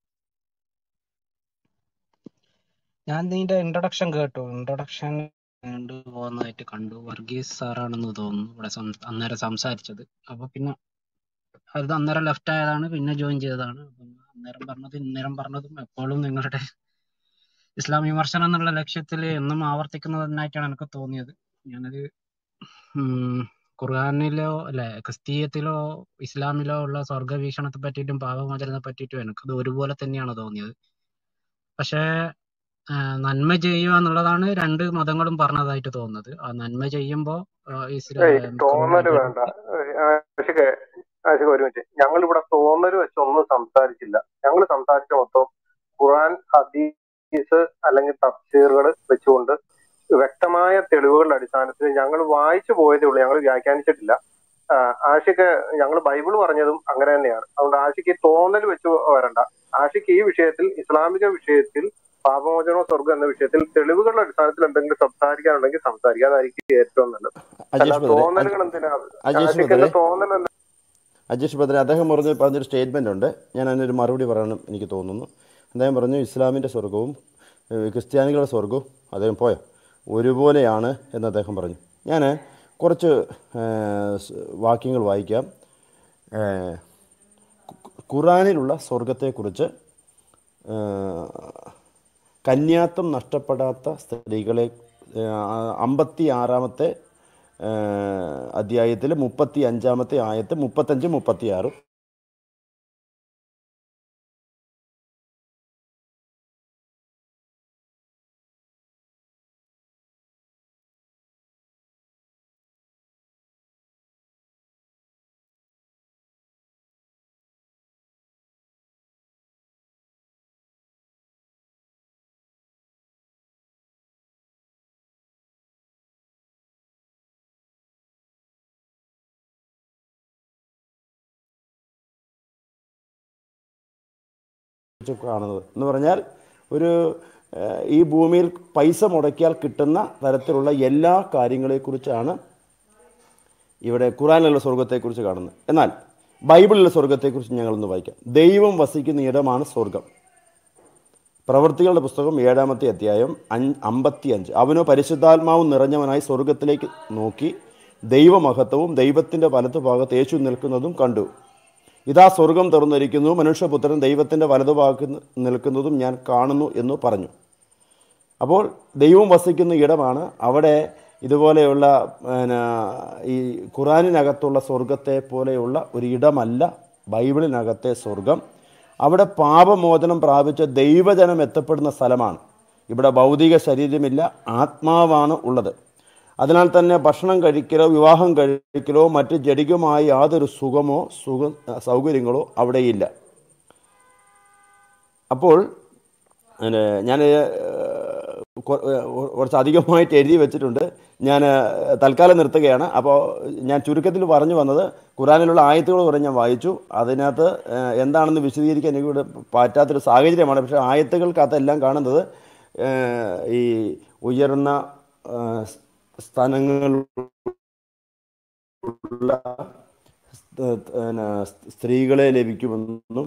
ഞാൻ ഇതിന്റെ ഇൻട്രൊഡക്ഷൻ കേട്ടു ഇൻട്രൊഡക്ഷൻ നീണ്ടു പോകുന്നതായിട്ട് കണ്ടു വർഗീസ് സാറാണെന്ന് തോന്നുന്നു ഇവിടെ സം- അന്നേരം സംസാരിച്ചത് അപ്പൊ പിന്നെ അത് അന്നേരം ലെഫ്റ്റ് ആയതാണ് പിന്നെ ജോയിൻ ചെയ്തതാണ് അപ്പം അന്നേരം പറഞ്ഞത് ഇന്നേരം പറഞ്ഞതും എപ്പോഴും നിങ്ങളുടെ ഇസ്ലാം വിമർശനം എന്നുള്ള ലക്ഷ്യത്തിൽ എന്നും ആവർത്തിക്കുന്നതിനായിട്ടാണ് എനിക്ക് തോന്നിയത് ഞാനത് ഉം, ഖുർആനിലോ അല്ലെ ക്രിസ്തീയത്തിലോ ഇസ്ലാമിലോ ഉള്ള സ്വർഗവീക്ഷണത്തെ പറ്റിയിട്ടും പാപമോചനത്തെ പറ്റിയിട്ടും എനിക്കത് ഒരുപോലെ തന്നെയാണ് തോന്നിയത് പക്ഷേ ആ, നന്മ ചെയ്യുക എന്നുള്ളതാണ് രണ്ട് മതങ്ങളും പറഞ്ഞതായിട്ട് തോന്നുന്നത് ആ നന്മ ചെയ്യുമ്പോൾ ഏയ് ഇസ്ലാം തോന്നല് ഖുർആൻ വേണ്ട ആശിക ആശിക ഒരു മിനിറ്റ് ഞങ്ങൾ ഇവിടെ തോന്നല് വെച്ച് ഒന്നും സംസാരിച്ചില്ല ഞങ്ങൾ സംസാരിച്ച മൊത്തം ഖുറാൻ ഹദീസ് അല്ലെങ്കിൽ തഫ്സീറുകൾ വെച്ചുകൊണ്ട് വ്യക്തമായ തെളിവുകളുടെ അടിസ്ഥാനത്തിൽ ഞങ്ങൾ വായിച്ചു പോയതേ ഉള്ളൂ ഞങ്ങൾ വ്യാഖ്യാനിച്ചിട്ടില്ല ആഷിക്ക് ഞങ്ങൾ ബൈബിൾ പറഞ്ഞതും അങ്ങനെ തന്നെയാണ് അതുകൊണ്ട് ആഷിക്ക് തോന്നൽ വെച്ച് വരണ്ട ആഷിക്ക് ഈ വിഷയത്തിൽ ഇസ്ലാമിക വിഷയത്തിൽ പാപമോചനോ സ്വർഗം എന്ന വിഷയത്തിൽ തെളിവുകളുടെ അടിസ്ഥാനത്തിൽ എന്തെങ്കിലും സംസാരിക്കാനുണ്ടെങ്കിൽ സംസാരിക്കുക അതായിരിക്കും ഏറ്റവും നല്ലത് അല്ല അജേഷ് ബ്രദറെ തോന്നലുകൾ എന്തിനാ അജേഷ് ആഷിക്ക് ബ്രദറെ തോന്നലല്ല അജേഷ് ബ്രദറെ അദ്ദേഹം പറഞ്ഞ പറഞ്ഞൊരു സ്റ്റേറ്റ്മെൻ്റ് ഉണ്ട് ഞാൻ അതിനൊരു മറുപടി പറയണം എനിക്ക് തോന്നുന്നു അദ്ദേഹം പറഞ്ഞു ഇസ്ലാമിൻ്റെ സ്വർഗവും ഏഹ്, ക്രിസ്ത്യാനികളുടെ സ്വർഗവും അദ്ദേഹം പോയോ ഒരുപോലെയാണ് എന്ന് അദ്ദേഹം പറഞ്ഞു ഞാൻ കുറച്ച് ഏഹ്, സ് വാക്യങ്ങൾ വായിക്കാം ഏഹ്, ഖുറാനിലുള്ള സ്വർഗത്തെക്കുറിച്ച് ഏഹ്, കന്യാത്വം നഷ്ടപ്പെടാത്ത സ്ത്രീകളെ അമ്പത്തി ആറാമത്തെ അധ്യായത്തിൽ മുപ്പത്തി അഞ്ചാമത്തെ ആയത്ത് മുപ്പത്തഞ്ച് മുപ്പത്തി ആറ് കാണുന്നത് എന്ന് പറഞ്ഞാൽ ഒരു ഏഹ്, ഈ ഭൂമിയിൽ പൈസ മുടക്കിയാൽ കിട്ടുന്ന തരത്തിലുള്ള എല്ലാ കാര്യങ്ങളെക്കുറിച്ചാണ് ഇവിടെ ഖുറാനിലുള്ള സ്വർഗത്തെക്കുറിച്ച് കാണുന്നത് എന്നാൽ ബൈബിളിലെ സ്വർഗത്തെക്കുറിച്ച് ഞങ്ങളൊന്ന് വായിക്കാം ദൈവം വസിക്കുന്ന ഇടമാണ് സ്വർഗം പ്രവൃത്തികളുടെ പുസ്തകം ഏഴാമത്തെ അധ്യായം അഞ്ച് അമ്പത്തി അഞ്ച് അവനോ പരിശുദ്ധാത്മാവും നിറഞ്ഞവനായി സ്വർഗത്തിലേക്ക് നോക്കി ദൈവമഹത്വവും ദൈവത്തിൻ്റെ വലതുഭാഗത്ത് യേശു നിൽക്കുന്നതും കണ്ടു ഇതാ സ്വർഗം തുറന്നിരിക്കുന്നു മനുഷ്യപുത്രൻ ദൈവത്തിൻ്റെ വലതുഭാഗത്ത് നിൽക്കുന്നതും ഞാൻ കാണുന്നു എന്ന് പറഞ്ഞു അപ്പോൾ ദൈവം വസിക്കുന്ന ഇടമാണ് അവിടെ ഇതുപോലെയുള്ള പിന്നെ ഈ ഖുറാനിനകത്തുള്ള സ്വർഗത്തെ പോലെയുള്ള ഒരു ഇടമല്ല ബൈബിളിനകത്തെ സ്വർഗം അവിടെ പാപമോചനം പ്രാപിച്ച ദൈവജനം എത്തപ്പെടുന്ന സ്ഥലമാണ് ഇവിടെ ഭൗതിക ശരീരമില്ല ആത്മാവാണ് ഉള്ളത് അതിനാൽ തന്നെ ഭക്ഷണം കഴിക്കലോ വിവാഹം കഴിക്കലോ മറ്റ് ജടികമായ യാതൊരു സുഖമോ സുഖ സൗകര്യങ്ങളോ അവിടെയില്ല അപ്പോൾ പിന്നെ ഞാൻ കുറച്ച് അധികമായിട്ട് എഴുതി വെച്ചിട്ടുണ്ട് ഞാൻ തൽക്കാലം നിർത്തുകയാണ് അപ്പോൾ ഞാൻ ചുരുക്കത്തിൽ പറഞ്ഞു വന്നത് ഖുറാനിലുള്ള ആയത്തുകൾ കുറെ ഞാൻ വായിച്ചു അതിനകത്ത് ഏഹ്, എന്താണെന്ന് വിശദീകരിക്കാൻ എനിക്ക് ഇവിടെ പറ്റാത്തൊരു സാഹചര്യമാണ് പക്ഷേ ആയത്തുകൾക്കകത്ത് എല്ലാം കാണുന്നത് ഏഹ്, ഈ ഉയർന്ന ഏഹ്, സ്ഥാനങ്ങളുള്ള ഏഹ്, പിന്നെ സ്ത്രീകളെ ലഭിക്കുമെന്നും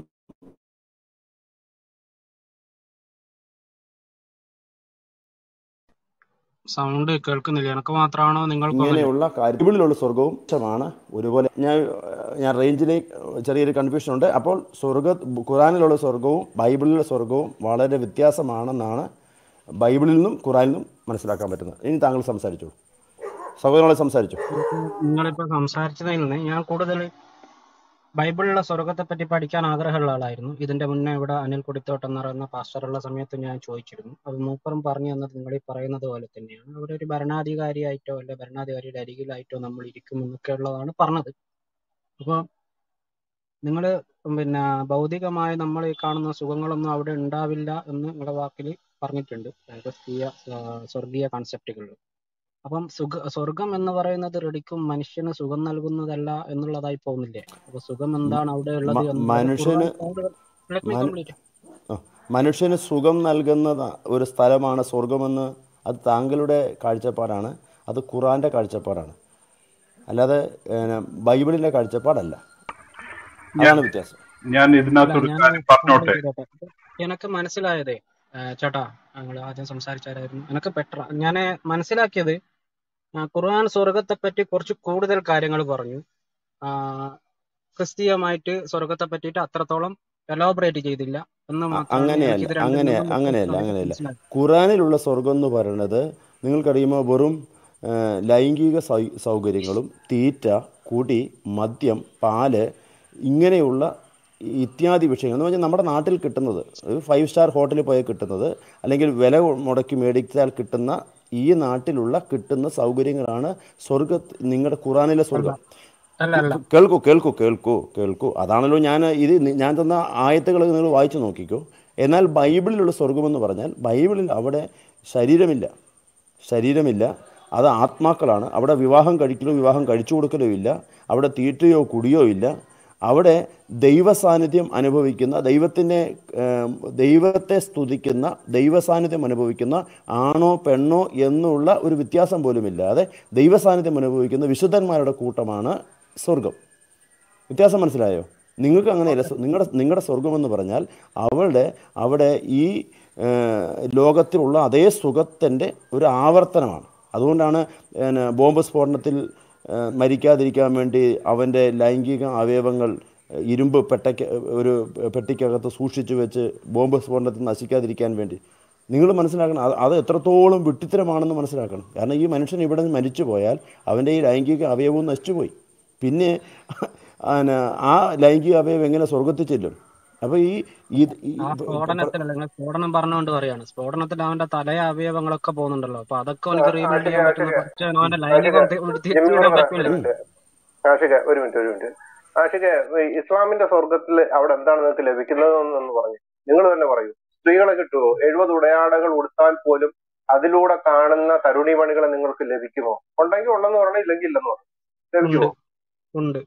സൗണ്ട് കേൾക്കുന്നില്ല എനക്ക് മാത്രമാണോ നിങ്ങൾക്കുള്ളല്ലോ ഇങ്ങനെയുള്ള കാര്യങ്ങളിലുള്ള സ്വർഗവും തുച്ഛമാണ് ഒരുപോലെ ഞാൻ ഞാൻ റേഞ്ചിലേക്ക് ചെറിയൊരു കൺഫ്യൂഷൻ ഉണ്ട് അപ്പോൾ സ്വർഗ ഖുറാനിലുള്ള സ്വർഗവും ബൈബിളിലെ സ്വർഗവും വളരെ വ്യത്യാസമാണെന്നാണ് ബൈബിളിൽ നിന്നും ഖുറാനിൽ നിന്നും മനസ്സിലാക്കാൻ പറ്റുന്നത് ഇനി താങ്കൾ സംസാരിച്ചു സഹോദരങ്ങളെ സംസാരിച്ചു നിങ്ങളിപ്പോ സംസാരിച്ചതിൽ നിന്ന് ഞാൻ കൂടുതൽ ബൈബിളിലെ സ്വർഗത്തെ പറ്റി പഠിക്കാൻ ആഗ്രഹമുള്ള ആളായിരുന്നു ഇതിന്റെ മുന്നേ ഇവിടെ അനിൽ കുടിത്തോട്ട് എന്ന് പറയുന്ന പാസ്റ്ററുള്ള സമയത്ത് ഞാൻ ചോദിച്ചിരുന്നു അത് മൂപ്പറും പറഞ്ഞു തന്നത് നിങ്ങൾ ഈ പറയുന്നത് പോലെ തന്നെയാണ് അവരൊരു ഭരണാധികാരിയായിട്ടോ അല്ലെ ഭരണാധികാരിയുടെ അരികിലായിട്ടോ നമ്മൾ ഇരിക്കും എന്നൊക്കെ ഉള്ളതാണ് പറഞ്ഞത് അപ്പോൾ നിങ്ങൾ പിന്നെ ഭൗതികമായി നമ്മൾ ഈ കാണുന്ന സുഖങ്ങളൊന്നും അവിടെ ഉണ്ടാവില്ല എന്ന് നിങ്ങളുടെ വാക്കിൽ പറഞ്ഞിട്ടുണ്ട് ക്രിസ്തീയ ആ, സ്വർഗീയ കോൺസെപ്റ്റുകളിൽ അപ്പം സുഖ സ്വർഗം എന്ന് പറയുന്നത് റെഡിക്കും മനുഷ്യന് സുഖം നൽകുന്നതല്ല എന്നുള്ളതായി പോകുന്നില്ലേ അപ്പൊ സുഖം എന്താണ് അവിടെ ഉള്ളത് മ- എന്നുള്ളത് മനുഷ്യന് ഖുർആൻ ലെറ്റ് മീ മന- കംപ്ലീറ്റ് ആ, മനുഷ്യന് സുഖം നൽകുന്ന ഒരു സ്ഥലമാണ് സ്വർഗമെന്ന് അത് താങ്കളുടെ കാഴ്ചപ്പാടാണ് അത് ഖുറാൻ്റെ കാഴ്ചപ്പാടാണ് അല്ലാതെ ഏഹ്, ബൈബിളിൻ്റെ കാഴ്ചപ്പാടല്ല ഞാൻ അതാണ് വ്യത്യാസം ഞാൻ അല്ല ഇതിനകത്തൊരു ഞാൻ കാര്യം പറഞ്ഞോട്ടെ ചെയ്തോട്ടെ എനിക്ക് മനസ്സിലായതേ ആ, ചേട്ടാ ഞങ്ങൾ ആദ്യം സംസാരിച്ചായിരുന്നു എനിക്ക് പെട്ട ഞാൻ മനസ്സിലാക്കിയത് ആ, ഖുർആൻ സ്വർഗത്തെ പറ്റി കുറച്ച് കൂടുതൽ കാര്യങ്ങൾ പറഞ്ഞു ആ, ക്രിസ്തീയമായിട്ട് സ്വർഗത്തെ പറ്റിയിട്ട് അത്രത്തോളം എലോബറേറ്റ് ചെയ്തില്ല എന്ന് അ- മാത്രമാണ് അങ്ങനെയല്ല എനിക്ക് ഇത് രണ്ടിൽ അങ്ങനെ നിന്നും അങ്ങനെയല്ല വ്യത്യസ്തമായിട്ട് അങ്ങനെയല്ല മനസ്സിലായത് ഖുറാനിലുള്ള സ്വർഗം എന്ന് പറയുന്നത് നിങ്ങൾക്കറിയുമോ വെറും ആ, ലൈംഗിക സൗ സൗകര്യങ്ങളും തീറ്റ കുടി മദ്യം പാല് ഇങ്ങനെയുള്ള ഇത്യാദി വിഷയങ്ങൾ എന്ന് പറഞ്ഞാൽ നമ്മുടെ നാട്ടിൽ കിട്ടുന്നത് ഒരു ഫൈവ് സ്റ്റാർ ഹോട്ടലിൽ പോയാൽ കിട്ടുന്നത് അല്ലെങ്കിൽ വില മുടക്കി മേടിച്ചാൽ കിട്ടുന്ന ഈ നാട്ടിലുള്ള കിട്ടുന്ന സൗകര്യങ്ങളാണ് സ്വർഗ നിങ്ങളുടെ ഖുറാനിലെ അല്ല സ്വർഗം അല്ല അല്ല കേൾക്കൂ കേൾക്കൂ കേൾക്കൂ കേൾക്കൂ അതാണല്ലോ ഞാൻ ഇത് നി- ഞാൻ തന്ന ആയത്തുകൾ നിങ്ങൾ വായിച്ചു നോക്കിക്കോ എന്നാൽ ബൈബിളിലുള്ള സ്വർഗമെന്ന് പറഞ്ഞാൽ ബൈബിളിൽ അവിടെ ശരീരമില്ല ശരീരമില്ല അത് ആത്മാക്കളാണ് അവിടെ വിവാഹം കഴിക്കലോ വിവാഹം കഴിച്ചു കൊടുക്കലോ ഇല്ല അവിടെ തീറ്റയോ കുടിയോ ഇല്ല അവിടെ ദൈവ സാന്നിധ്യം അനുഭവിക്കുന്ന ദൈവത്തിൻ്റെ ഏം, ദൈവത്തെ സ്തുതിക്കുന്ന ദൈവ സാന്നിധ്യം അനുഭവിക്കുന്ന ആണോ പെണ്ണോ എന്നുള്ള ഒരു വ്യത്യാസം പോലുമില്ലാതെ ദൈവ സാന്നിധ്യം അനുഭവിക്കുന്ന വിശുദ്ധന്മാരുടെ കൂട്ടമാണ് സ്വർഗം വ്യത്യാസം മനസ്സിലായോ നിങ്ങൾക്ക് അങ്ങനെയല്ല സ്വ- നിങ്ങളുടെ നിങ്ങളുടെ സ്വർഗമെന്ന് പറഞ്ഞാൽ അവളുടെ അവിടെ ഈ ഏഹ്, ലോകത്തിലുള്ള അതേ സുഖത്തിൻ്റെ ഒരു ആവർത്തനമാണ് അതുകൊണ്ടാണ് പിന്നെ ബോംബ് സ്ഫോടനത്തിൽ ഏഹ്, മരിക്കാതിരിക്കാൻ വേണ്ടി അവൻ്റെ ലൈംഗിക അവയവങ്ങൾ ഏഹ്, ഇരുമ്പ് പെട്ടയ്ക്ക് ഒരു പെട്ടിക്കകത്ത് സൂക്ഷിച്ചു വെച്ച് ബോംബ് സ്ഫോടനത്തിൽ നശിക്കാതിരിക്കാൻ വേണ്ടി നിങ്ങൾ മനസ്സിലാക്കണം അത് അത് എത്രത്തോളം വിട്ടിത്തരമാണെന്ന് മനസ്സിലാക്കണം കാരണം ഈ മനുഷ്യൻ ഇവിടെ നിന്ന് മരിച്ചു പോയാൽ അവൻ്റെ ഈ ലൈംഗിക അവയവവും നശിച്ചുപോയി പിന്നെ ആന, ആ ലൈംഗിക അവയവം എങ്ങനെ സ്വർഗത്തിൽ ചെല്ലും അപ്പോൾ ഈ ഈ ഈ ആ പ- പ- സ്ഫോടനത്തിലല്ല നിങ്ങൾ സ്ഫോടനം പറഞ്ഞുകൊണ്ട് പറയാണ് സ്ഫോടനത്തിൽ അവന്റെ തലയ അവയവങ്ങളൊക്കെ പോകുന്നുണ്ടല്ലോ അപ്പൊ അതൊക്കെ അവനക്ക് റീബിൽഡ് ആഷിക ചെയ്യാൻ പറ്റുന്ന ആഷിക കുറച്ച് അവന്റെ ആഷിക ലൈംഗികം തി- തിരിച്ചു ജിമ്മി വിടാൻ ബ്രദർ പറ്റൂലേ ഒരു മിനിറ്റ് ആഷിക ഒരു മിനിറ്റ് ഒരു മിനിറ്റ് ആഷിക ഈ ഇസ്ലാമിന്റെ സ്വർഗത്തിൽ അവിടെ എന്താണ് നിങ്ങൾക്ക് ലഭിക്കുന്നത് എന്ന് പറഞ്ഞു നിങ്ങൾ തന്നെ പറയൂ സ്ത്രീകളെ കിട്ടുമോ എഴുപത് ഉടയാടകൾ ഉടുത്താൽ പോലും അതിലൂടെ കാണുന്ന തരുണിമണികളെ നിങ്ങൾക്ക് ലഭിക്കുമോ ഉണ്ടെങ്കിൽ ഉണ്ടെന്ന് പറയണം ഇല്ലെങ്കിൽ ഇല്ലെന്ന് പറയണം ഉണ്ട് ലഭിക്കുമോ ഉണ്ട്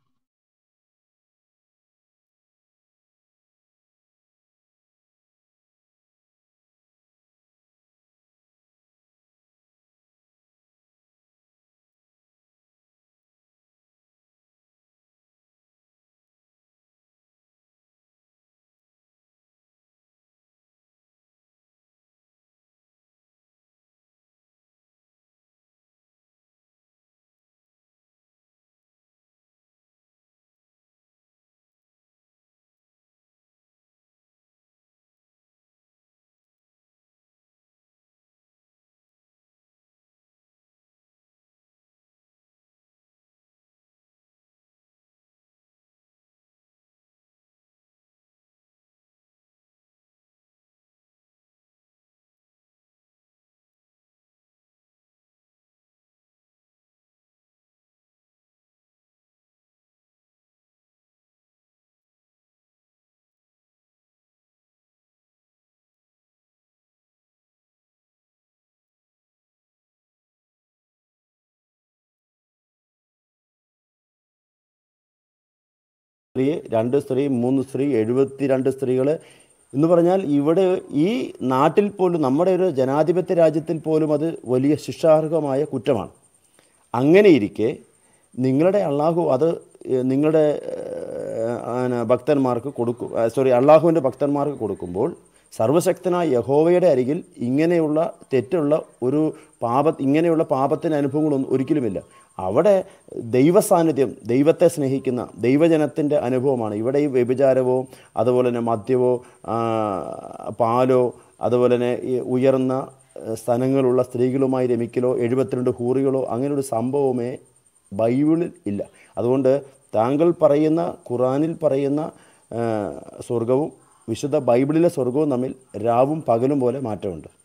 സ്ത്രീ രണ്ട് സ്ത്രീ മൂന്ന് സ്ത്രീ എഴുപത്തി രണ്ട് സ്ത്രീകൾ എന്ന് പറഞ്ഞാൽ ഇവിടെ ഈ നാട്ടിൽ പോലും നമ്മുടെ ഒരു ജനാധിപത്യ രാജ്യത്തിൽ പോലും അത് വലിയ ശിക്ഷാർഹമായ കുറ്റമാണ് അങ്ങനെ ഇരിക്കെ നിങ്ങളുടെ അള്ളാഹു അത് ഏഹ്, നിങ്ങളുടെ ഏഹ്, ആന, ഭക്തന്മാർക്ക് കൊടുക്കും സോറി അള്ളാഹുവിൻ്റെ ഭക്തന്മാർക്ക് കൊടുക്കുമ്പോൾ സർവശക്തനായ യഹോവയുടെ അരികിൽ ഇങ്ങനെയുള്ള തെറ്റുള്ള ഒരു പാപ ഇങ്ങനെയുള്ള പാപത്തിൻ്റെ അനുഭവങ്ങളൊന്നും ഒരിക്കലുമില്ല അവിടെ ദൈവസാന്നിധ്യം ദൈവത്തെ സ്നേഹിക്കുന്ന ദൈവജനത്തിൻ്റെ അനുഭവമാണ് ഇവിടെ ഈ വ്യഭിചാരവോ അതുപോലെ തന്നെ മദ്യമോ ആ, പാലോ അതുപോലെ തന്നെ ഈ ഉയർന്ന ഏഹ്, സ്ഥലങ്ങളുള്ള സ്ത്രീകളുമായി രമിക്കലോ എഴുപത്തിരണ്ട് ഹൂറികളോ അങ്ങനെയൊരു സംഭവമേ ബൈബിളിൽ ഇല്ല അതുകൊണ്ട് താങ്കൾ പറയുന്ന ഖുറാനിൽ പറയുന്ന ആ, സ്വർഗവും വിശുദ്ധ ബൈബിളിലെ സ്വർഗവും തമ്മിൽ രാവും പകലും പോലെ മാറ്റമുണ്ട്